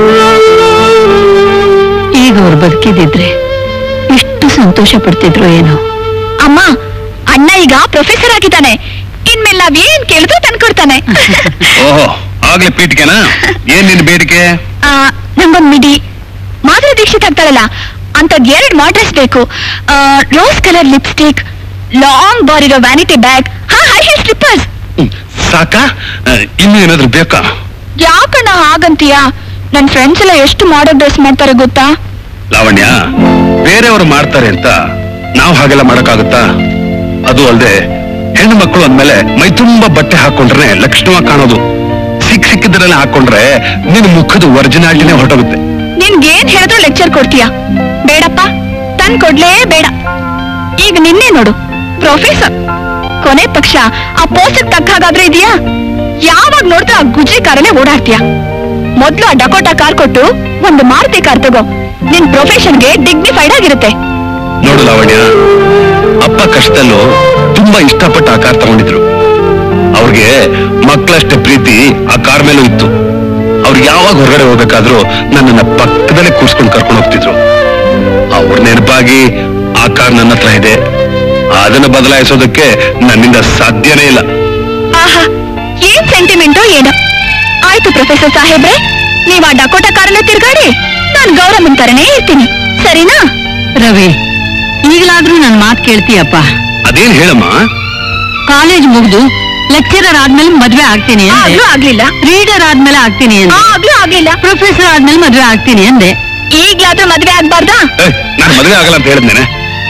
S1: ಈಗ ಅವ್ರು ಬದುಕಿದಿದ್ರೆ ಎಷ್ಟು ಸಂತೋಷ ಪಡ್ತಿದ್ರು ಏನೋ
S6: ಅಮ್ಮ ಅಣ್ಣ ಈಗ ಪ್ರೊಫೆಸರ್ ಆಗಿದ್ದಾನೆ ಇನ್ಮೇಲೆ ನಾವ್ ಏನ್ ಕೇಳಿದ್ರು ತಂದ್ಕೊಡ್ತಾನೆ
S5: ಓಹೋ ಆಗ್ಲೇ ಪೀಠಿಕೆನಾ ಏನ್ ನಿನ್ ಬೇಡಿಕೆ
S6: ಆ, ನಂಗೊಂದ್ ಮಿಡಿ ಮಾಧುರಿ ದೀಕ್ಷಿತ್ ಆಗ್ತಾಳಲ್ಲ ಅಂತದ್ ಎರಡ್ ಮಾಡ್ರೆಸ್ ಬೇಕು rose colour lipstick long bar ಇರೋ ವ್ಯಾನಿಟಿ ಬ್ಯಾಗ್ ಹಾ ಹೈ ಹೀಲ್ ಸ್ಲಿಪ್ಪರ್ಸ್
S5: ಹ್ಮ್, ಸಾಕಾ ಆ, ಇನ್ನೂ ಏನಾದ್ರೂ ಬೇಕಾ
S6: ಯಾಕಣ್ಣ ಹಾಗಂತೀಯ ನನ್ ಫ್ರೆಂಡ್ಸ್ ಎಲ್ಲ ಎಷ್ಟು ಮಾಡೋ ಡ್ರೆಸ್ ಮಾಡ್ತಾರೆ ಗೊತ್ತಾ
S5: ಲಾವಣ್ಯ ಬೇರೆಯವರು ಮಾಡ್ತಾರೆ ಅಂತ ನಾವು ಹಾಗೆಲ್ಲ ಮಾಡಕ್ಕಾಗುತ್ತಾ ಅದು ಅಲ್ಲದೆ ಹೆಣ್ಣು ಮಕ್ಕಳು ಅಂದ್ಮೇಲೆ ಮೈ ತುಂಬಾ ಬಟ್ಟೆ ಹಾಕೊಂಡ್ರೆ ಲಕ್ಷಣವಾಗಿ ಕಾಣೋದು ಸಿಕ್ ಸಿಕ್ಕಿದ್ರೆಲ್ಲ ಹಾಕೊಂಡ್ರೆ ನಿನ್ ಮುಖದ ಒರಿಜಿನಾಲಿಟಿನೇ ಹೊರಟೋಗುತ್ತೆ
S6: ನಿನ್ಗೇನ್ ಹೇಳಿದ್ರು ಲೆಕ್ಚರ್ ಕೊಡ್ತೀಯ ಬೇಡಪ್ಪ ತನ್ ಕೊಡ್ಲೇ ಬೇಡ ಈಗ ನಿನ್ನೆ ನೋಡು ಪ್ರೊಫೆಸರ್ ಕೊನೆ ಪಕ್ಷ ಆ ಪೋಸ್ಟ್ ತಕ್ಕ ಹಾಗಾದ್ರೆ ಇದೆಯಾ ಯಾವಾಗ ನೋಡಿದ್ರೆ ಆ ಗುಜ್ರಿ ಕಾರಲ್ಲೇ ಓಡಾಡ್ತೀಯ ಮೊದ್ಲು ಆ ಡಕೋಟಾ ಕಾರ್ ಕೊಟ್ಟು ಒಂದು ಮಾರುತಿ ಕಾರ್ ತಗೋ ನಿನ್ ಪ್ರೊಫೆಷನ್ಗೆ ಡಿಗ್ನಿಫೈಡ್ ಆಗಿರುತ್ತೆ
S5: ನೋಡು ಲಾವಣ್ಯ ಅಪ್ಪ ಕಷ್ಟದಲ್ಲೂ ತುಂಬಾ ಇಷ್ಟಪಟ್ಟು ಆ ಕಾರ್ ತಗೊಂಡಿದ್ರು ಅವ್ರಿಗೆ ಮಕ್ಕಳಷ್ಟೇ ಪ್ರೀತಿ ಆ ಕಾರ್ ಮೇಲೂ ಇತ್ತು ಅವ್ರು ಯಾವಾಗ ಹೊರಗಡೆ ಹೋಗ್ಬೇಕಾದ್ರೂ ನನ್ನನ್ನ ಪಕ್ಕದಲ್ಲೇ ಕೂರ್ಸ್ಕೊಂಡು ಕರ್ಕೊಂಡು ಹೋಗ್ತಿದ್ರು ಅವ್ರ ನೆನಪಾಗಿ ಆ ಕಾರ್ ನನ್ನ ಹತ್ರ ಇದೆ ಅದನ್ನ ಬದಲಾಯಿಸೋದಕ್ಕೆ ನನ್ನಿಂದ ಸಾಧ್ಯನೇ ಇಲ್ಲ
S6: ಆಹಾ ಏನ್ ಸೆಂಟಿಮೆಂಟೋ ಏನೋ ಆಯ್ತು ಪ್ರೊಫೆಸರ್ ಸಾಹೇಬ್ರೆ ನೀವ್ ಆ ಡಕೋಟಾ ಕಾರಲ್ಲೇ ತಿರ್ಗಾಡಿ ನಾನ್ ಗೌರಮ್ಮನ್ ತರನೇ ಇರ್ತೀನಿ ಸರಿನಾ
S1: ರವಿ ಈಗಲಾದ್ರೂ ನನ್ ಮಾತು ಕೇಳ್ತೀಯಪ್ಪ
S5: ಅದೇನ್ ಹೇಳಮ್ಮ
S1: ಕಾಲೇಜ್ ಮುಗ್ದು ಲೆಕ್ಚರರ್ ಆದ್ಮೇಲೆ ಮದ್ವೆ ಆಗ್ತೀನಿ ಅಂದೆ
S6: ಆಗ್ಲೂ ಆಗ್ಲಿಲ್ಲ
S1: ರೀಡರ್ ಆದ್ಮೇಲೆ ಆಗ್ತೀನಿ ಅಂದೆ
S6: ಆಗ್ಲೂ ಆಗ್ಲಿಲ್ಲ
S1: ಪ್ರೊಫೆಸರ್ ಆದ್ಮೇಲೆ ಮದ್ವೆ ಆಗ್ತೀನಿ ಅಂದೆ
S6: ಈಗ್ಲಾದ್ರೂ ಮದ್ವೆ ಆಗ್ಬಾರ್ದಾ
S5: ಏಯ್, ನಾನು ಮದುವೆ ಆಗಲ್ಲ ಅಂತ ಹೇಳಿದ್ನೇನೆ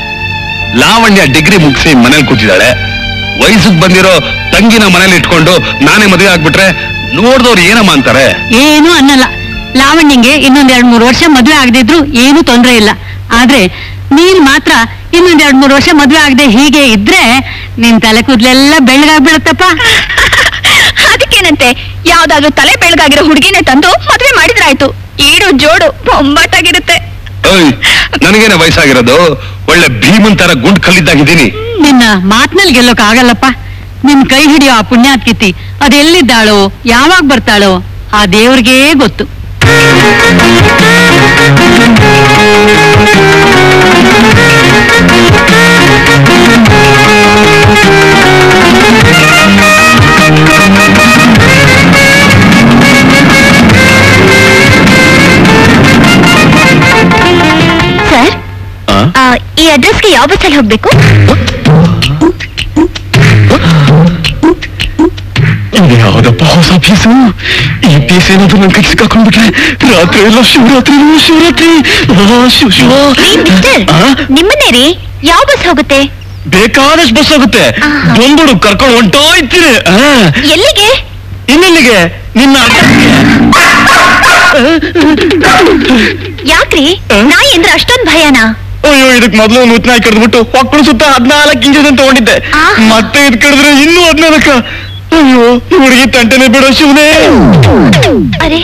S5: ಲಾವಣ್ಯ ಡಿಗ್ರಿ ಮುಗಿಸಿ ಮನೇಲಿ ಕೂತಿದ್ದಾಳೆ ವಯಸ್ಸಿಗೆ ಬಂದಿರೋ ತಂಗಿನ ಮನೇಲಿ ಇಟ್ಕೊಂಡು ನಾನೇ ಮದುವೆ ಆಗ್ಬಿಟ್ರೆ ನೋಡ್ದವ್ರು ಏನಮ್ಮ ಅಂತಾರೆ
S1: ಏನು ಅನ್ನಲ್ಲ ಲಾವಣ್ಯಂಗೆ ಇನ್ನೊಂದ್ ಎರಡ್ ಮೂರು ವರ್ಷ ಮದ್ವೆ ಆಗದಿದ್ರು ಏನು ತೊಂದ್ರೆ ಇಲ್ಲ ಆದ್ರೆ ನೀನ್ ಮಾತ್ರ ಇನ್ನೊಂದ್ ಎರಡ್ ಮೂರು ವರ್ಷ ಮದ್ವೆ ಆಗದೆ ಹೀಗೆ ಇದ್ರೆ ನಿನ್ ತಲೆ ಕೂದ್ಲೆಲ್ಲ ಬೆಳ್ಳಗಾಗ್ಬಿಡತ್ತಪ್ಪ
S6: ಅದಕ್ಕೇನಂತೆ ಯಾವ್ದಾದ್ರೂ ತಲೆ ಬೆಳಗಾಗಿರೋ ಹುಡುಗಿನೇ ತಂದು ಮದ್ವೆ ಮಾಡಿದ್ರಾಯ್ತು ಈಡು ಜೋಡು ಬೊಂಬಾಟಾಗಿರುತ್ತೆ
S5: ಓಯ್ ನನಗೇನೆ ವಯಸ್ಸಾಗಿರೋದು ಒಳ್ಳೆ ಭೀಮನ್ ತರ ಗುಂಡ್ ಕಲ್ಲಿದ್ದಾಗಿದ್ದೀನಿ
S1: ನಿನ್ನ ಮಾತ್ನಲ್ಲಿ ಗೆಲ್ಲೋಕ್ ಆಗಲ್ಲಪ್ಪ ನಿನ್ ಕೈ ಹಿಡಿಯೋ ಆ ಪುಣ್ಯಾತ್ಕಿತಿ ಅದೆಲ್ಲಿದ್ದಾಳೋ ಯಾವಾಗ ಬರ್ತಾಳೋ ಆ ದೇವ್ರಿಗೇ ಗೊತ್ತು
S6: ಸರ್ ಆ, ಈ ಅಡ್ರೆಸ್ಗೆ ಯಾವ ಬಸ್ಸಲ್ಲಿ ಹೋಗ್ಬೇಕು
S5: ಯಾವ್ದಪ್ಪ ಹೊಸ ಪೀಸು ಈ ಪೀಸ್ ಏನಾದ್ರು ನನ್ ಕೈ ಸಿಕ್ಕಾಕೊಂಡ್ಬಿಟ್ರೆ ರಾತ್ರಿ ಎಲ್ಲ ಶಿವರಾತ್ರಿ ಶಿವರಾತ್ರಿ ಆ, ಶಿವ ಶಿವ
S6: ರೀ, ಮಿಸ್ಟರ್
S5: ಆ?
S6: ನಿಮ್ಮನ್ನೇ ರೀ ಯಾವ ಬಸ್ ಹೋಗುತ್ತೆ
S5: ಬೇಕಾದಷ್ಟು ಬಸ್ ಆಗುತ್ತೆ
S6: ಆಹಾ.
S5: ಬಂದ್ಬಿಡು ಕರ್ಕೊಂಡು ಹೊಂಟೋಯ್ತೀನಿ
S6: ಎಲ್ಲಿಗೆ
S5: ಇನ್ನೆಲ್ಲಿಗೆ ನಿನ್ನ ಅಡ್ರೆಸ್ಗೆ.
S6: ಯಾಕ್ರಿ ನಾಯಿ ಅಂದ್ರೆ ಅಷ್ಟೊಂದ್ ಭಯನಾ
S2: ಅಯ್ಯೋ ಇದಕ್ ಮೊದ್ಲು ಒಂದು ಉತ್ನಾಯಿ ಕಡ್ದ್ಬಿಟ್ಟು ಹೊಕ್ಕಳು ಸುತ್ತ ಹದಿನಾಲ್ಕು ಇಂಜನ್ ತಗೊಂಡಿದ್ದೆ
S6: ಆ.
S2: ಮತ್ತೆ ಇದ್ ಕಡಿದ್ರೆ ಇನ್ನೂ ಹದಿನಾಲ್ಕ ಅಯ್ಯೋ ಈ ಹುಡುಗಿ ತಂಟೆನೆ ಬಿಡೋ ಶಿವನೇ
S6: ಅರೆ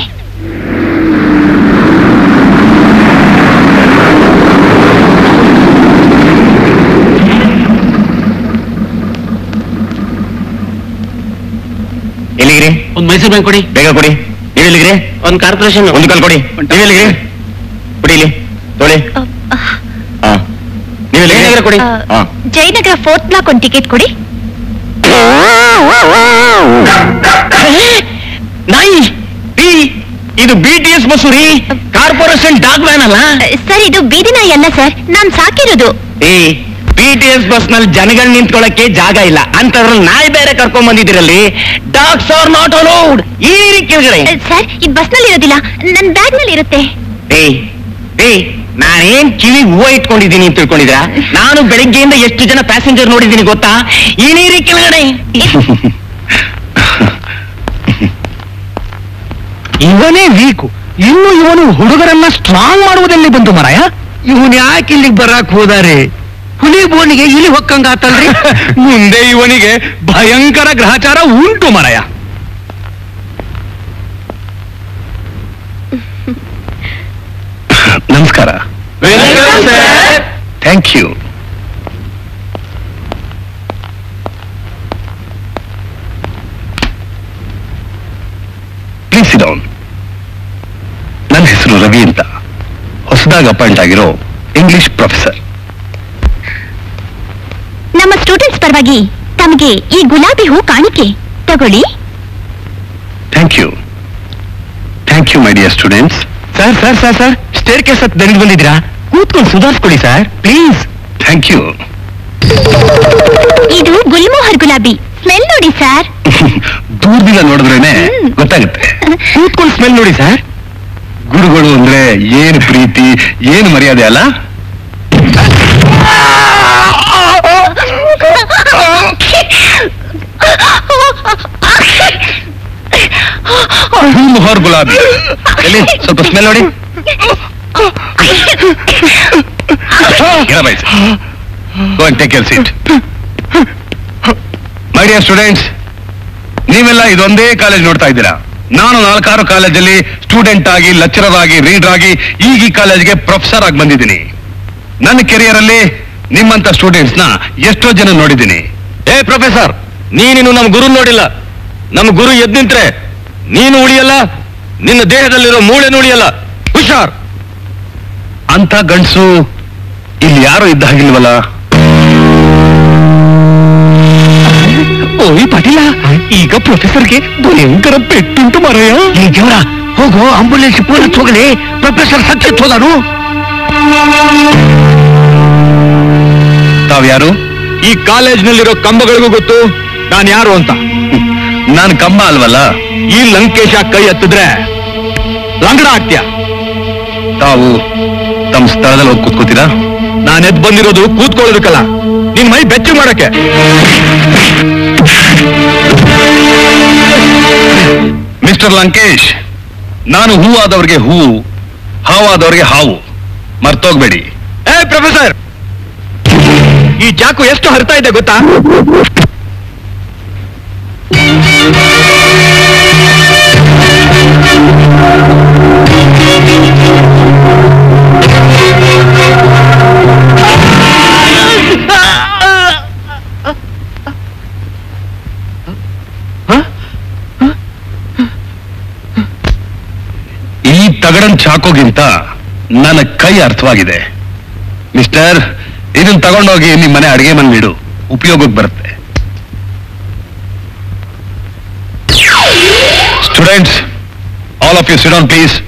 S2: ಎಲ್ಲಿಗ್ರಿ
S3: ಒಂದ್ ಮೈಸೂರು ಬ್ಯಾಂಕ್ ಕೊಡಿ
S2: ಬೇಗ ಕೊಡಿ ನೀವ್ ಎಲ್ಲಿಗ್ರಿ
S3: ಒಂದ್ ಕಾರ್ಪೊರೇಷನ್
S2: ಒಂದು ಕಾಲ್ ಕೊಡಿ ನೀವ್ ಎಲ್ಲಿಗ್ರಿ ಕೊಡಿ ಇಲ್ಲಿ ತೊಳಿ ಹಾ ನೀವ್ ಎಲ್ಲಿಗ್ರಿ ಕೊಡಿ
S6: ಆ,
S2: ಹಾ
S6: ಜಯನಗರ ಫೋರ್ತ್ ಬ್ಲಾಕ್ ಒಂದ್ ಟಿಕೆಟ್ ಕೊಡಿ
S2: ನಾಯಿ ಈ ಇದು ಬಿ ಟಿ ಎಸ್ ಬಸ್ಸು ರೀ ಕಾರ್ಪೊರೇಷನ್ ಡಾಗ್ ವ್ಯಾನ್ ಅಲ್ಲ
S6: ಸರ್ ಇದು ಬೀದಿ ನಾಯಿ ಅಲ್ಲ ಸರ್ ನಾನ್ ಸಾಕಿರೋದು
S2: ಈ ಬಿ ಟಿ ಎಸ್ ಬಸ್ ನಲ್ಲಿ ಜನಗಳು ನಿಂತ್ಕೊಳ್ಳಕ್ಕೆ ಜಾಗ ಇಲ್ಲ ಅಂತದ್ರಲ್ಲಿ ನಾಯಿ ಬೇರೆ ಕರ್ಕೊಂಡ್ ಬಂದಿದ್ದೀರಲ್ಲಿ ಡಾಗ್ಸ್ ಆರ್ ನಾಟ್ ಅಲೌಡ್ ಈ ಕೆಳಗಡೆ
S6: ಸರ್ ಇದು ಬಸ್ ನಲ್ಲಿ ಇರೋದಿಲ್ಲ ನನ್ ಬ್ಯಾಗ್ ನಲ್ಲಿ ಇರುತ್ತೆ
S2: ಏ ಏ ನಾನೇನ್ ಕಿವಿ ಹೂವ ಇಟ್ಕೊಂಡಿದ್ದೀನಿ ಅಂತ ತಿಳ್ಕೊಂಡಿದ್ರ ನಾನು ಬೆಳಿಗ್ಗೆಯಿಂದ ಎಷ್ಟು ಜನ ಪ್ಯಾಸೆಂಜರ್ ನೋಡಿದ್ದೀನಿ ಗೊತ್ತಾ ಈ ನೀರಿ ಕೆಳಗಡೆ
S3: ಇವನೇ ವೀಕು ಇನ್ನು ಇವನು ಹುಡುಗರನ್ನ ಸ್ಟ್ರಾಂಗ್ ಮಾಡುವುದೆಲ್ಲಿ ಬಂತು ಮರಾಯ ಇವನ್ ಯಾಕೆ ಇಲ್ಲಿಗೆ ಬರಕ್ ಹೋದಾರೆ ಹುಲಿ ಬೋನಿಗೆ ಇಲಿ ಹೊಕ್ಕಂಗಾತಲ್ರಿ
S5: ಮುಂದೆ ಇವನಿಗೆ ಭಯಂಕರ ಗ್ರಹಚಾರ ಉಂಟು ಮರಯ ನಮಸ್ಕಾರ ಥ್ಯಾಂಕ್ ಯು ಪ್ಲೀಸ್ ಡೌನ್ ನನ್ನ ಹೆಸರು ರವಿ ಅಂತ ಹೊಸದಾಗಿ ಅಪಾಯಿಂಟ್ ಆಗಿರೋ ಇಂಗ್ಲಿಷ್ ಪ್ರೊಫೆಸರ್
S6: ನಮ್ಮ ಸ್ಟೂಡೆಂಟ್ಸ್ ಪರವಾಗಿ ತಮಗೆ ಈ ಗುಲಾಬಿ ಹೂ ಕಾಣಿಕೆ ತಗೊಳ್ಳಿ
S5: thank you thank you my dear students
S2: sir sir sir sir staircase ಹತ್ತು ದಣಿದು ಬಂದಿದ್ರಾ ಕೂತ್ಕೊಂಡು ಸುಧಾರಿಸ್ಕೊಳ್ಳಿ ಸರ್ ಪ್ಲೀಸ್
S5: ಥ್ಯಾಂಕ್ ಯು
S6: ಇದು ಗುಲ್ಮೋಹರ್ ಗುಲಾಬಿ ಸ್ಮೆಲ್ ನೋಡಿ ಸರ್
S5: ದೂರದಿಂದ ನೋಡಿದ್ರೇನೆ
S6: ಹ್ಮ್.
S5: ಗೊತ್ತಾಗುತ್ತೆ
S2: ಕೂತ್ಕೊಂಡು ಸ್ಮೆಲ್ ನೋಡಿ ಸರ್
S5: ಗುರುಗಳು ಅಂದ್ರೆ ಏನು ಪ್ರೀತಿ ಏನು ಮರ್ಯಾದೆ ಅಲ್ಲ ಮೊಹರ್ ಗುಲಾಬಿ ಎಲ್ಲಿ ಸ್ವಲ್ಪ ಸ್ಮೆಲ್ ನೋಡಿ take care seat my dear students ನೀವೆಲ್ಲ ಇದೊಂದೇ ಕಾಲೇಜ್ ನೋಡ್ತಾ ಇದ್ದೀರಾ ನಾನು ನಾಲ್ಕಾರು ಕಾಲೇಜಲ್ಲಿ ಸ್ಟೂಡೆಂಟ್ ಆಗಿ ಲೆಕ್ಚರರ್ ಆಗಿ ರೀಡರ್ ಆಗಿ ಈಗ ಈ ಕಾಲೇಜ್ಗೆ ಪ್ರೊಫೆಸರ್ ಆಗಿ ಬಂದಿದ್ದೀನಿ ನನ್ನ ಕೆರಿಯರ್ ಅಲ್ಲಿ ನಿಮ್ಮಂತ ಸ್ಟೂಡೆಂಟ್ಸ್ ನ ಎಷ್ಟೋ ಜನ ನೋಡಿದ್ದೀನಿ
S2: ಏ ಪ್ರೊಫೆಸರ್ ನೀನಿನ್ನು ನಮ್ಮ ಗುರು ನೋಡಿಲ್ಲ ನಮ್ಮ ಗುರು ಎದ್ ನಿಂತ್ರೆ ನೀನು ಉಳಿಯಲ್ಲ ನಿನ್ನ ದೇಹದಲ್ಲಿರೋ ಮೂಳೆನೂ ಉಳಿಯಲ್ಲ ಹುಷಾರ್
S5: ಅಂತ ಗಂಡಸು ಇಲ್ಲಿ ಯಾರು ಇದ್ದ ಹಾಗಿಲ್ವಲ್ಲ
S3: ಓಯ್ ಪಾಟೀಲ ಈಗ ಪ್ರೊಫೆಸರ್ಗೆ ಭಯಂಕರ ಪೆಟ್ಟುಂಟು ಮರಯ ಈಗ ಹೋಗೋ ಆಂಬುಲೆನ್ಸ್ ಪೊಲೀಸ್ ಹೋಗಲಿ ಪ್ರೊಫೆಸರ್ ಸತ್ಯತ್ ಹೋದಾನು
S5: ತಾವ್ಯಾರು
S2: ಈ ಕಾಲೇಜ್ನಲ್ಲಿರೋ ಕಂಬಗಳಿಗೂ ಗೊತ್ತು ನಾನು ಯಾರು ಅಂತ
S5: ನಾನು ಕಂಬ ಅಲ್ವಲ್ಲ
S2: ಈ ಲಂಕೇಶ ಕೈ ಹತ್ತಿದ್ರೆ ಲಂಗಡ ಆಗ್ತೀಯ
S5: ತಾವು ತಮ್ಮ ಸ್ಥಳದಲ್ಲಿ ಹೋಗಿ ಕೂತ್ಕೋತೀರಾ
S2: ನಾನು ಎದ್ ಬಂದಿರೋದು ಕೂತ್ಕೊಳ್ಳೋದಕ್ಕಲ್ಲ ನಿನ್ ಮೈ ಬೆಚ್ಚು ಮಾಡಕ್ಕೆ
S5: ಮಿಸ್ಟರ್ ಲಂಕೇಶ್ ನಾನು ಹೂವಾದವ್ರಿಗೆ ಹೂವು ಹಾವಾದವ್ರಿಗೆ ಹಾವು ಮರ್ತೋಗ್ಬೇಡಿ
S2: ಏ ಪ್ರೊಫೆಸರ್ ಈ ಚಾಕು ಎಷ್ಟು ಹರಿತಾ ಇದೆ ಗೊತ್ತಾ
S5: ಈ ತಗಡನ್ ಚಾಕೋಗಿಂತ ನನ್ನ ಕೈ ಅರ್ಥವಾಗಿದೆ ಮಿಸ್ಟರ್ ಇದನ್ನ ತಗೊಂಡೋಗಿ ನಿಮ್ಮ ಮನೆ ಅಡಿಗೆ ಮನೇಲಿ ಇಡು ಉಪಯೋಗಕ್ಕೆ ಬರುತ್ತೆ students all of you sit down please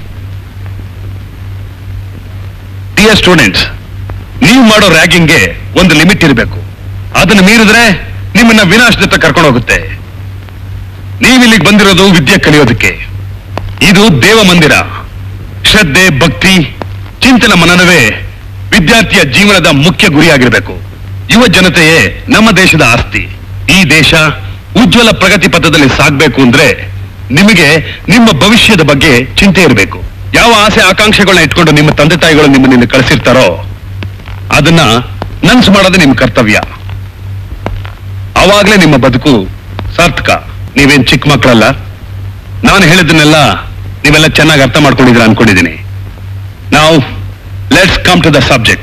S5: dear students ನೀವು ಮಾಡೋ ರ್ಯಾಗಿಂಗ್ಗೆ ಒಂದು ಲಿಮಿಟ್ ಇರಬೇಕು ಅದನ್ನು ಮೀರಿದ್ರೆ ನಿಮ್ಮನ್ನ ವಿನಾಶದತ್ತ ಕರ್ಕೊಂಡು ಹೋಗುತ್ತೆ ನೀವಿಲ್ಲಿಗೆ ಬಂದಿರೋದು ವಿದ್ಯೆ ಕಲಿಯೋದಕ್ಕೆ ಇದು ದೇವ ಮಂದಿರ ಶ್ರದ್ಧೆ ಭಕ್ತಿ ಚಿಂತನ ಮನನವೇ ವಿದ್ಯಾರ್ಥಿಯ ಜೀವನದ ಮುಖ್ಯ ಗುರಿಯಾಗಿರಬೇಕು ಯುವ ಜನತೆಯೇ ನಮ್ಮ ದೇಶದ ಆಸ್ತಿ ಈ ದೇಶ ಉಜ್ವಲ ಪ್ರಗತಿ ಪಥದಲ್ಲಿ ಸಾಗಬೇಕು ಅಂದ್ರೆ ನಿಮಗೆ ನಿಮ್ಮ ಭವಿಷ್ಯದ ಬಗ್ಗೆ ಚಿಂತೆ ಇರಬೇಕು ಯಾವ ಆಸೆ ಆಕಾಂಕ್ಷೆಗಳನ್ನ ಇಟ್ಕೊಂಡು ನಿಮ್ಮ ತಂದೆ ತಾಯಿಗಳು ನಿಮ್ಮನ್ನ ಕಳಿಸಿರ್ತಾರೋ ಅದನ್ನ ನನ್ಸ್ ಮಾಡೋದು ನಿಮ್ಮ ಕರ್ತವ್ಯ ಅವಾಗ್ಲೇ ನಿಮ್ಮ ಬದುಕು ಸಾರ್ಥಕ ನೀವೇನ್ ಚಿಕ್ಕ ಮಕ್ಕಳಲ್ಲ ನಾನು ಹೇಳಿದ್ದನ್ನೆಲ್ಲ ನೀವೆಲ್ಲ ಚೆನ್ನಾಗಿ ಅರ್ಥ ಮಾಡ್ಕೊಂಡಿದ್ದೀರಾ ಅನ್ಕೊಂಡಿದ್ದೀನಿ ನಾವು let's come to the subject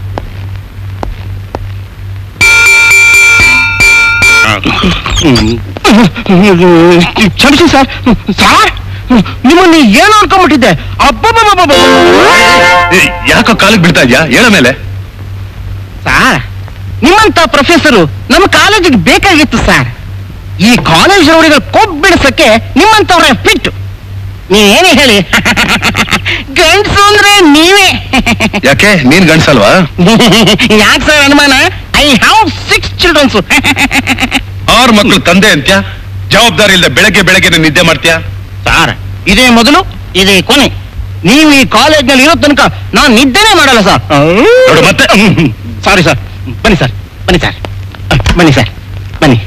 S4: ಕ್ಷಮಿಸಿ ಸರ್ ಸಾರ್ ನಿಮ್ಮನ್ನು ಏನು ಅನ್ಕೊಂಡ್ಬಿಟ್ಟಿದ್ದೆ ಅಬ್ಬಬ್ಬಬ್ಬಬ್ಬ
S5: ಯಾಕೋ ಕಾಲಿಗೆ ಬೀಳ್ತಾ ಇದ್ಯಾ ಹೇಳ ಮೇಲೆ
S4: ಸಾರ್ ನಿಮ್ಮಂತ ಪ್ರೊಫೆಸರು ನಮ್ಮ ಕಾಲೇಜಿಗೆ ಬೇಕಾಗಿತ್ತು ಸರ್ ಈ ಕಾಲೇಜ್ ರೌಡಿಗಳು ಕೊಬ್ಬು ಬಿಡಿಸಕ್ಕೆ ನಿಮ್ಮಂತವ್ರೆ ಫಿಟ್ ನೀವೇನೇ ಹೇಳಿ ಗಂಡ್ಸು ಅಂದ್ರೆ ನೀವೇ
S5: ಯಾಕೆ ನೀನ್ ಗಂಡ್ಸಲ್ವಾ
S4: ಯಾಕೆ ಸರ್ ಅನುಮಾನ ಐ ಹ್ಯಾವ್ ಸಿಕ್ಸ್ ಚಿಲ್ಡ್ರನ್ಸ್
S5: ಆರು ಮಕ್ಕಳು ತಂದೆ ಅಂತ್ಯ ಜವಾಬ್ದಾರಿ ಇಲ್ಲದೆ ಬೆಳಗ್ಗೆ ಬೆಳಗ್ಗೆ ನಿದ್ದೆ ಮಾಡ್ತೀಯಾ
S4: ಸಾರ್ ಇದೇ ಮೊದಲು ಇದೇ ಕೊನೆ ನೀವು ಈ ಕಾಲೇಜ್ನಲ್ಲಿ ಇರೋ ತನಕ ನಾನು ನಿದ್ದೆನೇ ಮಾಡಲ್ಲ ಸರ್
S5: ನೋಡು ಮತ್ತೆ
S4: ಸಾರಿ ಸರ್ ಬನ್ನಿ ಸರ್ ಬನ್ನಿ ಸರ್ ಬನ್ನಿ ಸರ್ ಬನ್ನಿ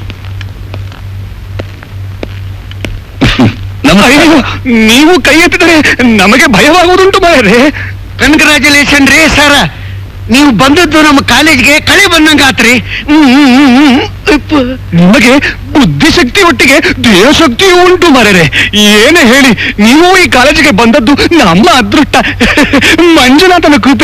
S5: ನಮ್ಮ
S2: ನೀವು ಕೈ ಎತ್ತಿದರೆ ನಮಗೆ ಭಯವಾಗುವುದುಂಟು ಮಾರ್ರೆ
S4: ಕಂಗ್ರಾಚುಲೇಷನ್ ರೀ ಸರ್ ನೀವು ಬಂದದ್ದು ನಮ್ಮ ಕಾಲೇಜ್ಗೆ ಕಳೆ ಬಂದಂಗ ಆತ್ರಿ
S2: ನಿಮಗೆ ಬುದ್ಧಿಶಕ್ತಿ ಒಟ್ಟಿಗೆ ದೇಹಶಕ್ತಿಯೂ ಉಂಟು ಮಾರ್ರೆ ಏನೇ ಹೇಳಿ ನೀವು ಈ ಕಾಲೇಜಿಗೆ ಬಂದದ್ದು ನಮ್ಮ ಅದೃಷ್ಟ ಮಂಜುನಾಥನ ಕೃಪೆ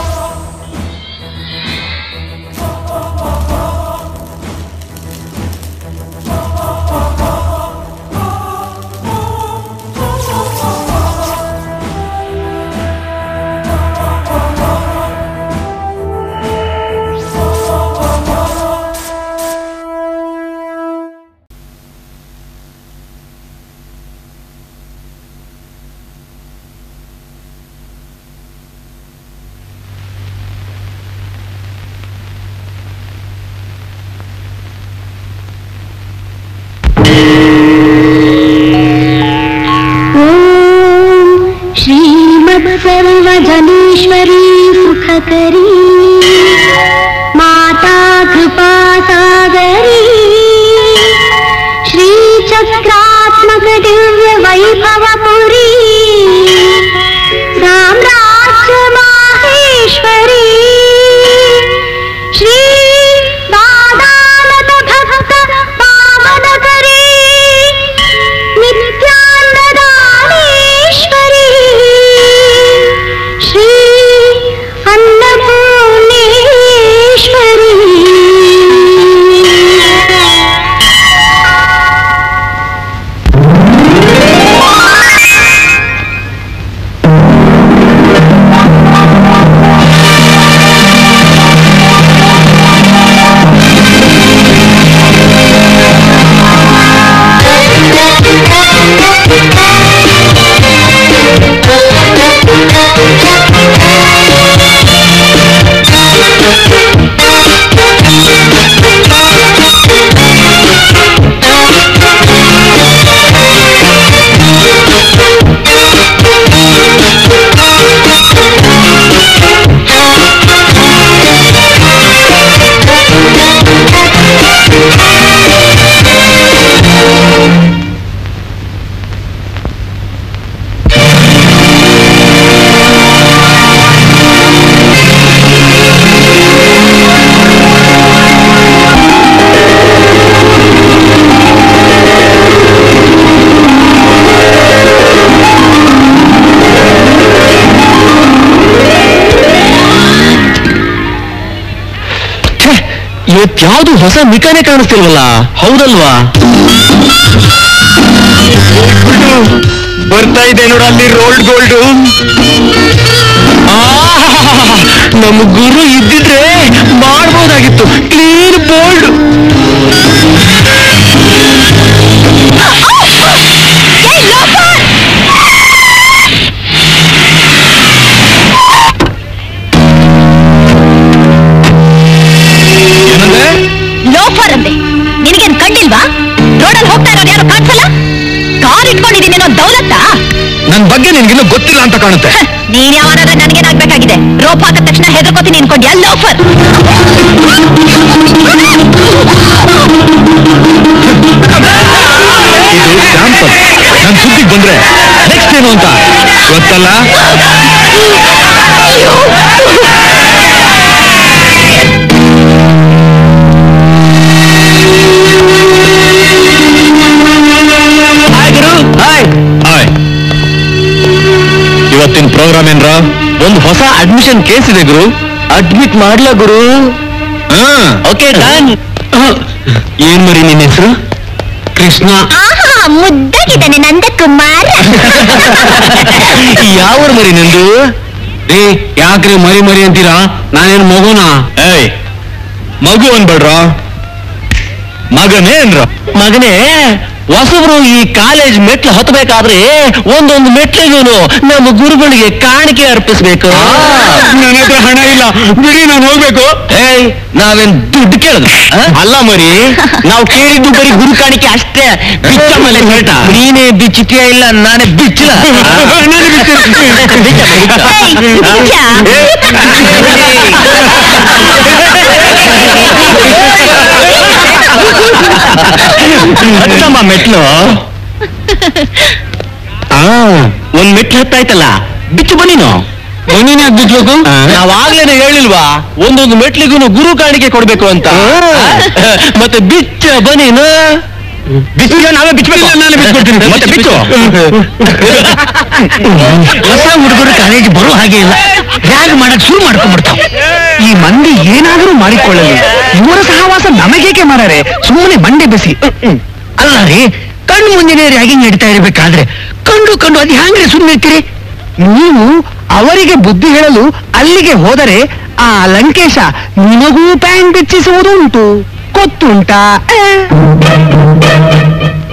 S7: श्रीमत्सर्वजनेश्वरी सुखकरी माता कृपा सागरी श्रीचक्रात्मक दिव्य वैभवपुरी साम्राज्य माहेश्वरी श्री दादानत भक्त पावनकरी नित्यान्नदानेश्वरी श्री अन्नपूर्णेश्वरी
S2: ಇವತ್ಯಾವುದು ಹೊಸ ಮಿಕಾನೆ ಕಾಣಿಸ್ತಿಲ್ವಲ್ಲ ಹೌದಲ್ವಾ ಬರ್ತಾ ಇದೆ ನೋಡ ಅಲ್ಲಿ ರೋಲ್ಡ್ ಗೋಲ್ಡ್ ನಮ್ಮ ಗುರು ಇದ್ದಿದ್ರೆ ಮಾಡ್ಬೋದಾಗಿತ್ತು ಕ್ಲೀನ್ ಬೋಲ್ಡ್
S5: ಏನಂದ್ರೆ
S6: ಲೋಫರ್ ಅಂದೆ ನಿನಗೇನ್ ಕಂಡಿಲ್ವಾ ರೋಡಲ್ಲಿ ಹೋಗ್ತಾ ಇರೋರು ಯಾರು ಕಾಣಿಸಲ್ಲ ಕಾರ್ ಇಟ್ಕೊಂಡಿದ್ದೀನಿ ಅನ್ನೋ ದೌಲತ್ತಾ
S5: ನನ್ ಬಗ್ಗೆ ನಿನ್ಗಿನ್ನೂ ಗೊತ್ತಿಲ್ಲ ಅಂತ ಕಾಣುತ್ತೆ
S6: ಹ, ನೀನ್ ಯಾವನಾಗ ನನ್ಗೇನಾಗ್ಬೇಕಾಗಿದೆ ರೋಪ್ ಹಾಕಿದ ತಕ್ಷಣ ಹೆದರ್ಕೋತೀನಿ ಅನ್ಕೊಂಡ್ಯಾ ಲೋಫರ್
S5: ಇದು ಸ್ಯಾಂಪಲ್ ನನ್ ಸುದ್ದಿಗೆ ಬಂದ್ರೆ ನೆಕ್ಸ್ಟ್ ಏನು ಅಂತ ಗೊತ್ತಾ
S2: ಬಿಟ್ರಲ್ಲ ಹಾಯ್ ಇವತ್ತಿನ ಪ್ರೋಗ್ರಾಮ್ ಏನ್ರ ಒಂದು ಹೊಸ ಅಡ್ಮಿಷನ್ ಕೇಸ್ ಇದೆ ಗುರು ಅಡ್ಮಿಟ್ ಮಾಡ್ಲಾ ಗುರು ಓಕೆ ಡನ್ ಏನ್ ಮರಿ ನಿನ್ನ ಹೆಸರು ಕೃಷ್ಣ
S6: ಆಹಾ ಮುದ್ದಾಗಿದ್ದಾನೆ ನಂದಕುಮಾರ್
S2: ಯಾವ ಮರಿ ನಿಂದು ಏ ಯಾಕ್ರಿ ಮರಿ ಮರಿ ಅಂತೀರಾ ನಾನೇನ್ ಮಗುನ ಏಯ್ ಮಗು ಅನ್ಬೇಡ್ರ ಮಗನೇ ಅಂದ್ರ ಮಗನೇ ಹೊಸಬ್ರು ಈ ಕಾಲೇಜ್ ಮೆಟ್ಲು ಹತ್ತಬೇಕಾದ್ರೆ ಒಂದೊಂದು ಮೆಟ್ಲಿಗೂ ನಮ್ಮ ಗುರುಗಳಿಗೆ ಕಾಣಿಕೆ ಅರ್ಪಿಸ್ಬೇಕು ನನ್ನ ಹತ್ರ ಹಣ ಇಲ್ಲ ಬಿಡಿ ನಾನು ಹೋಗ್ಬೇಕು ಏಯ್ ನಾವೇನ್ ದುಡ್ಡು ಕೇಳಿದ್ರು ಅಲ್ಲ ಮರಿ ನಾವು ಕೇಳಿದ್ದು ಬರೀ ಗುರು ಕಾಣಿಕೆ ಅಷ್ಟೇ ಬಿಚ್ಚ ಮೇಲೆ ಹೇಳ್ತಾ ನೀನೇ ಬಿಚ್ಚಿಟಿಯ ಇಲ್ಲ ನಾನೇ ಬಿಚ್ಚಿಲ್ಲ ಹತ್ತಮ್ಮ ಮೆಟ್ಲು ಆ ಒಂದ್ ಮೆಟ್ಲು ಹತ್ತಾಯ್ತಲ್ಲ ಬಿಚ್ಚು ಬನ್ನಿನು ಬನ್ನಿನ ಬಿಚ್ಚಬೇಕು ನಾವಾಗ್ಲೇನೆ ಹೇಳಿಲ್ವಾ ಒಂದೊಂದು ಮೆಟ್ಲಿಗೂ ಗುರು ಕಾಣಿಕೆ ಕೊಡ್ಬೇಕು ಅಂತ ಮತ್ತೆ ಬಿಚ್ಚ ಬನ್ನಿನು ಬಿಚ್ಚ ನಾವೇ ಬಿಚ್ಚಬೇಕು ನಾನೇ ಬಿಚ್ಕೊಡ್ತೀನಿ ಮತ್ತೆ ಬಿಚ್ಚು ಹೊಸ ಹುಡುಗರು ಕಾಲೇಜ್ ಬರೋ ಹಾಗೆ ಇಲ್ಲ ರ್ಯಾಗ್ ಮಾಡಕ್ ಶುರು ಮಾಡ್ಕೊಂಡ್ಬಿಡ್ತಾವ ಈ ಮಂದಿ ಏನಾದರೂ ಮಾಡಿಕೊಳ್ಳಲಿ ಇವರ ಸಹವಾಸ ನಮಗೇಕೆ ಮಾರಾರೆ ಸುಮ್ಮನೆ ಮಂಡೆ ಬೆಸಿ ಅಲ್ಲ ರೀ ಕಣ್ಣು ಮುಂದಿನ ರ್ಯಾಗಿಂಗ್ ನಡೀತಾ ಇರಬೇಕಾದ್ರೆ ಕಂಡು ಕಂಡು ಅದು ಹ್ಯಾಂಗ್ರಿ ಸುಮ್ಮನೆ ಇರ್ತೀರಿ ನೀವು ಅವರಿಗೆ ಬುದ್ಧಿ ಹೇಳಲು ಅಲ್ಲಿಗೆ ಹೋದರೆ ಆ ಲಂಕೇಶ ನಿಮಗೂ ಪ್ಯಾಂಟ್ ಬಿಚ್ಚಿಸುವುದುಂಟು ಗೊತ್ತುಂಟಾ